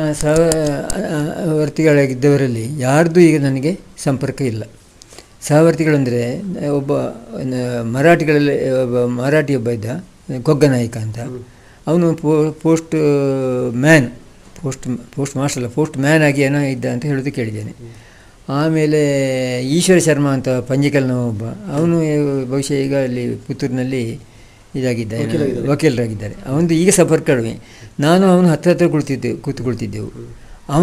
ಸಹವರ್ತಿಗಳಾಗಿದ್ದವರಲ್ಲಿ ಯಾರ್ದು ಈಗ ನನಗೆ ಸಂಪರ್ಕ ಇಲ್ಲ ಸಹವರ್ತಿಗಳಂದರೆ ಒಬ್ಬ ನ- ಮರಾಠಿಗಳಲ್ಲಿ ಒಬ್ಬ ಮರಾಠಿ ಒಬ್ಬ ಇದ್ದ ಗೊಗ್ಗನಾಯಕ ಅಂತ ಅವನು ಪೋ postman post postmaster ಅಲ್ಲ ಪೋಸ್ಟ್ ಮ್ಯಾನ್ ಆಗಿ ಏನೋ ಇದ್ದ ಅಂತ ಹೇಳೋದು ಕೇಳಿದ್ದೇನೆ ಆಮೇಲೆ ಈಶ್ವರ ಶರ್ಮಾ ಅಂತ ಪಂಜಿಕಲ್ನ ಒಬ್ಬ ಅವನು ಬಹುಶಃ ಈಗ ಅಲ್ಲಿ ಪುತ್ತೂರಿನಲ್ಲಿ ಇದಾಗಿದ್ದಾನೆ ವಕೀಲರಾಗಿದ್ದಾರೆ ಅವನದು ಈಗ ಸಂಪರ್ಕ ಕಡಿಮೆ ನಾನು ಅವನು ಹತ್ರ ಹತ್ರ ಕುಳಿತಿದ್ದೆ ಕೂತ್ಕೊಳ್ತಿದ್ದೆವು ಅವ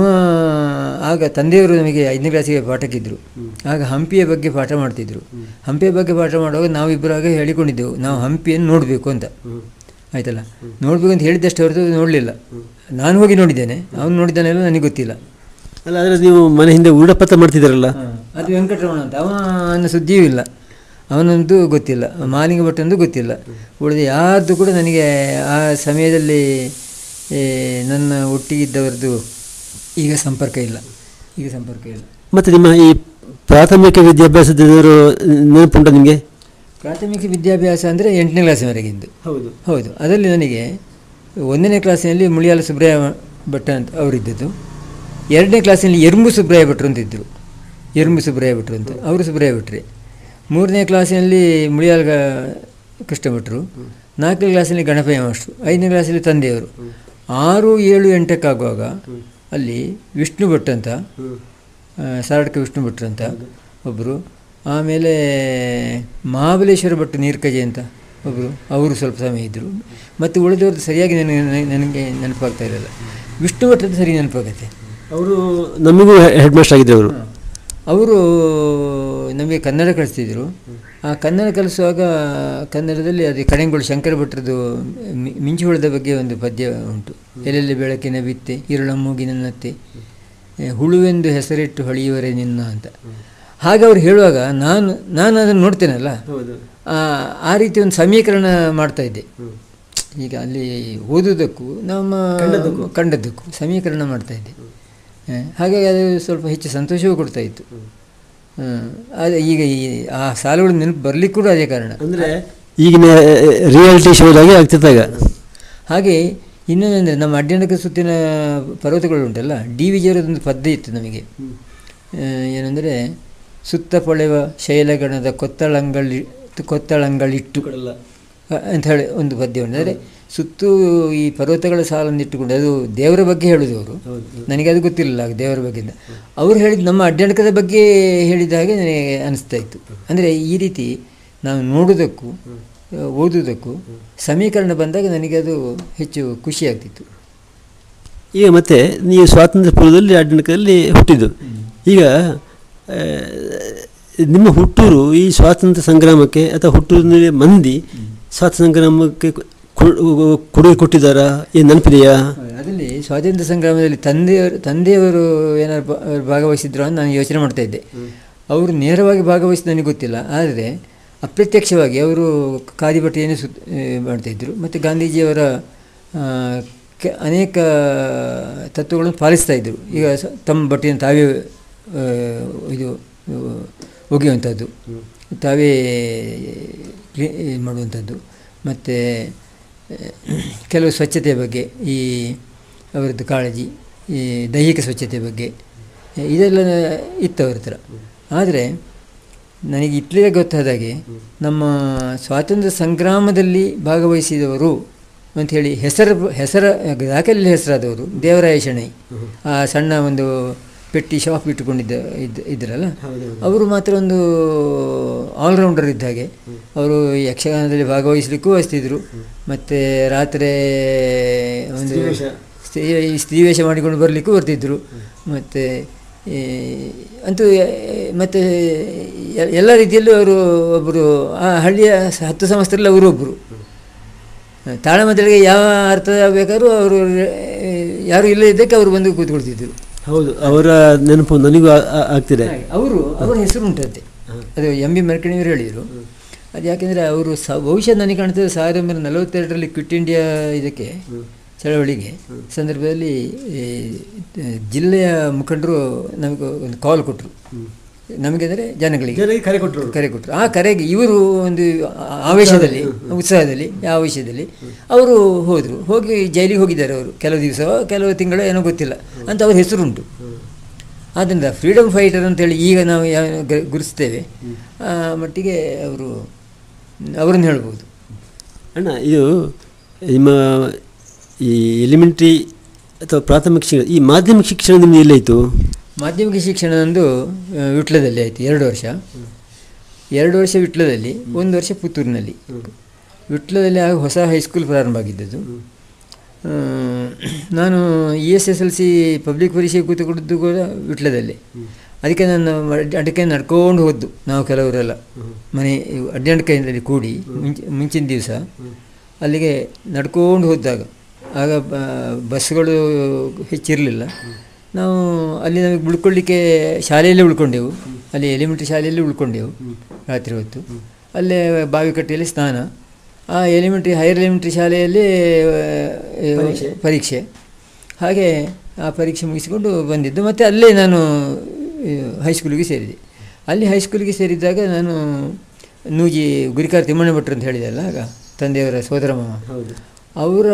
ಆಗ ತಂದೆಯವರು ನಮಗೆ ಐದನೇ ಕ್ಲಾಸಿಗೆ ಪಾಠಕ್ಕಿದ್ದರು ಆಗ ಹಂಪಿಯ ಬಗ್ಗೆ ಪಾಠ ಮಾಡ್ತಿದ್ರು ಹಂಪಿಯ ಬಗ್ಗೆ ಪಾಠ ಮಾಡುವಾಗ ನಾವಿಬ್ಬರಾಗ ಹೇಳಿಕೊಂಡಿದ್ದೆವು ನಾವು ಹಂಪಿಯನ್ನು ನೋಡಬೇಕು ಅಂತ ಆಯ್ತಲ್ಲ ನೋಡಬೇಕು ಅಂತ ಹೇಳಿದ್ದಷ್ಟು ಹೊರತು ನೋಡಲಿಲ್ಲ ನಾನು ಹೋಗಿ ನೋಡಿದ್ದೇನೆ ಅವನು ನೋಡಿದ್ದಾನೆಲ್ಲ ನನಗೆ ಗೊತ್ತಿಲ್ಲ ಅಲ್ಲ ಆದರೆ ನೀವು ಮನೆ ಹಿಂದೆ ಉರುಡಪತ್ತ ಮಾಡ್ತಿದ್ದೀರಲ್ಲ ಅದು ವೆಂಕಟರಮಣ ಅಂತ ಅವನ ಸುದ್ದಿಯೂ ಇಲ್ಲ ಅವನಂತೂ ಗೊತ್ತಿಲ್ಲ ಮಾಲಿಂಗ ಭಟ್ಟಂದು ಗೊತ್ತಿಲ್ಲ ಉಳಿದ ಯಾರ್ದು ಕೂಡ ನನಗೆ ಆ ಸಮಯದಲ್ಲಿ ಏ, ನನ್ನ ಒಟ್ಟಿಗಿದ್ದವರದ್ದು ಈಗ ಸಂಪರ್ಕ ಇಲ್ಲ ಈಗ ಸಂಪರ್ಕ ಇಲ್ಲ ಮತ್ತು ನಿಮ್ಮ ಈ ಪ್ರಾಥಮಿಕ ವಿದ್ಯಾಭ್ಯಾಸದವರು ನೆನಪುಂಟ ನಿಮಗೆ ಪ್ರಾಥಮಿಕ ವಿದ್ಯಾಭ್ಯಾಸ ಅಂದರೆ ಎಂಟನೇ ಕ್ಲಾಸಿನವರೆಗಿಂದು ಹೌದು ಹೌದು ಅದರಲ್ಲಿ ನನಗೆ ಒಂದನೇ ಕ್ಲಾಸಿನಲ್ಲಿ ಮುಳಿಯಾಲ ಸುಬ್ರಾಯ ಭಟ್ಟ ಅಂತ ಅವರಿದ್ದದ್ದು ಎರಡನೇ ಕ್ಲಾಸಿನಲ್ಲಿ ಎರ್ಮು ಸುಬ್ರಾಯ ಭಟ್ರು ಅಂತ ಇದ್ದರು ಎರ್ಮು ಸುಬ್ರಾಯ ಭಟ್ರು ಅಂತ ಅವರು ಸುಬ್ರಾಯ ಭಟ್ರೆ ಮೂರನೇ ಕ್ಲಾಸಿನಲ್ಲಿ ಮುಳಿಯಾಲ ಗ- ಕೃಷ್ಣ ಭಟ್ರು ನಾಲ್ಕನೇ ಕ್ಲಾಸಲ್ಲಿ ಗಣಪಯ್ಯ ಮಾಸ್ಟ್ರು ಐದನೇ ಕ್ಲಾಸಲ್ಲಿ ತಂದೆಯವರು ಆರು ಏಳು ಎಂಟಕ್ಕಾಗುವಾಗ ಅಲ್ಲಿ ವಿಷ್ಣು ಭಟ್ ಅಂತ ಆ, ಸಾರಡ್ಕ ವಿಷ್ಣು ಭಟ್ರು ಅಂತ ಒಬ್ಬರು ಆಮೇಲೆ ಮಹಾಬಲೇಶ್ವರ ಭಟ್ ನೀರ್ಕಜೆ ಅಂತ ಒಬ್ಬರು ಅವರು ಸ್ವಲ್ಪ ಸಮಯ ಇದ್ದರು ಮತ್ತು ಉಳಿದವ್ರದ್ದು ಸರಿಯಾಗಿ ನನಗೆ ನನಗೆ- ನನಗೆ ನೆನಪಾಗ್ತಾ ಇರಲಿಲ್ಲ ವಿಷ್ಣು ಭಟ್ರದ್ದು ಸರಿ ನೆನಪಾಗತ್ತೆ ಅವರು ನಮಗೂ ಹೆಡ್ ಮಾಸ್ಟರ್ ಆಗಿದ್ದರು ಅವರು ಅವರು ನಮಗೆ ಕನ್ನಡ ಕಲಿಸ್ತಿದ್ರು ಆ ಕನ್ನಡ ಕಲಿಸುವಾಗ ಕನ್ನಡದಲ್ಲಿ ಅದು ಕಡೆಂಗೋಳು ಶಂಕರ ಭಟ್ರದ್ದು ಮಿ- ಮಿಂಚುಹುಳದ ಬಗ್ಗೆ ಒಂದು ಪದ್ಯ ಉಂಟು ಎಲ್ಲೆಲ್ಲಿ ಬೆಳಕಿನ ಬಿತ್ತೆ ಇರುಳ ಮೂಗಿನ ನತ್ತೆ ಏ, ಹುಳುವೆಂದು ಹೆಸರಿಟ್ಟು ಹೊಳೆಯುವರೆ ನಿನ್ನ ಅಂತ ಹಾಗೆ ಅವ್ರು ಹೇಳುವಾಗ ನಾನು ನಾನು ಅದನ್ನು ನೋಡ್ತೇನಲ್ಲ ಹೌದು ಆ ಆ ರೀತಿ ಒಂದು ಸಮೀಕರಣ ಮಾಡ್ತಾ ಇದ್ದೆ ಈಗ ಅಲ್ಲಿ ಓದುವುದಕ್ಕೂ ನಮ್ಮ ಕಂಡದ್ದಕ್ಕೂ ಸಮೀಕರಣ ಮಾಡ್ತಾ ಇದ್ದೆ ಆ, ಹಾಗಾಗಿ ಅದು ಸ್ವಲ್ಪ ಹೆಚ್ಚು ಸಂತೋಷವೂ ಕೊಡ್ತಾ ಇತ್ತು ಹ್ಮ್. ಆದರೆ ಈಗ ಈ ಆ ಸಾಲುಗಳು ನೆನಪು ಬರಲಿಕ್ಕೆ ಕೂಡ ಅದೇ ಕಾರಣ ಅಂದರೆ ಈಗಿನ ರಿಯಾಲಿಟಿ ಶೋದಾಗೆ ಆಗ್ತಿತ್ತಾಗ ಹಾಗೆ ಇನ್ನೊಂದಂದರೆ ನಮ್ಮ ಅಡ್ಡಣಕ ಸುತ್ತಿನ ಪರ್ವತಗಳು ಉಂಟಲ್ಲ ಡಿ ವಿಜಯರದೊಂದು ಪದ್ಯ ಇತ್ತು ನಮಗೆ ಆ, ಏನಂದರೆ ಸುತ್ತ ಪೊಳೆವ ಶೈಲಗಣದ ಕೊತ್ತಳಂಗಳಿ ಕೊತ್ತಳಂಗಳಿಟ್ಟು ಅ, ಅಂತ ಹೇಳಿ ಒಂದು ಪದ್ಯ ಉಂಟು ಅಂದರೆ ಸುತ್ತು ಈ ಪರ್ವತಗಳ ಸಾಲನ್ನು ಇಟ್ಟುಕೊಂಡು ಅದು ದೇವರ ಬಗ್ಗೆ ಹೇಳುದು ಅವರು ನನಗೆ ಅದು ಗೊತ್ತಿರಲಿಲ್ಲ ಆಗ ದೇವರ ಬಗ್ಗೆ ಅವರು ಹೇಳಿದ ನಮ್ಮ ಅಡ್ಡಣಕದ ಬಗ್ಗೆ ಹೇಳಿದ ಹಾಗೆ ನನಗೆ ಅನಿಸ್ತಾ ಇತ್ತು ಅಂದರೆ ಈ ರೀತಿ ನಾವು ನೋಡುವುದಕ್ಕೂ ಆ, ಓದುವುದಕ್ಕೂ ಸಮೀಕರಣ ಬಂದಾಗ ನನಗೆ ಅದು ಹೆಚ್ಚು ಖುಷಿ ಆಗ್ತಿತ್ತು ಈಗ ಮತ್ತೆ ನೀವು ಸ್ವಾತಂತ್ರ್ಯ ಪೂರ್ವದಲ್ಲಿ ಅಡ್ಡಣಕದಲ್ಲಿ ಹುಟ್ಟಿದ್ದು ಈಗ ಆ, ನಿಮ್ಮ ಹುಟ್ಟೂರು ಈ ಸ್ವಾತಂತ್ರ್ಯ ಸಂಗ್ರಾಮಕ್ಕೆ ಅಥವಾ ಹುಟ್ಟೂರಿನ ಮಂದಿ ಸ್ವಾತಂತ್ರ್ಯ ಸಂಗ್ರಾಮಕ್ಕೆ ಕೊ- ಕೊಡುಗೆ ಕೊಟ್ಟಿದ್ದಾರಾ ಏನು ನೆನಪಿದೆಯಾ ಅದರಲ್ಲಿ ಸ್ವಾತಂತ್ರ್ಯ ಸಂಗ್ರಾಮದಲ್ಲಿ ತಂದೆಯವರು ತಂದೆಯವರು ಏನಾದ್ರು ಭಾ- ಭಾಗವಹಿಸಿದ್ರು ಅಂತ ನಾನು ಯೋಚನೆ ಮಾಡ್ತಾ ಇದ್ದೆ ಅವರು ನೇರವಾಗಿ ಭಾಗವಹಿಸಿದ ನನಗೆ ಗೊತ್ತಿಲ್ಲ ಆದರೆ ಅಪ್ರತ್ಯಕ್ಷವಾಗಿ ಅವರು ಖಾದಿ ಬಟ್ಟೆಯನ್ನು ಸುತ್ ಮಾಡ್ತಾಯಿದ್ರು ಮತ್ತು ಗಾಂಧೀಜಿಯವರ ಆ, ಕೆ- ಅನೇಕ ತತ್ವಗಳನ್ನು ಪಾಲಿಸ್ತಾ ಇದ್ದರು ಈಗ ಸ- ತಮ್ಮ ಬಟ್ಟೆಯನ್ನು ತಾವೇ ಆ, ಇದು ಆ, ಒಗೆಯುವಂಥದ್ದು ತಾವೇ ಕ್ಲೀ ಇದು ಮಾಡುವಂಥದ್ದು ಮತ್ತು ಕೆಲವು ಸ್ವಚ್ಛತೆಯ ಬಗ್ಗೆ ಈ ಅವರದ್ದು ಕಾಳಜಿ ಈ ದೈಹಿಕ ಸ್ವಚ್ಛತೆ ಬಗ್ಗೆ ಇದೆಲ್ಲ ಇತ್ತು ಅವ್ರ ಹತ್ರ ಆದರೆ ನನಗೆ ಇತ್ಲೇ ಗೊತ್ತಾದಾಗೆ ನಮ್ಮ ಸ್ವಾತಂತ್ರ್ಯ ಸಂಗ್ರಾಮದಲ್ಲಿ ಭಾಗವಹಿಸಿದವರು ಅಂಥೇಳಿ ಹೆಸರು ಹೆಸರ ದಾಖಲೆಯಲ್ಲಿ ಹೆಸರಾದವರು ದೇವರಾಯ ಶೆಣೈ ಆ ಸಣ್ಣ ಒಂದು ಪೆಟ್ಟಿ ಶಾಪ್ ಇಟ್ಟುಕೊಂಡಿದ್ದ ಇದ್ದ ಇದ್ರಲ್ಲ ಅವರು ಮಾತ್ರ ಒಂದು ಆಲ್ರೌಂಡರ್ ಇದ್ದ ಹಾಗೆ ಅವರು ಯಕ್ಷಗಾನದಲ್ಲಿ ಭಾಗವಹಿಸಲಿಕ್ಕೂ ವಹಿಸ್ತಿದ್ರು ಮತ್ತು ರಾತ್ರಿ ಒಂದು ಸ್ತ್ರೀ ಸ್ತ್ರೀವೇಷ ಮಾಡಿಕೊಂಡು ಬರಲಿಕ್ಕೂ ಬರ್ತಿದ್ದರು ಮತ್ತು ಅಂತೂ ಮತ್ತು ಎಲ್ಲ ರೀತಿಯಲ್ಲೂ ಅವರು ಒಬ್ಬರು ಆ ಹಳ್ಳಿಯ ಸ- ಹತ್ತು ಸಂವತ್ಸರಲ್ಲಿ ಅವರು ಒಬ್ಬರು ತಾಳಮದ್ದಳೆಗೆ ಯಾವ ಅರ್ಥ ಬೇಕಾದ್ರೂ ಅವರು ಯಾರು ಇಲ್ಲದಿದ್ದಕ್ಕೆ ಅವರು ಬಂದು ಕೂತ್ಕೊಳ್ತಿದ್ದರು ಹೌದು ಅವರ ನೆನಪು ನನಗೂ ಆ- ಆ- ಆಗ್ತಿದೆ ಅವರು ಅವರ ಹೆಸರು ಉಂಟಂತೆ ಅದು ಎಂ ಬಿ ಮರ್ಕಣಿಯವರು ಹೇಳಿದರು ಅದು ಯಾಕೆಂದರೆ ಅವರು ಸ ಬಹುಶಃ ನನಗೆ ಕಾಣ್ತದೆ ಸಾವಿರದ ಒಂಬೈನೂರ ನಲವತ್ತೆರಡರಲ್ಲಿ ಕ್ವಿಟ್ ಇಂಡಿಯಾ ಇದಕ್ಕೆ ಚಳವಳಿಗೆ ಸಂದರ್ಭದಲ್ಲಿ ಈ, ಜಿಲ್ಲೆಯ ಮುಖಂಡರು ನಮಗೆ ಒಂದು ಕಾಲ್ ಕೊಟ್ಟರು ನಮಗೆ ಅಂದರೆ ಜನಗಳಿಗೆ ಜನರಿಗೆ ಕರೆ ಕೊಟ್ಟರು ಕರೆ ಕೊಟ್ಟರು ಆ ಕರೆಗೆ ಇವರು ಒಂದು ಆ- ಆವೇಶದಲ್ಲಿ ಉತ್ಸಾಹದಲ್ಲಿ ಆ ಆವೇಶದಲ್ಲಿ ಅವರು ಹೋದರು ಹೋಗಿ ಜೈಲಿಗೆ ಹೋಗಿದ್ದಾರೆ ಅವರು ಕೆಲವು ದಿವಸ ಕೆಲವು ತಿಂಗಳು ಏನೋ ಗೊತ್ತಿಲ್ಲ ಅಂತ ಅವ್ರ ಹೆಸರುಂಟು ಆದ್ದರಿಂದ ಫ್ರೀಡಮ್ ಫೈಟರ್ ಅಂತೇಳಿ ಈಗ ನಾವು ಯಾವ ಗ- ಗುರುತಿಸ್ತೇವೆ ಆ ಮಟ್ಟಿಗೆ ಅವರು ಅವರನ್ನು ಹೇಳ್ಬೋದು ಅಣ್ಣ ಇದು ನಿಮ್ಮ ಈ ಎಲಿಮೆಂಟ್ರಿ ಅಥವಾ ಪ್ರಾಥಮಿಕ ಶಿಕ್ಷಣ ಈ ಮಾಧ್ಯಮಿಕ ಶಿಕ್ಷಣ ನಿಮ್ದು ಎಲ್ಲಾಯಿತು ಮಾಧ್ಯಮಿಕ ಶಿಕ್ಷಣ ನಂದು ಆ, ವಿಟ್ಲದಲ್ಲಿ ಆಯಿತು ಎರಡು ವರ್ಷ ಎರಡು ವರ್ಷ ವಿಟ್ಲದಲ್ಲಿ ಒಂದು ವರ್ಷ ಪುತ್ತೂರಿನಲ್ಲಿ ವಿಟ್ಲದಲ್ಲಿ ಆಗ ಹೊಸ ಹೈಸ್ಕೂಲ್ ಪ್ರಾರಂಭ ಆಗಿದ್ದದ್ದು ಆ, ನಾನು ಇ S S L C public ಪರೀಕ್ಷೆಗೆ ಕೂತುಕೊಂಡಿದ್ದು ಕೂಡ ವಿಟ್ಲದಲ್ಲಿ ಅದಕ್ಕೆ ನಾನು ಅಡ್- ಅಡ್ಡಕ್ಕೆ ನಡ್ಕೊಂಡು ಹೋದ್ದು ನಾವು ಕೆಲವರೆಲ್ಲ ಮನೆ ಇವು ಅಡ್ಡಂಡ್ಕೆಯಲ್ಲಿ ಕೂಡಿ ಮುಂಚೆ ಮುಂಚಿನ ದಿವಸ ಅಲ್ಲಿಗೆ ನಡ್ಕೊಂಡು ಹೋದಾಗ ಆಗ ಬ- ಬಸ್ಗಳು ಹೆಚ್ಚಿರಲಿಲ್ಲ ನಾವು ಅಲ್ಲಿ ನಮಗೆ ಉಳ್ಕೊಳ್ಳಿಕ್ಕೆ ಶಾಲೆಯಲ್ಲೇ ಉಳ್ಕೊಂಡೆವು ಅಲ್ಲಿ ಎಲಿಮೆಂಟ್ರಿ ಶಾಲೆಯಲ್ಲಿ ಉಳ್ಕೊಂಡೆವು ರಾತ್ರಿ ಹೊತ್ತು ಅಲ್ಲೇ ಬಾವಿಕಟ್ಟೆಯಲ್ಲಿ ಸ್ನಾನ ಆ ಎಲಿಮೆಂಟ್ರಿ ಹೈಯರ್ ಎಲಿಮೆಂಟ್ರಿ ಶಾಲೆಯಲ್ಲಿ ಆ, ಪರೀಕ್ಷೆ ಹಾಗೆ ಆ ಪರೀಕ್ಷೆ ಮುಗಿಸಿಕೊಂಡು ಬಂದಿದ್ದು ಮತ್ತು ಅಲ್ಲೇ ನಾನು ಆ, ಹೈಸ್ಕೂಲಿಗೆ ಸೇರಿದೆ ಅಲ್ಲಿ ಹೈಸ್ಕೂಲಿಗೆ ಸೇರಿದ್ದಾಗ ನಾನು ನೂಜಿ ಗುರಿಕಾರ ತಿಮ್ಮಣ್ಣ ಭಟ್ರು ಅಂತ ಹೇಳಿದೆ ಅಲ್ಲ ಆಗ ತಂದೆಯವರ ಸೋದರ ಮಾವ ಹೌದು ಅವರ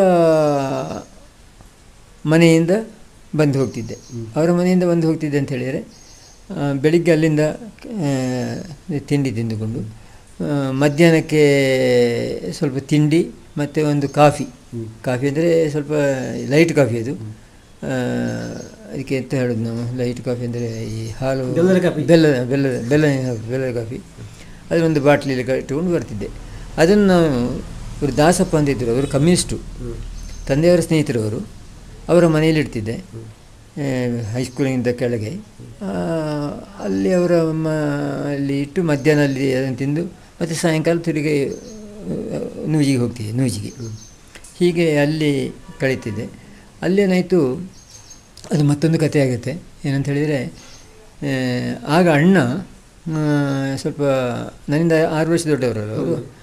ಮನೆಯಿಂದ ಬಂದು ಹೋಗ್ತಿದ್ದೆ ಅವರ ಮನೆಯಿಂದ ಬಂದು ಹೋಗ್ತಿದ್ದೆ ಅಂತ ಹೇಳಿದರೆ ಆ, ಬೆಳಿಗ್ಗೆ ಅಲ್ಲಿಂದ ಆ, ತಿಂಡಿ ತಿಂದುಕೊಂಡು ಆ, ಮಧ್ಯಾಹ್ನಕ್ಕೆ ಸ್ವಲ್ಪ ತಿಂಡಿ ಮತ್ತು ಒಂದು ಕಾಫಿ ಕಾಫಿ ಅಂದರೆ ಸ್ವಲ್ಪ ಲೈಟ್ ಕಾಫಿ ಅದು ಆ, ಅದಕ್ಕೆ ಎಂತ ಹೇಳೋದು ನಾವು ಲೈಟ್ ಕಾಫಿ ಅಂದರೆ ಈ ಹಾಲು ಬೆಲ್ಲದ ಕಾಫಿ. ಬೆಲ್ಲದ ಬೆಲ್ಲದ ಬೆಲ್ಲ ಹೌದು, ಬೆಲ್ಲದ ಕಾಫಿ ಅದನ್ನೊಂದು ಬಾಟ್ಲಿಯಲ್ಲಿ ಇಟ್ಟುಕೊಂಡು ಬರ್ತಿದ್ದೆ ಅದನ್ನು ನಾನು ಇವರು ದಾಸಪ್ಪ ಅಂತಿದ್ದರು ಅವರು ಕಮ್ಯುನಿಸ್ಟು ತಂದೆಯವರ ಸ್ನೇಹಿತರು ಅವರು ಅವರ ಮನೆಯಲ್ಲಿ ಇಡ್ತಿದ್ದೆ ಆ, ಹೈಸ್ಕೂಲಿಂದ ಕೆಳಗೆ ಆ, ಅಲ್ಲಿ ಅವರ ಮ ಅಲ್ಲಿ ಇಟ್ಟು ಮಧ್ಯಾಹ್ನ ಅಲ್ಲಿ ಅದನ್ನು ತಿಂದು ಮತ್ತು ಸಾಯಂಕಾಲ ತಿರುಗಿ ಆ, ನೂಜಿಗೆ ಹೋಗ್ತಿದ್ದೆ ನೂಜಿಗೆ ಹೀಗೆ ಅಲ್ಲಿ ಕಳೀತಿದ್ದೆ ಅಲ್ಲೇನಾಯಿತು ಅದು ಮತ್ತೊಂದು ಕಥೆ ಆಗುತ್ತೆ ಏನಂತ ಹೇಳಿದರೆ ಆ, ಆಗ ಅಣ್ಣ ಆ, ಸ್ವಲ್ಪ ನನ್ನಿಂದ ಆರು ವರ್ಷ ದೊಡ್ಡವರು ಅವರು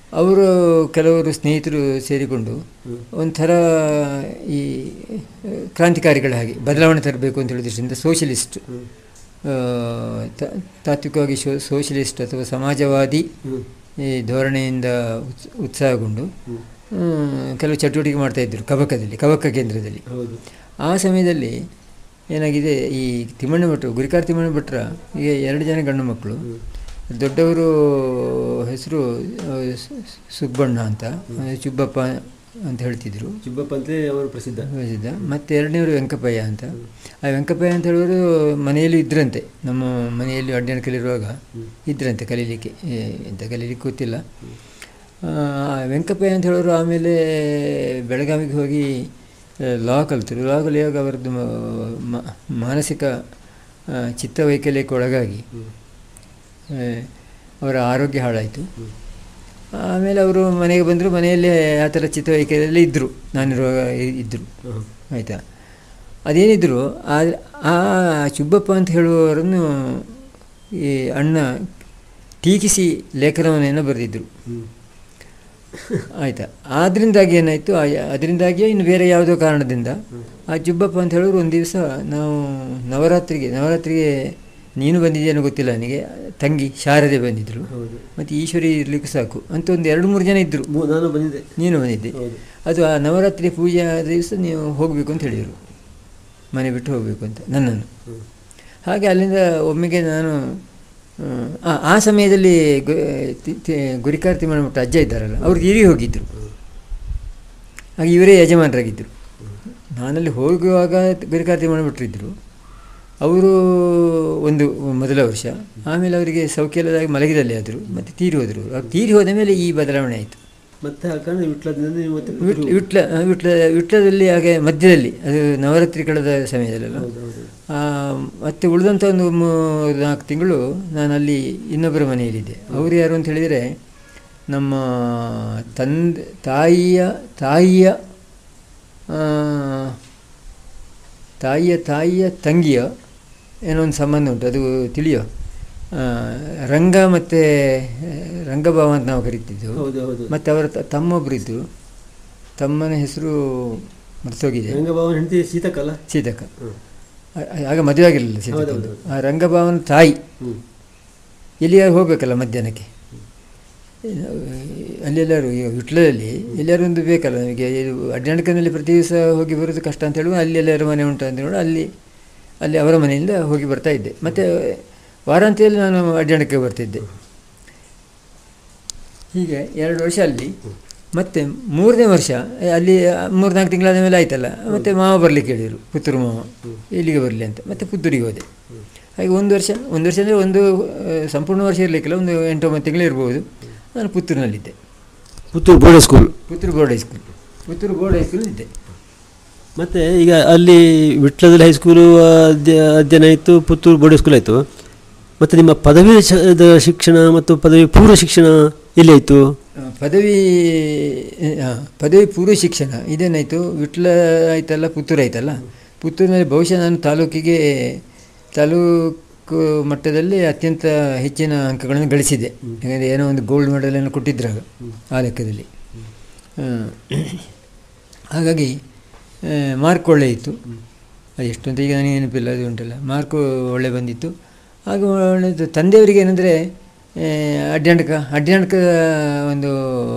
ಅವರು ಕೆಲವರು ಸ್ನೇಹಿತರು ಸೇರಿಕೊಂಡು ಒಂಥರ ಈ ಆ, ಕ್ರಾಂತಿಕಾರಿಗಳ ಹಾಗೆ ಬದಲಾವಣೆ ತರಬೇಕು ಅಂತ ಹೇಳೋ ದೃಷ್ಟಿಯಿಂದ ಸೋಷಲಿಸ್ಟ್ ಆ, ತ- ತಾತ್ವಿಕವಾಗಿ ಶೋ ಸೋಷಲಿಸ್ಟ್ ಅಥವಾ ಸಮಾಜವಾದಿ ಈ ಧೋರಣೆಯಿಂದ ಉತ್ಸ- ಉತ್ಸಾಹಗೊಂಡು ಹ್ಮ್, ಕೆಲವು ಚಟುವಟಿಕೆ ಮಾಡ್ತಾಯಿದ್ರು ಕಬಕದಲ್ಲಿ ಕಬಕ ಕೇಂದ್ರದಲ್ಲಿ ಹೌದು ಆ ಸಮಯದಲ್ಲಿ ಏನಾಗಿದೆ ಈ ತಿಮ್ಮಣ್ಣ ಭಟ್ರು ಗುರಿಕಾರ ತಿಮ್ಮಣ್ಣ ಭಟ್ರ ಈಗ ಎರಡು ಜನ ಗಂಡು ಮಕ್ಕಳು ದೊಡ್ಡವರು ಹೆಸರು ಆ, ಸು- ಸುಬ್ಬಣ್ಣ ಅಂತ ಆ, ಚುಬ್ಬಪ್ಪ ಅಂತ ಹೇಳ್ತಿದ್ರು ಚಿಬ್ಬಪ್ಪ ಅಂತಲೇ ಅವರು ಪ್ರಸಿದ್ಧ ಪ್ರಸಿದ್ಧ ಮತ್ತು ಎರಡನೇವರು ವೆಂಕಪ್ಪಯ್ಯ ಅಂತ ಆ ವೆಂಕಪ್ಪಯ್ಯ ಅಂತ ಹೇಳೋರು ಮನೆಯಲ್ಲಿ ಇದ್ರಂತೆ ನಮ್ಮ ಮನೆಯಲ್ಲಿ ಅಡ್ಡಾಣ ಕಲಿರುವಾಗ ಇದ್ರಂತೆ ಕಲೀಲಿಕ್ಕೆ ಏ, ಎಂತ ಕಲೀಲಿಕ್ಕೆ ಗೊತ್ತಿಲ್ಲ ಆ, ಆ ವೆಂಕಪ್ಪಯ್ಯ ಅಂತ ಹೇಳೋರು ಆಮೇಲೆ ಬೆಳಗಾವಿಗೆ ಹೋಗಿ ಲಾ ಕಲಿತರು ಲಾ ಕಲಿಯುವಾಗ ಅವರದ್ದು ಮ- ಮ- ಮಾನಸಿಕ ಆ, ಚಿತ್ತವೈಕಲ್ಯಕ್ಕೆ ಒಳಗಾಗಿ ಆ, ಅವರ ಆರೋಗ್ಯ ಹಾಳಾಯಿತು ಆಮೇಲೆ ಅವರು ಮನೆಗೆ ಬಂದರು ಮನೆಯಲ್ಲೇ ಆ ಥರ ಚಿತ್ತವೈಕಲ್ಯದಲ್ಲಿ ಇದ್ದರು ನಾನಿರುವಾಗ ಇದ್ದರು ಆಯಿತಾ ಅದೇನಿದ್ರು ಆದರೆ ಆ ಚುಬ್ಬಪ್ಪ ಅಂತ ಹೇಳುವವರನ್ನು ಈ ಅಣ್ಣ ಟೀಕಿಸಿ ಲೇಖನವನ್ನೇನೋ ಬರೆದಿದ್ದರು ಆಯಿತಾ ಆದ್ರಿಂದಾಗಿ ಏನಾಯಿತು ಅದರಿಂದಾಗಿಯೇ ಇನ್ನು ಬೇರೆ ಯಾವುದೋ ಕಾರಣದಿಂದ ಆ ಜುಬ್ಬಪ್ಪ ಅಂತ ಹೇಳೋರು ಒಂದು ದಿವಸ ನಾವು ನವರಾತ್ರಿಗೆ ನವರಾತ್ರಿಗೆ ನೀನು ಬಂದಿದ್ದೇನೋ ಗೊತ್ತಿಲ್ಲ ನನಗೆ ತಂಗಿ ಶಾರದೆ ಬಂದಿದ್ದರು ಹೌದು ಮತ್ತು ಈಶ್ವರಿ ಇರಲಿಕ್ಕೂ ಸಾಕು ಅಂತ ಒಂದು ಎರಡು ಮೂರು ಜನ ಇದ್ದರು ಮೂ- ನಾನು ಬಂದಿದ್ದೆ ನೀನು ಬಂದಿದ್ದೆ ಹೌದು ಅದು ಆ ನವರಾತ್ರಿ ಪೂಜೆ ಆದ ದಿವಸ ನೀವು ಹೋಗಬೇಕು ಅಂತ ಹೇಳಿದರು ಮನೆ ಬಿಟ್ಟು ಹೋಗಬೇಕು ಅಂತ ನನ್ನನ್ನು ಹ್ಮ್. ಹಾಗೆ ಅಲ್ಲಿಂದ ಒಮ್ಮೆಗೆ ನಾನು ಹ್ಮ್, ಆ ಆ ಸಮಯದಲ್ಲಿ ಗು- ತಿ- ತಿ- ಗುರಿಕಾರ ತಿಮ್ಮಣ್ಣಮಠ ಅಜ್ಜ ಇದ್ದಾರಲ್ಲ ಅವ್ರು ತೀರಿ ಹೋಗಿದ್ದರು ಹಾಗೆ ಇವರೇ ಯಜಮಾನರಾಗಿದ್ದರು ನಾನಲ್ಲಿ ಹೋಗುವಾಗ ಗುರಿಕಾರ ತಿಮ್ಮಣ್ಣಮಠರು ಇದ್ದರು ಅವರು ಒಂದು ಮೊದಲ ವರ್ಷ ಆಮೇಲೆ ಅವರಿಗೆ ಸೌಖ್ಯ ಇಲ್ಲದಾಗಿ ಮಲಗಿದಲ್ಲಿ ಆದರು ಮತ್ತು ತೀರಿ ಹೋದರು ಅವ್ರು ತೀರಿ ಹೋದ ಮೇಲೆ ಈ ಬದಲಾವಣೆ ಆಯಿತು ಮತ್ತೆ ಆ ಕಾರಣ ವಿಟ್ಲದಿಂದ ನೀವು ಮತ್ತೆ ವಿಟ್ ವಿಟ್ಲ ವಿಟ್ಲ ವಿಟ್ಲದಲ್ಲಿ ಹಾಗೆ ಮಧ್ಯದಲ್ಲಿ ಅದು ನವರಾತ್ರಿ ಕಳೆದ ಸಮಯದಲ್ಲೆಲ್ಲ ಹೌದು ಹೌದು ಆ, ಮತ್ತೆ ಉಳಿದಂಥ ಒಂದು ಮೂರು ನಾಲ್ಕು ತಿಂಗಳು ನಾನು ಅಲ್ಲಿ ಇನ್ನೊಬ್ಬರ ಮನೆಯಲ್ಲಿದ್ದೆ ಅವರು ಯಾರು ಅಂತ ಹೇಳಿದರೆ ನಮ್ಮ ತಂದೆ ತಾಯಿಯ ತಾಯಿಯ ಆ, ತಾಯಿಯ ತಾಯಿಯ ತಂಗಿಯ ಏನೋ ಒಂದು ಸಂಬಂಧ ಉಂಟು ಅದು ತಿಳಿಯೋ ಆ, ರಂಗ ಮತ್ತು ರಂಗಭಾವ ಅಂತ ನಾವು ಕರಿತಿದ್ದೆವು ಹೌದು ಹೌದು ಮತ್ತು ಅವರ ತ- ತಮ್ಮೊಬ್ಬರು ಇದ್ದರು ತಮ್ಮನ ಹೆಸರು ಮರ್ತೋಗಿದೆ ರಂಗಭವನ ಹೆಂಡತಿ ಸೀತಕ್ಕಲ್ಲ ಸೀತಕ್ಕ ಹ್ಮ್. ಆ- ಆಗ ಮದುವೆ ಆಗಿರಲಿಲ್ಲ ಸೀತಕ್ಕ ಹೌದೌದು. ಆ ರಂಗಭಾವನ ತಾಯಿ ಹ್ಮ್ ಎಲ್ಲಿಯಾರು ಹೋಗಬೇಕಲ್ಲ ಮಧ್ಯಾಹ್ನಕ್ಕೆ ಅಲ್ಲೆಲ್ಲರೂ ಈಗ ವಿಟ್ಲದಲ್ಲಿ ಎಲ್ಲರೂ ಒಂದು ಬೇಕಲ್ಲ ನಮಗೆ ಇದು ಅಡ್ಡಾಣಕನಲ್ಲಿ ಪ್ರತಿ ದಿವಸ ಹೋಗಿ ಬರೋದು ಕಷ್ಟ ಅಂತ ಹೇಳುವ ಅಲ್ಲಿ ಎಲ್ಲರ ಮನೆ ಉಂಟು ಅಂತ ಹೇಳಿ ಅಲ್ಲಿ ಅಲ್ಲಿ ಅವರ ಮನೆಯಿಂದ ಹೋಗಿ ಬರ್ತಾ ಇದ್ದೆ ಮತ್ತು ವಾರಾಂತ್ಯದಲ್ಲಿ ನಾನು ಅಡ್ಡಾಣಕ್ಕೆ ಬರ್ತಿದ್ದೆ ಹೀಗೆ ಎರಡು ವರ್ಷ ಅಲ್ಲಿ ಮತ್ತೆ ಮೂರನೇ ವರ್ಷ ಏ, ಅಲ್ಲಿ ಮೂರ್ನಾಲ್ಕು ತಿಂಗಳಾದ ಮೇಲೆ ಆಯ್ತಲ್ಲ ಮತ್ತೆ ಮಾವ ಬರಲಿಕ್ಕೆ ಹೇಳಿದರು ಪುತ್ತೂರು ಮಾವ ಇಲ್ಲಿಗೆ ಬರಲಿ ಅಂತ ಮತ್ತೆ ಪುತ್ತೂರಿಗೆ ಹೋದೆ ಹಾಗೆ ಒಂದು ವರ್ಷ ಒಂದು ವರ್ಷ ಅಂದರೆ ಒಂದು ಆ, ಸಂಪೂರ್ಣ ವರ್ಷ ಇರಲಿಕ್ಕಿಲ್ಲ ಒಂದು ಎಂಟು ಒಂಬತ್ತು ತಿಂಗಳು ಇರ್ಬೋದು ನಾನು ಪುತ್ತೂರಿನಲ್ಲಿದ್ದೆ Puttur board school Puttur board high school Puttur board high school ಇದ್ದೆ ಮತ್ತು ಈಗ ಅಲ್ಲಿ ವಿಟ್ಲದಲ್ಲಿ ಹೈಸ್ಕೂಲು ಅಧ್ಯ ಅಧ್ಯಯನ ಆಯಿತು ಪುತ್ತೂರು ಬೋರ್ಡ್ ಸ್ಕೂಲ್ ಆಯಿತು ಮತ್ತು ನಿಮ್ಮ ಪದವಿ ಶ- ದ ಶಿಕ್ಷಣ ಮತ್ತು ಪದವಿ ಪೂರ್ವ ಶಿಕ್ಷಣ ಎಲ್ಲಿ ಆಯಿತು ಆ, ಪದವಿ ಆ, ಪದವಿ ಪೂರ್ವ ಶಿಕ್ಷಣ ಇದೇನಾಯಿತು ವಿಟ್ಲ ಆಯ್ತಲ್ಲ ಪುತ್ತೂರು ಆಯ್ತಲ್ಲ ಪುತ್ತೂರಿನಲ್ಲಿ ಬಹುಶಃ ನಾನು ತಾಲೂಕಿಗೆ ತಾಲೂಕು ಮಟ್ಟದಲ್ಲಿ ಅತ್ಯಂತ ಹೆಚ್ಚಿನ ಅಂಕಗಳನ್ನು ಗಳಿಸಿದೆ ಯಾಕಂದರೆ ಏನೋ ಒಂದು ಗೋಲ್ಡ್ ಮೆಡಲನ್ನು ಕೊಟ್ಟಿದ್ರಾಗ ಆ ಲೆಕ್ಕದಲ್ಲಿ ಆ, ಹಾಗಾಗಿ ಆ, ಮಾರ್ಕ್ ಒಳ್ಳೆ ಇತ್ತು ಅದು ಎಷ್ಟು ಅಂತ ಈಗ ನನಗೆ ನೆನಪಿಲ್ಲ ಅದು ಉಂಟಲ್ಲ ಮಾರ್ಕು ಒಳ್ಳೆ ಬಂದಿತ್ತು ಆಗ ಒಳ್ಳೆದು ತಂದೆಯವರಿಗೆ ಏನಂದರೆ ಅಡ್ಡಾಣಕ ಅಡ್ಡಾಣಕ ಒಂದು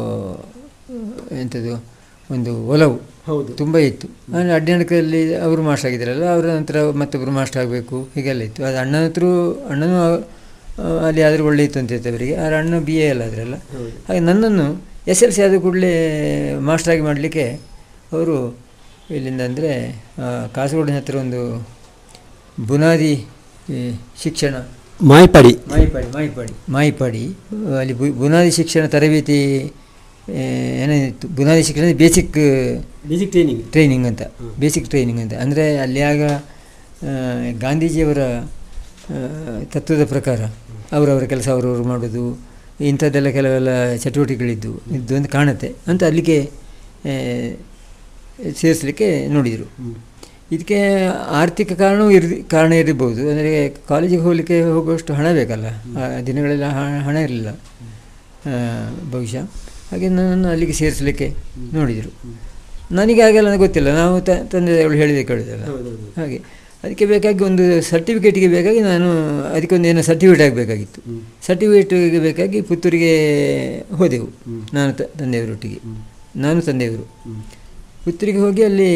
ಎಂಥದ್ದು ಒಂದು ಒಲವು ಹೌದು ತುಂಬ ಇತ್ತು ಅಂದರೆ ಅಡ್ಡಾಣಕದಲ್ಲಿ ಅವರು ಮಾಸ್ಟರ್ ಆಗಿದ್ದಾರಲ್ಲ ಅವರ ನಂತರ ಮತ್ತೊಬ್ಬರು ಮಾಸ್ಟರ್ ಆಗಬೇಕು ಹೀಗೆಲ್ಲ ಇತ್ತು ಅದು ಅಣ್ಣನ ಹತ್ರ ಅಣ್ಣನೂ ಆ, ಅಲ್ಲಿ ಆದರೂ ಒಳ್ಳೆ ಇತ್ತು ಅಂತ ಇತ್ತು ಅವರಿಗೆ ಆದ್ರೆ ಅಣ್ಣ ಬಿ ಎ ಎಲ್ಲ ಅದರಲ್ಲ ಹೌದು ಹಾಗೆ ನನ್ನನ್ನು ಎಸ್ ಎಲ್ ಸಿ ಆದ ಕೂಡಲೇ ಮಾಸ್ಟರಾಗಿ ಮಾಡಲಿಕ್ಕೆ ಅವರು ಇಲ್ಲಿಂದ ಅಂದರೆ ಕಾಸರಗೋಡಿನ ಹತ್ತಿರ ಒಂದು ಬುನಾದಿ ಈ, ಶಿಕ್ಷಣ ಮಾಯ್ಪಾಡಿ ಮಾಯಿಪಾಡಿ ಮಾಯಿಪಾಡಿ ಮಾಯಿಪಾಡಿ ಅಲ್ಲಿ ಬು- ಬುನಾದಿ ಶಿಕ್ಷಣ ತರಬೇತಿ ಆ, ಏನೇನಿತ್ತು ಬುನಾದಿ ಶಿಕ್ಷಣ ಬೇಸಿಕ್ ಬೇಸಿಕ್ ಟ್ರೈನಿಂಗ್ ಟ್ರೈನಿಂಗ್ ಅಂತ ಹ್ಮ್. ಬೇಸಿಕ್ ಟ್ರೈನಿಂಗ್ ಅಂತ ಅಂದರೆ ಅಲ್ಲಿ ಆಗ ಆ, ಗಾಂಧೀಜಿಯವರ ಆ, ತತ್ವದ ಪ್ರಕಾರ ಅವರವರ ಕೆಲಸ ಅವರವರು ಮಾಡೋದು ಇಂಥದ್ದೆಲ್ಲ ಕೆಲವೆಲ್ಲ ಚಟುವಟಿಕೆಗಳಿದ್ದು ಇದ್ದು ಅಂತ ಕಾಣುತ್ತೆ ಅಂತ ಅಲ್ಲಿಗೆ ಆ, ಸೇರಿಸಲಿಕ್ಕೆ ನೋಡಿದರು ಇದಕ್ಕೆ ಆರ್ಥಿಕ ಕಾರಣವೂ ಇರ್ ಕಾರಣ ಇರಬಹುದು ಅಂದರೆ ಕಾಲೇಜಿಗೆ ಹೋಗಲಿಕ್ಕೆ ಹೋಗುವಷ್ಟು ಹಣ ಬೇಕಲ್ಲ ಆ ದಿನಗಳೆಲ್ಲ ಹ- ಹಣ ಇರಲಿಲ್ಲ ಆ, ಬಹುಶಃ ಹಾಗೆ ನನ್ನನ್ನು ಅಲ್ಲಿಗೆ ಸೇರಿಸಲಿಕ್ಕೆ ನೋಡಿದರು ನನಗೆ ಹಾಗೆಲ್ಲ ನನಗೆ ಗೊತ್ತಿಲ್ಲ ನಾವು ತ ತಂದೆಯವರು ಹೇಳಿದೆ ಕೇಳಿದಲ್ಲ ಹಾಗೆ ಅದಕ್ಕೆ ಬೇಕಾಗಿ ಒಂದು ಸರ್ಟಿಫಿಕೇಟಿಗೆ ಬೇಕಾಗಿ ನಾನು ಅದಕ್ಕೊಂದು ಏನೋ ಸರ್ಟಿಫಿಕೇಟ್ ಆಗಬೇಕಾಗಿತ್ತು ಸರ್ಟಿಫಿಕೇಟಿಗೆ ಬೇಕಾಗಿ ಪುತ್ತೂರಿಗೆ ಹೋದೆವು ನಾನು ತ ತಂದೆಯವರೊಟ್ಟಿಗೆ ನಾನು ತಂದೆಯವರು ಪುತ್ತೂರಿಗೆ ಹೋಗಿ ಅಲ್ಲಿ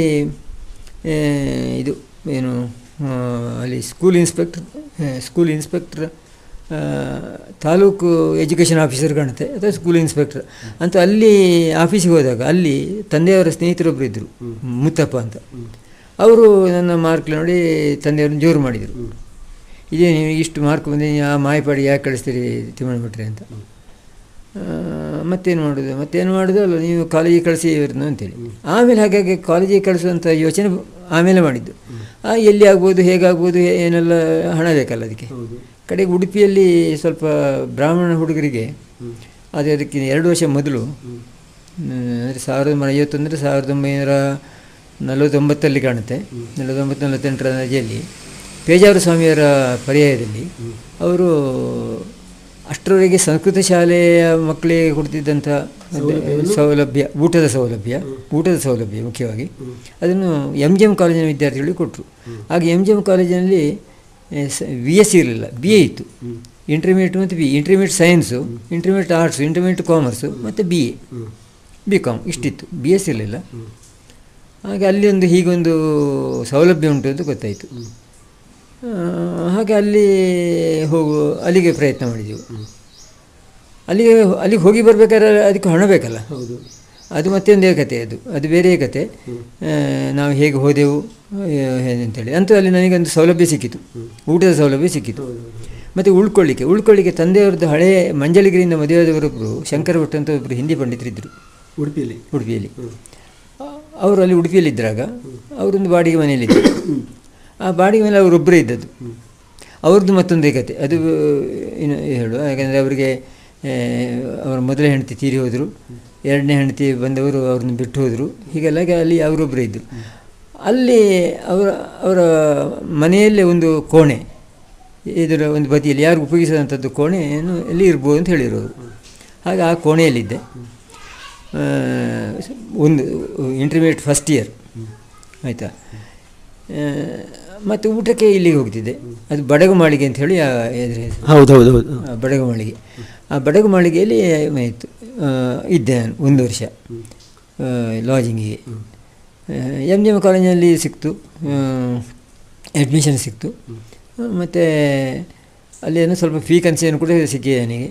ಆ, ಇದು ಏನು ಆ, ಅಲ್ಲಿ ಸ್ಕೂಲ್ ಇನ್ಸ್ಪೆಕ್ಟರ್ ಸ್ಕೂಲ್ ಇನ್ಸ್ಪೆಕ್ಟರ್ ಆ, ತಾಲೂಕು ಎಜುಕೇಷನ್ ಆಫೀಸರ್ ಕಾಣುತ್ತೆ ಅಥವಾ ಸ್ಕೂಲ್ ಇನ್ಸ್ಪೆಕ್ಟರ್ ಅಂತ ಅಲ್ಲಿ ಆಫೀಸಿಗೆ ಹೋದಾಗ ಅಲ್ಲಿ ತಂದೆಯವರ ಸ್ನೇಹಿತರೊಬ್ಬರು ಇದ್ದರು ಮುತ್ತಪ್ಪ ಅಂತ ಅವರು ನನ್ನ ಮಾರ್ಕ್ ನೋಡಿ ತಂದೆಯವ್ರನ್ನ ಜೋರು ಮಾಡಿದರು ಇದೇ ನೀವು ಇಷ್ಟು ಮಾರ್ಕ್ ಬಂದು ಆ ಮಾಯಪಾಡಿ ಯಾಕೆ ಕಳಿಸ್ತೀರಿ ತಿಮ್ಮಣ್ಣ ಭಟ್ರೆ ಅಂತ ಆ, ಮತ್ತೇನು ಮಾಡೋದು ಮತ್ತೇನು ಮಾಡೋದು ಅಲ್ಲ ನೀವು ಕಾಲೇಜಿಗೆ ಕಳಿಸಿ ಇವ್ರನ್ನ ಅಂತೇಳಿ ಆಮೇಲೆ ಹಾಗಾಗಿ ಕಾಲೇಜಿಗೆ ಕಳಿಸುವಂಥ ಯೋಚನೆ ಆಮೇಲೆ ಮಾಡಿದ್ದು ಆ, ಎಲ್ಲಿ ಆಗ್ಬೋದು ಹೇಗಾಗ್ಬೋದು ಏ- ಏನೆಲ್ಲ ಹಣ ಬೇಕಲ್ಲ ಅದಕ್ಕೆ ಕಡೆಗೆ ಉಡುಪಿಯಲ್ಲಿ ಸ್ವಲ್ಪ ಬ್ರಾಹ್ಮಣ ಹುಡುಗರಿಗೆ ಅದು ಅದಕ್ಕೆ ಎರಡು ವರ್ಷ ಮೊದಲು ಅಂದರೆ ಸಾವಿರದ ಒಂಬೈನೂರ ಐವತ್ತೊಂದರೆ ಸಾವಿರದ ಒಂಬೈನೂರ ನಲವತ್ತೊಂಬತ್ತಲ್ಲಿ ಕಾಣುತ್ತೆ ನಲವತ್ತೊಂಬತ್ತು ನಲವತ್ತೆಂಟರ ರಜೆಯಲ್ಲಿ ಪೇಜಾವರ ಸ್ವಾಮಿಯವರ ಪರ್ಯಾಯದಲ್ಲಿ ಅವರು ಅಷ್ಟರವರೆಗೆ ಸಂಸ್ಕೃತ ಶಾಲೆಯ ಮಕ್ಕಳಿಗೆ ಕೊಡ್ತಿದ್ದಂಥ ಸೌಲಭ್ಯ ಊಟದ ಸೌಲಭ್ಯ ಊಟದ ಸೌಲಭ್ಯ ಮುಖ್ಯವಾಗಿ ಅದನ್ನು ಎಮ್ ಜಿ ಎಮ್ ಕಾಲೇಜಿನ ವಿದ್ಯಾರ್ಥಿಗಳಿಗೆ ಕೊಟ್ಟರು ಆಗ ಎಮ್ ಜಿ ಎಮ್ ಕಾಲೇಜಿನಲ್ಲಿ ವಿ ಎಸ್ ಸಿ ಇರಲಿಲ್ಲ ಬಿ ಎ ಇತ್ತು ಇಂಟರ್ಮೀಡಿಯೇಟ್ ಮತ್ತು B intermediate science intermediate arts intermediate commerce ಮತ್ತು ಬಿ ಎ ಬಿ ಕಾಮ್ ಇಷ್ಟಿತ್ತು ಬಿ ಎಸ್ ಇರಲಿಲ್ಲ ಹಾಗೆ ಅಲ್ಲಿ ಒಂದು ಹೀಗೊಂದು ಸೌಲಭ್ಯ ಉಂಟು ಅಂತ ಗೊತ್ತಾಯಿತು ಆ, ಹಾಗೆ ಅಲ್ಲಿ ಹೋಗು ಅಲ್ಲಿಗೆ ಪ್ರಯತ್ನ ಮಾಡಿದೆವು ಅಲ್ಲಿಗೆ ಅಲ್ಲಿಗೆ ಹೋಗಿ ಬರಬೇಕಾದ್ರೆ ಅದಕ್ಕೆ ಹಣ ಬೇಕಲ್ಲ ಹೌದು ಅದು ಮತ್ತೊಂದೇ ಕತೆ ಅದು ಅದು ಬೇರೆ ಕತೆ ಆ, ನಾವು ಹೇಗೆ ಹೋದೆವು ಆ, ಅಂತೇಳಿ ಅಂತೂ ಅಲ್ಲಿ ನನಗೊಂದು ಸೌಲಭ್ಯ ಸಿಕ್ಕಿತು ಊಟದ ಸೌಲಭ್ಯ ಸಿಕ್ಕಿತು ಮತ್ತು ಉಳ್ಕೊಳ್ಳಿಕ್ಕೆ ಉಳ್ಕೊಳ್ಳಿಕ್ಕೆ ತಂದೆಯವ್ರದ್ದು ಹಳೆ ಮಂಜಲಿಗಿರಿಯಿಂದ ಮದುವೆಯಾದವರೊಬ್ಬರು ಶಂಕರ ಭಟ್ ಅಂತ ಒಬ್ಬರು ಹಿಂದಿ ಪಂಡಿತರಿದ್ದರು ಉಡುಪಿಯಲ್ಲಿ ಉಡುಪಿಯಲ್ಲಿ ಅವರು ಅಲ್ಲಿ ಉಡುಪಿಯಲ್ಲಿದ್ದಾಗ ಅವರೊಂದು ಬಾಡಿಗೆ ಮನೆಯಲ್ಲಿದ್ದರು ಆ ಬಾಡಿಗೆ ಮನೆ ಅವರೊಬ್ಬರೇ ಇದ್ದದ್ದು ಅವ್ರದ್ದು ಮತ್ತೊಂದೇ ಕತೆ ಅದು ಇನ್ನು ಹೇಳು ಯಾಕಂದರೆ ಅವರಿಗೆ ಆ, ಅವರ ಮೊದಲ ಹೆಂಡತಿ ತೀರಿ ಹೋದರು ಎರಡನೇ ಹೆಂಡತಿ ಬಂದವರು ಅವ್ರನ್ನ ಬಿಟ್ಟು ಹೋದರು ಹೀಗೆಲ್ಲ ಅಲ್ಲಿ ಅವರೊಬ್ಬರೇ ಇದ್ದರು ಅಲ್ಲಿ ಅವರ ಅವರ ಮನೆಯಲ್ಲೇ ಒಂದು ಕೋಣೆ ಇದರ ಒಂದು ಬದಿಯಲ್ಲಿ ಯಾರು ಉಪಯೋಗಿಸದಂಥದ್ದು ಕೋಣೆಯನ್ನು ಎಲ್ಲಿ ಇರ್ಬೋದು ಅಂತ ಹೇಳಿರೋರು ಹಾಗೆ ಆ ಕೋಣೆಯಲ್ಲಿದ್ದೆ ಆ, ಒಂದು ಇಂಟರ್ಮೀಡಿಯೇಟ್ ಫಸ್ಟ್ ಇಯರ್ ಆಯಿತಾ ಮತ್ತು ಊಟಕ್ಕೆ ಇಲ್ಲಿಗೆ ಹೋಗ್ತಿದ್ದೆ ಅದು ಬಡಗು ಮಾಳಿಗೆ ಅಂತ ಹೇಳಿ ಆ ಎದುರು ಹೆಸರು ಹೌದು ಹೌದು ಹೌದು ಆ ಬಡಗು ಮಾಳಿಗೆ ಆ ಬಡಗು ಮಾಳಿಗೆಯಲ್ಲಿ ಇತ್ತು ಆ, ಇದ್ದೆ ನಾನು ಒಂದು ವರ್ಷ ಲಾಜಿಂಗಿಗೆ ಎಮ್ ಜಿ ಎಮ್ ಕಾಲೇಜಿನಲ್ಲಿ ಸಿಕ್ತು ಅಡ್ಮಿಷನ್ ಸಿಕ್ತು ಮತ್ತು ಅಲ್ಲಿ ಏನೋ ಸ್ವಲ್ಪ ಫೀ ಕನ್ಸೇಷನ್ ಕೂಡ ಸಿಕ್ಕಿದೆ ನನಗೆ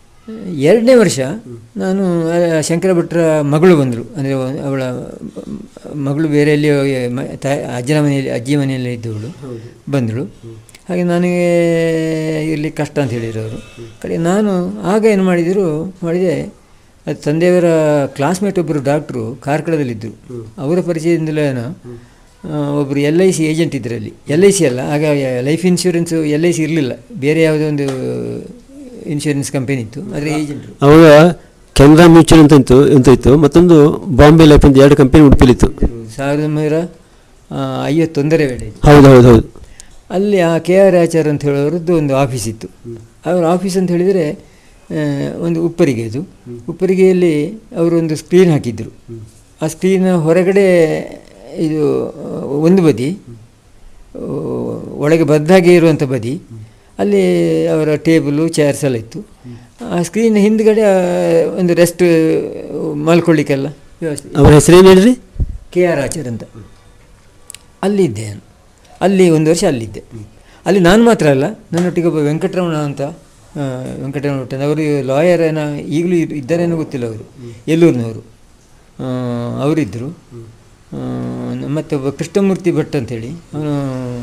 ಎರಡನೇ ವರ್ಷ ನಾನು ಆ, ಶಂಕರ ಭಟ್ರ ಮಗಳು ಬಂದರು ಅಂದರೆ ಅವಳ ಮಗಳು ಬೇರೆ ಎಲ್ಲಿ ತಾಯಿ ಅಜ್ಜನ ಮನೆಯಲ್ಲಿ ಅಜ್ಜಿ ಮನೆಯಲ್ಲಿ ಇದ್ದವಳು ಬಂದಳು ಹಾಗೆ ನನಗೆ ಇಲ್ಲಿ ಕಷ್ಟ ಅಂತ ಹೇಳಿರೋರು ಕಡೆ ನಾನು ಆಗ ಏನು ಮಾಡಿದರು ಮಾಡಿದೆ ಅದು ತಂದೆಯವರ ಕ್ಲಾಸ್ಮೇಟ್ ಒಬ್ಬರು ಡಾಕ್ಟ್ರು ಕಾರ್ಕಳದಲ್ಲಿದ್ದರು ಅವರ ಪರಿಚಯದಿಂದಲೇ ಏನೋ ಆ, ಒಬ್ಬರು ಎಲ್ ಐ ಸಿ ಏಜೆಂಟ್ ಇದರಲ್ಲಿ ಎಲ್ ಐ ಸಿ ಅಲ್ಲ ಆಗ life insurance L I C ಇರಲಿಲ್ಲ ಬೇರೆ ಯಾವುದೋ ಒಂದು ಇನ್ಶೂರೆನ್ಸ್ ಕಂಪನಿ ಇತ್ತು ಆದರೆ ಏಜೆಂಟ್ರು ಅವಾಗ ಕೆನರಾ ಮ್ಯೂಚುವಲ್ ಅಂತ ಇತ್ತು ಅಂತ ಇತ್ತು ಮತ್ತೊಂದು ಬಾಂಬೆ ಲೈಫ್ ಅಂತ ಎರಡು ಕಂಪನಿ ಉಡುಪಿಲಿತ್ತು ಸಾವಿರದ ಒಂಬೈನೂರ ಆ, ಐವತ್ತೊಂದರ ವೇಳೆ ಹೌದು ಹೌದು ಹೌದು ಅಲ್ಲಿ ಆ ಕೆ ಆರ್ ಆಚಾರ್ ಅಂತ ಹೇಳೋರದ್ದು ಒಂದು ಆಫೀಸ್ ಇತ್ತು ಅವರ ಆಫೀಸ್ ಅಂತ ಹೇಳಿದರೆ ಆ, ಒಂದು ಉಪ್ಪರಿಗೆ ಅದು ಉಪ್ಪರಿಗೆಯಲ್ಲಿ ಅವರು ಒಂದು ಸ್ಕ್ರೀನ್ ಹಾಕಿದ್ದರು ಆ ಸ್ಕ್ರೀನ್ ಹೊರಗಡೆ ಇದು ಆ, ಒಂದು ಬದಿ ಆ, ಒಳಗೆ ಬದ್ದಾಗೆ ಇರುವಂಥ ಬದಿ ಅಲ್ಲಿ ಅವರ ಟೇಬಲು ಚೇರ್ಸ್ ಎಲ್ಲ ಇತ್ತು ಆ ಸ್ಕ್ರೀನ್ ಹಿಂದ್ಗಡೆ ಆ, ಒಂದು ರೆಸ್ಟ್ ಮಲ್ಕೊಳ್ಳಿಕ್ಕೆಲ್ಲ ವ್ಯವಸ್ಥೆ ಅವರ ಹೆಸರೇನು ಹೇಳಿರಿ ಕೆ ಆರ್ ಆಚಾರ್ ಅಂತ ಅಲ್ಲಿದ್ದೆ ನಾನು ಅಲ್ಲಿ ಒಂದು ವರ್ಷ ಅಲ್ಲಿದ್ದೆ ಅಲ್ಲಿ ನಾನು ಮಾತ್ರ ಅಲ್ಲ ನನ್ನೊಟ್ಟಿಗೆ ಒಬ್ಬ ವೆಂಕಟರಮಣ ಅಂತ ಆ, ವೆಂಕಟರಮಣ ಭಟ್ ಅಂತ ಅವರು ಲಾಯರ್ ಏನೋ ಈಗಲೂ ಇದ್- ಇದ್ದಾರೇನೋ ಗೊತ್ತಿಲ್ಲ ಅವರು ಎಲ್ಲೂರಿನವರು ಆ, ಅವರಿದ್ದರು ಆ, ಮತ್ತು ಒಬ್ಬ ಕೃಷ್ಣಮೂರ್ತಿ ಭಟ್ ಅಂತೇಳಿ ಅವನು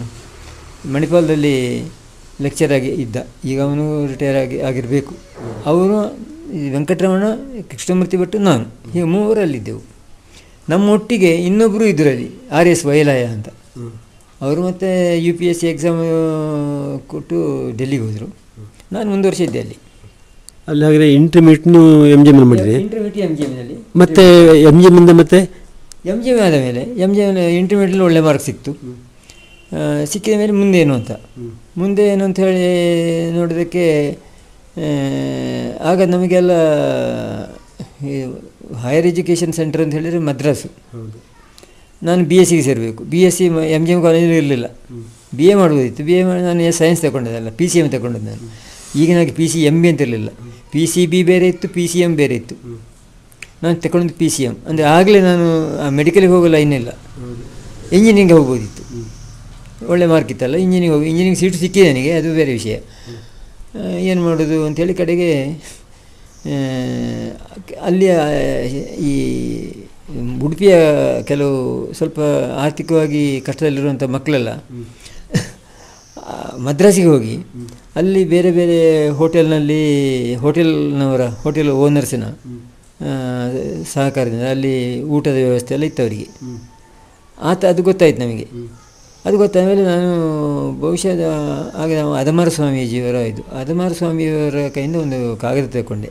ಮಣಿಪಾಲದಲ್ಲಿ ಲೆಕ್ಚರ್ ಆಗಿ ಇದ್ದ ಈಗ ಅವನು ರಿಟೈರ್ ಆಗಿ ಆಗಿರಬೇಕು ಅವರು ಈ ವೆಂಕಟರಮಣ ಕೃಷ್ಣಮೂರ್ತಿ ಭಟ್ ನಾನು ಹೀಗೆ ಮೂವರಲ್ಲಿದ್ದೆವು ನಮ್ಮೊಟ್ಟಿಗೆ ಇನ್ನೊಬ್ಬರು ಇದರಲ್ಲಿ ಆರ್ ಎಸ್ ವೈಲಾಯ ಅಂತ ಅವರು ಮತ್ತೆ U P S C exam ಕೊಟ್ಟು ಡೆಲ್ಲಿಗೆ ಹೋದರು ನಾನು ಒಂದು ವರ್ಷ ಇದ್ದೆ ಅಲ್ಲಿ ಅಲ್ಲಿ ಹಾಗಾದ್ರೆ ಇಂಟರ್ಮೀಡಿಯೇಟ್ನು ಎಮ್ ಜಿ ಎಮ್ ಮಾಡಿರಿ ಇಂಟರ್ಮೀಡಿಯೇಟ್ ಎಮ್ ಜಿ ಎಮ್ನಲ್ಲಿ ಮತ್ತೆ ಎಮ್ ಜಿ ಎಮ್ಮಿಂದ ಮತ್ತೆ ಎಮ್ ಜಿ ಎಮ್ ಆದ ಮೇಲೆ ಎಮ್ ಜಿ ಎಮ್ ಇಂಟರ್ಮೀಡಿಯೇಟಲ್ಲಿ ಒಳ್ಳೆ ಮಾರ್ಕ್ ಸಿಕ್ತು ಆ, ಸಿಕ್ಕಿದ ಮೇಲೆ ಮುಂದೆ ಏನು ಅಂತ ಮುಂದೆ ಏನು ಅಂತ ಹೇಳಿ ನೋಡೋದಕ್ಕೆ ಆ, ಆಗ ನಮಗೆಲ್ಲ ಹೈಯರ್ ಎಜುಕೇಷನ್ ಸೆಂಟರ್ ಅಂತ ಹೇಳಿದರೆ ಮದ್ರಾಸು ಹೌದು ನಾನು ಬಿ ಎಸ್ ಸಿಗೆ ಸೇರಬೇಕು B S C M G M ಕಾಲೇಜಲ್ಲಿ ಇರಲಿಲ್ಲ ಬಿ ಎ ಮಾಡ್ಬೋದಿತ್ತು ಬಿ ಎ ಮಾಡಿ ನಾನು ಸೈನ್ಸ್ ತಗೊಂಡದಲ್ಲ ಪಿ ಸಿ ಎಮ್ ತಗೊಂಡದ್ದು ನಾನು ಈಗ ನನಗೆ ಪಿ ಸಿ ಎಮ್ ಬಿ ಅಂತ ಇರಲಿಲ್ಲ ಪಿ ಸಿ ಬಿ ಬೇರೆ ಇತ್ತು ಪಿ ಸಿ ಎಮ್ ಬೇರೆ ಇತ್ತು ನಾನು ತಗೊಂಡಿದ್ದು ಪಿ ಸಿ ಎಮ್ ಅಂದರೆ ಆಗಲೇ ನಾನು ಮೆಡಿಕಲಿಗೆ ಹೋಗೋ ಲೈನ್ ಇಲ್ಲ ಹೌದು ಇಂಜಿನಿಯರಿಂಗ್ ಹೋಗ್ಬೋದಿತ್ತು ಒಳ್ಳೆ ಮಾರ್ಕ್ ಇತ್ತಲ್ಲ ಇಂಜಿನಿಯರಿಂಗ್ ಹೋಗಿ ಇಂಜಿನಿಯರಿಂಗ್ ಸೀಟು ಸಿಕ್ಕಿದೆ ನನಗೆ ಅದು ಬೇರೆ ವಿಷಯ ಏನು ಮಾಡೋದು ಅಂಥೇಳಿ ಕಡೆಗೆ ಆ, ಅಲ್ಲಿಯ ಈ ಉಡುಪಿಯ ಕೆಲವು ಸ್ವಲ್ಪ ಆರ್ಥಿಕವಾಗಿ ಕಷ್ಟದಲ್ಲಿರುವಂಥ ಮಕ್ಕಳೆಲ್ಲ ಆ, ಮದ್ರಾಸಿಗೆ ಹೋಗಿ ಅಲ್ಲಿ ಬೇರೆ ಬೇರೆ ಹೋಟೆಲ್ನಲ್ಲಿ ಹೋಟೆಲ್ನವರ ಹೋಟೆಲ್ ಓನರ್ಸಿನ ಆ, ಸಹಕಾರದಿಂದ ಅಲ್ಲಿ ಊಟದ ವ್ಯವಸ್ಥೆ ಎಲ್ಲ ಇತ್ತು ಅವರಿಗೆ ಆತ ಅದು ಗೊತ್ತಾಯ್ತು ನಮಗೆ ಅದು ಗೊತ್ತಾದ ಮೇಲೆ ನಾನು ಬಹುಶಃ ಅದು ಆಗ ನಾವು ಅದಮಾರ ಸ್ವಾಮೀಜಿಯವರ ಇದು ಅದಮಾರ ಸ್ವಾಮಿಯವರ ಕೈಯಿಂದ ಒಂದು ಕಾಗದ ತಗೊಂಡೆ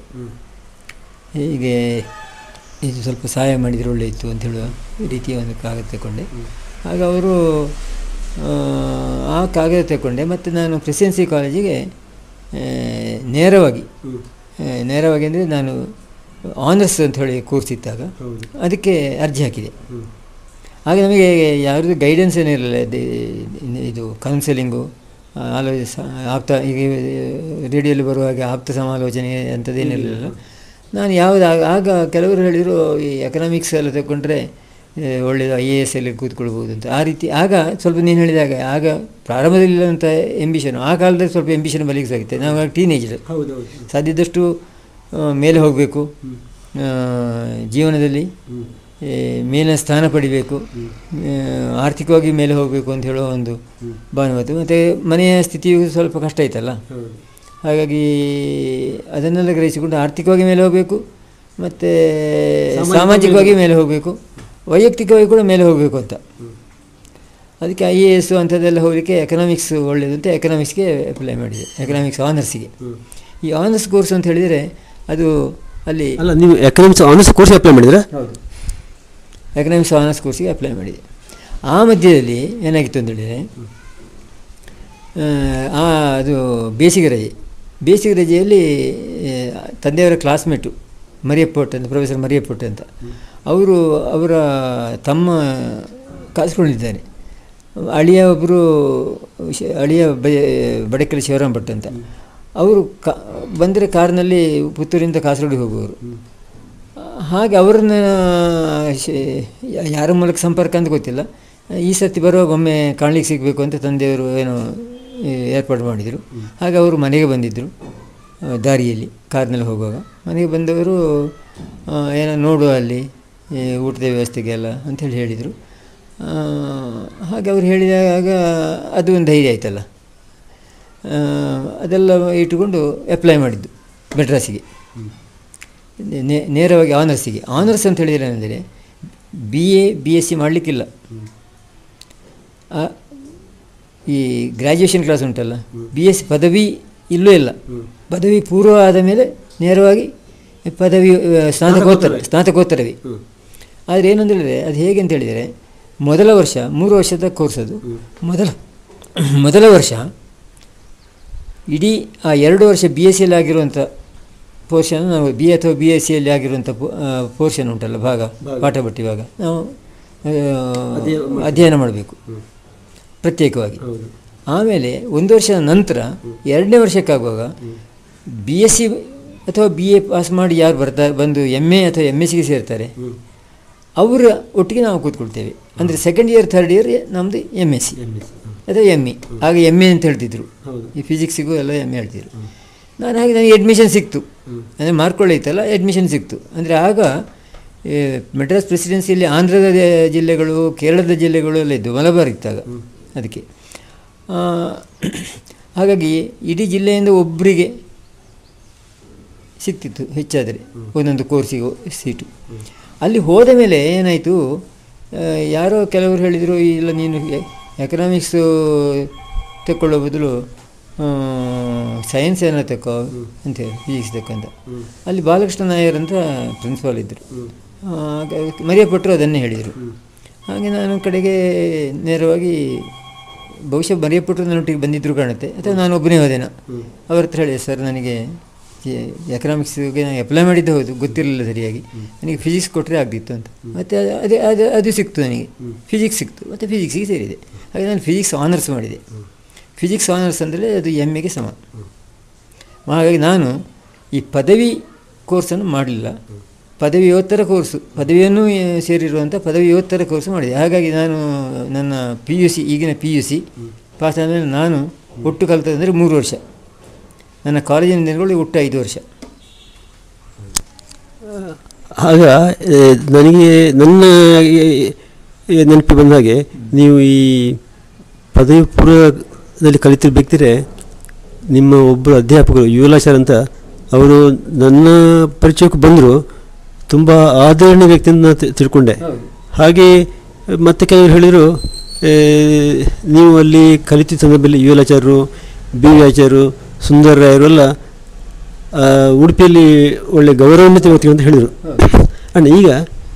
ಹೀಗೆ ಇದು ಸ್ವಲ್ಪ ಸಹಾಯ ಮಾಡಿದರೆ ಒಳ್ಳೆ ಇತ್ತು ಅಂತ ಹೇಳುವ ರೀತಿಯ ಒಂದು ಕಾಗದ ತಗೊಂಡೆ ಆಗ ಅವರು ಆ, ಆ ಕಾಗದ ತಗೊಂಡೆ ಮತ್ತು ನಾನು ಪ್ರೆಸಿಡೆನ್ಸಿ ಕಾಲೇಜಿಗೆ ಆ, ನೇರವಾಗಿ ಆ, ನೇರವಾಗಿ ಅಂದರೆ ನಾನು ಆನರ್ಸ್ ಅಂತ ಹೇಳಿ ಕೋರ್ಸ್ ಇದ್ದಾಗ ಹೌದು ಅದಕ್ಕೆ ಅರ್ಜಿ ಹಾಕಿದೆ ಹ್ಮ್. ಆಗ ನಮಗೆ ಯಾರ್ದು ಗೈಡೆನ್ಸ್ ಏನಿರಲಿಲ್ಲ ಇದು- ಇದು ಕೌನ್ಸಿಲಿಂಗು ಆಲೋಚನೆ ಸ- ಆಪ್ತ ಈಗ ರೇಡಿಯೋಲಿ ಬರುವಾಗ ಆಪ್ತ ಸಮಾಲೋಚನೆ ಅಂಥದ್ದೇನಿರಲಿಲ್ಲ ನಾನು ಯಾವುದು ಆಗ ಆಗ ಕೆಲವರು ಹೇಳಿದರು ಈ ಎಕನಾಮಿಕ್ಸ್ ಎಲ್ಲ ತಗೊಂಡ್ರೆ ಏ, ಒಳ್ಳೆಯದು ಐ ಎ ಎಸ್ ಅಲ್ಲಿ ಕೂತ್ಕೊಳ್ಬೋದು ಅಂತ ಆ ರೀತಿ ಆಗ ಸ್ವಲ್ಪ ನೀನು ಹೇಳಿದಾಗ ಆಗ ಪ್ರಾರಂಭದಲ್ಲಿರುವಂಥ ಎಂಬಿಷನ್ ಆ ಕಾಲದಲ್ಲಿ ಸ್ವಲ್ಪ ಎಂಬಿಷನ್ ಬಲಿಗೆ ಸಾಗುತ್ತೆ ನಾವು ಟೀನೇಜರ್ ಹೌದು ಹೌದು ಸಾಧ್ಯದಷ್ಟು ಆ, ಮೇಲೆ ಹೋಗಬೇಕು ಜೀವನದಲ್ಲಿ ಹ್ಮ್. ಏ, ಮೇಲಿನ ಸ್ಥಾನ ಪಡಿಬೇಕು ಆ, ಆರ್ಥಿಕವಾಗಿ ಮೇಲೆ ಹೋಗಬೇಕು ಅಂತ ಹೇಳೋ ಒಂದು ಭಾನುಮತಿ ಮತ್ತು ಮನೆಯ ಸ್ಥಿತಿಯು ಸ್ವಲ್ಪ ಕಷ್ಟ ಇತ್ತಲ್ಲ ಹೌದು ಹಾಗಾಗಿ ಅದನ್ನೆಲ್ಲ ಗ್ರಹಿಸಿಕೊಂಡು ಆರ್ಥಿಕವಾಗಿ ಮೇಲೆ ಹೋಗಬೇಕು ಮತ್ತು ಸಾಮಾಜಿಕವಾಗಿ ಸಾಮಾಜಿಕವಾಗಿ ಮೇಲೆ ಹೋಗಬೇಕು ವೈಯಕ್ತಿಕವಾಗಿ ಕೂಡ ಮೇಲೆ ಹೋಗಬೇಕು ಅಂತ ಅದಕ್ಕೆ ಐ ಎ ಎಸ್ ಅಂಥದ್ದೆಲ್ಲ ಹೋಗಲಿಕ್ಕೆ ಎಕನಾಮಿಕ್ಸ್ ಒಳ್ಳೆಯದು ಅಂತ ಎಕನಾಮಿಕ್ಸ್ಗೆ ಅಪ್ಲೈ ಮಾಡಿದೆ ಎಕನಾಮಿಕ್ಸ್ ಆನರ್ಸಿಗೆ ಹ್ಮ್. ಈ ಆನರ್ಸ್ ಕೋರ್ಸ್ ಅಂತ ಹೇಳಿದರೆ ಅದು ಅಲ್ಲಿ ಅಲ್ಲ ನೀವು ಎಕನಾಮಿಕ್ಸ್ ಆನರ್ಸ್ ಕೋರ್ಸ್ ಅಪ್ಲೈ ಮಾಡಿದ್ರೆ ಹೌದು ಎಕನಾಮಿಕ್ಸ್ ಆನರ್ಸ್ ಕೋರ್ಸಿಗೆ ಅಪ್ಲೈ ಮಾಡಿದೆ ಆ ಮಧ್ಯದಲ್ಲಿ ಏನಾಗಿತ್ತು ಅಂತ ಹೇಳಿದರೆ ಆ ಅದು ಬೇಸಿಗೆ ರಜೆ ಬೇಸಿಗೆ ರಜೆಯಲ್ಲಿ ಆ, ತಂದೆಯವರ ಕ್ಲಾಸ್ಮೇಟು ಮರಿಯಪ್ಪೊಟ್ ಅಂತ ಪ್ರೊಫೆಸರ್ ಮರಿಯಪ್ಪೊಟ್ ಅಂತ ಅವರು ಅವರ ತಮ್ಮ ಕಾಸ್ಕೊಂಡಿದ್ದಾರೆ ಅಳಿಯ ಒಬ್ಬರು ಶ- ಅಳಿಯ ಬ- ಬಡಕಲಿ ಶಿವರಾಮ್ ಭಟ್ ಅಂತ ಅವರು ಕಾ ಬಂದರೆ ಕಾರ್ನಲ್ಲಿ ಪುತ್ತೂರಿಂದ ಕಾಸರಗೋಡಿಗೆ ಹೋಗುವವರು ಹಾಗೆ ಅವ್ರನ್ನ ಶೇ- ಯಾ- ಯಾರ ಮೂಲಕ ಸಂಪರ್ಕ ಅಂತ ಗೊತ್ತಿಲ್ಲ ಈ ಸರ್ತಿ ಬರುವಾಗ ಒಮ್ಮೆ ಕಾಣ್ಲಿಕ್ಕೆ ಸಿಗಬೇಕು ಅಂತ ತಂದೆಯವರು ಏನೋ ಈ, ಏರ್ಪಾಡು ಮಾಡಿದರು ಹಾಗೆ ಅವರು ಮನೆಗೆ ಬಂದಿದ್ದರು ಆ, ದಾರಿಯಲ್ಲಿ ಕಾರ್ನಲ್ಲಿ ಹೋಗುವಾಗ ಮನೆಗೆ ಬಂದವರು ಆ, ಏನೋ ನೋಡುವ ಅಲ್ಲಿ ಈ ಊಟದ ವ್ಯವಸ್ಥೆಗೆಲ್ಲ ಅಂಥೇಳಿ ಹೇಳಿದರು ಆ, ಹಾಗೆ ಅವರು ಹೇಳಿದಾಗ ಅದು ಒಂದು ಧೈರ್ಯ ಆಯ್ತಲ್ಲ ಆ, ಅದೆಲ್ಲ ಇಟ್ಟುಕೊಂಡು ಅಪ್ಲೈ ಮಾಡಿದ್ದು ಮೆಡ್ರಾಸಿಗೆ ನೇ- ನೇರವಾಗಿ ಆನರ್ಸಿಗೆ ಆನರ್ಸ್ ಅಂತ ಹೇಳಿದರೆ ಏನಂದರೆ B A B S C ಮಾಡಲಿಕ್ಕಿಲ್ಲ ಆ- ಈ ಗ್ರ್ಯಾಜುಯೇಷನ್ ಕ್ಲಾಸ್ ಉಂಟಲ್ಲ ಬಿ ಎಸ್ ಸಿ ಪದವಿ ಇಲ್ಲೂ ಇಲ್ಲ ಪದವಿ ಪೂರ್ವ ಆದ ಮೇಲೆ ನೇರವಾಗಿ ಪದವಿ ಆ, ಸ್ನಾತಕೋತ್ತರ ಸ್ನಾತಕೋತ್ತರವೇ ಆದರೆ ಏನಂತ ಹೇಳಿದರೆ ಅದು ಹೇಗೆ ಅಂತ ಹೇಳಿದರೆ ಮೊದಲ ವರ್ಷ ಮೂರು ವರ್ಷದ ಕೋರ್ಸ್ ಅದು ಮೊದಲ ಮೊದಲ ವರ್ಷ ಇಡೀ ಆ ಎರಡು ವರ್ಷ ಬಿ ಎಸ್ ಸಿಯಲ್ಲಿ ಆಗಿರುವಂಥ ಪೋರ್ಷನ್ ನಾವು ಬಿ ಅಥವಾ ಬಿ ಎಸ್ ಸಿಯಲ್ಲಿ ಆಗಿರುವಂಥ ಪೋರ್ಷನ್ ಉಂಟಲ್ಲ ಭಾಗ ಪಾಠ ಬಿಟ್ಟು ಇವಾಗ ನಾವು ಆ, ಅಧ್ಯಯನ ಮಾಡಬೇಕು ಪ್ರತ್ಯೇಕವಾಗಿ ಹೌದು ಆಮೇಲೆ ಒಂದು ವರ್ಷದ ನಂತರ ಎರಡನೇ ವರ್ಷಕ್ಕಾಗುವಾಗ ಬಿ ಎಸ್ ಸಿ ಅಥವಾ ಬಿ ಎ ಪಾಸ್ ಮಾಡಿ ಯಾರು ಬರ್ತಾರೆ ಬಂದು ಎಮ್ ಎ ಅಥವಾ ಎಮ್ ಎಸ್ ಸಿಗೆ ಸೇರ್ತಾರೆ ಅವರ ಒಟ್ಟಿಗೆ ನಾವು ಕೂತ್ಕೊಳ್ತೇವೆ ಅಂದರೆ ಸೆಕೆಂಡ್ ಇಯರ್ ಥರ್ಡ್ ಇಯರ್ ನಮ್ಮದು M S C M S ಅಥವಾ ಎಮ್ ಎ ಆಗ ಎಮ್ ಎ ಅಂತ ಹೇಳ್ತಿದ್ರು ಹೌದು ಈ ಫಿಸಿಕ್ಸಿಗೂ ಎಲ್ಲ ಎಮ್ ಎ ಹೇಳ್ತಿದ್ರು ನಾನು ಹಾಗೆ ನನಗೆ ಅಡ್ಮಿಷನ್ ಸಿಕ್ತು ಅಂದರೆ ಮಾರ್ಕ್ ಒಳ್ಳೆಯಿತಲ್ಲ ಅಡ್ಮಿಷನ್ ಸಿಕ್ತು ಅಂದರೆ ಆಗ ಈ ಮೆಡ್ರಾಸ್ ಪ್ರೆಸಿಡೆನ್ಸಿಯಲ್ಲಿ ಆಂಧ್ರದ ಜ- ಜಿಲ್ಲೆಗಳು ಕೇರಳದ ಜಿಲ್ಲೆಗಳು ಎಲ್ಲ ಇದ್ದು ಮಲಬಾರ್ ಇತ್ತಾಗ ಅದಕ್ಕೆ ಆ, ಹಾಗಾಗಿ ಇಡೀ ಜಿಲ್ಲೆಯಿಂದ ಒಬ್ಬರಿಗೆ ಸಿಕ್ತಿತ್ತು ಹೆಚ್ಚಾದರೆ ಒಂದೊಂದು ಕೋರ್ಸಿಗೆ ಸೀಟು ಅಲ್ಲಿ ಹೋದ ಮೇಲೆ ಏನಾಯಿತು ಯಾರೋ ಕೆಲವರು ಹೇಳಿದರು ಇಲ್ಲ ನೀನು ಎಕನಾಮಿಕ್ಸು ತಗೊಳ್ಳೋ ಬದಲು ಸೈನ್ಸ್ ಏನೋ ತಗೋ ಅಂತೇಳಿ ಫಿಸಿಕ್ಸ್ ತಕ್ಕಂತ ಅಲ್ಲಿ ಬಾಲಕೃಷ್ಣ ನಾಯರ್ ಅಂತ ಪ್ರಿನ್ಸಿಪಾಲ್ ಇದ್ದರು ಮರಿಯಪಟ್ಟರು ಅದನ್ನೇ ಹೇಳಿದರು ಹಾಗೆ ನಾನು ಕಡೆಗೆ ನೇರವಾಗಿ ಬಹುಶಃ ಮರಿಯಪಟ್ಟರು ನನ್ನೊಟ್ಟಿಗೆ ಬಂದಿದ್ದರು ಕಾಣುತ್ತೆ ಅಥವಾ ನಾನು ಒಬ್ಬನೇ ಹೋದೆನ ಅವ್ರ ಹತ್ರ ಹೇಳಿದೆ ಸರ್ ನನಗೆ ಎಕನಾಮಿಕ್ಸ್ಗೆ ನಾನು ಅಪ್ಲೈ ಮಾಡಿದ್ದೆ ಹೌದು ಗೊತ್ತಿರಲಿಲ್ಲ ಸರಿಯಾಗಿ ನನಗೆ ಫಿಸಿಕ್ಸ್ ಕೊಟ್ಟರೆ ಆಗ್ತಿತ್ತು ಅಂತ ಮತ್ತು ಅದು ಅದೇ ಅದು ಅದು ಸಿಕ್ತು ನನಗೆ ಫಿಸಿಕ್ಸ್ ಸಿಕ್ತು ಮತ್ತು ಫಿಸಿಕ್ಸಿಗೆ ಸೇರಿದೆ ಹಾಗೆ ನಾನು ಫಿಸಿಕ್ಸ್ ಆನರ್ಸ್ ಮಾಡಿದೆ ಫಿಸಿಕ್ಸ್ ಆನರ್ಸ್ ಅಂದರೆ ಅದು ಎಮ್ ಎಗೆ ಸಮ ಹಾಗಾಗಿ ನಾನು ಈ ಪದವಿ ಕೋರ್ಸನ್ನು ಮಾಡಲಿಲ್ಲ ಪದವಿಯೋತ್ತರ ಕೋರ್ಸು ಪದವಿಯನ್ನು ಆ, ಸೇರಿರುವಂಥ ಪದವಿಯೋತ್ತರ ಕೋರ್ಸ್ ಮಾಡಿದೆ ಹಾಗಾಗಿ ನಾನು ನನ್ನ ಪಿ ಯು ಸಿ ಈಗಿನ ಪಿ ಯು ಸಿ ಪಾಸ್ ಆದಮೇಲೆ ನಾನು ಒಟ್ಟು ಕಲಿತದಂದರೆ ಮೂರು ವರ್ಷ ನನ್ನ ಕಾಲೇಜಿನ ದಿನಗಳು ಒಟ್ಟು ಐದು ವರ್ಷ ಆಗ ಏ, ನನಗೆ ನನ್ನ ಈ ನೆನಪು ಬಂದ ಹಾಗೆ ನೀವು ಈ ಪದವಿ ಪೂರ್ವದಲ್ಲಿ ಕಲಿತಿರ್ಬೇಕಿದ್ರೆ ನಿಮ್ಮ ಒಬ್ಬರು ಅಧ್ಯಾಪಕರು ಯುವಲಾಚಾರ್ ಅಂತ ಅವರು ನನ್ನ ಪರಿಚಯಕ್ಕೆ ಬಂದರು ತುಂಬ ಆದರಣೀಯ ವ್ಯಕ್ತಿ ಅಂತ ನಾನು ತಿ- ತಿಳ್ಕೊಂಡೆ ಹಾಗೆ ಮತ್ತೆ ಕೆಲವರು ಹೇಳಿದರು ಏ, ನೀವು ಅಲ್ಲಿ ಕಲಿತಿದ್ದ ಸಂದರ್ಭದಲ್ಲಿ ಯುವಲಾಚಾರ್ಯರು ಬಿ ವಿ ಆಚಾರ್ಯರು ಸುಂದರ ರಾಯರು ಎಲ್ಲ ಆ, ಉಡುಪಿಯಲ್ಲಿ ಒಳ್ಳೆ ಗೌರವಾನ್ವಿತ ವ್ಯಕ್ತಿ ಅಂತ ಹೇಳಿದರು ಅಣ್ಣ ಈಗ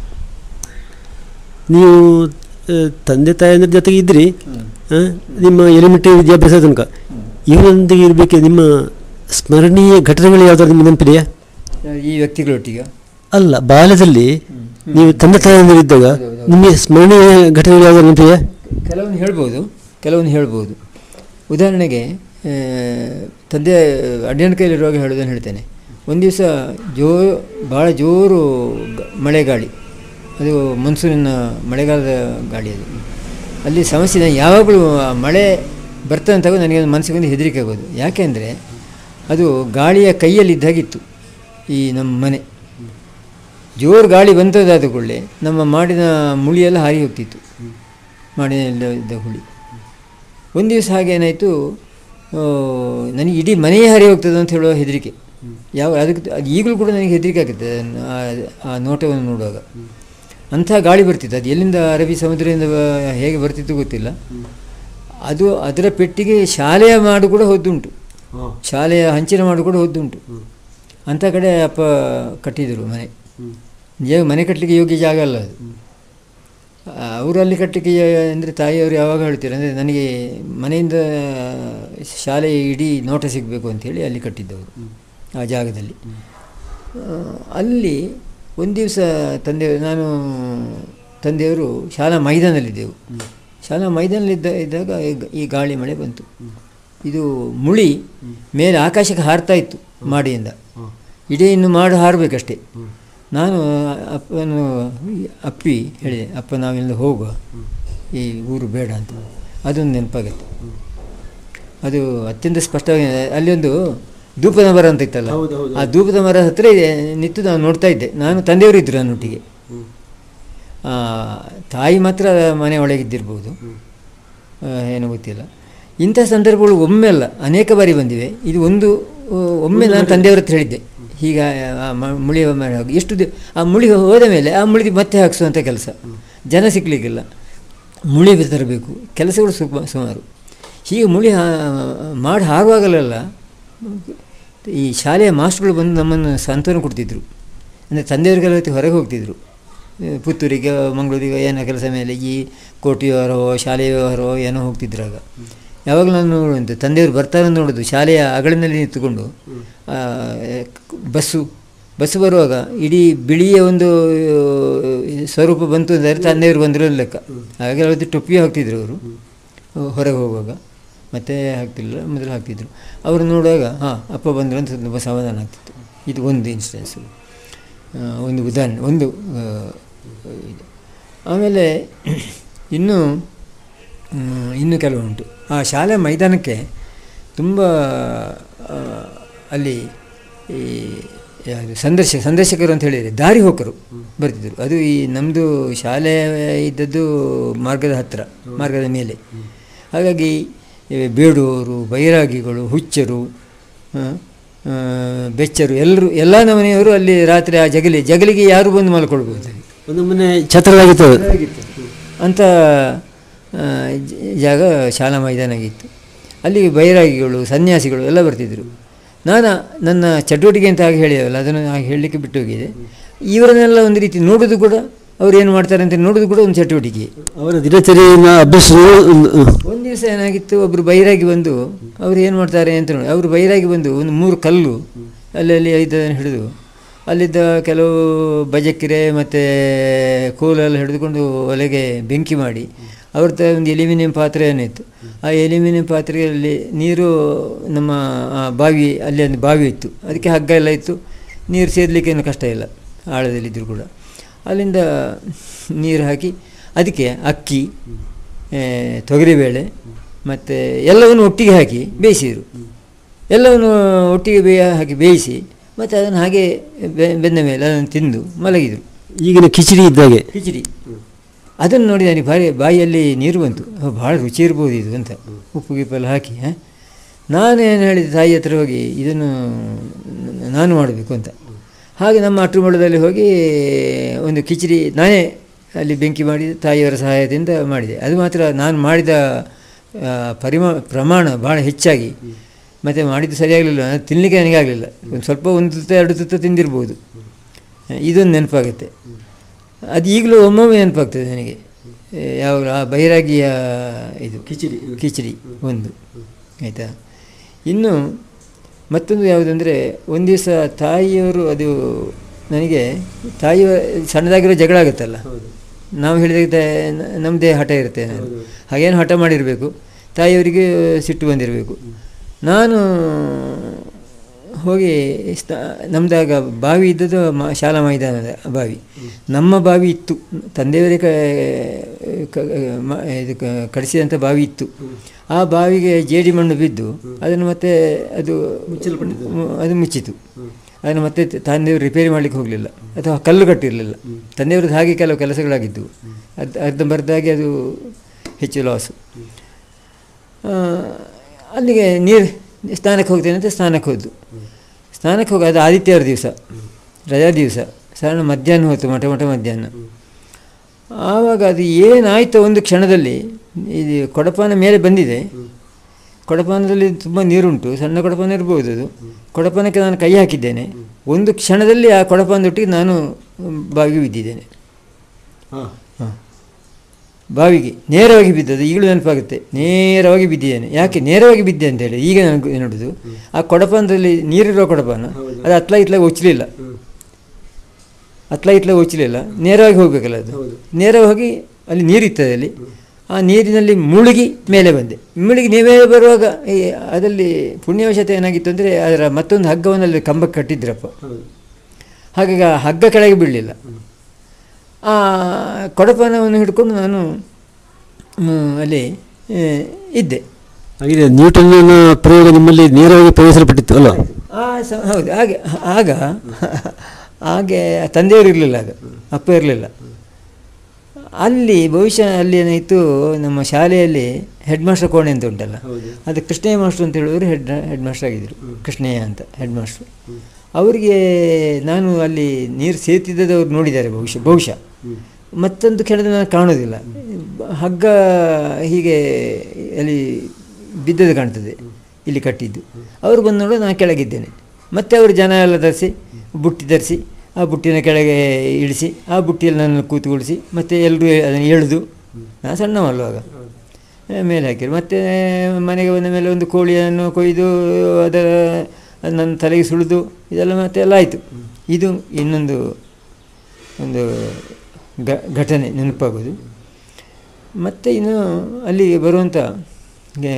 ನೀವು ಆ, ತಂದೆ ತಾಯಿಯಂದ್ರ ಜೊತೆಗೆ ಇದ್ರಿ ಆ, ನಿಮ್ಮ ಎಲಿಮೆಂಟರಿ ವಿದ್ಯಾಭ್ಯಾಸ ತನಕ ಇವರೊಂದಿಗೆ ಇರಬೇಕೆ ನಿಮ್ಮ ಸ್ಮರಣೀಯ ಘಟನೆಗಳು ಯಾವ್ದಾದ್ರು ನಿಮ್ಮ ನೆನಪಿದೆಯಾ ಈ ವ್ಯಕ್ತಿಗಳೊಟ್ಟಿಗೆ ಅಲ್ಲ ಬಾಲ್ಯದಲ್ಲಿ ನೀವು ತಂದೆ ತಾಯಿಯಂದಿರಿದ್ದಾಗ ನಿಮಗೆ ಸ್ಮರಣೀಯ ಘಟನೆಗಳು ಯಾವ್ದಾದ್ರು ನೆನಪಿದೆಯಾ ಕೆಲವೊಂದು ಹೇಳ್ಬೋದು ಕೆಲವೊಂದು ಹೇಳ್ಬೋದು ಉದಾಹರಣೆಗೆ ಆ, ತಂದೆ ಅಡ್ಡನ ಕೈಲಿರುವಾಗ ಹೇಳೋದನ್ನು ಹೇಳ್ತೇನೆ ಒಂದು ದಿವಸ ಜೋ ಭಾಳ ಜೋರು ಗ- ಮಳೆ ಗಾಳಿ ಅದು ಮನ್ಸೂನಿನ ಮಳೆಗಾಲದ ಗಾಳಿ ಅದು ಅಲ್ಲಿ ಸಮಸ್ಯೆ ನಾನು ಯಾವಾಗಲೂ ಆ ಮಳೆ ಬರ್ತದೆ ಅಂತಾಗ ನನಗೆ ಒಂದು ಮನಸ್ಸಿಗೆ ಒಂದು ಹೆದರಿಕೆ ಆಗೋದು ಯಾಕೆಂದರೆ ಅದು ಗಾಳಿಯ ಕೈಯಲ್ಲಿದ್ದಾಗಿತ್ತು ಈ ನಮ್ಮ ಮನೆ ಜೋರು ಗಾಳಿ ಬಂತದಾದ ಕೂಡಲೇ ನಮ್ಮ ಮಾಡಿದ ಮುಳಿಯೆಲ್ಲ ಹಾರಿ ಹೋಗ್ತಿತ್ತು ಮಾಡಿದ ಇದ್ದ ಹುಳಿ ಒಂದು ದಿವಸ ಹಾಗೆ ಏನಾಯಿತು ನನಗೆ ಇಡೀ ಮನೆಯೇ ಹಾರಿ ಹೋಗ್ತದೆ ಅಂತ ಹೇಳುವ ಹೆದರಿಕೆ ಯಾವ ಅದಕ್ಕೆ ಅದು ಈಗಲೂ ಕೂಡ ನನಗೆ ಹೆದರಿಕೆ ಆಗುತ್ತೆ ಅದನ್ನ ಆ- ಆ ನೋಟವನ್ನು ನೋಡುವಾಗ ಅಂಥ ಗಾಳಿ ಬರ್ತಿತ್ತು ಅದು ಎಲ್ಲಿಂದ ಅರಬ್ಬಿ ಸಮುದ್ರದಿಂದ ಬ- ಹೇಗೆ ಬರ್ತಿತ್ತು ಗೊತ್ತಿಲ್ಲ ಅದು ಅದರ ಪೆಟ್ಟಿಗೆ ಶಾಲೆಯ ಮಾಡು ಕೂಡ ಹೋದ್ದುಂಟು ಶಾಲೆಯ ಹಂಚಿನ ಮಾಡು ಕೂಡ ಹೋದ್ದುಂಟು ಅಂಥ ಕಡೆ ಅಪ್ಪ ಕಟ್ಟಿದರು ಮನೆ ನಿಜ ಮನೆ ಕಟ್ಟಲಿಕ್ಕೆ ಯೋಗ್ಯ ಜಾಗ ಅಲ್ಲ ಅದು ಅವರು ಅಲ್ಲಿ ಕಟ್ಟಲಿಕ್ಕೆ ಅಂದರೆ ತಾಯಿಯವರು ಯಾವಾಗ ಹೇಳ್ತಾರೆ ಅಂದರೆ ನನಗೆ ಮನೆಯಿಂದ ಶಾಲೆಯ ಇಡೀ ನೋಟ ಸಿಗಬೇಕು ಅಂಥೇಳಿ ಅಲ್ಲಿ ಕಟ್ಟಿದ್ದವರು ಆ ಜಾಗದಲ್ಲಿ ಆ, ಅಲ್ಲಿ ಒಂದು ದಿವಸ ತಂದೆ ನಾನು ತಂದೆಯವರು ಶಾಲಾ ಮೈದಾನದಲ್ಲಿದ್ದೆವು ಶಾಲಾ ಮೈದಾನದಲ್ಲಿದ್ದ ಇದ್ದಾಗ ಈ- ಈ ಗಾಳಿ ಮಳೆ ಬಂತು ಇದು ಮುಳಿ ಮೇಲೆ ಆಕಾಶಕ್ಕೆ ಹಾರ್ತಾ ಇತ್ತು ಮಾಡಿಯಿಂದ ಇಡೀ ಇನ್ನು ಮಾಡು ಹಾರಬೇಕಷ್ಟೇ ನಾನು ಅಪ್ಪನು ಅಪ್ಪಿ ಹೇಳಿದೆ ಅಪ್ಪ ನಾವಿಲ್ಲಿಂದ ಹೋಗುವ ಈ ಊರು ಬೇಡ ಅಂತ ಅದೊಂದು ನೆನಪಾಗತ್ತೆ ಅದು ಅತ್ಯಂತ ಸ್ಪಷ್ಟವಾಗಿ ಅಲ್ಲಿ ಒಂದು ಧೂಪದ ಮರ ಅಂತ ಇತ್ತಲ್ಲ ಆ ಧೂಪದ ಮರ ಹತ್ತಿರ ಇದೆ ನಿಂತು ನಾನು ನೋಡ್ತಾ ಇದ್ದೆ ನಾನು ತಂದೆಯವರು ಇದ್ದರು ನನ್ನೊಟ್ಟಿಗೆ ಆ, ತಾಯಿ ಮಾತ್ರ ಮನೆ ಒಳಗಿದ್ದಿರ್ಬೋದು ಆ, ಏನೋ ಗೊತ್ತಿಲ್ಲ ಇಂಥ ಸಂದರ್ಭಗಳು ಒಮ್ಮೆ ಅಲ್ಲ ಅನೇಕ ಬಾರಿ ಬಂದಿವೆ ಇದು ಒಂದು ಆ, ಒಮ್ಮೆ ನಾನು ತಂದೆಯವ್ರ ಹತ್ರ ಹೇಳಿದ್ದೆ ಈಗ ಆ ಮ- ಮುಳಿ ಮರ ಹಾಕಿ ಎಷ್ಟು ದಿ ಆ ಮುಳಿ ಹೋದ ಮೇಲೆ ಆ ಮುಳಿಗೆ ಮತ್ತೆ ಹಾಕಿಸುವಂಥ ಕೆಲಸ ಜನ ಸಿಕ್ಕಲಿಕ್ಕಿಲ್ಲ ಮುಳಿ ತರಬೇಕು ಕೆಲಸಗಳು ಸುಮ ಸುಮಾರು ಹೀಗೆ ಮುಳಿ ಹಾ- ಮಾಡಿ ಹಾರುವಾಗಲೆಲ್ಲ ಈ ಶಾಲೆಯ ಮಾಸ್ಟ್ರುಗಳು ಬಂದು ನಮ್ಮನ್ನು ಸಾಂತ್ವನ ಕೊಡ್ತಿದ್ರು ಅಂದರೆ ತಂದೆಯವರಿಗೆಲ್ಲ ಹೊತ್ತು ಹೊರಗೆ ಹೋಗ್ತಿದ್ರು ಆ, ಪುತ್ತೂರಿಗೆ ಮಂಗಳೂರಿಗೆ ಏನೋ ಕೆಲಸ ಮೇಲೆ ಈ ಕೋಟಿ ವ್ಯವಹಾರವೋ ಶಾಲೆಯ ವ್ಯವಹಾರವೋ ಏನೋ ಹೋಗ್ತಿದ್ರಾಗ ಯಾವಾಗ ನಾನು ನೋಡುವಂತೆ ತಂದೆಯವರು ಬರ್ತಾರೆ ಅಂತ ನೋಡೋದು ಶಾಲೆಯ ಅಗಳಿನಲ್ಲಿ ನಿಂತುಕೊಂಡು ಆ, ಬಸ್ಸು ಬಸ್ಸು ಬರುವಾಗ ಇಡೀ ಬಿಳಿಯ ಒಂದು ಆ, ಸ್ವರೂಪ ಬಂತು ಅಂದರೆ ತಂದೆಯವರು ಬಂದಿರೋ ಲೆಕ್ಕ ಹಾಗೆ ಅವತ್ತು ಟೊಪ್ಪಿ ಹಾಕ್ತಿದ್ರು ಅವರು ಹೊರಗೆ ಹೋಗುವಾಗ ಮತ್ತೆ ಹಾಕ್ತಿಲ್ಲ ಮೊದಲು ಹಾಕ್ತಿದ್ರು ಅವರು ನೋಡುವಾಗ ಹಾಂ ಅಪ್ಪ ಬಂದರು ಅಂತ ತುಂಬ ಸಮಾಧಾನ ಆಗ್ತಿತ್ತು ಇದು ಒಂದು ಇನ್ಸ್ಟೆನ್ಸು ಒಂದು ಉದಾಹರಣೆ ಒಂದು ಆ, ಇದು ಆಮೇಲೆ ಇನ್ನೂ ಮ್, ಇನ್ನು ಕೆಲವುಂಟು ಆ ಶಾಲೆ ಮೈದಾನಕ್ಕೆ ತುಂಬ ಆ, ಅಲ್ಲಿ ಈ ಯಾರು ಸಂದರ್ಶಕ ಸಂದರ್ಶಕರು ಅಂತ ಹೇಳಿದರೆ ದಾರಿ ಹೋಕರು ಬರ್ತಿದ್ದರು ಅದು ಈ ನಮ್ಮದು ಶಾಲೆ ಇದ್ದದ್ದು ಮಾರ್ಗದ ಹತ್ತಿರ ಮಾರ್ಗದ ಮೇಲೆ ಹಾಗಾಗಿ ಈ ಬೇಡುವವರು ಬೈರಾಗಿಗಳು ಹುಚ್ಚರು ಆ, ಆ, ಬೆಚ್ಚರು ಎಲ್ಲರೂ ಎಲ್ಲ ನಮನೆಯವರು ಅಲ್ಲಿ ರಾತ್ರಿ ಆ ಜಗಲಿ ಜಗಲಿಗೆ ಯಾರು ಬಂದು ಮಲ್ಕೊಳ್ಬೋದು ಒಂದು ಮನೆ ಛತ್ರದಾಗಿತ್ತು ಅದು. ಅಂಥ ಆ, ಜ- ಜಾಗ ಶಾಲಾ ಮೈದಾನ ಆಗಿತ್ತು ಅಲ್ಲಿ ಬೈರಾಗಿಗಳು ಸನ್ಯಾಸಿಗಳು ಎಲ್ಲ ಬರ್ತಿದ್ದರು ನಾನು ನನ್ನ ಚಟುವಟಿಕೆ ಅಂತ ಹಾಗೆ ಹೇಳಿದವಲ್ಲ ಅದನ್ನು ಹಾಗೆ ಹೇಳಲಿಕ್ಕೆ ಬಿಟ್ಟು ಹೋಗಿದೆ ಇವರನ್ನೆಲ್ಲ ಒಂದು ರೀತಿ ನೋಡೋದು ಕೂಡ ಅವ್ರು ಏನು ಮಾಡ್ತಾರೆ ಅಂತ ನೋಡೋದು ಕೂಡ ಒಂದು ಚಟುವಟಿಕೆ ಅವರ ದಿನಚರಿಯನ್ನು ಅಭ್ಯಸಿಸುವುದು ಒಂದು ಒಂದು ದಿವಸ ಏನಾಗಿತ್ತು ಒಬ್ಬರು ಬೈರಾಗಿ ಬಂದು ಅವ್ರು ಏನು ಮಾಡ್ತಾರೆ ಅಂತ ನೋಡಿ ಅವರು ಬೈರಾಗಿ ಬಂದು ಒಂದು ಮೂರು ಕಲ್ಲು ಅಲ್ಲಲ್ಲಿ ಐದನ್ನು ಹಿಡಿದು ಅಲ್ಲಿದ್ದ ಕೆಲವು ಬಜಕ್ಕಿರೆ ಮತ್ತು ಕೋಲೆಲ್ಲ ಹಿಡಿದುಕೊಂಡು ಒಲೆಗೆ ಬೆಂಕಿ ಮಾಡಿ ಅವ್ರ ತ ಒಂದು ಎಲ್ಯೂಮಿನಿಯಂ ಪಾತ್ರೆ ಏನಿತ್ತು ಆ ಎಲ್ಯೂಮಿನಿಯಂ ಪಾತ್ರೆಯಲ್ಲಿ ನೀರು ನಮ್ಮ ಆ ಬಾವಿ ಅಲ್ಲಿ ಒಂದು ಬಾವಿ ಇತ್ತು ಅದಕ್ಕೆ ಹಗ್ಗ ಎಲ್ಲ ಇತ್ತು ನೀರು ಸೇದಲಿಕ್ಕೆ ಏನು ಕಷ್ಟ ಇಲ್ಲ ಆಳದಲ್ಲಿದ್ದರೂ ಕೂಡ ಅಲ್ಲಿಂದ ನೀರು ಹಾಕಿ ಅದಕ್ಕೆ ಅಕ್ಕಿ ಆ, ತೊಗರಿಬೇಳೆ ಮತ್ತು ಎಲ್ಲವನ್ನು ಒಟ್ಟಿಗೆ ಹಾಕಿ ಬೇಯಿಸಿದರು ಎಲ್ಲವನ್ನು ಒಟ್ಟಿಗೆ ಬೇಯ ಹಾಕಿ ಬೇಯಿಸಿ ಮತ್ತು ಅದನ್ನು ಹಾಗೆ ಬೆ- ಬೆಂದ ಮೇಲೆ ಅದನ್ನು ತಿಂದು ಮಲಗಿದರು ಈಗಿನ ಕಿಚಡಿ ಇದ್ದಾಗೆ ಕಿಚಡಿ ಅದನ್ನು ನೋಡಿ ನನಗೆ ಭಾರಿ ಬಾಯಿಯಲ್ಲಿ ನೀರು ಬಂತು ಓ, ಭಾಳ ರುಚಿ ಇರ್ಬೋದು ಇದು ಅಂತ ಉಪ್ಪು ಗಿಪ್ಪೆಲ್ಲ ಹಾಕಿ ಹಾಂ ನಾನು ಏನು ಹೇಳಿದೆ ತಾಯಿ ಹತ್ರ ಹೋಗಿ ಇದನ್ನು ನಾನು ಮಾಡಬೇಕು ಅಂತ ಹಾಗೆ ನಮ್ಮ ಅಟ್ರುಮಳದಲ್ಲಿ ಹೋಗಿ ಒಂದು ಕಿಚಡಿ ನಾನೇ ಅಲ್ಲಿ ಬೆಂಕಿ ಮಾಡಿ ತಾಯಿಯವರ ಸಹಾಯದಿಂದ ಮಾಡಿದೆ ಅದು ಮಾತ್ರ ನಾನು ಮಾಡಿದ ಆ, ಪರಿಮಾ ಪ್ರಮಾಣ ಭಾಳ ಹೆಚ್ಚಾಗಿ ಮತ್ತು ಮಾಡಿದ್ದು ಸರಿಯಾಗಲಿಲ್ಲ ತಿನ್ನಲಿಕ್ಕೆ ನನಗೆ ಆಗಲಿಲ್ಲ ಒಂದು ಸ್ವಲ್ಪ ಒಂದು ತುತ್ತ ಎರಡು ತುತ್ತ ತಿಂದಿರ್ಬೋದು ಇದೊಂದು ನೆನಪಾಗುತ್ತೆ ಅದು ಈಗಲೂ ಒಮ್ಮೊಮ್ಮೆ ನೆನಪಾಗ್ತದೆ ನನಗೆ ಏ, ಯಾವಾಗಲೂ ಆ ಬೈರಾಗಿಯ ಇದು ಕಿಚಡಿ ಕಿಚಡಿ ಒಂದು ಆಯಿತಾ ಇನ್ನು ಮತ್ತೊಂದು ಯಾವುದಂದರೆ ಒಂದು ದಿವಸ ತಾಯಿಯವರು ಅದು ನನಗೆ ತಾಯಿಯ ಸಣ್ಣದಾಗಿರೋ ಜಗಳ ಆಗುತ್ತಲ್ಲ ನಾವು ಹೇಳಿದಾಗ ನಮ್ಮದೇ ಹಠ ಇರುತ್ತೆ ಏನಾದ್ರು. ಹಾಗೇನು ಹಠ ಮಾಡಿರಬೇಕು ತಾಯಿಯವರಿಗೆ ಸಿಟ್ಟು ಬಂದಿರಬೇಕು ನಾನು ಹೋಗಿ ಸ್ನ ನಮ್ಮದಾಗ ಬಾವಿ ಇದ್ದದ್ದು ಮ ಶಾಲಾ ಮೈದಾನದ ಬಾವಿ ನಮ್ಮ ಬಾವಿ ಇತ್ತು ತಂದೆಯವರೇ ಕ ಕ- ಮ- ಇದು ಕ- ಕಡಿಸಿದಂಥ ಬಾವಿ ಇತ್ತು ಆ ಬಾವಿಗೆ ಜೇಡಿ ಮಣ್ಣು ಬಿದ್ದು ಅದನ್ನು ಮತ್ತೆ ಅದು ಮು- ಅದು ಮುಚ್ಚಿತು ಅದನ್ನು ಮತ್ತೆ ತ- ತಂದೆಯವರು ರಿಪೇರಿ ಮಾಡಲಿಕ್ಕೆ ಹೋಗಲಿಲ್ಲ ಅಥವಾ ಕಲ್ಲು ಕಟ್ಟಿರಲಿಲ್ಲ ತಂದೆಯವ್ರದ್ದು ಹಾಗೆ ಕೆಲವು ಕೆಲಸಗಳಾಗಿದ್ದವು ಅದು ಅರ್ಧಂಬರ್ಧಾಗಿ ಅದು ಹೆಚ್ಚು ಲಾಸು ಆ, ಅಲ್ಲಿಗೆ ನೀರು ಸ್ನಾನಕ್ಕೆ ಹೋಗ್ತೇನೆ ಅಂತ ಸ್ನಾನಕ್ಕೆ ಹೋದ್ದು ಸ್ನಾನಕ್ಕೆ ಹೋಗಿ ಅದು ಆದಿತ್ಯವಾರ ದಿವಸ ರಜಾ ದಿವಸ ಸಾಧಾರಣ ಮಧ್ಯಾಹ್ನ ಹೊತ್ತು ಮಠ ಮಠ ಮಧ್ಯಾಹ್ನ ಆವಾಗ ಅದು ಏನಾಯಿತು ಒಂದು ಕ್ಷಣದಲ್ಲಿ ಇದು ಕೊಡಪಾನ ಮೇಲೆ ಬಂದಿದೆ ಕೊಡಪಾನದಲ್ಲಿ ತುಂಬ ನೀರುಂಟು ಸಣ್ಣ ಕೊಡಪಾನ ಇರ್ಬೋದು ಅದು ಕೊಡಪಾನಕ್ಕೆ ನಾನು ಕೈ ಹಾಕಿದ್ದೇನೆ ಒಂದು ಕ್ಷಣದಲ್ಲಿ ಆ ಕೊಡಪಾನದೊಟ್ಟಿಗೆ ನಾನು ಬಾವಿಗೆ ಬಿದ್ದಿದ್ದೇನೆ ಹಾಂ ಹಾಂ ಬಾವಿಗೆ ನೇರವಾಗಿ ಬಿದ್ದದ್ದು ಈಗಲೂ ನೆನಪಾಗುತ್ತೆ ನೇರವಾಗಿ ಬಿದ್ದಿದ್ದೇನೆ ಯಾಕೆ ನೇರವಾಗಿ ಬಿದ್ದೆ ಅಂತೇಳಿ ಈಗ ನನಗೆ ನೋಡೋದು ಆ ಕೊಡಪಾನದಲ್ಲಿ ನೀರಿರೋ ಕೊಡಪಾನ ಅದು ಅತ್ಲ ಇತ್ಲ ಒಚ್ಚಲಿಲ್ಲ ಅತ್ಲ ಇತ್ಲ ಒಚ್ಚಲಿಲ್ಲ ನೇರವಾಗಿ ಹೋಗಬೇಕಲ್ಲ ಅದು ನೇರವಾಗಿ ಹೋಗಿ ಅಲ್ಲಿ ನೀರಿರ್ತದೆ ಅಲ್ಲಿ ಆ ನೀರಿನಲ್ಲಿ ಮುಳುಗಿ ಮೇಲೆ ಬಂದೆ ಮುಳುಗಿ ಮೇಲೆ ಬರುವಾಗ ಈ ಅದರಲ್ಲಿ ಪುಣ್ಯವಶತೆ ಏನಾಗಿತ್ತು ಅಂದರೆ ಅದರ ಮತ್ತೊಂದು ಹಗ್ಗವನ್ನು ಅಲ್ಲಿ ಕಂಬಕ್ಕೆ ಕಟ್ಟಿದ್ರಪ್ಪ ಹಾಗಾಗಿ ಆ ಹಗ್ಗ ಕೆಳಗೆ ಬೀಳಲಿಲ್ಲ ಆ ಕೊಡಪಾನವನ್ನು ಹಿಡ್ಕೊಂಡು ನಾನು ಹ್ಮ್, ಅಲ್ಲಿ ಆ, ಇದ್ದೆ ಹಾಗೆ ನ್ಯೂಟನ್ನ ಪ್ರಯೋಗ ನಿಮ್ಮಲ್ಲಿ ನೇರವಾಗಿ ಪ್ರಯೋಗಿಸಲ್ಪಟ್ಟಿತ್ತು ಅಲ್ಲ ಆ ಸ ಹೌದು ಹಾಗೆ ಆಗ ಹಾಗೆ ತಂದೆಯವರು ಇರಲಿಲ್ಲ ಆಗ ಅಪ್ಪ ಇರಲಿಲ್ಲ ಅಲ್ಲಿ ಬಹುಶಃ ಅಲ್ಲಿ ಏನಾಯಿತು ನಮ್ಮ ಶಾಲೆಯಲ್ಲಿ ಹೆಡ್ ಮಾಸ್ಟರ್ ಕೋಣೆ ಅಂತ ಉಂಟಲ್ಲ ಅದು ಕೃಷ್ಣಯ್ಯ ಮಾಸ್ಟರ್ ಅಂತ ಹೇಳಿದ್ರು ಹೆಡ್ ಹೆಡ್ ಮಾಸ್ಟರ್ ಆಗಿದ್ದರು ಕೃಷ್ಣಯ್ಯ ಅಂತ ಹೆಡ್ ಮಾಸ್ಟ್ರು ಅವರಿಗೆ ನಾನು ಅಲ್ಲಿ ನೀರು ಸೇರ್ತಿದ್ದದವ್ರು ನೋಡಿದ್ದಾರೆ ಬಹುಶಃ ಬಹುಶಃ ಮತ್ತೊಂದು ಕ್ಷಣದಲ್ಲಿ ನಾನು ಕಾಣೋದಿಲ್ಲ ಹಗ್ಗ ಹೀಗೆ ಅಲ್ಲಿ ಬಿದ್ದದ್ದು ಕಾಣ್ತದೆ ಇಲ್ಲಿ ಕಟ್ಟಿದ್ದು ಅವರು ಬಂದು ನೋಡು ನಾನು ಕೆಳಗಿದ್ದೇನೆ ಮತ್ತೆ ಅವರು ಜನ ಎಲ್ಲ ಧರಿಸಿ ಬುಟ್ಟಿ ಧರಿಸಿ ಆ ಬುಟ್ಟಿನ ಕೆಳಗೆ ಇಳಿಸಿ ಆ ಬುಟ್ಟಿಯಲ್ಲಿ ನನ್ನ ಕೂತುಗೊಳಿಸಿ ಮತ್ತು ಎಲ್ಲರೂ ಅದನ್ನು ಎಳೆದು ನಾನು ಸಣ್ಣವಲ್ವಾಗ ಮೇಲೆ ಹಾಕಿರು ಮತ್ತು ಮನೆಗೆ ಬಂದ ಮೇಲೆ ಒಂದು ಕೋಳಿಯನ್ನು ಕೊಯ್ದು ಅದರ ಅದು ನನ್ನ ತಲೆಗೆ ಸುಳಿದು ಇದೆಲ್ಲ ಮತ್ತೆ ಎಲ್ಲ ಆಯಿತು ಇದು ಇನ್ನೊಂದು ಒಂದು ಘ ಘಟನೆ ನೆನಪಾಗೋದು ಮತ್ತು ಇನ್ನು ಅಲ್ಲಿ ಬರುವಂಥ ಗೆ-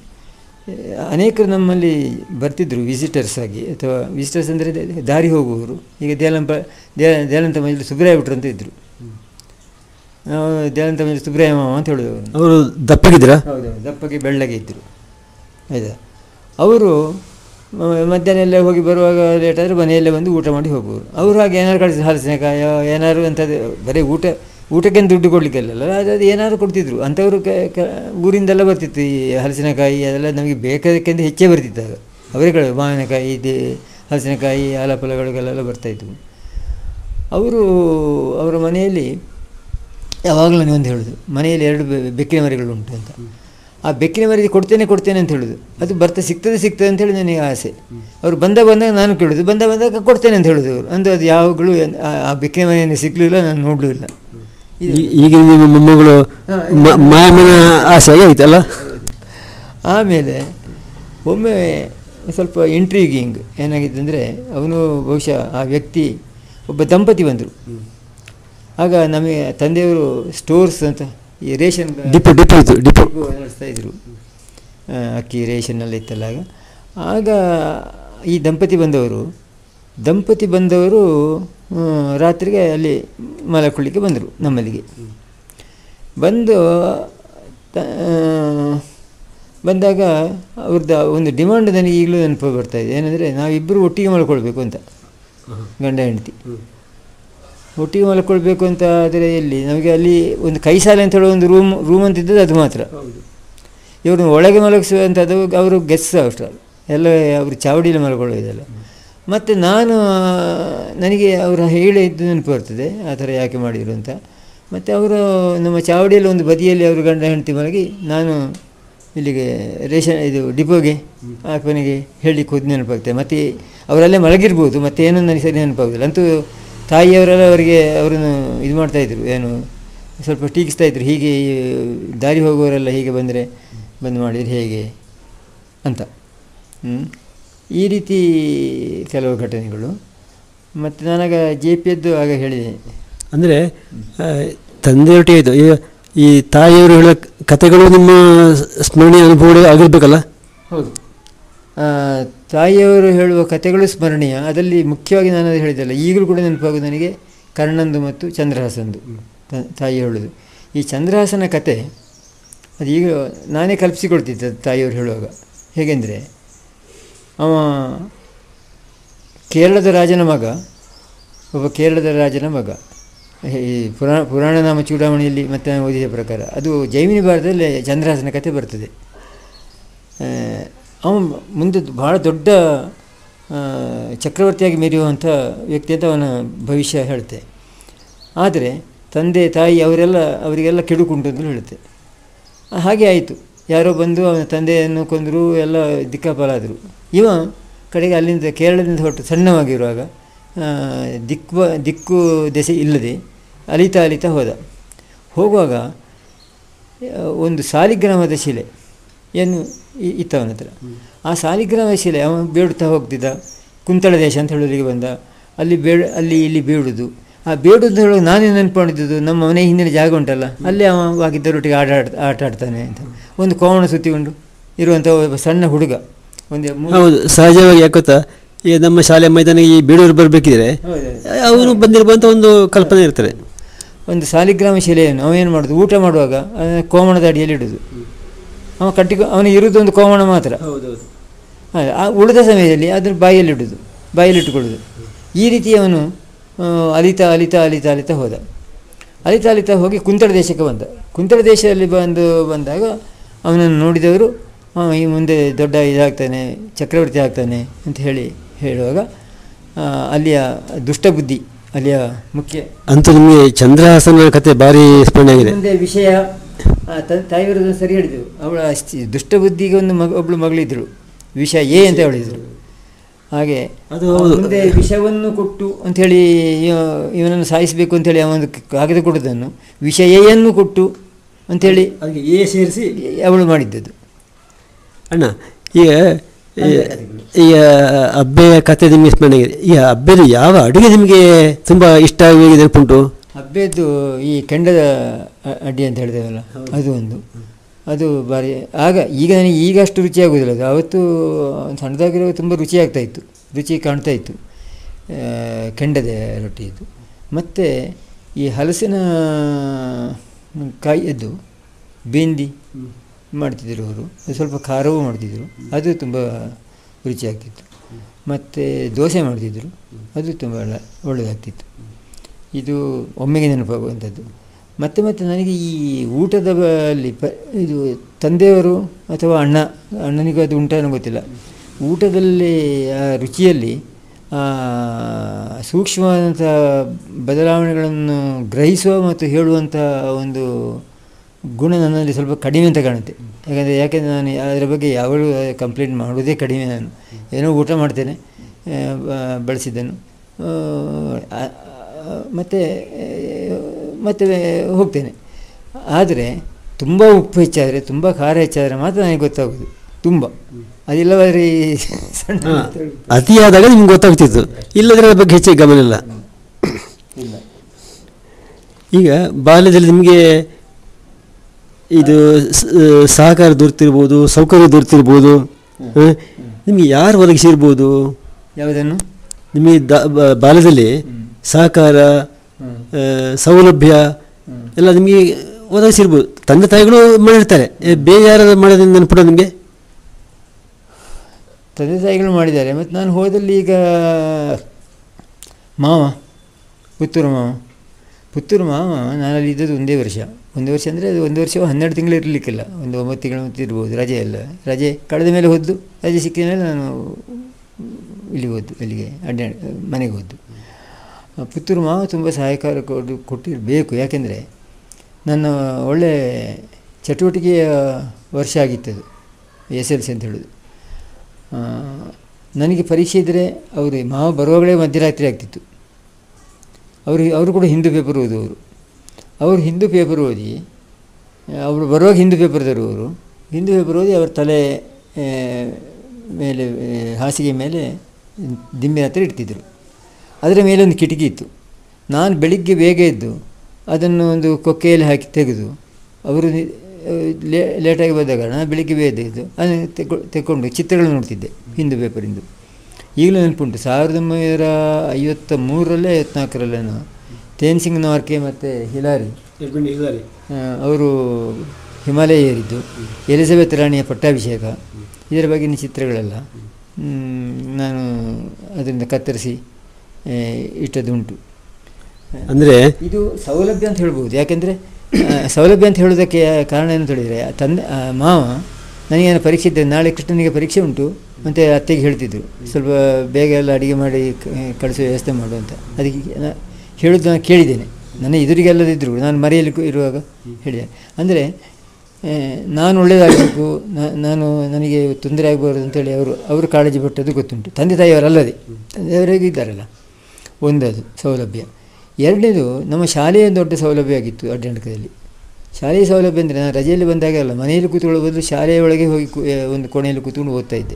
ಅನೇಕರು ನಮ್ಮಲ್ಲಿ ಬರ್ತಿದ್ದರು ವಿಸಿಟರ್ಸ್ ಆಗಿ ಅಥವಾ ವಿಸಿಟರ್ಸ್ ಅಂದರೆ ದಾರಿ ಹೋಗುವವರು ಈಗ ದೇಲಂಪ ದೇ ದೇಲಂತ ಮೈಲಿ ಸುಬ್ರಾಯ ಭಟ್ರು ಅಂತ ಇದ್ದರು ನಾವು ದೇಲಂತ ಮೈಲಿ ಸುಬ್ರಾಯ ಮಾವ ಅಂತ ಹೇಳೋದು ಅವ್ರನ್ನ. ಅವರು ದಪ್ಪಗಿದ್ದೀರಾ ಹೌದೌದು ದಪ್ಪಗೆ ಬೆಳ್ಳಗೆ ಇದ್ದರು ಆಯಿತಾ ಅವರು ಮ- ಮಧ್ಯಾಹ್ನ ಎಲ್ಲ ಹೋಗಿ ಬರುವಾಗ ಲೇಟ್ ಆದರೆ ಮನೆಯಲ್ಲೇ ಬಂದು ಊಟ ಮಾಡಿ ಹೋಗುವರು ಅವರು ಹಾಗೆ ಏನಾದ್ರು ಕಳಿಸಿ ಹಲಸಿನಕಾಯ ಏನಾದ್ರು ಅಂಥದ್ದು ಬರೀ ಊಟ ಊಟಕ್ಕೆ ದುಡ್ಡು ಕೊಡಲಿಕ್ಕೆಲ್ಲ ಅದು ಅದು ಏನಾದ್ರು ಕೊಡ್ತಿದ್ರು ಅಂಥವರು ಕ ಕ ಊರಿಂದೆಲ್ಲ ಬರ್ತಿತ್ತು ಈ ಹಲಸಿನಕಾಯಿ ಅದೆಲ್ಲ ನಮಗೆ ಬೇಕಾದಕ್ಕಿಂತ ಹೆಚ್ಚೇ ಬರ್ತಿತ್ತು ಆಗ ಅವರೇ ಕಡೆ ಮಾವಿನಕಾಯಿ ಇದು ಹಲಸಿನಕಾಯಿ ಆಲಫಲಗಳಿಗೆಲ್ಲ ಬರ್ತಾಯಿದ್ವು ಅವರು ಅವರ ಮನೆಯಲ್ಲಿ ಯಾವಾಗಲೂ ನನಗೆ ಒಂದು ಹೇಳೋದು ಮನೆಯಲ್ಲಿ ಎರಡು ಬೆ- ಬೆಕ್ಕಿನ ಮರಿಗಳು ಉಂಟು ಅಂತ ಆ ಬೆಕ್ಕಿನ ಮರಿ ಕೊಡ್ತೇನೆ ಕೊಡ್ತೇನೆ ಅಂತ ಹೇಳೋದು ಅದು ಬರ್ತಾ ಸಿಗ್ತದೆ ಸಿಗ್ತದೆ ಅಂತೇಳಿ ನನಗೆ ಆಸೆ ಅವರು ಬಂದಾಗ ಬಂದಾಗ ನಾನು ಕೇಳೋದು ಬಂದ ಬಂದಾಗ ಕೊಡ್ತೇನೆ ಅಂತ ಹೇಳೋದು ಅವರು ಅಂದ್ರೆ ಅದು ಯಾವಾಗಲೂ ಏನ್- ಆ- ಆ ಬೆಕ್ಕಿನ ಮನೆಯನ್ನು ಸಿಗಲಿಲ್ಲ ನಾನು ನೋಡಲೂ ಇಲ್ಲ ಇದು ಈ- ಈಗ ನಿಮ್ಮ ಮೊಮ್ಮಗಳು ಮ- ಮಾಯಮ್ಮನ ಆಸೆ ಆಗಿ ಆಯ್ತಲ್ಲ ಆಮೇಲೆ ಒಮ್ಮೆ ಸ್ವಲ್ಪ ಇಂಟ್ರೀಗಿಂಗ್ ಏನಾಗಿದೆ ಅಂದರೆ ಅವನು ಬಹುಶಃ ಆ ವ್ಯಕ್ತಿ ಒಬ್ಬ ದಂಪತಿ ಬಂದರು ಆಗ ನಮಗೆ ತಂದೆಯವರು ಸ್ಟೋರ್ಸ್ ಅಂತ ಈ ರೇಷನ್ ಡಿಪೋ ಡಿಪೋ ಇತ್ತು ಡಿಪೋ ಡಿಪೋ ನಡೆಸ್ತಾ ಇದ್ರು ಆ, ಅಕ್ಕಿ ರೇಷನ್ನೆಲ್ಲ ಇತ್ತಲ್ಲ ಆಗ ಆಗ ಈ ದಂಪತಿ ಬಂದವರು ದಂಪತಿ ಬಂದವರು ಆ, ರಾತ್ರಿಗೆ ಅಲ್ಲಿ ಮಲಕೊಳ್ಳಿಕ್ಕೆ ಬಂದರು ನಮ್ಮಲ್ಲಿಗೆ ಬಂದು ತ- ಆ, ಬಂದಾಗ ಅವ್ರದ್ದು ಒಂದು ಡಿಮಾಂಡ್ ನನಗೆ ಈಗಲೂ ನೆನಪು ಬರ್ತಾ ಇದೆ ಏನಂದರೆ ನಾವಿಬ್ಬರು ಒಟ್ಟಿಗೆ ಮಲ್ಕೊಳ್ಬೇಕು ಅಂತ ಗಂಡ ಹೆಂಡತಿ ಒಟ್ಟಿಗೆ ಮಲ್ಕೊಳ್ಬೇಕು ಅಂತ ಆದರೆ ಎಲ್ಲಿ ನಮಗೆ ಅಲ್ಲಿ ಒಂದು ಕೈ ಸಾಲೆ ಅಂತ ಹೇಳೋ ಒಂದು ರೂಮ್ ರೂಮ್ ಅಂತ ಇದ್ದದ್ದು ಅದು ಮಾತ್ರ ಇವರು ಒಳಗೆ ಮಲಗಿಸುವಂಥದ್ದು ಅವರು ಗೆಸ್ ಅಷ್ಟು ಎಲ್ಲ ಅವರು ಚಾವಡಿಯಲ್ಲಿ ಮಲ್ಕೊಳ್ಳೋದಲ್ಲ ಮತ್ತು ನಾನು ನನಗೆ ಅವರು ಹೇಳಿ ಇದ್ದು ನೆನಪು ಬರ್ತದೆ ಆ ಥರ ಯಾಕೆ ಮಾಡಿದರು ಅಂತ ಮತ್ತು ಅವರು ನಮ್ಮ ಚಾವಡಿಯಲ್ಲಿ ಒಂದು ಬದಿಯಲ್ಲಿ ಅವರು ಗಂಡ ಹೆಂಡತಿ ಮಲಗಿ ನಾನು ಇಲ್ಲಿಗೆ ರೇಷನ್ ಇದು ಡಿಪೋಗೆ ಆ ಕೊನೆಗೆ ಹೇಳಲಿಕ್ಕೆ ಹೋದ್ ನೆನಪಾಗ್ತದೆ ಮತ್ತು ಅವರಲ್ಲೇ ಮಲಗಿರ್ಬೋದು ಮತ್ತು ಏನೂ ನನಗೆ ಸರಿ ನೆನಪಾಗೋದಿಲ್ಲ ಅಂತೂ ತಾಯಿಯವರೆಲ್ಲ ಅವರಿಗೆ ಅವರನ್ನು ಇದು ಮಾಡ್ತಾಯಿದ್ರು ಏನು ಸ್ವಲ್ಪ ಟೀಕಿಸ್ತಾ ಇದ್ರು ಹೀಗೆ ಈ ದಾರಿ ಹೋಗುವವರೆಲ್ಲ ಹೀಗೆ ಬಂದರೆ ಬಂದು ಮಾಡಿದರೆ ಹೇಗೆ ಅಂತ ಹ್ಮ್. ಈ ರೀತಿ ಕೆಲವು ಘಟನೆಗಳು ಮತ್ತು ನಾನಾಗ ಜೆ ಪಿಯದ್ದು ಆಗ ಹೇಳಿದೆ ಅಂದರೆ ತಂದೆಯೊಟ್ಟಿಗೆ ಆಯಿತು ಈಗ ಈ ತಾಯಿಯವರು ಹೇಳೋ ಕಥೆಗಳು ನಿಮ್ಮ ಸ್ಮರಣೀಯ ಅನುಭವಗಳು ಆಗಿರ್ಬೇಕಲ್ಲ ಹೌದು ಆ, ತಾಯಿಯವರು ಹೇಳುವ ಕಥೆಗಳು ಸ್ಮರಣೀಯ ಅದರಲ್ಲಿ ಮುಖ್ಯವಾಗಿ ನಾನು ಅದು ಹೇಳಿದ್ದಲ್ಲ ಈಗಲೂ ಕೂಡ ನೆನಪಾಗೋದು ನನಗೆ ಕರ್ಣಂದು ಮತ್ತು ಚಂದ್ರಹಾಸಂದು ತ- ತಾಯಿ ಹೇಳೋದು ಈ ಚಂದ್ರಹಾಸನ ಕತೆ ಅದು ಈಗ ನಾನೇ ಕಲ್ಪಿಸಿಕೊಳ್ತಿದ್ದೆ ಅದು ತಾಯಿಯವರು ಹೇಳುವಾಗ ಹೇಗೆಂದರೆ ಅವ ಕೇರಳದ ರಾಜನ ಮಗ ಒಬ್ಬ ಕೇರಳದ ರಾಜನ ಮಗ ಈ ಪುರಾಣ ಪುರಾಣ ನಾಮ ಚೂಡಾಮಣಿಯಲ್ಲಿ ಮತ್ತೆ ನಾನು ಓದಿದ ಪ್ರಕಾರ ಅದು ಜೈಮಿನಿ ಭಾರತದಲ್ಲಿ ಚಂದ್ರಹಾಸನ ಕತೆ ಬರ್ತದೆ ಆ, ಅವನು ಮುಂದೆ ಭಾಳ ದೊಡ್ಡ ಆ, ಚಕ್ರವರ್ತಿಯಾಗಿ ಮೆರೆಯುವಂಥ ವ್ಯಕ್ತಿ ಅಂತ ಅವನ ಭವಿಷ್ಯ ಹೇಳುತ್ತೆ ಆದರೆ ತಂದೆ ತಾಯಿ ಅವರೆಲ್ಲ ಅವರಿಗೆಲ್ಲ ಕೆಡುಕುಂಟು ಅಂತ ಹೇಳುತ್ತೆ ಆ, ಹಾಗೆ ಆಯಿತು ಯಾರೋ ಬಂದು ಅವನ ತಂದೆಯನ್ನು ಕೊಂದರು ಎಲ್ಲ ದಿಕ್ಕಾಪಾಲಾದರು ಇವ ಕಡೆಗೆ ಅಲ್ಲಿಂದ ಕೇರಳದಿಂದ ಹೊರಟು ಸಣ್ಣವಾಗಿರುವಾಗ ಆ, ದಿಕ್ಕು ದಿಕ್ಕು ದೆಸೆ ಇಲ್ಲದೆ ಅಲಿತಾ ಅಲಿತಾ ಹೋದ ಹೋಗುವಾಗ ಆ, ಒಂದು ಸಾಲಿಗ್ರಾಮದ ಶಿಲೆ ಏನು ಇ- ಇತ್ತು ಅವನ ಹತ್ರ ಆ ಸಾಲಿಗ್ರಾಮದ ಶಿಲೆ ಅವನು ಬೇಡುತ್ತಾ ಹೋಗ್ತಿದ್ದ ಕುಂತಳ ದೇಶ ಅಂತ ಹೇಳೋರಿಗೆ ಬಂದ ಅಲ್ಲಿ ಬೇಡ ಅಲ್ಲಿ ಇಲ್ಲಿ ಬೇಡುದು ಆ ಬೇಡುದು ಹೇಳುವಾಗ ನಾನೇ ನೆನ್ಕೊಂಡಿದ್ದು ನಮ್ಮ ಮನೆ ಹಿಂದಿನ ಜಾಗ ಉಂಟಲ್ಲ ಅಲ್ಲಿ ಅವ ಆಗಿದ್ದರೊಟ್ಟಿಗೆ ಆಟ ಆಡ್ ಆಟ ಆಡ್ತಾನೆ ಅಂತ ಒಂದು ಕೋವಣ ಸುತ್ತಿಕೊಂಡು ಇರುವಂಥ ಒಬ್ಬ ಸಣ್ಣ ಹುಡುಗ ಒಂದು ಮೂರು- ಹೌದು ಸಹಜವಾಗಿ ಯಾಕೆ ಗೊತ್ತಾ ಈಗ ನಮ್ಮ ಶಾಲೆ ಮೈದಾನಿಗೆ ಈ ಬೀಳೂರು ಬರಬೇಕಿದ್ರೆ ಹೌದೌದು. ಅವನು ಬಂದಿರುವಂಥ ಒಂದು ಕಲ್ಪನೆ ಇರ್ತದೆ ಒಂದು ಸಾಲಿಗ್ರಾಮ ಶಿಲೆಯನ್ನು ಅವೇನು ಮಾಡೋದು ಊಟ ಮಾಡುವಾಗ ಅದನ್ನ ಕೋಮಣದ ಅಡಿಯಲ್ಲಿ ಇಡೋದು ಅವ ಕಟ್ಟಿ ಅವನಿಗೆ ಇರುವುದು ಒಂದು ಕೋಮಣ ಮಾತ್ರ ಹೌದೌದು ಆ ಆ ಉಳಿದ ಸಮಯದಲ್ಲಿ ಅದನ್ನು ಬಾಯಲ್ಲಿ ಇಡೋದು ಬಾಯಲ್ಲಿ ಇಟ್ಟುಕೊಳ್ಳೋದು ಈ ರೀತಿ ಅವನು ಆ, ಅಲಿತಾ ಅಲಿತಾ ಅಲಿತಾ ಅಲಿತಾ ಹೋದ ಅಲಿತಾ ಅಲಿತಾ ಹೋಗಿ ಕುಂತಳ ದೇಶಕ್ಕೆ ಬಂದ ಕುಂತಳ ದೇಶದಲ್ಲಿ ಬಂದು ಬಂದಾಗ ಅವನನ್ನು ನೋಡಿದವರು ಅವ ಈ ಮುಂದೆ ದೊಡ್ಡ ಇದಾಗ್ತಾನೆ ಚಕ್ರವರ್ತಿ ಆಗ್ತಾನೆ ಅಂತ ಹೇಳಿ ಹೇಳುವಾಗ ಆ, ಅಲ್ಲಿಯ ದುಷ್ಟಬುದ್ಧಿ ಅಲ್ಲಿಯ ಮುಖ್ಯ ಅಂತೂ ನಿಮಗೆ ಚಂದ್ರಹಾಸನ ಕತೆ ಭಾರಿ ಸ್ಮರಣೆ ಆಗಿದೆ ಮುಂದೆ ವಿಷಯ ಆ, ತ- ತಾಯಿಯವರು ಸರಿ ಹೇಳಿದೆವು ಅವಳ ಅಷ್ಟ್- ದುಷ್ಟಬುದ್ಧಿಗೆ ಒಂದು ಮಗ ಒಬ್ಬಳು ಮಗಳಿದ್ರು ವಿಷ ಎ ಅಂತ ಹೇಳಿದರು ಹಾಗೆ ಅದು ಹೌದು. ಮುಂದೆ ವಿಷವನ್ನು ಕೊಟ್ಟು ಅಂಥೇಳಿ ಇವ- ಇವನನ್ನು ಸಾಯಿಸಬೇಕು ಅಂತೇಳಿ ಅವನು ಕಾಗದ ಕೊಡೋದನ್ನು ವಿಷ ಎಯನ್ನು ಕೊಟ್ಟು ಅಂಥೇಳಿ ಅದಕ್ಕೆ ಎ ಸೇರಿಸಿ ಅವಳು ಮಾಡಿದ್ದದು ಅಣ್ಣ ಈಗ ಈ- ಈಗ ಅಬ್ಬೆಯ ಕತೆ ನಿಮಗೆ ಸ್ಮರಣೆ ಆಗಿದೆ ಈಗ ಅಬ್ಬೆದು ಯಾವ ಅಡುಗೆ ನಿಮಗೆ ತುಂಬ ಇಷ್ಟ ಆಗಿ ನೆನಪುಂಟು ಹಬ್ಬೆದ್ದು ಈ ಕೆಂಡದ ಅ- ಅಡ್ಡಿ ಅಂತ ಹೇಳಿದೆವಲ್ಲ ಅದು ಒಂದು ಅದು ಭಾರಿ ಆಗ ಈಗ ನನಗೆ ಈಗ ಅಷ್ಟು ರುಚಿ ಆಗೋದಿಲ್ಲ ಅದು ಅವತ್ತು ಸಣ್ಣದಾಗಿರುವಾಗ ತುಂಬ ರುಚಿ ಆಗ್ತಾ ಇತ್ತು ರುಚಿ ಕಾಣ್ತಾ ಇತ್ತು ಆ, ಕೆಂಡದ ರೊಟ್ಟಿ ಇದು ಮತ್ತು ಈ ಹಲಸಿನ ಕಾಯಿಯದ್ದು ಬೇಂದಿ ಮಾಡ್ತಿದ್ದರು ಅವರು ಅದು ಸ್ವಲ್ಪ ಖಾರವೂ ಮಾಡ್ತಿದ್ದರು ಅದು ತುಂಬ ರುಚಿ ಆಗ್ತಿತ್ತು ಮತ್ತು ದೋಸೆ ಮಾಡ್ತಿದ್ದರು ಅದು ತುಂಬ ಒಳ್ಳೆ- ಒಳ್ಳೆಯದಾಗ್ತಿತ್ತು ಇದು ಒಮ್ಮೆಗೆ ನೆನಪಾಗುವಂಥದ್ದು ಮತ್ತೆ ಮತ್ತೆ ನನಗೆ ಈ ಊಟದ ಬ- ಅಲ್ಲಿ ಪ ಇದು ತಂದೆಯವರು ಅಥವಾ ಅಣ್ಣ ಅಣ್ಣನಿಗೂ ಅದು ಉಂಟಾನೋ ಗೊತ್ತಿಲ್ಲ ಊಟದಲ್ಲಿ ಆ ರುಚಿಯಲ್ಲಿ ಆ, ಸೂಕ್ಷ್ಮವಾದಂಥ ಬದಲಾವಣೆಗಳನ್ನು ಗ್ರಹಿಸುವ ಮತ್ತು ಹೇಳುವಂಥ ಒಂದು ಗುಣ ನನ್ನಲ್ಲಿ ಸ್ವಲ್ಪ ಕಡಿಮೆ ಅಂತ ಕಾಣುತ್ತೆ ಯಾಕಂದರೆ ಯಾಕೆಂದರೆ ನಾನು ಅದರ ಬಗ್ಗೆ ಯಾವಾಗಲೂ ಕಂಪ್ಲೇಂಟ್ ಮಾಡೋದೇ ಕಡಿಮೆ ನಾನು ಏನೋ ಊಟ ಮಾಡ್ತೇನೆ ಆ, ಬ- ಬಳಸಿದ್ದನ್ನು ಮತ್ತು ಮತ್ತೆ ಹೋಗ್ತೇನೆ ಆದರೆ ತುಂಬ ಉಪ್ಪು ಹೆಚ್ಚಾದರೆ ತುಂಬ ಖಾರ ಹೆಚ್ಚಾದರೆ ಮಾತ್ರ ನನಗೆ ಗೊತ್ತಾಗೋದು ತುಂಬ ಅದಿಲ್ಲವಾದ್ರೆ ಈ ಸಣ್ಣ ಹಾಂ ಅತಿಯಾದಾಗ ನಿಮ್ಗೆ ಗೊತ್ತಾಗ್ತಿತ್ತು ಇಲ್ಲದ್ರೆ ಅದ್ರ ಬಗ್ಗೆ ಹೆಚ್ಚಿಗೆ ಗಮನ ಇಲ್ಲ ಇಲ್ಲ ಈಗ ಬಾಲ್ಯದಲ್ಲಿ ನಿಮಗೆ ಇದು ಸ- ಸಹಕಾರ ದೊರೆತಿರ್ಬೋದು ಸೌಕರ್ಯ ದೊರೆತಿರ್ಬೋದು ಹ? ನಿಮಗೆ ಯಾರು ಒದಗಿಸಿರ್ಬೋದು ಯಾವುದನ್ನು ನಿಮಗೆ ದ- ಬ- ಬಾಲ್ಯದಲ್ಲಿ ಸಹಕಾರ ಹ್ಮ್. ಆ, ಸೌಲಭ್ಯ ಎಲ್ಲ ನಿಮಗೆ ಒದಗಿಸಿರ್ಬೋದು ತಂದೆ ತಾಯಿಗಳು ಮಾಡಿರ್ತಾರೆ ಏ, ಬೇರೆ ಯಾರಾದ್ರು ಮಾಡೋದ್ರಿಂದ ನೆನಪುಡ ನಿಮಗೆ ತಂದೆ ತಾಯಿಗಳು ಮಾಡಿದ್ದಾರೆ ಮತ್ತು ನಾನು ಹೋದಲ್ಲಿ ಈಗ ಮಾವ ಪುತ್ತೂರು ಮಾವ ಪುತ್ತೂರು ಮಾವ ನಾನಲ್ಲಿ ಇದ್ದದ್ದು ಒಂದೇ ವರ್ಷ ಒಂದೇ ವರ್ಷ ಅಂದರೆ ಅದು ಒಂದು ವರ್ಷ ಹನ್ನೆರಡು ತಿಂಗಳು ಇರಲಿಕ್ಕಿಲ್ಲ ಒಂದು ಒಂಬತ್ತು ತಿಂಗಳು ಮತ್ತೆ ಇರ್ಬೋದು ರಜೆ ಎಲ್ಲ ರಜೆ ಕಳೆದ ಮೇಲೆ ಹೋದ್ದು ರಜೆ ಸಿಕ್ಕಿದ ಮೇಲೆ ನಾನು ಇಲ್ಲಿಗೆ ಹೋದ್ದು ಇಲ್ಲಿಗೆ ಅಡ್ಡ ಮನೆಗೆ ಹೋದ್ದು ಆ ಪುತ್ತೂರು ಮಾವ ತುಂಬ ಸಹಾಯಕಾರ ಕೊಡು ಕೊಟ್ಟಿರಬೇಕು ಯಾಕೆಂದರೆ ನನ್ನ ಒಳ್ಳೆ ಚಟುವಟಿಕೆಯ ವರ್ಷ ಆಗಿತ್ತದು ಎಸ್ ಎಲ್ ಸಿ ಅಂತ ಹೇಳೋದು ಆ, ನನಗೆ ಪರೀಕ್ಷೆ ಇದ್ದರೆ ಅವರು ಮಾವ ಬರುವಾಗಲೇ ಮಧ್ಯರಾತ್ರಿ ಆಗ್ತಿತ್ತು ಅವರು ಅವರು ಕೂಡ ಹಿಂದೂ ಪೇಪರ್ ಓದುವವರು ಅವರು ಹಿಂದೂ ಪೇಪರ್ ಓದಿ ಅವರು ಬರುವಾಗ ಹಿಂದೂ ಪೇಪರ್ ತರುವವರು ಹಿಂದೂ ಪೇಪರ್ ಓದಿ ಅವರ ತಲೆ ಆ, ಮೇಲೆ ಆ, ಹಾಸಿಗೆ ಮೇಲೆ ದಿಂಬಿನ ಹತ್ರ ಇಡ್ತಿದ್ದರು ಅದರ ಮೇಲೆ ಒಂದು ಕಿಟಕಿ ಇತ್ತು ನಾನು ಬೆಳಿಗ್ಗೆ ಬೇಗ ಎದ್ದು ಅದನ್ನು ಒಂದು ಕೊಕ್ಕೆಯಲ್ಲಿ ಹಾಕಿ ತೆಗೆದು ಅವರು ನಿ- ಆ, ಲೇ ಲೇಟಾಗಿ ಬಂದ ಕಾರಣ ನಾನು ಬೆಳಿಗ್ಗೆ ಬೇಗ ಎದ್ದು ಅದನ್ನು ತೆಗೊ ತೆಕ್ಕೊಂಡು ಚಿತ್ರಗಳು ನೋಡ್ತಿದ್ದೆ ಹಿಂದೂ ಪೇಪರಿಂದು ಈಗಲೂ ನೆನಪುಂಟು ಸಾವಿರದ ಒಂಬೈನೂರ ಐವತ್ತ ಮೂರರಲ್ಲೇ ಐವತ್ನಾಲ್ಕರಲ್ಲೇನೋ ತೇನ್ ಸಿಂಗ್ ನಾರ್ಕೆ ಮತ್ತು ಹಿಲಾರಿ ಆ, ಅವರು ಹಿಮಾಲಯ ಏರಿದ್ದು ಎಲಿಜಬೆತ್ ರಾಣಿಯ ಪಟ್ಟಾಭಿಷೇಕ ಇದರ ಬಗೆಗಿನ ಚಿತ್ರಗಳೆಲ್ಲ ಮ್, ನಾನು ಅದರಿಂದ ಕತ್ತರಿಸಿ ಆ, ಇಟ್ಟದ್ದುಂಟು ಅಂದರೆ ಇದು ಸೌಲಭ್ಯ ಅಂತ ಹೇಳ್ಬೋದು ಯಾಕೆಂದರೆ ಸೌಲಭ್ಯ ಅಂತ ಹೇಳೋದಕ್ಕೆ ಕಾರಣ ಏನು ಅಂತ ಹೇಳಿದರೆ ಆ ತಂದೆ ಆ ಮಾವ ನನಗೇನು ಪರೀಕ್ಷೆ ಇದ್ದೆ ನಾಳೆ ಕೃಷ್ಣನಿಗೆ ಪರೀಕ್ಷೆ ಉಂಟು ಮತ್ತು ಅತ್ತೆಗೆ ಹೇಳ್ತಿದ್ರು ಸ್ವಲ್ಪ ಬೇಗ ಎಲ್ಲ ಅಡುಗೆ ಮಾಡಿ ಕ- ಕಳಿಸೋ ವ್ಯವಸ್ಥೆ ಮಾಡು ಅಂತ ಅದಕ್ಕೆ ನಾ ಹೇಳೋದು ನಾನು ಕೇಳಿದ್ದೇನೆ ನನ್ನ ಎದುರಿಗೆಲ್ಲದಿದ್ದರು ನಾನು ಮರೆಯಲ್ಲಿ ಕು- ಇರುವಾಗ ಹೇಳಿದೆ ಅಂದರೆ ಆ, ನಾನು ಒಳ್ಳೆಯದಾಗಬೇಕು ನಾನು ನನಗೆ ತೊಂದರೆ ಆಗಬಾರ್ದು ಅಂತೇಳಿ ಅವರು ಅವರು ಕಾಳಜಿ ಪಟ್ಟದ್ದು ಗೊತ್ತುಂಟು ತಂದೆ ತಾಯಿಯವರಲ್ಲದೆ ತಂದೆಯವರಿಗೆ ಇದ್ದಾರಲ್ಲ ಒಂದದು ಸೌಲಭ್ಯ ಎರಡನೇದು ನಮ್ಮ ಶಾಲೆಯ ದೊಡ್ಡ ಸೌಲಭ್ಯ ಆಗಿತ್ತು ಅಡ್ಡಂಡಕದಲ್ಲಿ ಶಾಲೆಯ ಸೌಲಭ್ಯ ಅಂದರೆ ನಾನು ರಜೆಯಲ್ಲಿ ಬಂದಾಗ ಅಲ್ಲ ಮನೆಯಲ್ಲಿ ಕೂತ್ಕೊಳ್ಳೋ ಬದಲು ಶಾಲೆಯ ಒಳಗೆ ಹೋಗಿ ಕು- ಆ, ಒಂದು ಕೋಣೆಯಲ್ಲಿ ಕೂತ್ಕೊಂಡು ಓದ್ತಾ ಇದ್ದೆ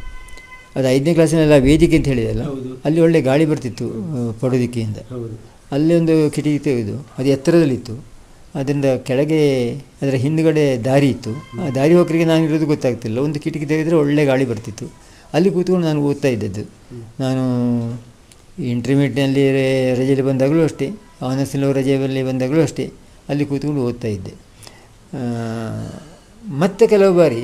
ಅದು ಐದನೇ ಕ್ಲಾಸಿನೆಲ್ಲ ವೇದಿಕೆ ಅಂತ ಹೇಳಿದಲ್ಲ ಹೌದು. ಅಲ್ಲಿ ಒಳ್ಳೆ ಗಾಳಿ ಬರ್ತಿತ್ತು ಆ, ಪಡುದಿಕ್ಕೆಯಿಂದ ಅಲ್ಲಿ ಒಂದು ಕಿಟಕಿ ತೆಗೆದು ಅದು ಎತ್ತರದಲ್ಲಿತ್ತು ಅದರಿಂದ ಕೆಳಗೆ ಅದರ ಹಿಂದುಗಡೆ ದಾರಿ ಇತ್ತು ಆ ದಾರಿ ಹೋಗರಿಗೆ ನಾನು ಇರೋದು ಗೊತ್ತಾಗ್ತಿಲ್ಲ ಒಂದು ಕಿಟಕಿ ತೆಗೆದರೆ ಒಳ್ಳೆ ಗಾಳಿ ಬರ್ತಿತ್ತು ಅಲ್ಲಿ ಕೂತ್ಕೊಂಡು ನಾನು ಓದ್ತಾ ಇದ್ದದ್ದು ನಾನು ಇಂಟರ್ಮೀಡಿಯಟ್ನಲ್ಲಿ ರಜೆಯಲ್ಲಿ ಬಂದಾಗಲೂ ಅಷ್ಟೇ ಆನರ್ಸ್ನಲ್ಲಿ ರಜೆಯಲ್ಲಿ ಬಂದಾಗಲೂ ಅಷ್ಟೇ ಅಲ್ಲಿ ಕೂತ್ಕೊಂಡು ಓದ್ತಾ ಇದ್ದೆ ಆ, ಮತ್ತೆ ಕೆಲವು ಬಾರಿ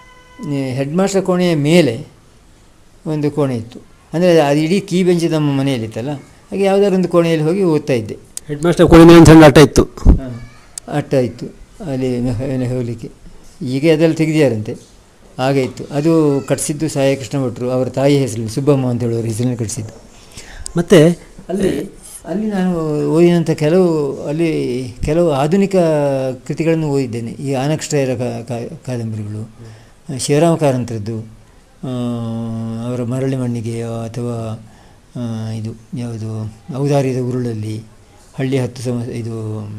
ಹೆಡ್ ಮಾಸ್ಟರ್ ಕೋಣೆಯ ಮೇಲೆ ಒಂದು ಕೋಣೆ ಇತ್ತು ಅಂದರೆ ಅದು ಇಡೀ ಕೀ ಬೆಂಚ್ ನಮ್ಮ ಮನೆಯಲ್ಲಿತ್ತಲ್ಲ ಹಾಗೆ ಯಾವುದಾದ್ರು ಒಂದು ಕೋಣೆಯಲ್ಲಿ ಹೋಗಿ ಓದ್ತಾ ಇದ್ದೆ ಹೆಡ್ ಮಾಸ್ಟರ್ ಕೊಡಿ ಮೇಲೆ ಒಂದು ಸಣ್ಣ ಆಟ ಇತ್ತು ಅಟ್ಟ ಇತ್ತು ಅಲ್ಲಿ ಮೆಹ- ಹೋಗಲಿಕ್ಕೆ ಈಗ ಅದೆಲ್ಲ ತೆಗೆದಿಯಾರಂತೆ ಆಗ ಇತ್ತು ಅದು ಕಟ್ಟಿಸಿದ್ದು ಸಾಯ ಕೃಷ್ಣ ಭಟ್ರು ಅವರ ತಾಯಿ ಹೆಸರಲ್ಲಿ ಸುಬ್ಬಮ್ಮ ಅಂತ ಹೇಳೋರು ಹೆಸರಲ್ಲಿ ಕಟ್ಟಿಸಿದ್ದು ಮತ್ತು ಅಲ್ಲಿ ಅಲ್ಲಿ ನಾನು ಓದಿದಂಥ ಕೆಲವು ಅಲ್ಲಿ ಕೆಲವು ಆಧುನಿಕ ಕೃತಿಗಳನ್ನು ಓದಿದ್ದೇನೆ ಈ ಆನಕ್ಷರಾಯರ ಕಾ- ಕಾ- ಕಾದಂಬರಿಗಳು ಶಿವರಾಮ ಕಾರಂತರದ್ದು ಆ, ಅವರ ಮರಳಿ ಮಣ್ಣಿಗೆ ಅಥವಾ ಆ, ಇದು ಯಾವುದು ಔದಾರ್ಯದ ಉರುಳಲ್ಲಿ ಹಳ್ಳಿ ಹತ್ತು ಸಮ ಇದು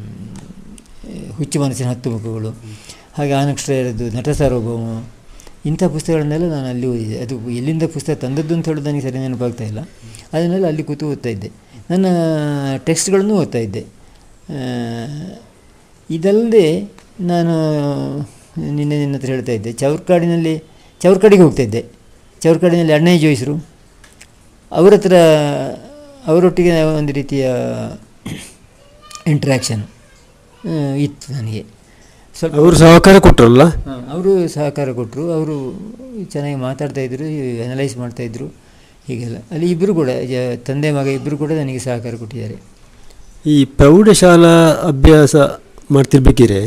ಮ್, ಹುಚ್ಚು ಮನಸ್ಸಿನ ಹತ್ತು ಮುಖಗಳು ಹಾಗೆ ಆನಕ್ಷರಾಯರದ್ದು ನಟ ಸಾರ್ವಭೌಮ ಇಂಥ ಪುಸ್ತಕಗಳನ್ನೆಲ್ಲ ನಾನು ಅಲ್ಲಿ ಓದಿದೆ ಅದು ಎಲ್ಲಿಂದ ಪುಸ್ತಕ ತಂದದ್ದು ಅಂತ ಹೇಳೋದು ನನಗೆ ಸರಿ ನೆನಪಾಗ್ತಾ ಇಲ್ಲ ಅದನ್ನೆಲ್ಲ ಅಲ್ಲಿ ಕೂತು ಓದ್ತಾ ಇದ್ದೆ ನನ್ನ ಟೆಕ್ಸ್ಟ್ಗಳನ್ನು ಓದ್ತಾ ಇದ್ದೆ ಆ, ಇದಲ್ಲದೆ ನಾನು ನಿನ್ನೆ ನಿನ್ನ ಹತ್ರ ಹೇಳ್ತಾ ಇದ್ದೆ ಚೌರ್ಕಾಡಿನಲ್ಲಿ ಚೌರ್ಕಾಡಿಗೆ ಹೋಗ್ತಾ ಇದ್ದೆ ಚೌರ್ಕಾಡಿನಲ್ಲಿ ಅಣ್ಣಯ್ಯ ಜೋಯಿಸರು ಅವರ ಹತ್ರ ಅವರೊಟ್ಟಿಗೆ ಒಂದು ರೀತಿಯ ಇಂಟ್ರ್ಯಾಕ್ಷನ್ ಇತ್ತು ನನಗೆ ಸ್ವಲ್ಪ ಅವರು ಸಹಕಾರ ಕೊಟ್ಟರಲ್ಲ ಅವರು ಸಹಕಾರ ಕೊಟ್ಟರು ಅವರು ಚೆನ್ನಾಗಿ ಮಾತಾಡ್ತಾ ಇದ್ರು ಅನಲೈಸ್ ಮಾಡ್ತಾಯಿದ್ರು ಹೀಗೆಲ್ಲ ಅಲ್ಲಿ ಇಬ್ಬರು ಕೂಡ ಜ- ತಂದೆ ಮಗ ಇಬ್ಬರು ಕೂಡ ನನಗೆ ಸಹಕಾರ ಕೊಟ್ಟಿದ್ದಾರೆ ಈ ಪ್ರೌಢಶಾಲಾ ಅಭ್ಯಾಸ ಮಾಡ್ತಿರ್ಬೇಕಿದ್ರೆ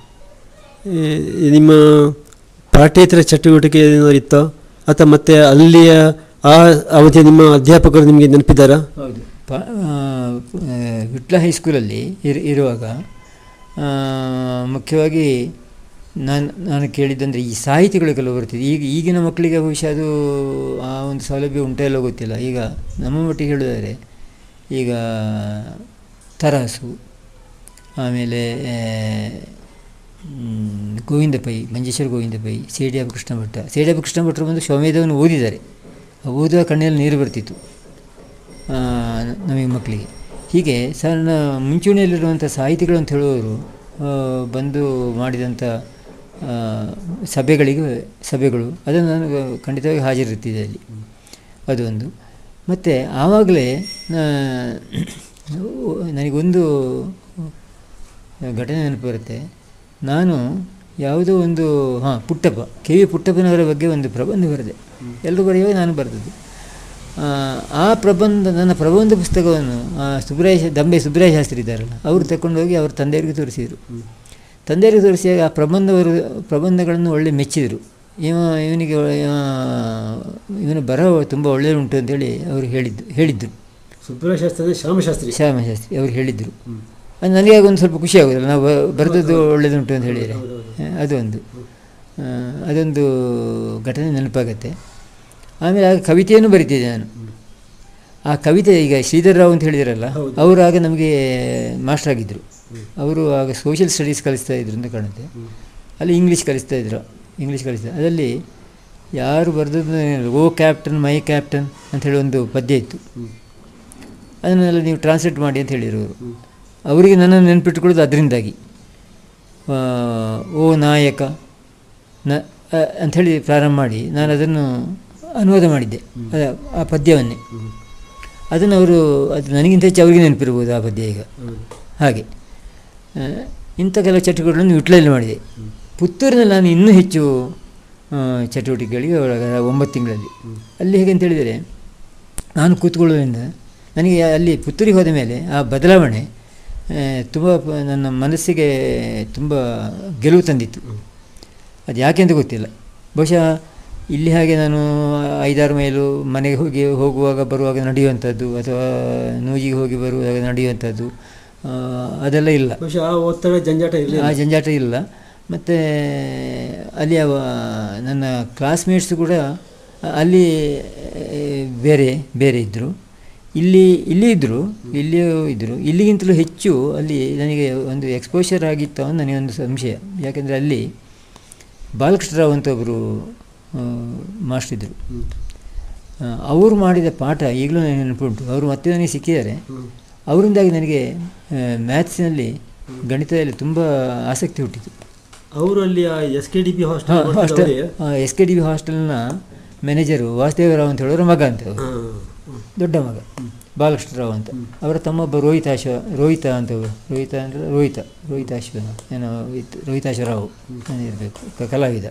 ಈ ನಿಮ್ಮ ಪಾಠ್ಯೇತರ ಚಟುವಟಿಕೆ ಏನಾದ್ರು ಇತ್ತೋ ಅಥವಾ ಮತ್ತೆ ಅಲ್ಲಿಯ ಆ ಅವಧಿಯ ನಿಮ್ಮ ಅಧ್ಯಾಪಕರು ನಿಮಗೆ ನೆನಪಿದ್ದಾರಾ ಹೌದು ಪ ಆ, ಆ, ವಿಟ್ಲ ಹೈಸ್ಕೂಲಲ್ಲಿ ಇರ್ ಇರುವಾಗ ಆ, ಮುಖ್ಯವಾಗಿ ನಾನು ನಾನು ಕೇಳಿದ್ದಂದರೆ ಈ ಸಾಹಿತಿಗಳು ಕೆಲವು ಬರ್ತಿದೆ ಈಗ ಈಗಿನ ಮಕ್ಕಳಿಗೆ ಬಹುಶಃ ಅದು ಆ ಒಂದು ಸೌಲಭ್ಯ ಉಂಟೋ ಇಲ್ಲೋ ಗೊತ್ತಿಲ್ಲ ಈಗ ನಮ್ಮ ಮಟ್ಟಿಗೆ ಹೇಳಿದರೆ ಈಗ ತರಾಸು ಆಮೇಲೆ ಆ, ಮ್, ಗೋವಿಂದ ಪೈ ಮಂಜೇಶ್ವರ ಗೋವಿಂದ ಪೈ ಸೇಡಿಯಾಬ ಕೃಷ್ಣ ಭಟ್ಟ ಸೇಡಿಯಾಬ ಕೃಷ್ಣ ಭಟ್ರು ಬಂದು ಶ್ವಮೇಧವನ್ನು ಓದಿದ್ದಾರೆ ಆ ಓದುವ ಕಣ್ಣಲ್ಲಿ ನೀರು ಬರ್ತಿತ್ತು ಆ, ನಮಗೆ ಮಕ್ಕಳಿಗೆ ಹೀಗೆ ಸಣ್ಣ ಮುಂಚೂಣಿಯಲ್ಲಿರುವಂಥ ಸಾಹಿತಿಗಳು ಅಂತ ಹೇಳುವವರು ಆ, ಬಂದು ಮಾಡಿದಂಥ ಆ, ಸಭೆಗಳಿಗೆ ಸಭೆಗಳು ಅದನ್ನು ನಾನು ಖಂಡಿತವಾಗಿ ಹಾಜರಿರ್ತಿದ್ದೆ ಅಲ್ಲಿ ಅದೊಂದು ಮತ್ತು ಆವಾಗಲೇ ನನಗೊಂದು ಘಟನೆ ನೆನಪು ಬರುತ್ತೆ ನಾನು ಯಾವುದೋ ಒಂದು ಹಾಂ ಪುಟ್ಟಪ್ಪ ಕೆ ವಿ ಪುಟ್ಟಪ್ಪನವರ ಬಗ್ಗೆ ಒಂದು ಪ್ರಬಂಧ ಬರೆದೆ ಎಲ್ಲರೂ ಬರೆಯುವಾಗ ನಾನು ಬರೆದದ್ದು ಆ, ಆ ಪ್ರಬಂಧ ನನ್ನ ಪ್ರಬಂಧ ಪುಸ್ತಕವನ್ನು ಆ, ಸುಬ್ರಾಯ ಶಾ- ದಂಬೆ ಸುಬ್ರಾಯ ಶಾಸ್ತ್ರಿ ಇದ್ದಾರಲ್ಲ ಅವರು ತಗೊಂಡೋಗಿ ಅವ್ರ ತಂದೆಯವರಿಗೆ ತೋರಿಸಿದರು ತಂದೆಯವರಿಗೆ ತೋರಿಸಿದಾಗ ಆ ಪ್ರಬಂಧವರು ಪ್ರಬಂಧಗಳನ್ನು ಒಳ್ಳೆ ಮೆಚ್ಚಿದರು ಇವ ಇವನಿಗೆ ಒಳ್ಳೆ- ಇವ ಇವನ ಬರಹ ತುಂಬ ಒಳ್ಳೆಯ ಉಂಟು ಅಂತೇಳಿ ಅವರು ಹೇಳಿದ್ದು ಹೇಳಿದ್ದರು ಸುಬ್ರಹ ಶಾಸ್ತ್ರಿ ಅಂದರೆ ಶ್ಯಾಮಶಾಸ್ತ್ರಿ ಶ್ಯಾಮಶಾಸ್ತ್ರಿ ಅವರು ಹೇಳಿದ್ದರು ಅದು ನನಗೆ ಆಗ ಒಂದು ಸ್ವಲ್ಪ ಖುಷಿ ಆಗೋದಿಲ್ಲ ನಾವು ಬ- ಬರೆದದ್ದು ಒಳ್ಳೆಯದುಂಟು ಅಂತ ಹೇಳಿದರೆ ಅದೊಂದು ಆ, ಅದೊಂದು ಘಟನೆ ನೆನಪಾಗತ್ತೆ ಆಮೇಲೆ ಆಗ ಕವಿತೆಯನ್ನು ಬರಿತಿದ್ದೆ ನಾನು ಆ ಕವಿತೆ ಈಗ ಶ್ರೀಧರ್ ರಾವ್ ಅಂತ ಹೇಳಿದಿರಲ್ಲ ಹೌದು. ಅವರು ಆಗ ನಮಗೆ ಮಾಸ್ಟರ್ ಆಗಿದ್ದರು ಅವರು ಆಗ ಸೋಷಿಯಲ್ ಸ್ಟಡೀಸ್ ಕಲಿಸ್ತಾ ಇದ್ರು ಅಂತ ಕಾಣುತ್ತೆ ಅಲ್ಲಿ ಇಂಗ್ಲೀಷ್ ಕಲಿಸ್ತಾ ಇದ್ರು ಇಂಗ್ಲೀಷ್ ಕಲಿಸ್ತಾ ಅದರಲ್ಲಿ ಯಾರು ಬರೆದದ್ದು ಓ ಕ್ಯಾಪ್ಟನ್ ಮೈ ಕ್ಯಾಪ್ಟನ್ ಅಂತ ಹೇಳಿ ಒಂದು ಪದ್ಯ ಇತ್ತು ಅದನ್ನೆಲ್ಲ ನೀವು ಟ್ರಾನ್ಸ್ಲೇಟ್ ಮಾಡಿ ಅಂತ ಹೇಳಿರೋರು ಅವರಿಗೆ ನನ್ನನ್ನು ನೆನಪಿಟ್ಕೊಳ್ಳೋದು ಅದರಿಂದಾಗಿ ಆ, ಓ ನಾಯಕ ನ ಆ, ಅಂಥೇಳಿ ಪ್ರಾರಂಭ ಮಾಡಿ ನಾನು ಅದನ್ನು ಅನುವಾದ ಮಾಡಿದ್ದೆ ಅದ ಆ ಪದ್ಯವನ್ನೇ ಅದನ್ನು ಅವರು ಅದು ನನಗಿಂತ ಹೆಚ್ಚು ಅವರಿಗೆ ನೆನಪಿರ್ಬೋದು ಆ ಪದ್ಯ ಈಗ ಹಾಗೆ ಆ, ಇಂಥ ಕೆಲವು ಚಟುವಟಿಕೆಗಳನ್ನು ವಿಟ್ಲಲ್ಲಿ ಮಾಡಿದೆ ಪುತ್ತೂರಿನಲ್ಲಿ ನಾನು ಇನ್ನೂ ಹೆಚ್ಚು ಆ, ಚಟುವಟಿಕೆಗಳಿಗೆ ಒಳಗ ಒಂಬತ್ತು ತಿಂಗಳಲ್ಲಿ ಅಲ್ಲಿ ಹೇಗೆ ಅಂತ ಹೇಳಿದರೆ ನಾನು ಕೂತ್ಕೊಳ್ಳೋದ್ರಿಂದ ನನಗೆ ಅಲ್ಲಿ ಪುತ್ತೂರಿಗೆ ಹೋದ ಮೇಲೆ ಆ ಬದಲಾವಣೆ ತುಂಬ ನನ್ನ ಮನಸ್ಸಿಗೆ ತುಂಬ ಗೆಲುವು ತಂದಿತ್ತು ಅದು ಯಾಕೆ ಅಂತ ಗೊತ್ತಿಲ್ಲ ಬಹುಶಃ ಇಲ್ಲಿ ಹಾಗೆ ನಾನು ಐದಾರು ಮೈಲು ಮನೆಗೆ ಹೋಗಿ ಹೋಗುವಾಗ ಬರುವಾಗ ನಡೆಯುವಂಥದ್ದು ಅಥವಾ ನೂಜಿಗೆ ಹೋಗಿ ಬರುವಾಗ ನಡೆಯುವಂಥದ್ದು ಆ, ಅದೆಲ್ಲ ಇಲ್ಲ ಬಹುಶಃ ಆ ಒತ್ತಡ ಜಂಜಾಟ ಆ ಇರಲಿಲ್ಲ ಜಂಜಾಟ ಇಲ್ಲ ಮತ್ತು ಅಲ್ಲಿ ಅವ ನನ್ನ ಕ್ಲಾಸ್ಮೇಟ್ಸ್ ಕೂಡ ಅಲ್ಲಿ ಆ, ಬೇರೆ ಬೇರೆ ಇದ್ದರು ಇಲ್ಲಿ ಇಲ್ಲಿ ಇದ್ದರು ಇಲ್ಲಿಯೂ ಇದ್ದರು ಇಲ್ಲಿಗಿಂತಲೂ ಹೆಚ್ಚು ಅಲ್ಲಿ ನನಗೆ ಒಂದು ಎಕ್ಸ್ಪೋಷರ್ ಆಗಿತ್ತು ಅಂತ ನನಗೊಂದು ಸಂಶಯ ಯಾಕೆಂದರೆ ಅಲ್ಲಿ ಬಾಲಕೃಷ್ಣರಾವ್ ಅಂತ ಒಬ್ಬರು ಮಾಸ್ಟರ್ ಇದ್ದರು ಅವರು ಮಾಡಿದ ಪಾಠ ಈಗಲೂ ನನಗೆ ನೆನಪುಂಟು ಅವರು ಮತ್ತೆ ನನಗೆ ಸಿಕ್ಕಿದ್ದಾರೆ ಅವರಿಂದಾಗಿ ನನಗೆ ಮ್ಯಾಥ್ಸ್ನಲ್ಲಿ ಗಣಿತದಲ್ಲಿ ತುಂಬ ಆಸಕ್ತಿ ಹುಟ್ಟಿತು ಅವರು ಅಲ್ಲಿ ಆ ಎಸ್ ಕೆ ಡಿ ಬಿ ಹಾಂ hostel hostel S K D B ಹಾಸ್ಟೆಲ್ನ ಮ್ಯಾನೇಜರು ವಾಸುದೇವರಾವ್ ಅಂತ ಹೇಳೋರ ಮಗ ಅಂತ ಅವರು ದೊಡ್ಡ ಮಗ ಬಾಲಕೃಷ್ಣರಾವ್ ಅಂತ ಅವರ ತಮ್ಮೊಬ್ಬ ರೋಹಿತಾಶ ರೋಹಿತ ಅಂತ ಒಬ್ಬ- ರೋಹಿತ ಅಂದರೆ ರೋಹಿತ ರೋಹಿತಾಶ್ವನ ಏನೋ ಇತ್ತು ರೋಹಿತಾಶ್ವರಾವ್ ಇರಬೇಕು ಕಲಾವಿದ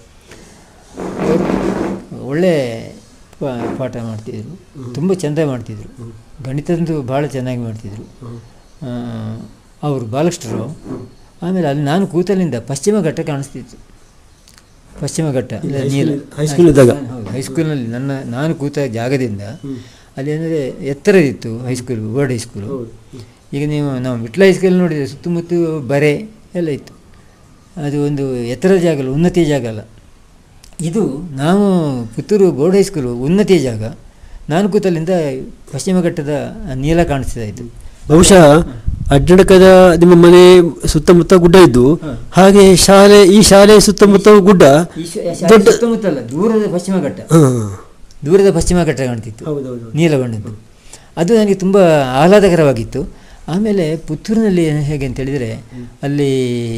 ಅವರು ಒಳ್ಳೆ ಪಾ- ಪಾಠ ಮಾಡ್ತಿದ್ರು ತುಂಬ ಚೆಂದ ಮಾಡ್ತಿದ್ರು ಗಣಿತದಂತೂ ಭಾಳ ಚೆನ್ನಾಗಿ ಮಾಡ್ತಿದ್ರು ಆ, ಅವರು ಬಾಲಕೃಷ್ಣರಾವ್ ಆಮೇಲೆ ಅಲ್ಲಿ ನಾನು ಕೂತಲ್ಲಿಂದ ಪಶ್ಚಿಮ ಘಟ್ಟ ಕಾಣಿಸ್ತಿತ್ತು ಪಶ್ಚಿಮ ಘಟ್ಟ ಇಲ್ಲಿ ಅಂದ್ರೆ ಹೈಸ್ಕೂಲ್- ನೀಲ ಹೈಸ್ಕೂಲ್ ಇದ್ದಾಗ? ಹೌದು ಹೈಸ್ಕೂಲ್ನಲ್ಲಿ ನನ್ನ ನಾನು ಕೂತ ಜಾಗದಿಂದ ಅಲ್ಲಿ ಅಂದರೆ ಎತ್ತರದಿತ್ತು ಹೈಸ್ಕೂಲ್ ವರ್ಡ್ ಹೈಸ್ಕೂಲು ಹೌದು ಈಗ ನೀವು ನಾವು ವಿಟ್ಲ ಹೈಸ್ಕೂಲ್ ನೋಡಿದರೆ ಸುತ್ತಮುತ್ತ ಬರೆ ಎಲ್ಲ ಇತ್ತು ಅದು ಒಂದು ಎತ್ತರದ ಜಾಗ ಅಲ್ಲ ಉನ್ನತಿಯ ಜಾಗ ಅಲ್ಲ ಇದು ನಾವು ಪುತ್ತೂರು ಬೋರ್ಡ್ ಹೈಸ್ಕೂಲು ಉನ್ನತಿಯ ಜಾಗ ನಾನು ಕೂತಲ್ಲಿಂದ ಪಶ್ಚಿಮ ಘಟ್ಟದ ನೀಲ ಕಾಣಿಸ್ತಾ ಇತ್ತು ಬಹುಶಃ ಅಡ್ಡಡಕದ ನಿಮ್ಮ ಮನೆ ಸುತ್ತಮುತ್ತ ಗುಡ್ಡ ಇದ್ದು ಹ. ಹಾಗೆ ಶಾಲೆ ಈ ಶಾಲೆ ಸುತ್ತಮುತ್ತ ಗುಡ್ಡ ಈ ಶ- ಶಾಲೆ ದೊಡ್ಡ ಸುತ್ತಮುತ್ತ ಅಲ್ಲ ದೂರದ ಪಶ್ಚಿಮ ಘಟ್ಟ ಹ. ದೂರದ ಪಶ್ಚಿಮ ಘಟ್ಟ ಕಾಣ್ತಿತ್ತು ಹೌದೌದು ನೀಲ ಬಣ್ಣದ್ದು ಅದು ನನಗೆ ತುಂಬ ಆಹ್ಲಾದಕರವಾಗಿತ್ತು ಆಮೇಲೆ ಪುತ್ತೂರಿನಲ್ಲಿ ಹೇಗೆ ಅಂತ ಹೇಳಿದರೆ ಅಲ್ಲಿ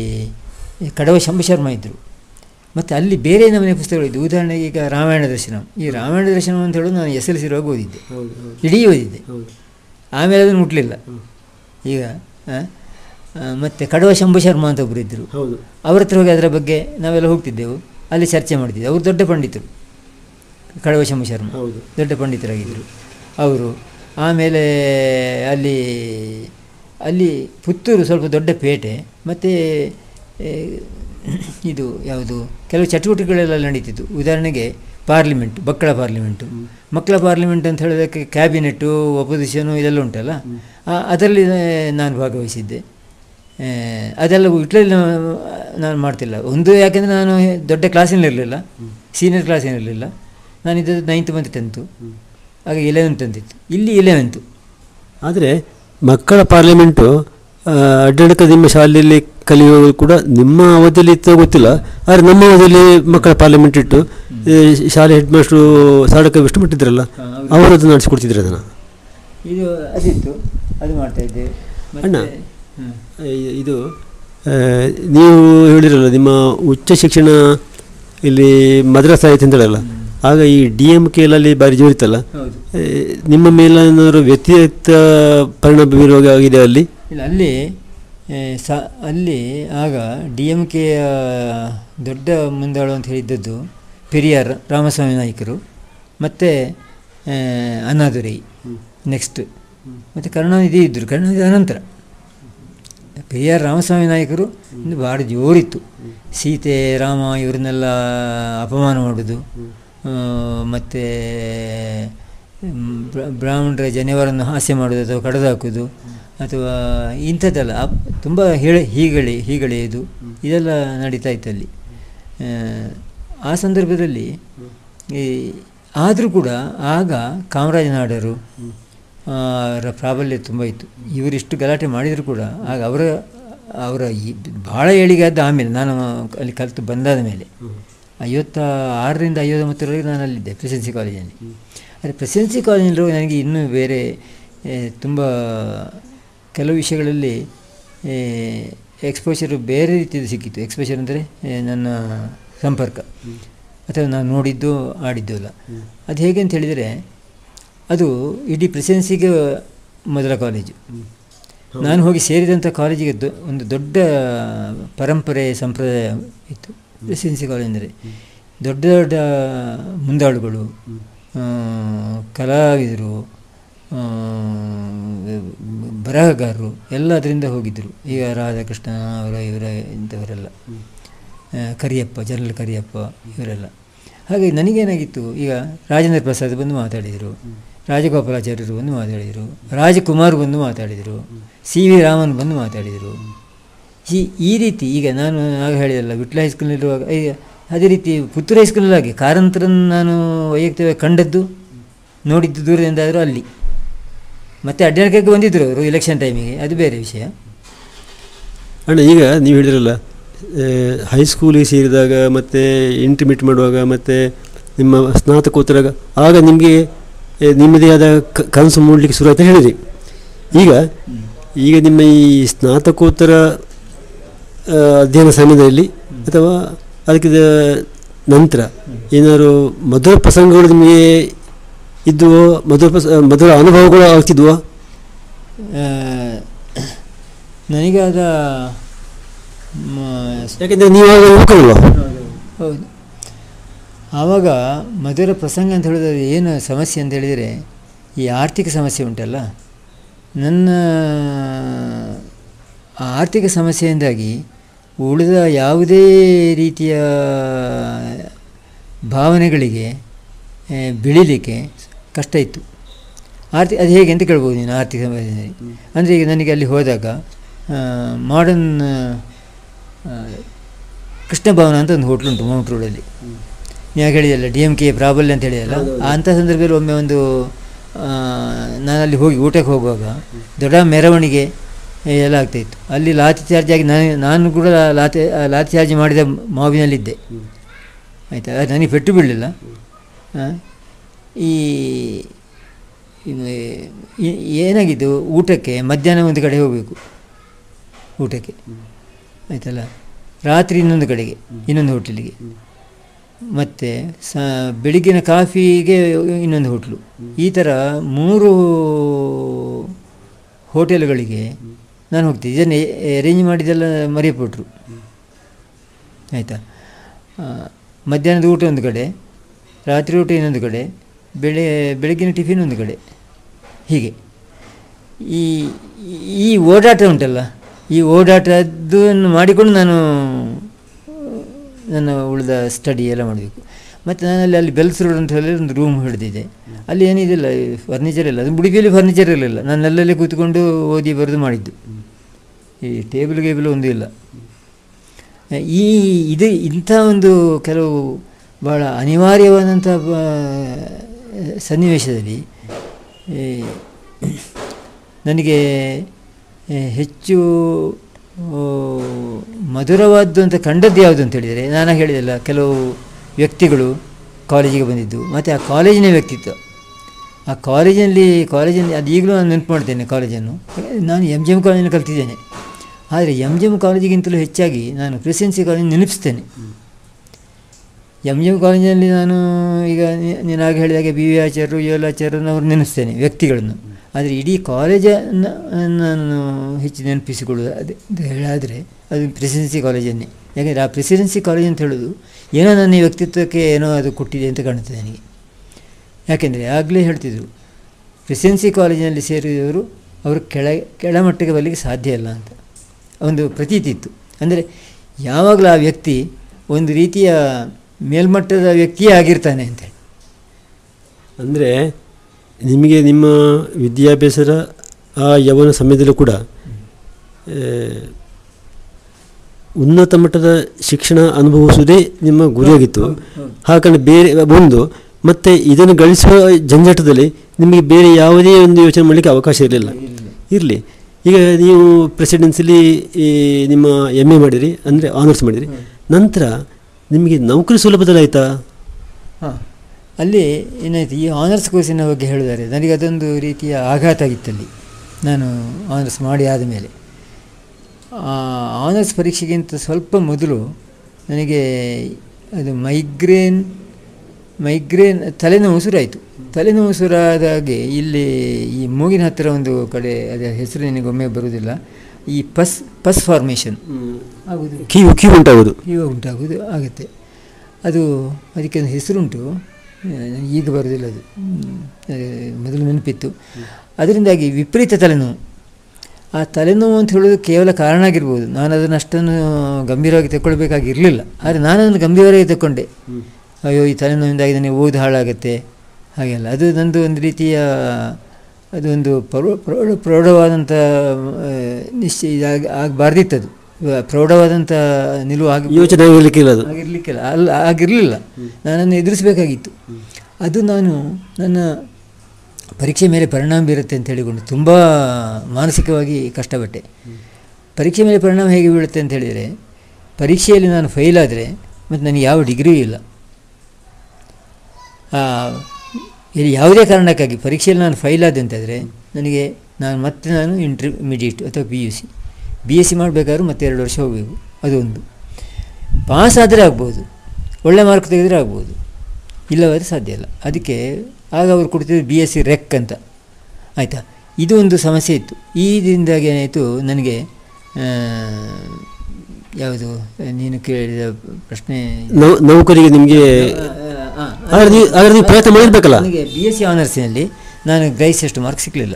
ಕಡವ ಶಂಭು ಇದ್ದರು ಮತ್ತು ಅಲ್ಲಿ ಬೇರೆ ನಮೂನೆ ಪುಸ್ತಕಗಳಿದ್ದು ಉದಾಹರಣೆಗೆ ಈಗ ರಾಮಾಯಣ ದರ್ಶನ ಈ ರಾಮಾಯಣ ದರ್ಶನ ಅಂತ ಹೇಳೋದು ನಾನು ಎಸ್ ಎಲ್ ಸಿ ಇರುವಾಗ ಓದಿದ್ದೆ ಹೌದು ಹೌದು ಇಡೀ ಓದಿದ್ದೆ ಹೌದು ಆಮೇಲೆ ಅದನ್ನು ಮುಟ್ಲಿಲ್ಲ ಈಗ ಆ, ಆ, ಮತ್ತು ಕಡವ ಶಂಭು ಶರ್ಮಾ ಅಂತ ಒಬ್ಬರು ಇದ್ದರು ಹೌದು ಅವ್ರ ಹತ್ರ ಹೋಗಿ ಅದರ ಬಗ್ಗೆ ನಾವೆಲ್ಲ ಹೋಗ್ತಿದ್ದೆವು ಅಲ್ಲಿ ಚರ್ಚೆ ಮಾಡ್ತಿದ್ದೆವು ಅವರು ದೊಡ್ಡ ಪಂಡಿತರು ಕಡವ ಶಂಭು ಶರ್ಮಾ ಹೌದು ದೊಡ್ಡ ಪಂಡಿತರಾಗಿದ್ದರು ಅವರು ಆಮೇಲೆ ಅಲ್ಲಿ ಅಲ್ಲಿ ಪುತ್ತೂರು ಸ್ವಲ್ಪ ದೊಡ್ಡ ಪೇಟೆ ಮತ್ತು ಇದು ಯಾವುದು ಕೆಲವು ಚಟುವಟಿಕೆಗಳೆಲ್ಲ ನಡೀತಿತ್ತು ಉದಾಹರಣೆಗೆ ಪಾರ್ಲಿಮೆಂಟ್ ಮಕ್ಕಳ ಪಾರ್ಲಿಮೆಂಟು ಮಕ್ಕಳ ಪಾರ್ಲಿಮೆಂಟ್ ಅಂತ ಹೇಳೋದಕ್ಕೆ ಕ್ಯಾಬಿನೆಟ್ಟು ಒಪೋಸಿಷನು ಇದೆಲ್ಲ ಉಂಟಲ್ಲ ಆ- ಅದರಲ್ಲಿ ನಾನು ಭಾಗವಹಿಸಿದ್ದೆ ಆ, ಅದೆಲ್ಲ ಇಟ್ಲಲ್ಲಿ ನಾನು- ನಾನು ಮಾಡ್ತಿಲ್ಲ ಒಂದು ಯಾಕೆಂದರೆ ನಾನು ದೊಡ್ಡ ಕ್ಲಾಸಿನಲ್ಲಿರಲಿಲ್ಲ ಸೀನಿಯರ್ ಕ್ಲಾಸಿನಲ್ಲಿರಲಿಲ್ಲ ನಾನು ಇದ್ದದ್ದು ನೈನ್ತ್ ಮತ್ತು ಟೆಂತು ಆಗ ಇಲೆವೆಂತ್ ಅಂತಿತ್ತು ಇಲ್ಲಿ ಇಲೆವೆಂತು ಆದರೆ ಮಕ್ಕಳ ಪಾರ್ಲಿಮೆಂಟು ಆ, ಅಡ್ಡಡಕ ನಿಮ್ಮ ಶಾಲೆಯಲ್ಲಿ ಕಲಿಯುವವರು ಕೂಡ ನಿಮ್ಮ ಅವಧಿಯಲ್ಲಿ ಇತ್ತು ಗೊತ್ತಿಲ್ಲ ಆದರೆ ನಮ್ಮ ಅವಧಿಯಲ್ಲಿ ಮಕ್ಕಳ ಪಾರ್ಲಿಮೆಂಟ್ ಇಟ್ಟು ಈ ಶಾಲೆ ಹೆಡ್ ಮಾಸ್ಟ್ರು ಸಾಡಕ ವಿಷ್ಣು ಮಟ್ಟಿದ್ರಲ್ಲ ಹಾ, ಹೌದು. ಅವರು ಅದನ್ನು ನಡೆಸಿಕೊಡ್ತಿದ್ರು ಅದನ್ನು ಇದು ಅದಿತ್ತು ಅದು ಮಾಡ್ತಾ ಇದ್ದೆ ಅಣ್ಣ. ಮತ್ತೆ ಹ್ಮ್. ಈ- ಇದು ಆ, ನೀವು ಹೇಳಿರಲ್ಲ ನಿಮ್ಮ ಉಚ್ಚ ಶಿಕ್ಷಣ ಇಲ್ಲಿ ಮದ್ರಾಸ್ ಆಯ್ತು ಅಂತೇಳಲ್ಲ ಆಗ ಈ ಡಿ ಎಮ್ ಕೆ ಅಲ್ಲಿ ಭಾರಿ ಜೋರಿತ್ತಲ್ಲ ಹೌದು ಆ, ನಿಮ್ಮ ಮೇಲೆ ಏನಾದ್ರು ವ್ಯತಿರಿಕ್ತ ಪರಿಣಾಮ ಬೀರುವಾಗ ಆಗಿದೆ ಅಲ್ಲಿ ಇಲ್ಲ ಅಲ್ಲಿ ಏ, ಸ ಅಲ್ಲಿ ಆಗ ಡಿ ಎಮ್ ಕೆಯ ದೊಡ್ಡ ಮುಂದಾಳು ಅಂತ ಹೇಳಿದ್ದದ್ದು ಪೆರಿಯಾರ್ ರಾಮಸ್ವಾಮಿ ನಾಯ್ಕರು ಮತ್ತು ಅಣ್ಣಾದುರೈ ನೆಕ್ಸ್ಟ್ ಮತ್ತು ಕರುಣಾನಿಧಿ ಇದ್ದರು ಕರುಣಾನಿಧಿ ಅನಂತರ ಪೆರಿಯಾರ್ ರಾಮಸ್ವಾಮಿ ನಾಯಕರು ಇನ್ನು ಭಾಳ ಜೋರಿತ್ತು ಸೀತೆ ರಾಮ ಇವರನ್ನೆಲ್ಲ ಅಪಮಾನ ಮಾಡೋದು ಮತ್ತು ಬ್ರಾಹ್ಮಣರ ಜನವರನ್ನು ಹಾಸ್ಯ ಮಾಡೋದು ಅಥವಾ ಕಡಿದು ಹಾಕೋದು ಅಥವಾ ಇಂಥದ್ದೆಲ್ಲ ಅಪ್- ತುಂಬ ಹೇಳಿ ಹೀಗಳಿ ಹೀಗಳೆಯೋದು ಇದೆಲ್ಲ ನಡೀತಾ ಇತ್ತು ಅಲ್ಲಿ ಆ, ಆ ಸಂದರ್ಭದಲ್ಲಿ ಈ ಆದರೂ ಕೂಡ ಆಗ ಕಾಮರಾಜ ನಾಡರು ಆ, ರ ಪ್ರಾಬಲ್ಯ ತುಂಬ ಇತ್ತು ಇವರಿಷ್ಟು ಗಲಾಟೆ ಮಾಡಿದರೂ ಕೂಡ ಆಗ ಅವರ ಅವರ ಈ ಭಾಳ ಏಳಿಗೆ ಆದ ಆಮೇಲೆ ನಾನು ಅಲ್ಲಿ ಕಲಿತು ಬಂದಾದ ಮೇಲೆ ಐವತ್ತ ಆರರಿಂದ ಐವತ್ತೊಂಬತ್ತರವರೆಗೆ ನಾನು ಅಲ್ಲಿದ್ದೆ ಪ್ರೆಸಿಡೆನ್ಸಿ ಕಾಲೇಜಲ್ಲಿ ಆದರೆ ಪ್ರೆಸಿಡೆನ್ಸಿ ಕಾಲೇಜಿನಲ್ಲಿರುವಾಗ ನನಗೆ ಇನ್ನೂ ಬೇರೆ ಏ, ತುಂಬ ಕೆಲವು ವಿಷಯಗಳಲ್ಲಿ ಎಕ್ಸ್ಪೋಷರು ಬೇರೆ ರೀತಿಯದು ಸಿಕ್ಕಿತ್ತು ಎಕ್ಸ್ಪೋಷರ್ ಅಂದರೆ ನನ್ನ ಸಂಪರ್ಕ ಅಥವಾ ನಾನು ನೋಡಿದ್ದು ಆಡಿದ್ದು ಅಲ್ಲ ಅದು ಹೇಗೆ ಅಂತ ಹೇಳಿದರೆ ಅದು ಇಡೀ ಪ್ರೆಸಿಡೆನ್ಸಿಗೆ ಮೊದಲ ಕಾಲೇಜು ನಾನು ಹೋಗಿ ಸೇರಿದಂಥ ಕಾಲೇಜಿಗೆ ದೊ ಒಂದು ದೊಡ್ಡ ಪರಂಪರೆ ಸಂಪ್ರದಾಯ ಇತ್ತು ಪ್ರೆಸಿಡೆನ್ಸಿ ಕಾಲೇಜ್ ಅಂದರೆ ದೊಡ್ಡ ದೊಡ್ಡ ಮುಂದಾಳುಗಳು ಆ, ಕಲಾವಿದರು ಆ, ಬರಹಗಾರರು ಎಲ್ಲ ಅದರಿಂದ ಹೋಗಿದ್ದರು ಈಗ ರಾಧಾಕೃಷ್ಣ ಅವರ ಇವರ ಇಂಥವರೆಲ್ಲ ಆ, ಕರಿಯಪ್ಪ ಜನರಲ್ ಕರಿಯಪ್ಪ ಇವರೆಲ್ಲ ಹಾಗೆ ನನಗೇನಾಗಿತ್ತು ಈಗ ರಾಜೇಂದ್ರ ಪ್ರಸಾದ್ ಬಂದು ಮಾತಾಡಿದರು ರಾಜಗೋಪಾಲಾಚಾರ್ಯರು ಬಂದು ಮಾತಾಡಿದರು ರಾಜಕುಮಾರ್ ಬಂದು ಮಾತಾಡಿದರು ಸಿ ವಿ ರಾಮನ್ ಬಂದು ಮಾತಾಡಿದರು ಈ ಈ ರೀತಿ ಈಗ ನಾನು ಆಗ ಹೇಳಿದಲ್ಲ ವಿಟ್ಲ ಹೈಸ್ಕೂಲ್ನಲ್ಲಿರುವಾಗ ಈಗ ಅದೇ ರೀತಿ ಪುತ್ತೂರು ಹೈಸ್ಕೂಲಲ್ಲಿ ಹಾಗೆ ಕಾರಂತರನ್ನು ನಾನು ವೈಯಕ್ತಿಕವಾಗಿ ಕಂಡದ್ದು ನೋಡಿದ್ದು ದೂರದಿಂದ ಆದರೂ ಅಲ್ಲಿ ಮತ್ತು ಅಡ್ಡಾಡಕ್ಕೆ ಬಂದಿದ್ದರು ಅವರು ಇಲೆಕ್ಷನ್ ಟೈಮಿಗೆ ಅದು ಬೇರೆ ವಿಷಯ ಅಣ್ಣ ಈಗ ನೀವು ಹೇಳಿದ್ರಲ್ಲ ಹೈಸ್ಕೂಲಿಗೆ ಸೇರಿದಾಗ ಮತ್ತು ಇಂಟಿಮೇಟ್ ಮಾಡುವಾಗ ಮತ್ತು ನಿಮ್ಮ ಸ್ನಾತಕೋತ್ತರಾಗ ಆಗ ನಿಮಗೆ ಏ, ನಿಮ್ಮದೇ ಆದ ಕ- ಕನಸು ಮೂಡಲಿಕ್ಕೆ ಶುರು ಅಂತ ಹೇಳಿರಿ ಈಗ ಈಗ ನಿಮ್ಮ ಈ ಸ್ನಾತಕೋತ್ತರ ಆ, ಅಧ್ಯಯನ ಸಮಯದಲ್ಲಿ ಅಥವಾ ಅದಕ್ಕೆ ನಂತರ ಏನಾದ್ರು ಮಧುರ ಪ್ರಸಂಗಗಳು ನಿಮಗೆ ಇದ್ದುವೋ ಮಧುರ ಪ್ರಸ ಮಧುರ ಅನುಭವಗಳು ಆಗ್ತಿದ್ವೋ ಆ, ನನಗಾದ ಮ, ಯಾಕೆಂದರೆ ನೀವು ಆಗ ಯುವಕರಲ್ವಾ ಹೌದು ಆವಾಗ ಮಧುರ ಪ್ರಸಂಗ ಅಂತ ಹೇಳಿದ್ರೆ ಏನು ಸಮಸ್ಯೆ ಅಂತ ಹೇಳಿದರೆ ಈ ಆರ್ಥಿಕ ಸಮಸ್ಯೆ ಉಂಟಲ್ಲ ನನ್ನ ಆ ಆರ್ಥಿಕ ಸಮಸ್ಯೆಯಿಂದಾಗಿ ಉಳಿದ ಯಾವುದೇ ರೀತಿಯ ಭಾವನೆಗಳಿಗೆ ಆ, ಬೆಳೀಲಿಕ್ಕೆ ಕಷ್ಟ ಇತ್ತು ಆರ್ಥಿಕ ಅದು ಹೇಗೆ ಅಂತ ಕೇಳ್ಬೋದು ನೀನು ಆರ್ಥಿಕ ಸಮಸ್ಯೆ ಅಂದರೆ ಈಗ ನನಗೆ ಅಲ್ಲಿ ಹೋದಾಗ ಮಾಡರ್ನ್ ಕೃಷ್ಣ ಭವನ ಅಂತ ಒಂದು ಹೋಟ್ಲ್ ಉಂಟು ಮೌಂಟ್ ರೋಡಲ್ಲಿ ನೀವು ಹೇಳಿದಲ್ಲ ಡಿ ಎಮ್ ಕೆ ಪ್ರಾಬಲ್ಯ ಅಂತ ಹೇಳಿದಲ್ಲ ಅಂಥ ಸಂದರ್ಭದಲ್ಲಿ ಒಮ್ಮೆ ಒಂದು ಆ, ನಾನು ಅಲ್ಲಿ ಹೋಗಿ ಊಟಕ್ಕೆ ಹೋಗುವಾಗ ದೊಡ್ಡ ಮೆರವಣಿಗೆ ಎಲ್ಲ ಆಗ್ತಾಯಿತ್ತು ಅಲ್ಲಿ ಲಾತಿ ಚಾರ್ಜ್ ಆಗಿ ನಾನು ನಾನು ಕೂಡ ಲಾತಿ ಲಾತಿ ಚಾರ್ಜ್ ಮಾಡಿದ ಮಾವಿನಲ್ಲಿದ್ದೆ ಆಯಿತಾ ಅದು ನನಗೆ ಪೆಟ್ಟು ಬೀಳಲಿಲ್ಲ ಆ, ಈ ಈ- ಈ- ಏನಾಗಿದ್ದು ಊಟಕ್ಕೆ ಮಧ್ಯಾಹ್ನ ಒಂದು ಕಡೆ ಹೋಗಬೇಕು ಊಟಕ್ಕೆ ಆಯ್ತಲ್ಲ ರಾತ್ರಿ ಇನ್ನೊಂದು ಕಡೆಗೆ ಇನ್ನೊಂದು ಹೋಟೆಲಿಗೆ ಮತ್ತು ಸ ಬೆಳಿಗ್ಗಿನ ಕಾಫಿಗೆ ಇನ್ನೊಂದು ಹೋಟ್ಲು ಈ ಥರ ಮೂರು ಹೋಟೆಲ್ಗಳಿಗೆ ನಾನು ಹೋಗ್ತಿದ್ದೆ ಇದನ್ನು ಅರೇಂಜ್ ಮಾಡಿದೆಲ್ಲ ಮರೆಯಪಟ್ಟರು ಆಯಿತಾ ಮಧ್ಯಾಹ್ನದ ಊಟ ಒಂದು ಕಡೆ ರಾತ್ರಿ ಊಟ ಇನ್ನೊಂದು ಕಡೆ ಬೆಳೆ ಬೆಳಗ್ಗಿನ ಟಿಫಿನ್ ಒಂದು ಕಡೆ ಹೀಗೆ ಈ ಈ ಓಡಾಟ ಉಂಟಲ್ಲ ಈ ಓಡಾಟದ್ದನ್ನು ಮಾಡಿಕೊಂಡು ನಾನು ನನ್ನ ಉಳಿದ ಸ್ಟಡಿ ಎಲ್ಲ ಮಾಡಬೇಕು ಮತ್ತು ನಾನಲ್ಲಿ ಅಲ್ಲಿ ಬೆಲ್ಸ್ ರೋಡ್ ಅಂತ ಹೇಳಿ ಒಂದು ರೂಮ್ ಹಿಡಿದಿದೆ ಅಲ್ಲಿ ಏನಿದಿಲ್ಲ ಫರ್ನಿಚರ್ ಇಲ್ಲ ಅದು ಉಡುಪಿಯಲ್ಲಿ ಫರ್ನಿಚರ್ ಇರಲಿಲ್ಲ ನಾನು ಅಲ್ಲಲ್ಲೇ ಕೂತ್ಕೊಂಡು ಓದಿ ಬರೆದು ಮಾಡಿದ್ದು ಈ ಟೇಬಲ್ ಗೇಬಲ್ ಒಂದೂ ಇಲ್ಲ ಈ ಇದು ಇಂಥ ಒಂದು ಕೆಲವು ಭಾಳ ಅನಿವಾರ್ಯವಾದಂಥ ಬ- ಸನ್ನಿವೇಶದಲ್ಲಿ ಈ, ನನಗೆ ಏ, ಹೆಚ್ಚು ಆ, ಮಧುರವಾದ್ದು ಅಂತ ಕಂಡದ್ದು ಯಾವುದು ಅಂತ ಹೇಳಿದರೆ ನಾನು ಹೇಳಿದಲ್ಲ ಕೆಲವು ವ್ಯಕ್ತಿಗಳು ಕಾಲೇಜಿಗೆ ಬಂದಿದ್ದು ಮತ್ತು ಆ ಕಾಲೇಜಿನ ವ್ಯಕ್ತಿತ್ವ ಆ ಕಾಲೇಜಿನಲ್ಲಿ ಕಾಲೇಜಿನಲ್ಲಿ ಅದು ಈಗಲೂ ನಾನು ನೆನಪು ಮಾಡ್ತೇನೆ ಕಾಲೇಜನ್ನು ನಾನು ಎಮ್ ಜಿ ಎಮ್ ಕಾಲೇಜನ್ನು ಕಲ್ತಿದ್ದೇನೆ ಆದರೆ ಎಮ್ ಜಿ ಎಮ್ ಕಾಲೇಜಿಗಿಂತಲೂ ಹೆಚ್ಚಾಗಿ ನಾನು ಪ್ರೆಸಿಡೆನ್ಸಿ ಕಾಲೇಜ್ ನೆನಪಿಸ್ತೇನೆ ಎಮ್ ಜಿ ಎಮ್ ಕಾಲೇಜಿನಲ್ಲಿ ನಾನು ಈಗ ನೀ- ನೀನು ಆಗ ಹೇಳಿದಾಗೆ ಬಿ ವಿ ಆಚಾರ್ಯರು ಯು ಎಲ್ ಆಚಾರ್ಯರನ್ನು ಅವ್ರು ನೆನೆಸ್ತೇನೆ ವ್ಯಕ್ತಿಗಳನ್ನು ಆದರೆ ಇಡೀ ಕಾಲೇಜನ್ನು ನಾನು ಹೆಚ್ಚು ನೆನಪಿಸಿಕೊಳ್ಳೋದು ಅದೇ ಅಂತ ಹೇಳಾದರೆ ಅದು ಪ್ರೆಸಿಡೆನ್ಸಿ ಕಾಲೇಜನ್ನೇ ಯಾಕೆಂದರೆ ಆ ಪ್ರೆಸಿಡೆನ್ಸಿ ಕಾಲೇಜ್ ಅಂತ ಹೇಳೋದು ಏನೋ ನನ್ನ ಈ ವ್ಯಕ್ತಿತ್ವಕ್ಕೆ ಏನೋ ಅದು ಕೊಟ್ಟಿದೆ ಅಂತ ಕಾಣುತ್ತೆ ನನಗೆ ಯಾಕೆಂದರೆ ಆಗಲೇ ಹೇಳ್ತಿದ್ರು ಪ್ರೆಸಿಡೆನ್ಸಿ ಕಾಲೇಜಿನಲ್ಲಿ ಸೇರಿದವರು ಅವರು ಕೆಳ ಕೆಳಮಟ್ಟಕ್ಕೆ ಬರಲಿಕ್ಕೆ ಸಾಧ್ಯ ಇಲ್ಲ ಅಂತ ಒಂದು ಪ್ರತೀತಿ ಇತ್ತು ಅಂದರೆ ಯಾವಾಗಲೂ ಆ ವ್ಯಕ್ತಿ ಒಂದು ರೀತಿಯ ಮೇಲ್ಮಟ್ಟದ ವ್ಯಕ್ತಿಯೇ ಆಗಿರ್ತಾನೆ ಅಂತೇಳಿ ಅಂದರೆ ನಿಮಗೆ ನಿಮ್ಮ ವಿದ್ಯಾಭ್ಯಾಸದ ಆ ಯವನ ಸಮಯದಲ್ಲೂ ಕೂಡ ಆ, ಉನ್ನತ ಮಟ್ಟದ ಶಿಕ್ಷಣ ಅನುಭವಿಸುವುದೇ ನಿಮ್ಮ ಗುರಿಯಾಗಿತ್ತು ಹಾಗಾಗಿ ಬೇರೆ ಒಂದು ಮತ್ತು ಇದನ್ನು ಗಳಿಸುವ ಜಂಜಾಟದಲ್ಲಿ ನಿಮಗೆ ಬೇರೆ ಯಾವುದೇ ಒಂದು ಯೋಚನೆ ಮಾಡಲಿಕ್ಕೆ ಅವಕಾಶ ಇರಲಿಲ್ಲ ಇರಲಿ ಈಗ ನೀವು ಪ್ರೆಸಿಡೆನ್ಸಿಲಿ ಈ ನಿಮ್ಮ ಎಮ್ ಎ ಮಾಡಿರಿ ಅಂದರೆ ಆನರ್ಸ್ ಮಾಡಿರಿ ನಂತರ ನಿಮಗೆ ನೌಕರಿ ಸುಲಭದಲ್ಲಾಯ್ತಾ ಹಾಂ ಅಲ್ಲಿ ಏನಾಯಿತು ಈ ಆನರ್ಸ್ ಕೋರ್ಸಿನ ಬಗ್ಗೆ ಹೇಳಿದ್ದಾರೆ ನನಗೆ ಅದೊಂದು ರೀತಿಯ ಆಘಾತ ಆಗಿತ್ತಲ್ಲಿ ನಾನು ಆನರ್ಸ್ ಮಾಡಿ ಆದಮೇಲೆ ಆನರ್ಸ್ ಪರೀಕ್ಷೆಗಿಂತ ಸ್ವಲ್ಪ ಮೊದಲು ನನಗೆ ಅದು ಮೈಗ್ರೇನ್ ಮೈಗ್ರೇನ್ ತಲೆನೋವು ಶುರುವಾಯಿತು ತಲೆನೋವು ಶುರುವಾದಾಗೆ ಇಲ್ಲಿ ಈ ಮೂಗಿನ ಹತ್ತಿರ ಒಂದು ಕಡೆ ಅದರ ಹೆಸರು ನನಗೆ ಒಮ್ಮೆ ಬರುವುದಿಲ್ಲ ಈ ಪಸ್ ಪಸ್ ಫಾರ್ಮೇಷನ್ ಆಗುವುದು ಕೀವು ಕೀವು ಉಂಟಾಗೋದು ಇವಾಗ ಉಂಟಾಗುವುದು ಆಗುತ್ತೆ ಅದು ಅದಕ್ಕೆ ಒಂದು ಹೆಸರುಂಟು ಆ, ಈಗ ಬರೋದಿಲ್ಲ ಅದು ಹ್ಮ್, ಆ, ಮೊದಲು ನೆನಪಿತ್ತು ಅದರಿಂದಾಗಿ ವಿಪರೀತ ತಲೆನೋವು ಆ ತಲೆನೋವು ಅಂತ ಹೇಳೋದು ಕೇವಲ ಕಾರಣ ಆಗಿರ್ಬೋದು ನಾನು ಅದನ್ನು ಅಷ್ಟನ್ನು ಗಂಭೀರವಾಗಿ ತಗೊಳ್ಬೇಕಾಗಿರಲಿಲ್ಲ ಆದರೆ ನಾನು ಅದನ್ನು ಗಂಭೀರವಾಗಿ ತಗೊಂಡೆ ಅಯ್ಯೋ ಈ ತಲೆನೋವಿಂದಾಗಿ ನನಗೆ ಓದು ಹಾಳಾಗುತ್ತೆ ಹಾಗೆಲ್ಲ ಅದು ನಂದು ಒಂದು ರೀತಿಯ ಅದು ಒಂದು ಪ್ರೌಢ ಪ್ರೌಢ ಪ್ರೌಢವಾದಂಥ ಆ, ನಿಶ್ಚಯ ಇದಾಗಿ ಆಗಬಾರ್ದಿತ್ತು ಅದು ಇವ- ಪ್ರೌಢವಾದಂಥ ನಿಲುವು ಆಗಿ ಯೋಚನೆ ಆಗಿರಲಿಕ್ಕಿಲ್ಲ ಅದು ಆಗಿರ್ಲಿಕ್ಕಿಲ್ಲ ಅಲ್ಲ ಆಗಿರಲಿಲ್ಲ ನಾನನ್ನು ಎದುರಿಸಬೇಕಾಗಿತ್ತು ಅದು ನಾನು ನನ್ನ ಪರೀಕ್ಷೆ ಮೇಲೆ ಪರಿಣಾಮ ಬೀರುತ್ತೆ ಅಂತ ಹೇಳಿಕೊಂಡು ತುಂಬ ಮಾನಸಿಕವಾಗಿ ಕಷ್ಟಪಟ್ಟೆ ಪರೀಕ್ಷೆ ಮೇಲೆ ಪರಿಣಾಮ ಹೇಗೆ ಬೀಳುತ್ತೆ ಅಂತ ಹೇಳಿದರೆ ಪರೀಕ್ಷೆಯಲ್ಲಿ ನಾನು ಫೇಲ್ ಆದರೆ ಮತ್ತು ನನಗೆ ಯಾವ ಡಿಗ್ರಿಯೂ ಇಲ್ಲ ಆ, ಇಲ್ಲಿ ಯಾವುದೇ ಕಾರಣಕ್ಕಾಗಿ ಪರೀಕ್ಷೆಯಲ್ಲಿ ನಾನು ಫೈಲ್ ಆದೆ ಅಂತಂದರೆ ನನಗೆ ನಾನು ಮತ್ತೆ ನಾನು ಇಂಟರ್ಮಿಡಿಯೇಟ್ ಅಥವಾ P U C B S C ಮಾಡಬೇಕಾದ್ರೂ ಮತ್ತೆ ಎರಡು ವರ್ಷ ಹೋಗಬೇಕು ಅದೊಂದು ಪಾಸ್ ಆದರೆ ಆಗ್ಬೋದು ಒಳ್ಳೆ ಮಾರ್ಕ್ ತೆಗೆದರೆ ಆಗ್ಬೋದು ಇಲ್ಲವಾದರೆ ಸಾಧ್ಯ ಇಲ್ಲ ಅದಕ್ಕೆ ಆಗ ಅವರು ಕೊಡ್ತಿದ್ದು ಬಿ ಎಸ್ ಸಿ ರೆಕ್ ಅಂತ ಆಯಿತಾ ಇದು ಒಂದು ಸಮಸ್ಯೆ ಇತ್ತು ಈ ಇದರಿಂದಾಗಿ ಏನಾಯಿತು ನನಗೆ ಆ, ಯಾವುದು ನೀನು ಕೇಳಿದ ಪ್ರಶ್ನೆ ನೌ- ನೌಕರಿಗೆ ನಿಮಗೆ ಹಾಗಾದ್ರೆ ನೀವು ಹಾಗಾದ್ರೆ ನೀವು ಪ್ರಯತ್ನ ಮಾಡಿರ್ಬೇಕಲ್ಲ ನನಗೆ ಬಿ ಎಸ್ ಸಿ ಆನರ್ಸಿನಲ್ಲಿ ನಾನು ಗ್ರಹಿಸಿದಷ್ಟು ಮಾರ್ಕ್ ಸಿಗಲಿಲ್ಲ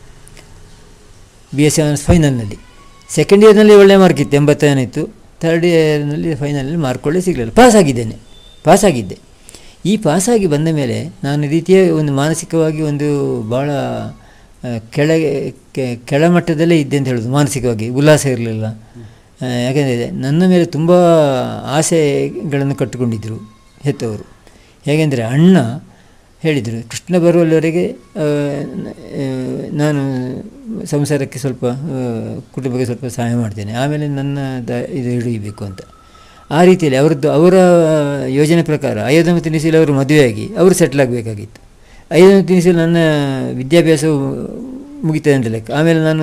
ಬಿ ಎಸ್ ಸಿ ಆನರ್ಸ್ ಫೈನಲ್ನಲ್ಲಿ ಸೆಕೆಂಡ್ ಇಯರ್ನಲ್ಲಿ ಒಳ್ಳೆ ಮಾರ್ಕ್ ಇತ್ತು ಎಂಬತ್ತೇನೋ ಇತ್ತು ಥರ್ಡ್ ಇಯರ್ನಲ್ಲಿ ಫೈನಲಲ್ಲಿ ಮಾರ್ಕ್ ಒಳ್ಳೆ ಸಿಗಲಿಲ್ಲ ಪಾಸ್ ಆಗಿದ್ದೇನೆ ಪಾಸ್ ಆಗಿದ್ದೆ ಈ ಪಾಸಾಗಿ ಬಂದ ಮೇಲೆ ನಾನು ರೀತಿಯ ಒಂದು ಮಾನಸಿಕವಾಗಿ ಒಂದು ಭಾಳ ಆ, ಕೆಳಗೆ ಕೆ- ಕೆಳಮಟ್ಟದಲ್ಲೇ ಇದ್ದೆ ಅಂತ ಹೇಳೋದು ಮಾನಸಿಕವಾಗಿ ಉಲ್ಲಾಸ ಇರಲಿಲ್ಲ ಯಾಕೆಂದರೆ ನನ್ನ ಮೇಲೆ ತುಂಬ ಆಸೆಗಳನ್ನು ಕಟ್ಟಿಕೊಂಡಿದ್ದರು ಹೆತ್ತವರು ಹೇಗೆಂದರೆ ಅಣ್ಣ ಹೇಳಿದರು ಕೃಷ್ಣ ಬರುವಲ್ಲಿವರೆಗೆ ಆ, ಆ, ನಾನು ಸಂಸಾರಕ್ಕೆ ಸ್ವಲ್ಪ ಆ, ಕುಟುಂಬಕ್ಕೆ ಸ್ವಲ್ಪ ಸಹಾಯ ಮಾಡ್ತೇನೆ ಆಮೇಲೆ ನನ್ನ ದ ಇದು ಹಿಡಿಯಬೇಕು ಅಂತ ಆ ರೀತಿಯಲ್ಲಿ ಅವರದ್ದು ಅವರ ಯೋಜನೆ ಪ್ರಕಾರ ಐವತ್ತೊಂಬತ್ತು ನಿಮಿಷದಲ್ಲಿ ಅವರು ಮದುವೆಯಾಗಿ ಅವರು ಸೆಟ್ಲ್ ಆಗಬೇಕಾಗಿತ್ತು ಐವತ್ತೊಂಬತ್ತು ನಿಮಿಷದಲ್ಲಿ ನನ್ನ ವಿದ್ಯಾಭ್ಯಾಸವು ಮುಗಿತದೆ ಅಂತ ಲೆಕ್ಕ ಆಮೇಲೆ ನಾನು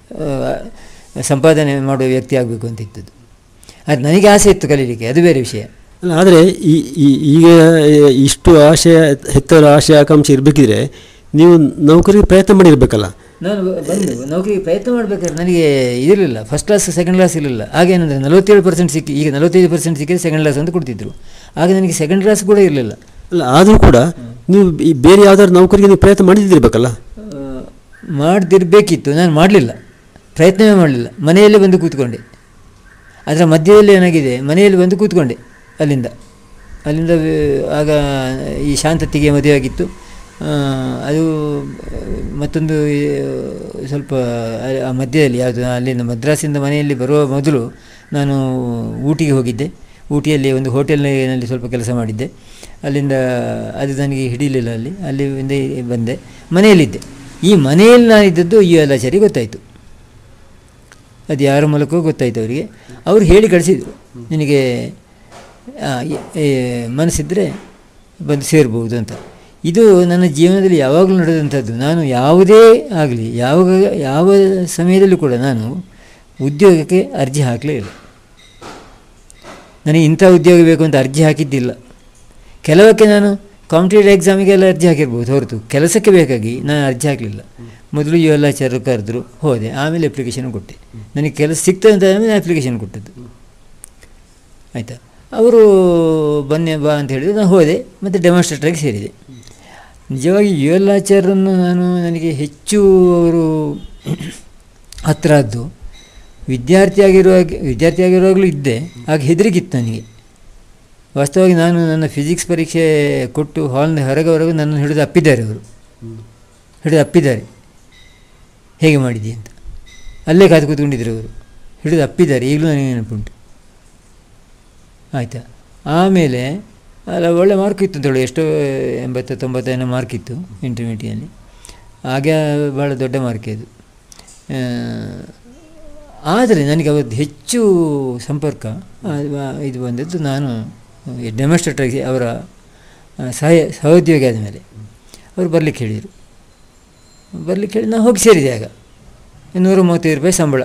ಆ, ಸಂಪಾದನೆ ಮಾಡುವ ವ್ಯಕ್ತಿ ಆಗಬೇಕು ಅಂತ ಇದ್ದದ್ದು ಅದು ನನಗೆ ಆಸೆ ಇತ್ತು ಕಲೀಲಿಕ್ಕೆ ಅದು ಬೇರೆ ವಿಷಯ ಅಲ್ಲ ಆದರೆ ಈ ಈ- ಈಗ ಇಷ್ಟು ಆಶಯ ಹೆತ್ತವರ ಆಶಯ ಆಕಾಂಕ್ಷೆ ಇರಬೇಕಿದ್ರೆ ನೀವು ನೌಕರಿಗೆ ಪ್ರಯತ್ನ ಮಾಡಿರ್ಬೇಕಲ್ಲ ನಾನು ಬ- ಬಂದು ನೌಕರಿಗೆ ಪ್ರಯತ್ನ ಮಾಡಬೇಕಾದ್ರೆ ನನಗೆ ಇದಿರಲಿಲ್ಲ ಫಸ್ಟ್ ಕ್ಲಾಸ್ ಸೆಕೆಂಡ್ ಕ್ಲಾಸ್ ಇರಲಿಲ್ಲ ಆಗೇನಂದರೆ ನಲವತ್ತೇಳು ಪರ್ಸೆಂಟ್ ಸಿಕ್ಕಿ ಈಗ ನಲವತ್ತೈದು ಪರ್ಸೆಂಟ್ ಸಿಕ್ಕಿದ್ರೆ ಸೆಕೆಂಡ್ ಕ್ಲಾಸ್ ಅಂತ ಕೊಡ್ತಿದ್ರು ಆಗ ನನಗೆ ಸೆಕೆಂಡ್ ಕ್ಲಾಸ್ ಕೂಡ ಇರಲಿಲ್ಲ ಅಲ್ಲ ಆದರೂ ಕೂಡ ನೀವು ಈ ಬೇರೆ ಯಾವ್ದಾದ್ರು ನೌಕರಿಗೆ ನೀವು ಪ್ರಯತ್ನ ಮಾಡಿದ್ದಿರ್ಬೇಕಲ್ಲ ಮಾಡದಿರಬೇಕಿತ್ತು ನಾನು ಮಾಡಲಿಲ್ಲ ಪ್ರಯತ್ನವೇ ಮಾಡಲಿಲ್ಲ ಮನೆಯಲ್ಲೇ ಬಂದು ಕೂತ್ಕೊಂಡೆ ಅದರ ಮಧ್ಯದಲ್ಲಿ ಏನಾಗಿದೆ ಮನೆಯಲ್ಲಿ ಬಂದು ಕೂತ್ಕೊಂಡೆ ಅಲ್ಲಿಂದ ಅಲ್ಲಿಂದ ವೆ- ಆಗ ಈ ಶಾಂತತಿಗೆ ಮದುವೆ ಆಗಿತ್ತು ಆ, ಅದು ಮತ್ತೊಂದು ಈ, ಸ್ವಲ್ಪ ಆ- ಆ ಮಧ್ಯದಲ್ಲಿ ಯಾವುದು ಅಲ್ಲಿಂದ ಮದ್ರಾಸಿಂದ ಮನೆಯಲ್ಲಿ ಬರುವ ಮೊದಲು ನಾನು ಊಟಿಗೆ ಹೋಗಿದ್ದೆ ಊಟಿಯಲ್ಲಿ ಒಂದು ಹೋಟೆಲ್ನಲ್ಲಿ ಸ್ವಲ್ಪ ಕೆಲಸ ಮಾಡಿದ್ದೆ ಅಲ್ಲಿಂದ ಅದು ನನಗೆ ಹಿಡಿಲಿಲ್ಲ ಅಲ್ಲಿ ಅಲ್ಲಿಂದ ಬಂದೆ ಮನೆಯಲ್ಲಿದ್ದೆ ಈ ಮನೆಯಲ್ಲಿ ನಾನಿದ್ದದ್ದು ಈ ಎಲ್ಲಾಚಾರಿ ಗೊತ್ತಾಯಿತು ಅದು ಯಾರ ಮೂಲಕವೂ ಗೊತ್ತಾಯ್ತು ಅವರಿಗೆ ಅವರು ಹೇಳಿ ಕಳಿಸಿದರು ನಿನಗೆ ಆ, ಎ- ಎ- ಮನಸ್ಸಿದ್ದರೆ ಬಂದು ಸೇರ್ಬೋದು ಅಂತ ಇದು ನನ್ನ ಜೀವನದಲ್ಲಿ ಯಾವಾಗಲೂ ನಡೆದಂಥದ್ದು ನಾನು ಯಾವುದೇ ಆಗಲಿ ಯಾವಾಗ ಯಾವ ಸಮಯದಲ್ಲೂ ಕೂಡ ನಾನು ಉದ್ಯೋಗಕ್ಕೆ ಅರ್ಜಿ ಹಾಕಲೇ ಇಲ್ಲ ನನಗೆ ಇಂಥ ಉದ್ಯೋಗ ಬೇಕು ಅಂತ ಅರ್ಜಿ ಹಾಕಿದ್ದಿಲ್ಲ ಕೆಲವಕ್ಕೆ ನಾನು ಕಾಂಪಿಟೇಟಿವ್ ಎಕ್ಸಾಮಿಗೆಲ್ಲ ಅರ್ಜಿ ಹಾಕಿರ್ಬೋದು ಹೊರತು ಕೆಲಸಕ್ಕೆ ಬೇಕಾಗಿ ನಾನು ಅರ್ಜಿ ಹಾಕಲಿಲ್ಲ ಮೊದಲು ಯು ಎಲ್ ಆಚಾರ್ಯರು ಕರೆದ್ರು ಹೋದೆ ಆಮೇಲೆ ಅಪ್ಲಿಕೇಶನ್ ಕೊಟ್ಟೆ ನನಗೆ ಕೆಲಸ ಸಿಗ್ತದೆ ಅಂತ ಆಮೇಲೆ ಅಪ್ಲಿಕೇಶನ್ ಕೊಟ್ಟದ್ದು ಆಯಿತಾ ಅವರು ಬನ್ನಿ ಬಾ ಅಂತ ಹೇಳಿದ್ರು ನಾನು ಹೋದೆ ಮತ್ತು ಡೆಮಾನ್ಸ್ಟ್ರೇಟ್ರಾಗಿ ಸೇರಿದೆ ನಿಜವಾಗಿ ಯು ಎಲ್ ಆಚಾರ್ಯರನ್ನು ನಾನು ನನಗೆ ಹೆಚ್ಚು ಅವರು ಹತ್ತಿರ ಆದ್ದು ವಿದ್ಯಾರ್ಥಿಯಾಗಿರುವಾಗ ವಿದ್ಯಾರ್ಥಿಯಾಗಿರುವಾಗಲೂ ಇದ್ದೆ ಆಗ ಹೆದರಿಕಿತ್ತು ನನಗೆ ವಾಸ್ತವವಾಗಿ ನಾನು ನನ್ನ ಫಿಸಿಕ್ಸ್ ಪರೀಕ್ಷೆ ಕೊಟ್ಟು ಹಾಲ್ನ ಹೊರಗವರೆಗೂ ನನ್ನನ್ನು ಹಿಡಿದು ಅಪ್ಪಿದ್ದಾರೆ ಅವರು ಹಿಡಿದು ಅಪ್ಪಿದ್ದಾರೆ ಹೇಗೆ ಮಾಡಿದ್ದೀಯ ಅಂತ ಅಲ್ಲೇ ಕಾದು ಕೂತ್ಕೊಂಡಿದ್ರು ಅವರು ಹಿಡಿದು ಅಪ್ಪಿದ್ದಾರೆ ಈಗಲೂ ನನಗೆ ನೆನಪುಂಟು ಆಯಿತಾ ಆಮೇಲೆ ಅಲ್ಲ ಒಳ್ಳೆ ಮಾರ್ಕ್ ಇತ್ತು ಅಂತೇಳಿ ಎಷ್ಟೋ ಎಂಬತ್ತು ತೊಂಬತ್ತೈದು ಮಾರ್ಕ್ ಇತ್ತು ಇಂಟರ್ಮೀಡಿಯಲ್ಲಿ ಆಗ ಭಾಳ ದೊಡ್ಡ ಮಾರ್ಕ್ ಇದು ಆ, ಆದರೆ ನನಗೆ ಅವತ್ತು ಹೆಚ್ಚು ಸಂಪರ್ಕ ಆ, ಆ, ಇದು ಬಂದದ್ದು ನಾನು ಡೆಮಾನ್ಸ್ಟ್ರೇಟರ್ಗೆ ಅವರ ಆ, ಸಹ ಸಹೋದ್ಯೋಗಿ ಆದಮೇಲೆ ಅವರು ಬರಲಿಕ್ಕೆ ಹೇಳಿದರು ಬರಲಿಕ್ಕೆ ಹೇಳಿ ನಾನು ಹೋಗಿ ಸೇರಿದೆ ಆಗ ನೂರ ಮೂವತ್ತೈದು ರೂಪಾಯಿ ಸಂಬಳ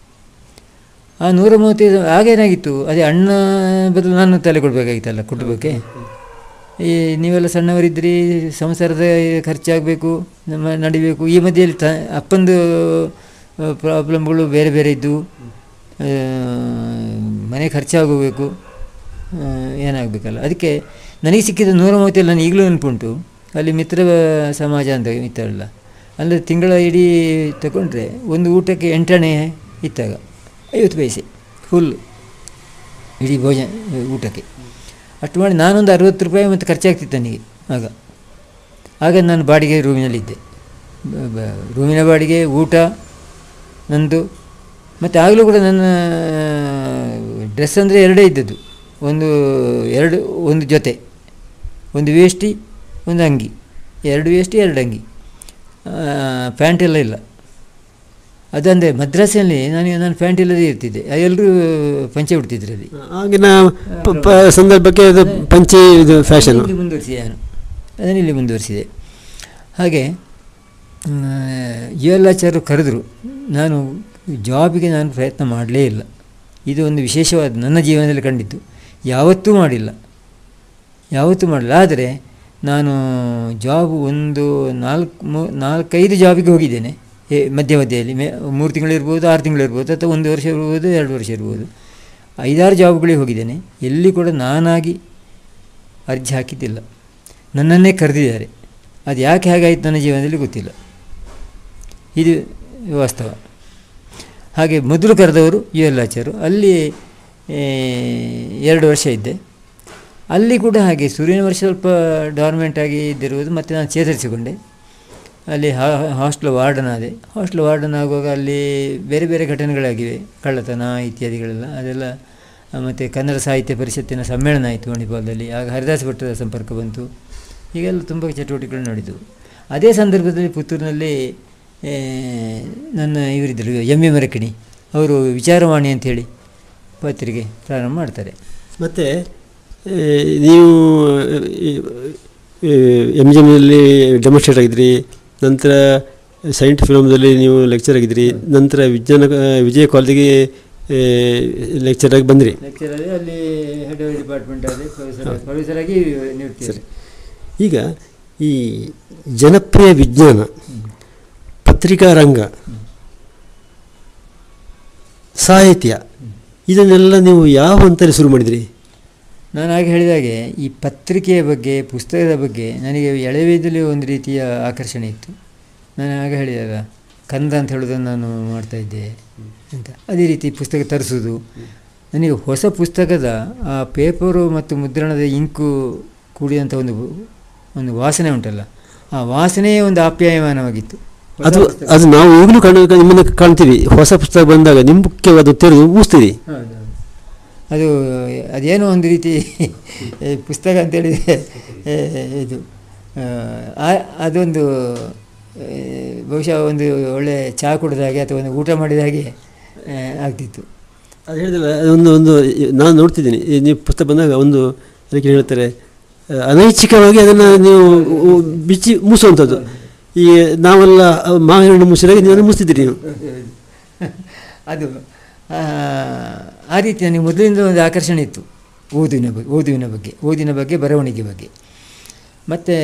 ಆ ನೂರ ಮೂವತ್ತೈದು ಆಗೇನಾಗಿತ್ತು ಅದೇ ಅಣ್ಣ ಬದಲು ನಾನು ತಲೆ ಕೊಡಬೇಕಾಗಿತ್ತಲ್ಲ ಕುಟುಂಬಕ್ಕೆ ಈ ನೀವೆಲ್ಲ ಸಣ್ಣವರಿದ್ರಿ ಸಂಸಾರದ ಖರ್ಚಾಗಬೇಕು ನಮ್ಮ ನಡಿಬೇಕು ಈ ಮಧ್ಯೆಯಲ್ಲಿ ತ ಅಪ್ಪಂದು ಪ್ರಾಬ್ಲಮ್ಗಳು ಬೇರೆ ಬೇರೆ ಇದ್ದು ಆ, ಮನೆ ಖರ್ಚಾಗೋಗಬೇಕು ಆ, ಏನಾಗಬೇಕಲ್ಲ ಅದಕ್ಕೆ ನನಗೆ ಸಿಕ್ಕಿದ ನೂರ ಮೂವತ್ತೇಳು ನಾನು ಈಗಲೂ ನೆನಪುಂಟು ಅಲ್ಲಿ ಮಿತ್ರ ಸಮಾಜ ಅಂತ ಇತ್ತಲ್ಲ ಅಂದರೆ ತಿಂಗಳ ಇಡೀ ತಗೊಂಡ್ರೆ ಒಂದು ಊಟಕ್ಕೆ ಎಂಟಣೆ ಇತ್ತಾಗ ಐವತ್ತು ಪೈಸೆ ಫುಲ್ ಇಡೀ ಭೋಜನ ಊಟಕ್ಕೆ ಅಷ್ಟು ಮಾಡಿ ನಾನೊಂದು ಅರವತ್ತು ರೂಪಾಯಿ ಮತ್ತು ಖರ್ಚಾಗ್ತಿತ್ತು ನನಗೆ ಆಗ ಆಗ ನಾನು ಬಾಡಿಗೆ ರೂಮಿನಲ್ಲಿದ್ದೆ ಬ- ಬ- ರೂಮಿನ ಬಾಡಿಗೆ ಊಟ ನಂದು ಮತ್ತು ಆಗಲೂ ಕೂಡ ನನ್ನ ಡ್ರೆಸ್ ಅಂದರೆ ಎರಡೇ ಇದ್ದದ್ದು ಒಂದು ಎರಡು ಒಂದು ಜೊತೆ ಒಂದು ವೇಷ್ಟಿ ಒಂದು ಅಂಗಿ ಎರಡು ವೇಷ್ಟಿ ಎರಡು ಅಂಗಿ ಪ್ಯಾಂಟ್ ಎಲ್ಲ ಇಲ್ಲ ಅದಂದರೆ ಮದ್ರಾಸಲ್ಲಿ ನಾನು ನಾನು ಪ್ಯಾಂಟ್ ಇಲ್ಲದೇ ಇರ್ತಿದ್ದೆ ಎಲ್ಲರೂ ಪಂಚೆ ಉಡ್ತಿದ್ರು ಅಲ್ಲಿ ಆಗಿನ ಪ- ಪ- ಸಂದರ್ಭಕ್ಕೆ ಅದು ಪಂಚೆ ಇದು ಫ್ಯಾಷನ್ ಇಲ್ಲಿ ಮುಂದುವರಿಸಿದೆ ನಾನು ಅದನ್ನು ಇಲ್ಲಿ ಮುಂದುವರಿಸಿದೆ ಹಾಗೆ ಯು ಎಲ್ ಆಚಾರ್ಯರು ಕರೆದರು ನಾನು ಜಾಬಿಗೆ ನಾನು ಪ್ರಯತ್ನ ಮಾಡಲೇ ಇಲ್ಲ ಇದು ಒಂದು ವಿಶೇಷವಾದ ನನ್ನ ಜೀವನದಲ್ಲಿ ಕಂಡಿದ್ದು ಯಾವತ್ತೂ ಮಾಡಿಲ್ಲ ಯಾವತ್ತೂ ಮಾಡಲಿಲ್ಲ ಆದರೆ ನಾನು ಜಾಬ್ ಒಂದು ನಾಲ್ಕು ಮೂ ನಾಲ್ಕೈದು ಜಾಬಿಗೆ ಹೋಗಿದ್ದೇನೆ ಏ ಮಧ್ಯ ಮಧ್ಯೆಯಲ್ಲಿ ಮೇ ಮೂರು ತಿಂಗಳು ಇರ್ಬೋದು ಆರು ತಿಂಗಳು ಇರ್ಬೋದು ಅಥವಾ ಒಂದು ವರ್ಷ ಇರ್ಬೋದು ಎರಡು ವರ್ಷ ಇರ್ಬೋದು ಐದಾರು ಜಾಬ್ಗಳಿಗೆ ಹೋಗಿದ್ದೇನೆ ಎಲ್ಲಿ ಕೂಡ ನಾನಾಗಿ ಅರ್ಜಿ ಹಾಕಿದ್ದಿಲ್ಲ ನನ್ನನ್ನೇ ಕರೆದಿದ್ದಾರೆ ಅದು ಯಾಕೆ ಹಾಗಾಯಿತು ನನ್ನ ಜೀವನದಲ್ಲಿ ಗೊತ್ತಿಲ್ಲ ಇದು ವಾಸ್ತವ ಹಾಗೆ ಮೊದಲು ಕರೆದವರು ಯು ಎಲ್ ಆಚಾರ್ಯರು ಅಲ್ಲಿ ಏ, ಎರಡು ವರ್ಷ ಇದ್ದೆ ಅಲ್ಲಿ ಕೂಡ ಹಾಗೆ ಸೂರ್ಯನ ವರ್ಷ ಸ್ವಲ್ಪ ಡಾರ್ಮೆಂಟ್ ಆಗಿ ಇದ್ದಿರುವುದು ಮತ್ತು ನಾನು ಚೇತರಿಸಿಕೊಂಡೆ ಅಲ್ಲಿ ಹಾಸ್ಟೆಲ್ ವಾರ್ಡನ್ ಆದೆ ಹಾಸ್ಟೆಲ್ ವಾರ್ಡನ್ ಆಗುವಾಗ ಅಲ್ಲಿ ಬೇರೆ ಬೇರೆ ಘಟನೆಗಳಾಗಿವೆ ಕಳ್ಳತನ ಇತ್ಯಾದಿಗಳೆಲ್ಲ ಅದೆಲ್ಲ ಮತ್ತು ಕನ್ನಡ ಸಾಹಿತ್ಯ ಪರಿಷತ್ತಿನ ಸಮ್ಮೇಳನ ಆಯಿತು ಮಣಿಪಾಲದಲ್ಲಿ ಆಗ ಹರಿದಾಸ ಭಟ್ಟರ ಸಂಪರ್ಕ ಬಂತು ಹೀಗೆಲ್ಲ ತುಂಬ ಚಟುವಟಿಕೆಗಳು ನಡೆದವು ಅದೇ ಸಂದರ್ಭದಲ್ಲಿ ಪುತ್ತೂರಿನಲ್ಲಿ ಏ, ನನ್ನ ಇವರಿದ್ದರು ಎಮ್ ಎ ಮರಕಿಣಿ ಅವರು ವಿಚಾರವಾಣಿ ಅಂಥೇಳಿ ಪತ್ರಿಕೆ ಪ್ರಾರಂಭ ಮಾಡ್ತಾರೆ ಮತ್ತು ನೀವು ಎಮ್ ಜಿ ಎಮ್ನಲ್ಲಿ ಡೆಮಾನ್ಸ್ಟ್ರೇಟ್ ಆಗಿದ್ರಿ ನಂತರ ಸೈಂಟ್ ಫಿಲಮ್ದಲ್ಲಿ ನೀವು ಲೆಕ್ಚರ್ ಆಗಿದ್ರಿ ನಂತರ ವಿಜ್ಞಾನ ವಿಜಯ ಕಾಲೇಜಿಗೆ ಲೆಕ್ಚರ್ ಆಗಿ ಬಂದ್ರಿ ಲೆಕ್ಚರಲ್ಲಿ ಅಲ್ಲಿ ಹೆಡ್ ಡಿಪಾರ್ಟ್ಮೆಂಟ್ ಆಗಿ ಪ್ರೊಫೆಸರ್ ಪ್ರೊಫೆಸರ್ ಆಗಿ ನಿವೃತ್ತಿ ಈಗ ಈ ಜನಪ್ರಿಯ ವಿಜ್ಞಾನ ಪತ್ರಿಕಾ ರಂಗ ಸಾಹಿತ್ಯ ಇದನ್ನೆಲ್ಲ ನೀವು ಯಾವ ಹಂತದಲ್ಲಿ ಶುರು ಮಾಡಿದ್ರಿ ನಾನು ಆಗ ಹೇಳಿದಾಗೆ ಈ ಪತ್ರಿಕೆಯ ಬಗ್ಗೆ ಪುಸ್ತಕದ ಬಗ್ಗೆ ನನಗೆ ಎಳೆವೇದಲ್ಲಿ ಒಂದು ರೀತಿಯ ಆಕರ್ಷಣೆ ಇತ್ತು ನಾನು ಆಗ ಹೇಳಿದಾಗ ಕಂದ ಅಂತ ಹೇಳೋದನ್ನು ನಾನು ಮಾಡ್ತಾಯಿದ್ದೆ ಅಂತ ಅದೇ ರೀತಿ ಪುಸ್ತಕ ತರಿಸೋದು ನನಗೆ ಹೊಸ ಪುಸ್ತಕದ ಆ ಪೇಪರು ಮತ್ತು ಮುದ್ರಣದ ಇಂಕು ಕೂಡಿದಂಥ ಒಂದು ಒಂದು ವಾಸನೆ ಉಂಟಲ್ಲ ಆ ವಾಸನೆಯೇ ಒಂದು ಆಪ್ಯಾಯಮಾನವಾಗಿತ್ತು ಹೊಸ ಅದು ಪುಸ್ತಕ. ಅದು ನಾವು ಈಗಲೂ ಕಾಣ ನಿಮ್ಮನ್ನು ಕಾಣ್ತೀವಿ ಹೊಸ ಪುಸ್ತಕ ಬಂದಾಗ ನಿಮ್ಮ ಮುಖ್ಯವಾದ ತೆರೆದು ಊಸ್ತೀರಿ ಹೌದು ಅದು ಅದೇನೋ ಒಂದು ರೀತಿ ಈ ಪುಸ್ತಕ ಅಂತೇಳಿ ಏ, ಇದು ಆ, ಅದೊಂದು ಏ, ಬಹುಶಃ ಒಂದು ಒಳ್ಳೆ ಚಹಾ ಕುಡಿದ ಹಾಗೆ ಅಥವಾ ಒಂದು ಊಟ ಮಾಡಿದ ಹಾಗೆ ಆ, ಆಗ್ತಿತ್ತು ಅದು ಹೇಳಿದಲ್ಲ ಒಂದು ಒಂದು ನಾನು ನೋಡ್ತಿದ್ದೀನಿ ಈ ನೀವು ಪುಸ್ತಕ ಬಂದಾಗ ಒಂದು ಅದಕ್ಕೆ ಹೇಳ್ತಾರೆ ಆ, ಅನೈಚ್ಛಿಕವಾಗಿ ಅದನ್ನು ನೀವು ಉ- ಬಿಚ್ಚಿ ಮುಸುವಂಥದ್ದು ಈ ನಾವೆಲ್ಲ ಮಾವಿನ ಹಣ್ಣು ಮುಸಿದಾಗ ನೀವು ಅದನ್ನು ಮುಸ್ತಿದ್ದೀರಿ ನೀವು ಅದು ಆ, ಆ ರೀತಿ ನನಗೆ ಮೊದಲಿಂದ ಒಂದು ಆಕರ್ಷಣೆ ಇತ್ತು ಓದುವಿನ ಬಗ್ಗೆ ಓದುವಿನ ಬಗ್ಗೆ ಓದಿನ ಬಗ್ಗೆ ಬರವಣಿಗೆ ಬಗ್ಗೆ ಮತ್ತು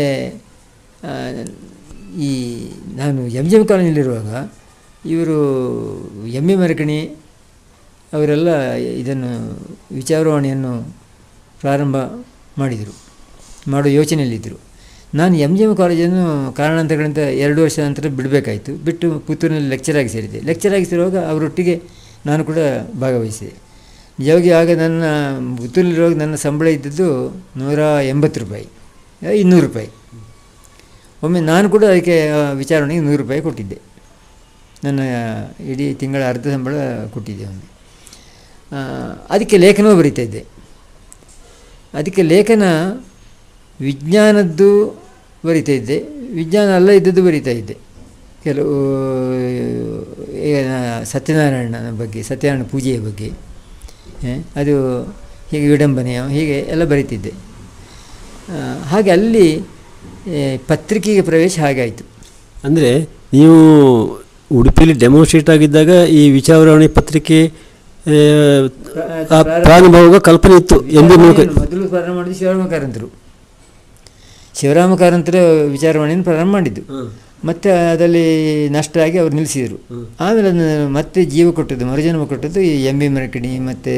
ಈ ನಾನು ಎಮ್ ಜಿ ಎಮ್ ಕಾಲೇಜಲ್ಲಿರುವಾಗ ಇವರು ಎಮ್ ಎ ಮರಕಣಿ ಅವರೆಲ್ಲ ಇದನ್ನು ವಿಚಾರವಾಣಿಯನ್ನು ಪ್ರಾರಂಭ ಮಾಡಿದರು ಮಾಡೋ ಯೋಚನೆಯಲ್ಲಿದ್ದರು ನಾನು ಎಮ್ ಜಿ ಎಮ್ ಕಾಲೇಜನ್ನು ಕಾರಣಾಂತರಗಳಿಂದ ಎರಡು ವರ್ಷ ನಂತರ ಬಿಡಬೇಕಾಯಿತು ಬಿಟ್ಟು ಪುತ್ತೂರಿನಲ್ಲಿ ಲೆಕ್ಚರ್ ಆಗಿ ಸೇರಿದೆ ಲೆಕ್ಚರ್ ಆಗಿ ಸೇರುವಾಗ ಅವರೊಟ್ಟಿಗೆ ನಾನು ಕೂಡ ಭಾಗವಹಿಸಿದೆ ನಿಜವಾಗಿ ಆಗ ನನ್ನ ಪುತ್ತೂರಿನಲ್ಲಿರುವಾಗ ನನ್ನ ಸಂಬಳ ಇದ್ದದ್ದು ನೂರ ಎಂಬತ್ತು ರೂಪಾಯಿ ಆ, ಇನ್ನೂರು ರೂಪಾಯಿ ಒಮ್ಮೆ ನಾನು ಕೂಡ ಅದಕ್ಕೆ ಆ, ವಿಚಾರಣೆಗೆ ನೂರು ರೂಪಾಯಿ ಕೊಟ್ಟಿದ್ದೆ ನನ್ನ ಇಡೀ ತಿಂಗಳ ಅರ್ಧ ಸಂಬಳ ಕೊಟ್ಟಿದ್ದೆ ಒಮ್ಮೆ ಆ, ಅದಕ್ಕೆ ಲೇಖನವೂ ಬರೀತಾ ಇದ್ದೆ ಅದಕ್ಕೆ ಲೇಖನ ವಿಜ್ಞಾನದ್ದು ಬರಿತಾ ಇದ್ದೆ ವಿಜ್ಞಾನ ಅಲ್ಲ ಇದ್ದದ್ದು ಬರಿತಾ ಇದ್ದೆ ಕೆಲವು ಈಗ ಸತ್ಯನಾರಾಯಣನ ಬಗ್ಗೆ ಸತ್ಯನಾರಾಯಣ ಪೂಜೆಯ ಬಗ್ಗೆ ಏ, ಅದು ಹೀಗೆ ವಿಡಂಬನೆಯ ಹೀಗೆ ಎಲ್ಲ ಬರಿತಿದ್ದೆ ಆ, ಹಾಗೆ ಅಲ್ಲಿ ಏ, ಪತ್ರಿಕೆಗೆ ಪ್ರವೇಶ ಹಾಗೆ ಆಯಿತು ಅಂದರೆ ನೀವು ಉಡುಪಿಯಲ್ಲಿ ಡೆಮೋನ್ಸ್ಟ್ರೇಟ್ ಆಗಿದ್ದಾಗ ಈ ವಿಚಾರವಾಣಿ ಪತ್ರಿಕೆ ಆ, ಆ ಪ್ರಾರಂಭವಾಗ ಕಲ್ಪನೆ ಇತ್ತು ಎಂದು ನೀವು ಕ- ಮೊದಲು ಪ್ರಾರಂಭ ಮಾಡಿದ್ದು ಶಿವರಾಮ ಕಾರಂತರು ಶಿವರಾಮ ಕಾರಂತರ ವಿಚಾರವಾಣಿಯನ್ನು ಪ್ರಾರಂಭ ಮಾಡಿದ್ದು ಮತ್ತೆ ಅದರಲ್ಲಿ ನಷ್ಟ ಆಗಿ ಅವ್ರು ನಿಲ್ಲಿಸಿದರು ಆಮೇಲೆ ಅದನ್ನು ಮತ್ತೆ ಜೀವ ಕೊಟ್ಟದ್ದು ಮರುಜನ್ಮ ಕೊಟ್ಟದ್ದು ಈ ಎಂ ಬಿ ಮರಕಣಿ ಮತ್ತು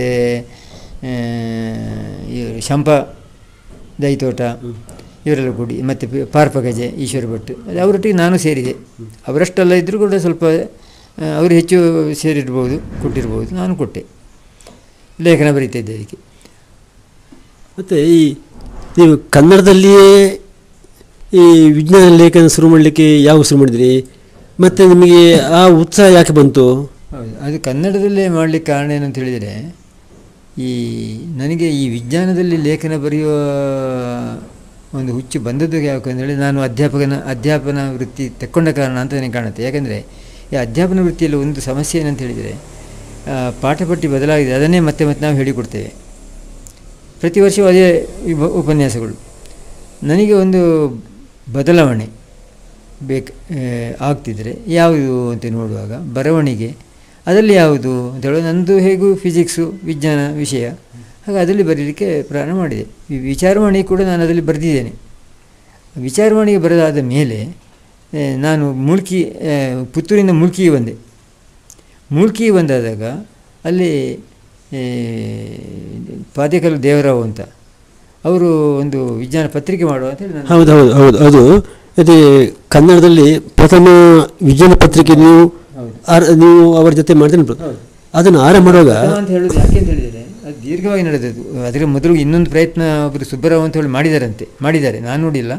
ಇವರು ಶಂಪ ದೈತೋಟ ಇವರೆಲ್ಲ ಕೂಡಿ ಮತ್ತು ಪಿ- ಪಾರ್ಪಗಜೆ ಈಶ್ವರ ಭಟ್ ಅದು ಅವರೊಟ್ಟಿಗೆ ನಾನು ಸೇರಿದೆ ಅವರಷ್ಟೆಲ್ಲ ಇದ್ದರೂ ಕೂಡ ಸ್ವಲ್ಪ ಆ, ಅವರು ಹೆಚ್ಚು ಸೇರಿರ್ಬೋದು ಕೊಟ್ಟಿರ್ಬೋದು ನಾನು ಕೊಟ್ಟೆ ಲೇಖನ ಬರೀತಾ ಇದ್ದೆ ಅದಕ್ಕೆ ಮತ್ತು ಈ ನೀವು ಕನ್ನಡದಲ್ಲಿಯೇ ಈ ವಿಜ್ಞಾನ ಲೇಖನ ಶುರು ಮಾಡಲಿಕ್ಕೆ ಯಾವ ಶುರು ಮಾಡಿದ್ರಿ ಮತ್ತು ನಿಮಗೆ ಆ ಉತ್ಸಾಹ ಯಾಕೆ ಬಂತು ಹೌದು ಅದು ಕನ್ನಡದಲ್ಲೇ ಮಾಡಲಿಕ್ಕೆ ಕಾರಣ ಏನಂತ ಹೇಳಿದರೆ ಈ ನನಗೆ ಈ ವಿಜ್ಞಾನದಲ್ಲಿ ಲೇಖನ ಬರೆಯುವ ಒಂದು ಹುಚ್ಚು ಬಂದದ್ದು ಯಾಕೆ ಹೇಳಿ ನಾನು ಅಧ್ಯಾಪಕನ ಅಧ್ಯಾಪನ ವೃತ್ತಿ ತೆಕ್ಕೊಂಡ ಕಾರಣ ಅಂತ ನನಗೆ ಕಾಣುತ್ತೆ ಯಾಕಂದರೆ ಈ ಅಧ್ಯಾಪನ ವೃತ್ತಿಯಲ್ಲಿ ಒಂದು ಸಮಸ್ಯೆ ಏನಂತ ಹೇಳಿದರೆ ಆ, ಪಾಠಪಟ್ಟಿ ಬದಲಾಗಿದೆ ಅದನ್ನೇ ಮತ್ತೆ ಮತ್ತೆ ನಾವು ಹೇಳಿಕೊಡ್ತೇವೆ ಪ್ರತಿ ವರ್ಷವೂ ಅದೇ ಉಪ- ಉಪನ್ಯಾಸಗಳು ನನಗೆ ಒಂದು ಬದಲಾವಣೆ ಬೇಕು ಆಗ್ತಿದ್ರೆ ಯಾವುದು ಅಂತ ನೋಡುವಾಗ ಬರವಣಿಗೆ ಅದರಲ್ಲಿ ಯಾವುದು ಅಂತ ಹೇಳುವಾಗ ನಂದು ಹೇಗೂ ಫಿಸಿಕ್ಸು ವಿಜ್ಞಾನ ವಿಷಯ ಹಾಗೆ ಅದರಲ್ಲಿ ಬರೀಲಿಕ್ಕೆ ಪ್ರಾರಂಭ ಮಾಡಿದೆ ಈ ವಿಚಾರವಾಣಿ ಕೂಡ ನಾನು ಅದರಲ್ಲಿ ಬರೆದಿದ್ದೇನೆ ವಿಚಾರವಾಣಿಗೆ ಬರೆದಾದ ಮೇಲೆ ಆ, ನಾನು ಮುಲ್ಕಿ ಆ, ಪುತ್ತೂರಿಂದ ಮುಲ್ಕಿಗೆ ಬಂದೆ ಮುಲ್ಕಿಗೆ ಬಂದಾದಾಗ ಅಲ್ಲಿ ಆ, ಪಾದೇಕಲ್ಲು ದೇವರಾವ್ ಅಂತ ಅವರು ಒಂದು ವಿಜ್ಞಾನ ಪತ್ರಿಕೆ ಮಾಡುವ ಅಂತ ಹೇಳಿ ನಾನು ಹೌದು ಹೌದು ಹೌದು ಅದು ಅದೇ ಕನ್ನಡದಲ್ಲಿ ಪ್ರಥಮ ವಿಜ್ಞಾನ ಪತ್ರಿಕೆ ನೀವು ಹೌದು ಆರ- ನೀವು ಅವರ ಜೊತೆ ಮಾಡ್ತೀನಿ ಹೌದು ಅದನ್ನು ಆರಂಭ ಮಾಡುವಾಗ ಪ್ರಥಮ ಅಂತ ಹೇಳೋದು ಯಾಕೆ ಅಂತ ಹೇಳಿದರೆ ಅದು ದೀರ್ಘವಾಗಿ ನಡೆದದ್ದು ಅದರ ಮೊದಲು ಇನ್ನೊಂದು ಪ್ರಯತ್ನ ಒಬ್ಬರು ಸುಬ್ಬರಾವ್ ಅಂತ ಹೇಳಿ ಮಾಡಿದಾರಂತೆ ಮಾಡಿದ್ದಾರೆ ನಾನು ನೋಡಿಲ್ಲ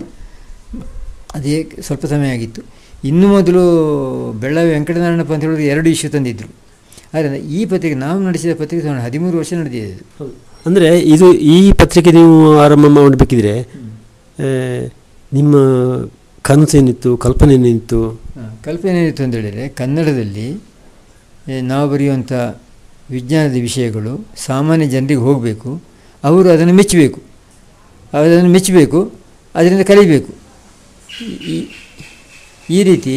ಅದೇ ಸ್ವಲ್ಪ ಸಮಯ ಆಗಿತ್ತು ಇನ್ನು ಮೊದಲು ಬೆಳ್ಳಾವಿ ವೆಂಕಟನಾರಾಯಣಪ್ಪ ಅಂತ ಹೇಳಿದ್ರು ಎರಡು ಇಶ್ಯೂ ತಂದಿದ್ದರು ಆದರೆ ಈ ಪತ್ರಿಕೆ ನಾವು ನಡೆಸಿದ ಪತ್ರಿಕೆ ಸುಮಾರು ಹದಿಮೂರು ವರ್ಷ ನಡೆದಿದೆ ಅದು ಅಂದರೆ ಇದು ಈ ಪತ್ರಿಕೆ ನೀವು ಆರಂಭ ಮಾಡಬೇಕಿದ್ರೆ ಆ, ನಿಮ್ಮ ಕನಸೇನಿತ್ತು ಕಲ್ಪನೆ ಏನಿತ್ತು ಹಾ, ಕಲ್ಪನೆ ಏನಿತ್ತು ಅಂತ ಹೇಳಿದರೆ ಕನ್ನಡದಲ್ಲಿ ಏ, ನಾವು ಬರೆಯುವಂಥ ವಿಜ್ಞಾನದ ವಿಷಯಗಳು ಸಾಮಾನ್ಯ ಜನರಿಗೆ ಹೋಗಬೇಕು ಅವರು ಅದನ್ನು ಮೆಚ್ಚಬೇಕು ಅದನ್ನು ಮೆಚ್ಚಬೇಕು ಅದರಿಂದ ಕಲಿಬೇಕು ಈ ಈ ರೀತಿ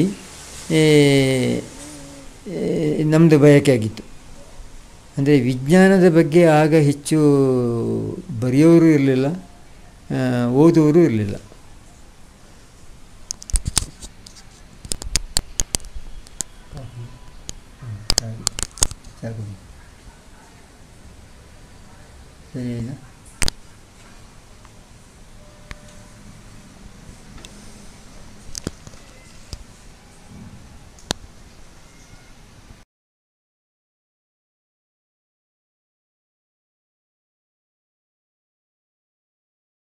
ನಮ್ಮದು ಬಯಕೆ ಆಗಿತ್ತು ಅಂದರೆ ವಿಜ್ಞಾನದ ಬಗ್ಗೆ ಆಗ ಹೆಚ್ಚು ಬರೆಯೋರು ಇರಲಿಲ್ಲ ಓದುವವರು ಇರಲಿಲ್ಲ